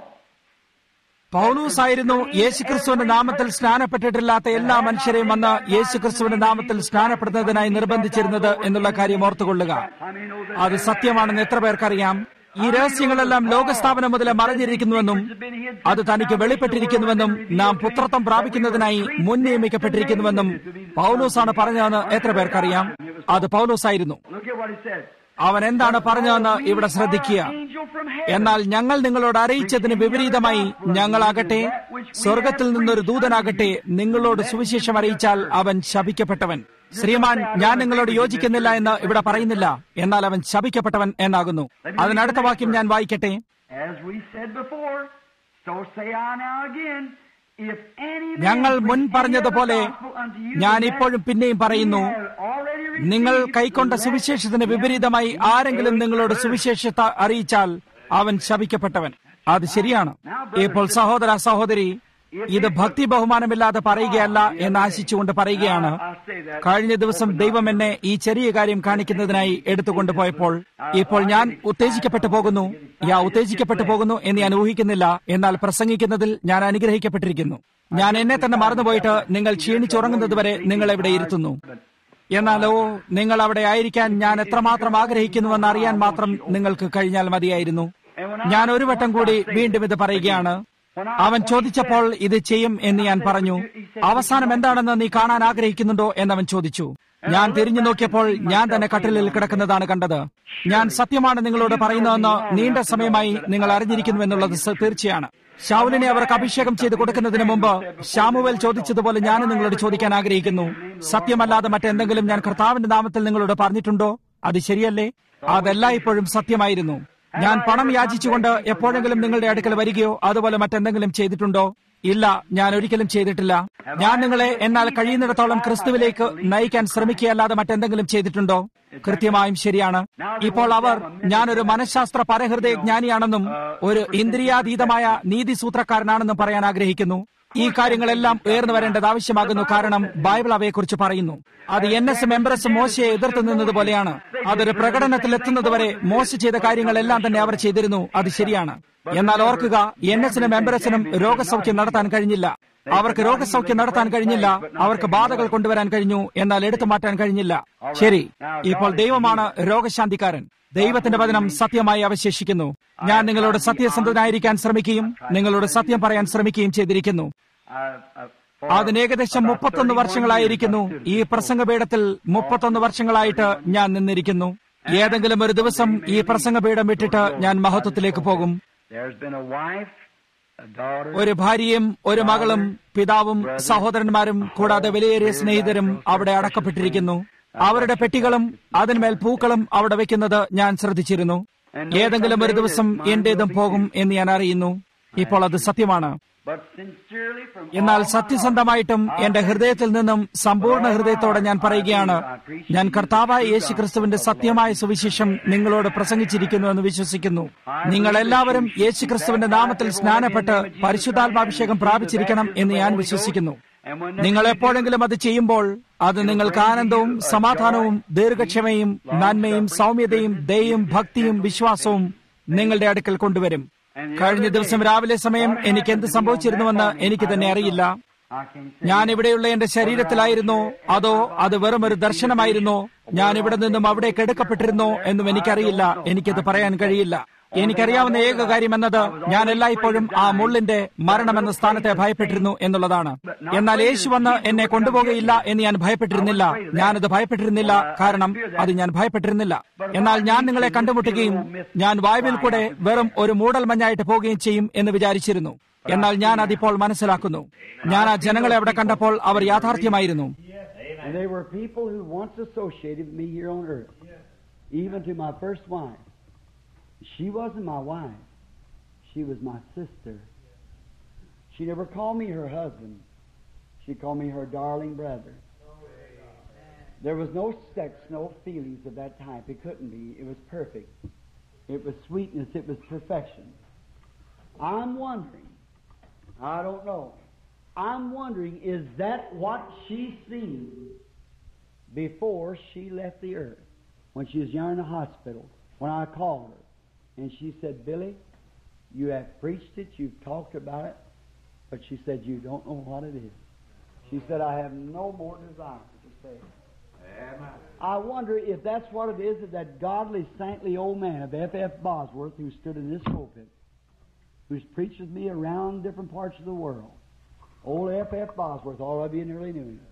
Paulose ആയിരുന്നു യേശുക്രിസ്തുവിന്റെ നാമത്തിൽ സ്നാനപ്പെട്ടിട്ടില്ലാത്ത എല്ലാ മനുഷ്യരെയും വന്ന് യേശുക്രിസ്തുവിന്റെ നാമത്തിൽ സ്നാനപ്പെടുന്നതിനായി നിർബന്ധിച്ചിരുന്നത് എന്നുള്ള കാര്യം ഓർത്തുകൊള്ളുക I mean, know that അത് സത്യമാണെന്ന് എത്ര പേർക്കറിയാം ഈ രഹസ്യങ്ങളെല്ലാം ലോകസ്ഥാപനം മുതലേ മറഞ്ഞിരിക്കുന്നുവെന്നും അത് തനിക്ക് വെളിപ്പെട്ടിരിക്കുന്നുവെന്നും നാം പുത്രത്വം പ്രാപിക്കുന്നതിനായി മുൻ നിയമിക്കപ്പെട്ടിരിക്കുന്നുവെന്നും പൗലോസാണ് പറഞ്ഞതെന്ന് എത്ര പേർക്കറിയാം അത് പൗലോസായിരുന്നു Look at what he said. അവൻ എന്താണ് പറഞ്ഞതെന്ന് ഇവിടെ ശ്രദ്ധിക്കുക Angel from heaven. എന്നാൽ ഞങ്ങൾ നിങ്ങളോട് അറിയിച്ചതിന് വിപരീതമായി ഞങ്ങളാകട്ടെ സ്വർഗത്തിൽ നിന്നൊരു ദൂതനാകട്ടെ നിങ്ങളോട് സുവിശേഷം അറിയിച്ചാൽ അവൻ ശപിക്കപ്പെട്ടവൻ ശ്രീമാൻ ഞാൻ നിങ്ങളോട് യോജിക്കുന്നില്ല എന്ന് ഇവിടെ പറയുന്നില്ല എന്നാൽ അവൻ ശപിക്കപ്പെട്ടവൻ എന്നാകുന്നു അതിനടുത്ത വാക്യം ഞാൻ വായിക്കട്ടെ As we said before, so say I now again. If any man ഞങ്ങൾ മുൻ preach പറഞ്ഞതുപോലെ any other gospel unto you ഞാൻ than that ഇപ്പോഴും പിന്നെയും പറയുന്നു ye have already received, നിങ്ങൾ കൈക്കൊണ്ട let സുവിശേഷത്തിന് him വിപരീതമായി be ആരെങ്കിലും a നിങ്ങളോട് curse. സുവിശേഷത്തെ അറിയിച്ചാൽ അവൻ ശപിക്കപ്പെട്ടവൻ അത് ശരിയാണ് ഇപ്പോൾ സഹോദര സഹോദരി ഇത് ഭക്തി ബഹുമാനമില്ലാതെ പറയുകയല്ല എന്ന് ആശിച്ചുകൊണ്ട് പറയുകയാണ് കഴിഞ്ഞ ദിവസം ദൈവം എന്നെ ഈ ചെറിയ കാര്യം കാണിക്കുന്നതിനായി എടുത്തുകൊണ്ടുപോയപ്പോൾ ഇപ്പോൾ ഞാൻ ഉത്തേജിക്കപ്പെട്ടു പോകുന്നു യാ ഉത്തേജിക്കപ്പെട്ടു പോകുന്നു എന്ന് ഞാൻ ഊഹിക്കുന്നില്ല എന്നാൽ പ്രസംഗിക്കുന്നതിൽ ഞാൻ അനുഗ്രഹിക്കപ്പെട്ടിരിക്കുന്നു ഞാൻ എന്നെ തന്നെ മറന്നുപോയിട്ട് നിങ്ങൾ ക്ഷീണിച്ചുറങ്ങുന്നതുവരെ നിങ്ങൾ എവിടെ ഇരുത്തുന്നു എന്നാലോ നിങ്ങൾ അവിടെ ആയിരിക്കാൻ ഞാൻ എത്രമാത്രം ആഗ്രഹിക്കുന്നുവെന്ന് അറിയാൻ മാത്രം നിങ്ങൾക്ക് കഴിഞ്ഞാൽ മതിയായിരുന്നു ഞാൻ ഒരു വട്ടം കൂടി വീണ്ടും ഇത് പറയുകയാണ് അവൻ ചോദിച്ചപ്പോൾ ഇത് ചെയ്യും എന്ന് ഞാൻ പറഞ്ഞു അവസാനം എന്താണെന്ന് നീ കാണാൻ ആഗ്രഹിക്കുന്നുണ്ടോ എന്നവൻ ചോദിച്ചു ഞാൻ തിരിഞ്ഞു നോക്കിയപ്പോൾ ഞാൻ തന്നെ കട്ടിലിൽ കിടക്കുന്നതാണ് കണ്ടത് ഞാൻ സത്യമാണ് നിങ്ങളോട് പറയുന്നതെന്ന് നീണ്ട സമയമായി നിങ്ങൾ അറിഞ്ഞിരിക്കുന്നു എന്നുള്ളത് സ- തീർച്ചയാണ് ഷാവുലിനെ അവർക്ക് അഭിഷേകം ചെയ്ത് കൊടുക്കുന്നതിന് മുമ്പ് ഷാമുവേൽ ചോദിച്ചതുപോലെ ഞാൻ നിങ്ങളോട് ചോദിക്കാൻ ആഗ്രഹിക്കുന്നു സത്യമല്ലാതെ മറ്റെന്തെങ്കിലും ഞാൻ കർത്താവിന്റെ നാമത്തിൽ നിങ്ങളോട് പറഞ്ഞിട്ടുണ്ടോ അത് ശരിയല്ലേ അതെല്ലാം ഇപ്പോഴും സത്യമായിരുന്നു ഞാൻ പണം യാചിച്ചുകൊണ്ട് എപ്പോഴെങ്കിലും നിങ്ങളുടെ അടുക്കൽ വരികയോ അതുപോലെ മറ്റെന്തെങ്കിലും ചെയ്തിട്ടുണ്ടോ ഇല്ല ഞാൻ ഒരിക്കലും ചെയ്തിട്ടില്ല ഞാൻ നിങ്ങളെ എന്നാൽ കഴിയുന്നിടത്തോളം ക്രിസ്തുവിലേക്ക് നയിക്കാൻ ശ്രമിക്കുകയല്ലാതെ മറ്റെന്തെങ്കിലും ചെയ്തിട്ടുണ്ടോ കൃത്യമായും ശരിയാണ് ഇപ്പോൾ അവർ ഞാനൊരു മനഃശാസ്ത്ര പരഹൃദയ ജ്ഞാനിയാണെന്നും ഒരു ഇന്ദ്രിയാതീതമായ നീതിസൂത്രക്കാരനാണെന്നും പറയാൻ ആഗ്രഹിക്കുന്നു ഈ കാര്യങ്ങളെല്ലാം ഉയർന്നു വരേണ്ടത് ആവശ്യമാകുന്നു കാരണം ബൈബിൾ അവയെക്കുറിച്ച് പറയുന്നു അത് എൻ എസ് മെമ്പറസ് മോശയെ എതിർത്ത് നിന്നതുപോലെയാണ് അതൊരു പ്രകടനത്തിൽ എത്തുന്നതുവരെ മോശ ചെയ്ത കാര്യങ്ങളെല്ലാം തന്നെ അവർ ചെയ്തിരുന്നു അത് ശരിയാണ് എന്നാൽ ഓർക്കുക എൻ എസിനും മെമ്പറസിനും രോഗസൗഖ്യം നടത്താൻ കഴിഞ്ഞില്ല അവർക്ക് രോഗസൗഖ്യം നടത്താൻ കഴിഞ്ഞില്ല അവർക്ക് ബാധകൾ കൊണ്ടുവരാൻ കഴിഞ്ഞു എന്നാൽ എടുത്തു മാറ്റാൻ കഴിഞ്ഞില്ല ശരി ഇപ്പോൾ ദൈവമാണ് രോഗശാന്തിക്കാരൻ ദൈവത്തിന്റെ വചനം സത്യമായി അവശേഷിക്കുന്നു ഞാൻ നിങ്ങളോട് സത്യസന്ധനായിരിക്കാൻ ശ്രമിക്കുകയും നിങ്ങളോട് സത്യം പറയാൻ ശ്രമിക്കുകയും ചെയ്തിരിക്കുന്നു അതിന് ഏകദേശം മുപ്പത്തൊന്ന് വർഷങ്ങളായിരിക്കുന്നു ഈ പ്രസംഗപീഠത്തിൽ മുപ്പത്തൊന്ന് വർഷങ്ങളായിട്ട് ഞാൻ നിന്നിരിക്കുന്നു ഏതെങ്കിലും ഒരു ദിവസം ഈ പ്രസംഗപീഠം വിട്ടിട്ട് ഞാൻ മഹത്വത്തിലേക്ക് പോകും There's been a wife, a daughter, ഒരു ഭാര്യയും ഒരു മകളും പിതാവും സഹോദരന്മാരും കൂടാതെ വിലയേറിയ സ്നേഹിതരും അവിടെ അടക്കപ്പെട്ടിരിക്കുന്നു അവരുടെ പെട്ടികളും അതിന്മേൽ പൂക്കളും അവിടെ വെക്കുന്നത് ഞാൻ ശ്രദ്ധിച്ചിരുന്നു ഏതെങ്കിലും ഒരു ദിവസം എന്റേതും പോകും എന്ന് ഞാൻ അറിയുന്നു ഇപ്പോൾ അത് സത്യമാണ് but sincerely from എന്നാൽ all my സത്യസന്ധമായിട്ടും എന്റെ ഹൃദയത്തിൽ നിന്നും സമ്പൂർണ്ണ ഹൃദയത്തോടെ ഞാൻ പറയുകയാണ് ഞാൻ കർത്താവായ യേശു ക്രിസ്തുവിന്റെ സത്യമായ സുവിശേഷം നിങ്ങളോട് പ്രസംഗിച്ചിരിക്കുന്നു എന്ന് വിശ്വസിക്കുന്നു നിങ്ങൾ എല്ലാവരും യേശു ക്രിസ്തുവിന്റെ നാമത്തിൽ സ്നാനപ്പെട്ട് പരിശുദ്ധാത്മാഭിഷേകം പ്രാപിച്ചിരിക്കണം എന്ന് ഞാൻ വിശ്വസിക്കുന്നു And when നിങ്ങൾ എപ്പോഴെങ്കിലും അത് ചെയ്യുമ്പോൾ അത് നിങ്ങൾക്ക് ആനന്ദവും സമാധാനവും ദീർഘക്ഷമയും നന്മയും സൗമ്യതയും ദയയും ഭക്തിയും വിശ്വാസവും നിങ്ങളുടെ അടുക്കൽ കൊണ്ടുവരും കഴിഞ്ഞ ദിവസം രാവിലെ സമയം എനിക്ക് എന്ത് സംഭവിച്ചിരുന്നുവെന്ന് എനിക്ക് തന്നെ അറിയില്ല I can say, ഞാൻ ഇവിടെയുള്ള എന്റെ ശരീരത്തിലായിരുന്നോ അതോ അത് വെറും ഒരു ദർശനമായിരുന്നോ ഞാൻ ഇവിടെ നിന്നും അവിടേക്ക് എടുക്കപ്പെട്ടിരുന്നോ എന്നും എനിക്കറിയില്ല എനിക്കത് പറയാൻ കഴിയില്ല എനിക്കറിയാവുന്ന ഏക കാര്യം എന്നത് ഞാൻ എല്ലായ്പ്പോഴും ആ മുള്ളിന്റെ മരണമെന്ന സ്ഥാനത്തെ ഭയപ്പെട്ടിരുന്നു എന്നുള്ളതാണ് എന്നാൽ യേശു വന്ന് എന്നെ കൊണ്ടുപോകുകയില്ല എന്ന് ഞാൻ ഭയപ്പെട്ടിരുന്നില്ല ഞാനത് ഭയപ്പെട്ടിരുന്നില്ല കാരണം അത് ഞാൻ ഭയപ്പെട്ടിരുന്നില്ല എന്നാൽ ഞാൻ നിങ്ങളെ കണ്ടുമുട്ടുകയും ഞാൻ വായുവിൽ കൂടെ വെറും ഒരു മൂടൽ മഞ്ഞായിട്ട് പോവുകയും ചെയ്യും എന്ന് വിചാരിച്ചിരുന്നു എന്നാൽ ഞാൻ അതിപ്പോൾ മനസ്സിലാക്കുന്നു ഞാൻ ആ ജനങ്ങളെ അവിടെ കണ്ടപ്പോൾ അവർ യാഥാർത്ഥ്യമായിരുന്നു And they were people who once associated with me here on earth. Even to my first wife. She wasn't my wife. She was my sister. She never called me her husband. She called me her darling brother. There was no sex, no feelings of that type. It couldn't be. It was perfect. It was sweetness. It was perfection. I'm wondering, I don't know. I'm wondering, is that what she seen before she left the earth? When she was young in the hospital, when I called her. And she said, Billy, you have preached it, you've talked about it, but she said, you don't know what it is. She said, I have no more desire to say it. I wonder if that's what it is that that godly, saintly old man of F. F. Bosworth, who stood in this pulpit, who's preached with me around different parts of the world. Old F. F. Bosworth, all of you nearly knew him.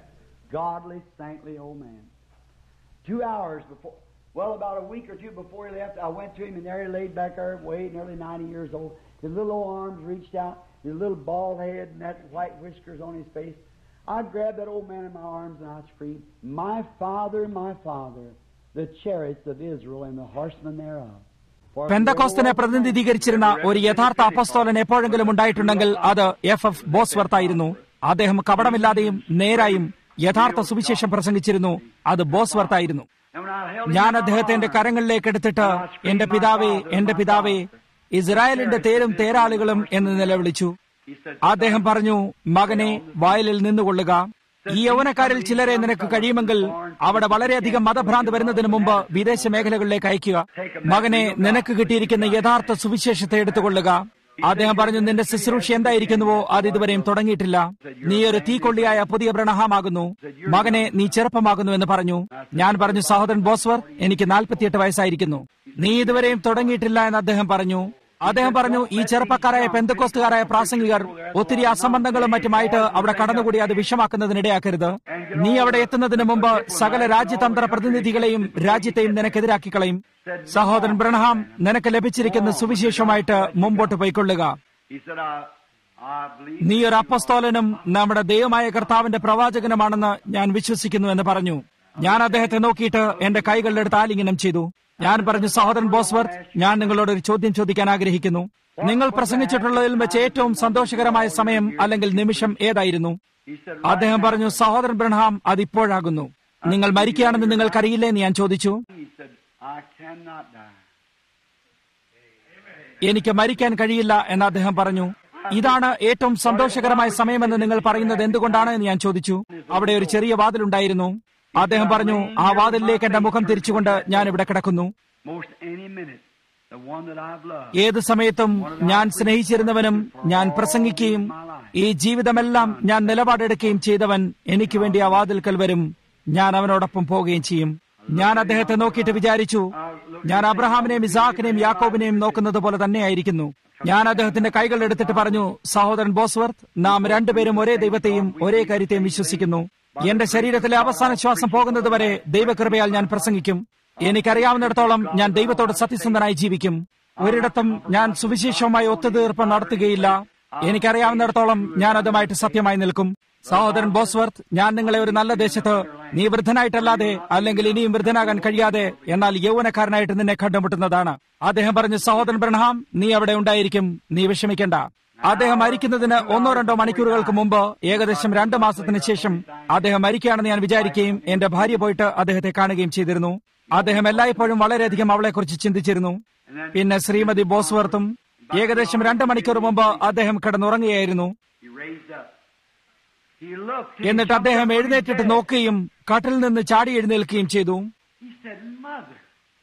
Godly, saintly old man. Two hours before, well, about a week or two before he left, I went to him, and there he laid back there, way nearly 90 years old. His little old arms reached out, his little bald head, and that white whiskers on his face. I'd grab that old man in my arms and I'd scream, My Father, my Father, the chariots of Israel and the horsemen thereof. For പെന്തക്കോസ്തിനെ പ്രതിനിധീകരിച്ചിരുന്ന ഒരു യഥാർത്ഥ അപ്പസ്തോലൻ എപ്പോഴെങ്കിലും ഉണ്ടായിട്ടുണ്ടെങ്കിൽ അത് എഫ് എഫ് ബോസ്വർത്ത് ആയിരുന്നു അദ്ദേഹം കപടമില്ലാതെയും നേരായും യഥാർത്ഥ സുവിശേഷം പ്രസംഗിച്ചിരുന്നു അത് ബോസ്വർത്ത് ആയിരുന്നു and when I held him ഞാൻ in my അദ്ദേഹത്തെ എന്റെ arms, കരങ്ങളിലേക്ക് എടുത്തിട്ട് എന്റെ പിതാവേ എന്റെ പിതാവേ ഇസ്രായേലിന്റെ തേരും തേരാളികളും എന്ന് നിലവിളിച്ചു he said, അദ്ദേഹം പറഞ്ഞു മകനെ വയലിൽ നിന്നുകൊള്ളുക ഈ യൗവനക്കാരിൽ ചിലരെ നിനക്ക് കഴിയുമെങ്കിൽ അവിടെ വളരെയധികം മതഭ്രാന്ത് വരുന്നതിന് മുമ്പ് വിദേശ മേഖലകളിലേക്ക് അയക്കുക മകനെ നിനക്ക് കിട്ടിയിരിക്കുന്ന യഥാർത്ഥ സുവിശേഷത്തെ എടുത്തുകൊള്ളുക അദ്ദേഹം പറഞ്ഞു നിന്റെ ശുശ്രൂഷ എന്തായിരിക്കുന്നുവോ അത് ഇതുവരെയും തുടങ്ങിയിട്ടില്ല നീ ഒരു തീക്കൊള്ളിയായ പുതിയ ബ്രണഹാമാകുന്നു മകനെ നീ ചെറുപ്പമാകുന്നു എന്ന് പറഞ്ഞു ഞാൻ പറഞ്ഞു സഹോദരൻ ബോസ്വർ എനിക്ക് നാൽപ്പത്തിയെട്ട് വയസ്സായിരിക്കുന്നു നീ ഇതുവരെയും തുടങ്ങിയിട്ടില്ല എന്ന് അദ്ദേഹം പറഞ്ഞു അദ്ദേഹം പറഞ്ഞു ഈ ചെറുപ്പക്കാരായ പെന്തക്കോസ്തുകാരായ പ്രാസംഗികർ ഒത്തിരി അസംബന്ധങ്ങളും മറ്റുമായിട്ട് അവിടെ കടന്നുകൂടി അത് വിഷമാക്കുന്നതിനിടയാക്കരുത് നീ അവിടെ എത്തുന്നതിന് മുമ്പ് സകല രാജ്യതന്ത്ര പ്രതിനിധികളെയും രാജ്യത്തെയും നിനക്കെതിരാക്കി കളയും സഹോദരൻ ബ്രണഹാം നിനക്ക് ലഭിച്ചിരിക്കുന്ന സുവിശേഷമായിട്ട് മുമ്പോട്ട് പോയിക്കൊള്ളുക he said, I, I believe നീ ഒരു അപ്പസ്തോലനും നമ്മുടെ ദൈവമായ കർത്താവിന്റെ പ്രവാചകനുമാണെന്ന് ഞാൻ വിശ്വസിക്കുന്നു എന്ന് പറഞ്ഞു ഞാൻ അദ്ദേഹത്തെ നോക്കിയിട്ട് എന്റെ കൈകളിലെടുത്ത് ആലിംഗനം ചെയ്തു ഞാൻ പറഞ്ഞു സഹോദരൻ ബോസ്വർത്ത് ഞാൻ നിങ്ങളോട് ഒരു ചോദ്യം ചോദിക്കാൻ ആഗ്രഹിക്കുന്നു നിങ്ങൾ പ്രസംഗിച്ചിട്ടുള്ളതിൽ വെച്ച് ഏറ്റവും സന്തോഷകരമായ സമയം അല്ലെങ്കിൽ നിമിഷം ഏതായിരുന്നു he said, അദ്ദേഹം പറഞ്ഞു സഹോദരൻ ബ്രഹാം അതിപ്പോഴാകുന്നു നിങ്ങൾ മരിക്കുകയാണെന്ന് നിങ്ങൾക്കറിയില്ലേ എന്ന് ഞാൻ ചോദിച്ചു he said, I cannot die. എനിക്ക് മരിക്കാൻ കഴിയില്ല എന്ന് അദ്ദേഹം പറഞ്ഞു ഇതാണ് ഏറ്റവും സന്തോഷകരമായ സമയമെന്ന് നിങ്ങൾ പറയുന്നത് എന്തുകൊണ്ടാണ് എന്ന് ഞാൻ ചോദിച്ചു അവിടെ ഒരു ചെറിയ വാതിലുണ്ടായിരുന്നു അദ്ദേഹം പറഞ്ഞു ആ വാതിലിലേക്ക് എന്റെ മുഖം തിരിച്ചുകൊണ്ട് ഞാൻ ഇവിടെ കിടക്കുന്നു Most any minute, the one that I've loved. ഏത് സമയത്തും ഞാൻ സ്നേഹിച്ചിരുന്നവനും ഞാൻ പ്രസംഗിക്കുകയും ഈ ജീവിതമെല്ലാം ഞാൻ നിലപാടെടുക്കുകയും ചെയ്തവൻ എനിക്ക് വേണ്ടി ആ വാതിൽക്കൽ വരും ഞാൻ അവനോടൊപ്പം പോവുകയും ചെയ്യും ഞാൻ അദ്ദേഹത്തെ നോക്കിയിട്ട് വിചാരിച്ചു ഞാൻ അബ്രഹാമിനെയും ഇസാഖിനെയും യാക്കോബിനെയും നോക്കുന്നത് പോലെ തന്നെയായിരിക്കുന്നു ഞാൻ അദ്ദേഹത്തിന്റെ കൈകൾ എടുത്തിട്ട് പറഞ്ഞു സഹോദരൻ ബോസ്വർത്ത് നാം രണ്ടുപേരും ഒരേ ദൈവത്തെയും ഒരേ കാര്യത്തെയും വിശ്വസിക്കുന്നു എന്റെ ശരീരത്തിലെ അവസാന ശ്വാസം പോകുന്നത് വരെ ദൈവകൃപയാൽ ഞാൻ പ്രസംഗിക്കും എനിക്കറിയാവുന്നിടത്തോളം ഞാൻ ദൈവത്തോട് സത്യസന്ധനായി ജീവിക്കും ഒരിടത്തും ഞാൻ സുവിശേഷവുമായി ഒത്തുതീർപ്പ് നടത്തുകയില്ല എനിക്കറിയാവുന്നിടത്തോളം ഞാൻ അതുമായിട്ട് സത്യമായി നിൽക്കും സഹോദരൻ ബോസ്വർത്ത് ഞാൻ നിങ്ങളെ ഒരു നല്ല ദേശത്ത് നീ വൃദ്ധനായിട്ടല്ലാതെ അല്ലെങ്കിൽ ഇനിയും വൃദ്ധനാകാൻ കഴിയാതെ എന്നാൽ യൗവനക്കാരനായിട്ട് നിന്നെ കണ്ടുമുട്ടുന്നതാണ് അദ്ദേഹം പറഞ്ഞു സഹോദരൻ ബ്രഹ്ഹാം നീ അവിടെ ഉണ്ടായിരിക്കും നീ വിഷമിക്കണ്ട അദ്ദേഹം മരിക്കുന്നതിന് ഒന്നോ രണ്ടോ മണിക്കൂറുകൾക്ക് മുമ്പ് ഏകദേശം രണ്ട് മാസത്തിന് ശേഷം അദ്ദേഹം മരിക്കുകയാണെന്ന് ഞാൻ വിചാരിക്കുകയും എന്റെ ഭാര്യ പോയിട്ട് അദ്ദേഹത്തെ കാണുകയും ചെയ്തിരുന്നു അദ്ദേഹം എല്ലായ്പ്പോഴും വളരെയധികം അവളെക്കുറിച്ച് ചിന്തിച്ചിരുന്നു പിന്നെ ശ്രീമതി ബോസ്വർത്തും ഏകദേശം രണ്ട് മണിക്കൂർ മുമ്പ് അദ്ദേഹം കിടന്നുറങ്ങുകയായിരുന്നു He raised up. He looked. He എന്നിട്ട് അദ്ദേഹം എഴുന്നേറ്റിട്ട് നോക്കുകയും കട്ടിൽ നിന്ന് ചാടി എഴുന്നേൽക്കുകയും ചെയ്തു He said, Mother.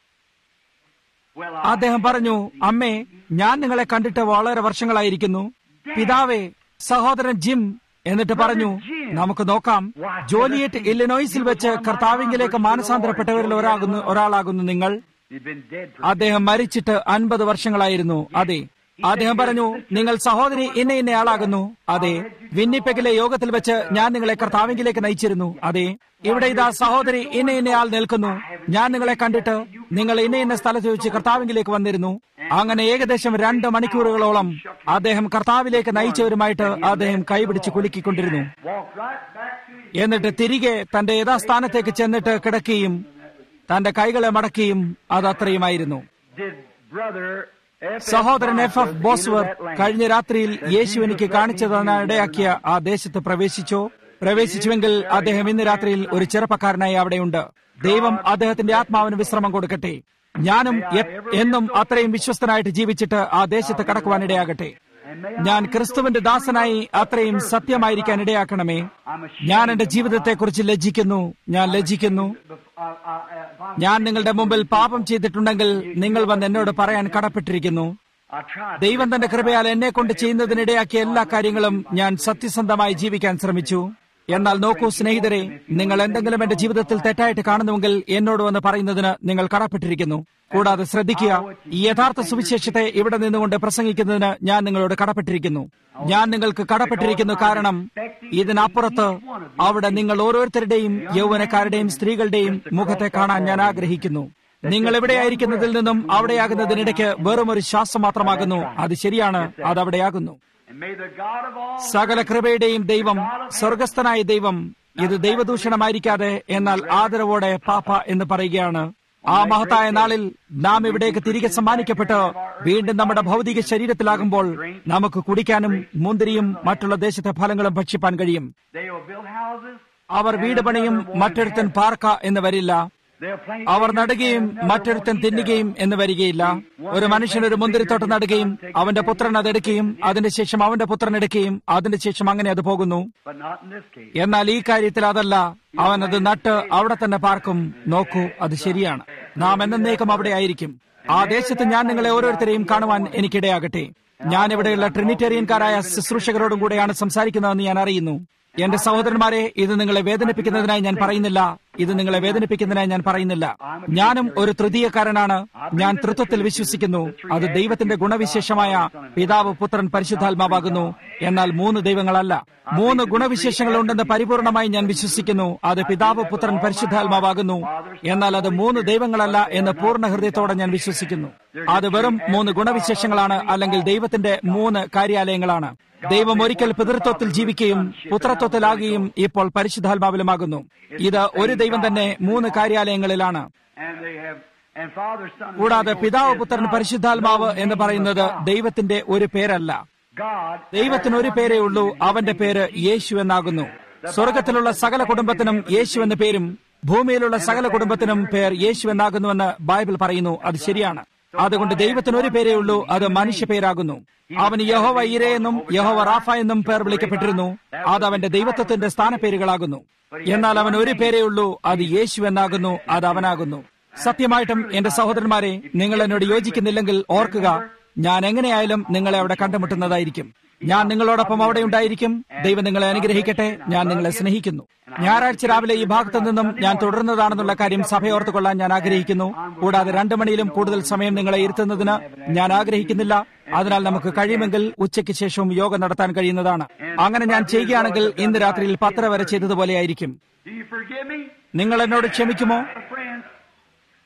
Well, അദ്ദേഹം പറഞ്ഞു അമ്മേ ഞാൻ നിങ്ങളെ കണ്ടിട്ട് വളരെ വർഷങ്ങളായിരിക്കുന്നു പിതാവേ സഹോദരൻ ജിം എന്നിട്ട് പറഞ്ഞു നമുക്ക് നോക്കാം ജോലിയറ്റ് ഇല്ലനോയ്സിൽ വെച്ച് കർത്താവിംഗിലേക്ക് മാനസാന്തരപ്പെട്ടവരിൽ ഒരാകുന്നു ഒരാളാകുന്നു നിങ്ങൾ He'd been dead for അദ്ദേഹം മരിച്ചിട്ട് അൻപത് വർഷങ്ങളായിരുന്നു അതെ അദ്ദേഹം പറഞ്ഞു നിങ്ങൾ സഹോദരി ഇന്ന ഇന്ന ആളാകുന്നു അതെ വിന്നിപ്പെക്കിലെ യോഗത്തിൽ വെച്ച് ഞാൻ നിങ്ങളെ കർത്താവിംഗിലേക്ക് നയിച്ചിരുന്നു അതെ ഇവിടെ ഇതാ സഹോദരി ഇന്ന ഇന്ന ആൾ നിൽക്കുന്നു ഞാൻ നിങ്ങളെ കണ്ടിട്ട് നിങ്ങൾ ഇന്ന ഇന്ന സ്ഥലത്ത് വെച്ച് കർത്താവിംഗിലേക്ക് വന്നിരുന്നു അങ്ങനെ ഏകദേശം രണ്ട് മണിക്കൂറുകളോളം അദ്ദേഹം കർത്താവിലേക്ക് നയിച്ചവരുമായിട്ട് അദ്ദേഹം കൈപിടിച്ച് കുലുക്കിക്കൊണ്ടിരുന്നു walked right back to his എന്നിട്ട് തിരികെ തന്റെ യഥാസ്ഥാനത്തേക്ക് ചെന്നിട്ട് കിടക്കുകയും തന്റെ കൈകളെ മടക്കിയും അത് അത്രയുമായിരുന്നു Did brother F. സഹോദരൻ F F Bosworth that land? കഴിഞ്ഞ രാത്രിയിൽ യേശു എനിക്ക് കാണിച്ചു തന്നാൻ ഇടയാക്കിയ ആ ദേശത്ത് പ്രവേശിച്ചോ പ്രവേശിച്ചുവെങ്കിൽ അദ്ദേഹം ഇന്ന് രാത്രിയിൽ ഒരു ചെറുപ്പക്കാരനായി അവിടെയുണ്ട് ദൈവം അദ്ദേഹത്തിന്റെ ആത്മാവിന് വിശ്രമം കൊടുക്കട്ടെ ഞാനും എ- എന്നും അത്രയും വിശ്വസ്തനായിട്ട് ജീവിച്ചിട്ട് ആ ദേശത്ത് കടക്കുവാൻ ഇടയാകട്ടെ ഞാൻ ക്രിസ്തുവിന്റെ ദാസനായി അത്രയും സത്യമായിരിക്കാൻ ഇടയാക്കണമേ ഞാൻ എന്റെ ജീവിതത്തെക്കുറിച്ച് ലജ്ജിക്കുന്നു ഞാൻ ലജ്ജിക്കുന്നു Uh, uh, uh, if I'm- ഞാൻ നിങ്ങളുടെ മുമ്പിൽ പാപം ചെയ്തിട്ടുണ്ടെങ്കിൽ നിങ്ങൾ വന്ന് എന്നോട് പറയാൻ കടപ്പെട്ടിരിക്കുന്നു I tried. ദൈവം തന്റെ കൃപയാൽ എന്നെ കൊണ്ട് ചെയ്യുന്നതിനിടയാക്കിയ എല്ലാ കാര്യങ്ങളും ഞാൻ സത്യസന്ധമായി ജീവിക്കാൻ ശ്രമിച്ചു എന്നാൽ നോക്കൂ സ്നേഹിതരെ നിങ്ങൾ എന്തെങ്കിലും എന്റെ ജീവിതത്തിൽ തെറ്റായിട്ട് കാണുന്നുവെങ്കിൽ എന്നോട് വന്ന് പറയുന്നതിന് നിങ്ങൾ കടപ്പെട്ടിരിക്കുന്നു കൂടാതെ ശ്രദ്ധിക്കുക ഈ യഥാർത്ഥ സുവിശേഷത്തെ ഇവിടെ നിന്നുകൊണ്ട് പ്രസംഗിക്കുന്നതിന് ഞാൻ നിങ്ങളോട് കടപ്പെട്ടിരിക്കുന്നു ഞാൻ നിങ്ങൾക്ക് കടപ്പെട്ടിരിക്കുന്നു കാരണം ഇതിനപ്പുറത്ത് അവിടെ നിങ്ങൾ ഓരോരുത്തരുടെയും യൗവനക്കാരുടെയും സ്ത്രീകളുടെയും മുഖത്തെ കാണാൻ ഞാൻ ആഗ്രഹിക്കുന്നു നിങ്ങൾ എവിടെയായിരിക്കുന്നതിൽ നിന്നും അവിടെയാകുന്നതിനിടയ്ക്ക് വെറും ഒരു ശ്വാസം മാത്രമാകുന്നു അത് ശരിയാണ് അത് അവിടെയാകുന്നു And may the God of all സകല കൃപയുടെയും ദൈവം സ്വർഗസ്ഥനായ ദൈവം ഇത് ദൈവദൂഷണമായിരിക്കാതെ എന്നാൽ ആദരവോടെ പാപ്പ എന്ന് പറയുകയാണ് ആ മഹത്തായ നാളിൽ നാം ഇവിടേക്ക് തിരികെ സമ്മാനിക്കപ്പെട്ട് വീണ്ടും നമ്മുടെ ഭൗതിക ശരീരത്തിലാകുമ്പോൾ നമുക്ക് കുടിക്കാനും മുന്തിരിയും മറ്റുള്ള ദേശത്തെ ഫലങ്ങളും ഭക്ഷിപ്പാൻ കഴിയും they will build houses. അവർ വീട് പണിയും മറ്റൊരുത്തൻ പാർക്ക എന്ന് വരില്ല They'll plant അവർ നടുകയും മറ്റൊരുത്തൻ തിന്നുകയും എന്ന് വരികയില്ല ഒരു മനുഷ്യൻ ഒരു മുന്തിരിത്തോട്ടം നടുകയും അവന്റെ പുത്രൻ അതെടുക്കുകയും അതിനുശേഷം അവന്റെ പുത്രൻ എടുക്കുകയും അതിനുശേഷം അങ്ങനെ അത് പോകുന്നു but not in this case. എന്നാൽ ഈ കാര്യത്തിൽ അതല്ല അവൻ അത് നട്ട് അവിടെ തന്നെ പാർക്കും നോക്കൂ അത് ശരിയാണ് നാം എന്നേക്കും അവിടെ ആയിരിക്കും ആ ദേശത്ത് ഞാൻ നിങ്ങളെ ഓരോരുത്തരെയും കാണുവാൻ എനിക്കിടയാകട്ടെ ഞാൻ ഇവിടെയുള്ള ട്രിനിറ്റേറിയൻകാരായ ശുശ്രൂഷകരോടും കൂടെയാണ് സംസാരിക്കുന്നതെന്ന് ഞാൻ അറിയുന്നു എന്റെ സഹോദരന്മാരെ ഇത് നിങ്ങളെ വേദനിപ്പിക്കുന്നതിനായി ഞാൻ പറയുന്നില്ല ഇത് നിങ്ങളെ വേദനിപ്പിക്കുന്നതിനായി ഞാൻ പറയുന്നില്ല ഞാനും ഒരു തൃതീയക്കാരനാണ് ഞാൻ തൃത്വത്തിൽ വിശ്വസിക്കുന്നു അത് ദൈവത്തിന്റെ ഗുണവിശേഷമായ പിതാവ് പുത്രൻ പരിശുദ്ധാത്മാവാകുന്നു എന്നാൽ മൂന്ന് ദൈവങ്ങളല്ല മൂന്ന് ഗുണവിശേഷങ്ങളുണ്ടെന്ന് പരിപൂർണമായി ഞാൻ വിശ്വസിക്കുന്നു അത് പിതാവ് പുത്രൻ പരിശുദ്ധാത്മാവാകുന്നു എന്നാൽ അത് മൂന്ന് ദൈവങ്ങളല്ല എന്ന് പൂർണ്ണ ഹൃദയത്തോടെ ഞാൻ വിശ്വസിക്കുന്നു അത് വെറും മൂന്ന് ഗുണവിശേഷങ്ങളാണ് അല്ലെങ്കിൽ ദൈവത്തിന്റെ മൂന്ന് കാര്യാലയങ്ങളാണ് ദൈവം ഒരിക്കൽ പിതൃത്വത്തിൽ ജീവിക്കുകയും പുത്രത്വത്തിലാകുകയും ഇപ്പോൾ പരിശുദ്ധാത്മാവിലുമാകുന്നു ഇത് ഒരു ദൈവം തന്നെ മൂന്ന് കാര്യാലയങ്ങളിലാണ് And they have, and Father, Son, and കൂടാതെ Holy പിതാവ് Ghost പുത്രൻ is not പരിശുദ്ധാത്മാവ് no എന്ന് name പറയുന്നത് of God. ദൈവത്തിന്റെ ഒരു പേരല്ല God ദൈവത്തിന് ഒരു പേരേ ഉള്ളൂ അവന്റെ പേര് യേശു എന്നാകുന്നു സ്വർഗത്തിലുള്ള സകല കുടുംബത്തിനും യേശു എന്ന പേരും ഭൂമിയിലുള്ള സകല കുടുംബത്തിനും പേർ യേശു എന്നാകുന്നുവെന്ന് ബൈബിൾ പറയുന്നു അത് ശരിയാണ് അതുകൊണ്ട് ദൈവത്തിന് ഒരു പേരേ ഉള്ളൂ അത് മനുഷ്യ പേരാകുന്നു അവന് യഹോവ ഇരേ എന്നും യഹോവ റാഫ എന്നും പേർ വിളിക്കപ്പെട്ടിരുന്നു അത് അവന്റെ ദൈവത്വത്തിന്റെ സ്ഥാനപ്പേരുകളാകുന്നു എന്നാൽ അവൻ ഒരു പേരേ ഉള്ളൂ അത് യേശു എന്നാകുന്നു അത് അവനാകുന്നു സത്യമായിട്ടും എന്റെ സഹോദരന്മാരെ നിങ്ങൾ എന്നോട് യോജിക്കുന്നില്ലെങ്കിൽ ഓർക്കുക ഞാൻ എങ്ങനെയായാലും നിങ്ങളെ അവിടെ കണ്ടുമുട്ടുന്നതായിരിക്കും ഞാൻ നിങ്ങളോടൊപ്പം അവിടെ ഉണ്ടായിരിക്കും ദൈവം നിങ്ങളെ അനുഗ്രഹിക്കട്ടെ ഞാൻ നിങ്ങളെ സ്നേഹിക്കുന്നു ഞായറാഴ്ച രാവിലെ ഈ ഭാഗത്തു നിന്നും ഞാൻ തുടരുന്നതാണെന്നുള്ള കാര്യം സഭയോർത്തുകൊള്ളാൻ ഞാൻ ആഗ്രഹിക്കുന്നു കൂടാതെ രണ്ടു മണിയിലും കൂടുതൽ സമയം നിങ്ങളെ ഇരുത്തുന്നതിന് ഞാൻ ആഗ്രഹിക്കുന്നില്ല അതിനാൽ നമുക്ക് കഴിയുമെങ്കിൽ ഉച്ചയ്ക്ക് ശേഷവും യോഗം നടത്താൻ കഴിയുന്നതാണ് അങ്ങനെ ഞാൻ ചെയ്യുകയാണെങ്കിൽ ഇന്ന് രാത്രിയിൽ പത്തര വരെ ചെയ്തതുപോലെയായിരിക്കും Do you forgive me? നിങ്ങൾ എന്നോട് ക്ഷമിക്കുമോ Friends,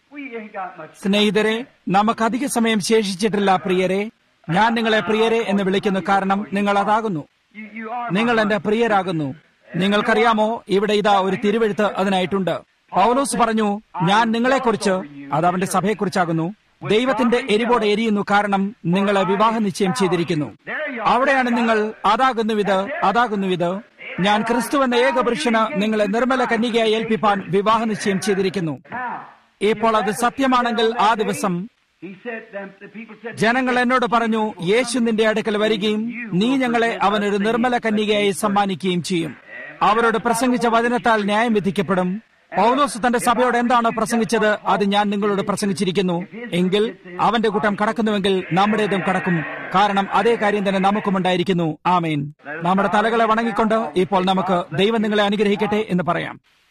We ain't got much. സ്നേഹിതരെ നമുക്ക് അധിക സമയം ശേഷിച്ചിട്ടില്ല പ്രിയരെ ഞാൻ നിങ്ങളെ പ്രിയരെ എന്ന് വിളിക്കുന്നു കാരണം നിങ്ങൾ അതാകുന്നു You, you are. നിങ്ങൾ എന്റെ പ്രിയരാകുന്നു നിങ്ങൾക്കറിയാമോ ഇവിടെ ഇതാ ഒരു തിരുവെഴുത്ത് അതിനായിട്ടുണ്ട് പൗലോസ് പറഞ്ഞു ഞാൻ നിങ്ങളെക്കുറിച്ച് അത് അവന്റെ സഭയെക്കുറിച്ചാകുന്നു ദൈവത്തിന്റെ എരിവോടെ എരിയുന്നു കാരണം നിങ്ങളെ വിവാഹ നിശ്ചയം ചെയ്തിരിക്കുന്നു അവിടെയാണ് നിങ്ങൾ അതാകുന്നു ഇത് അതാകുന്നു ഇത് ഞാൻ ക്രിസ്തു എന്ന ഏകപുരുഷന് നിങ്ങളെ നിർമ്മല കന്യകയായി ഏൽപ്പിപ്പാൻ വിവാഹ നിശ്ചയം ചെയ്തിരിക്കുന്നു Now, ഇപ്പോൾ അത് സത്യമാണെങ്കിൽ ആ ദിവസം he said, them, the people said, ജനങ്ങൾ എന്നോട് പറഞ്ഞു യേശു നിന്റെ അടുക്കൽ വരികയും നീ ഞങ്ങളെ അവനൊരു നിർമ്മല കന്യകയായി സമ്മാനിക്കുകയും ചെയ്യും അവരോട് പ്രസംഗിച്ച വചനത്താൽ ന്യായം വിധിക്കപ്പെടും പൗലോസ് തന്റെ സഭയോട് എന്താണ് പ്രസംഗിച്ചത് അത് ഞാൻ നിങ്ങളോട് പ്രസംഗിച്ചിരിക്കുന്നു എങ്കിൽ അവന്റെ കൂട്ടം കടക്കുന്നുവെങ്കിൽ നമ്മുടേതും കടക്കും കാരണം അതേ കാര്യം തന്നെ നമുക്കും ഉണ്ടായിരിക്കുന്നു ആമേൻ നമ്മുടെ തലകളെ വണങ്ങിക്കൊണ്ട് ഇപ്പോൾ നമുക്ക് ദൈവം നിങ്ങളെ അനുഗ്രഹിക്കട്ടെ എന്ന് പറയാം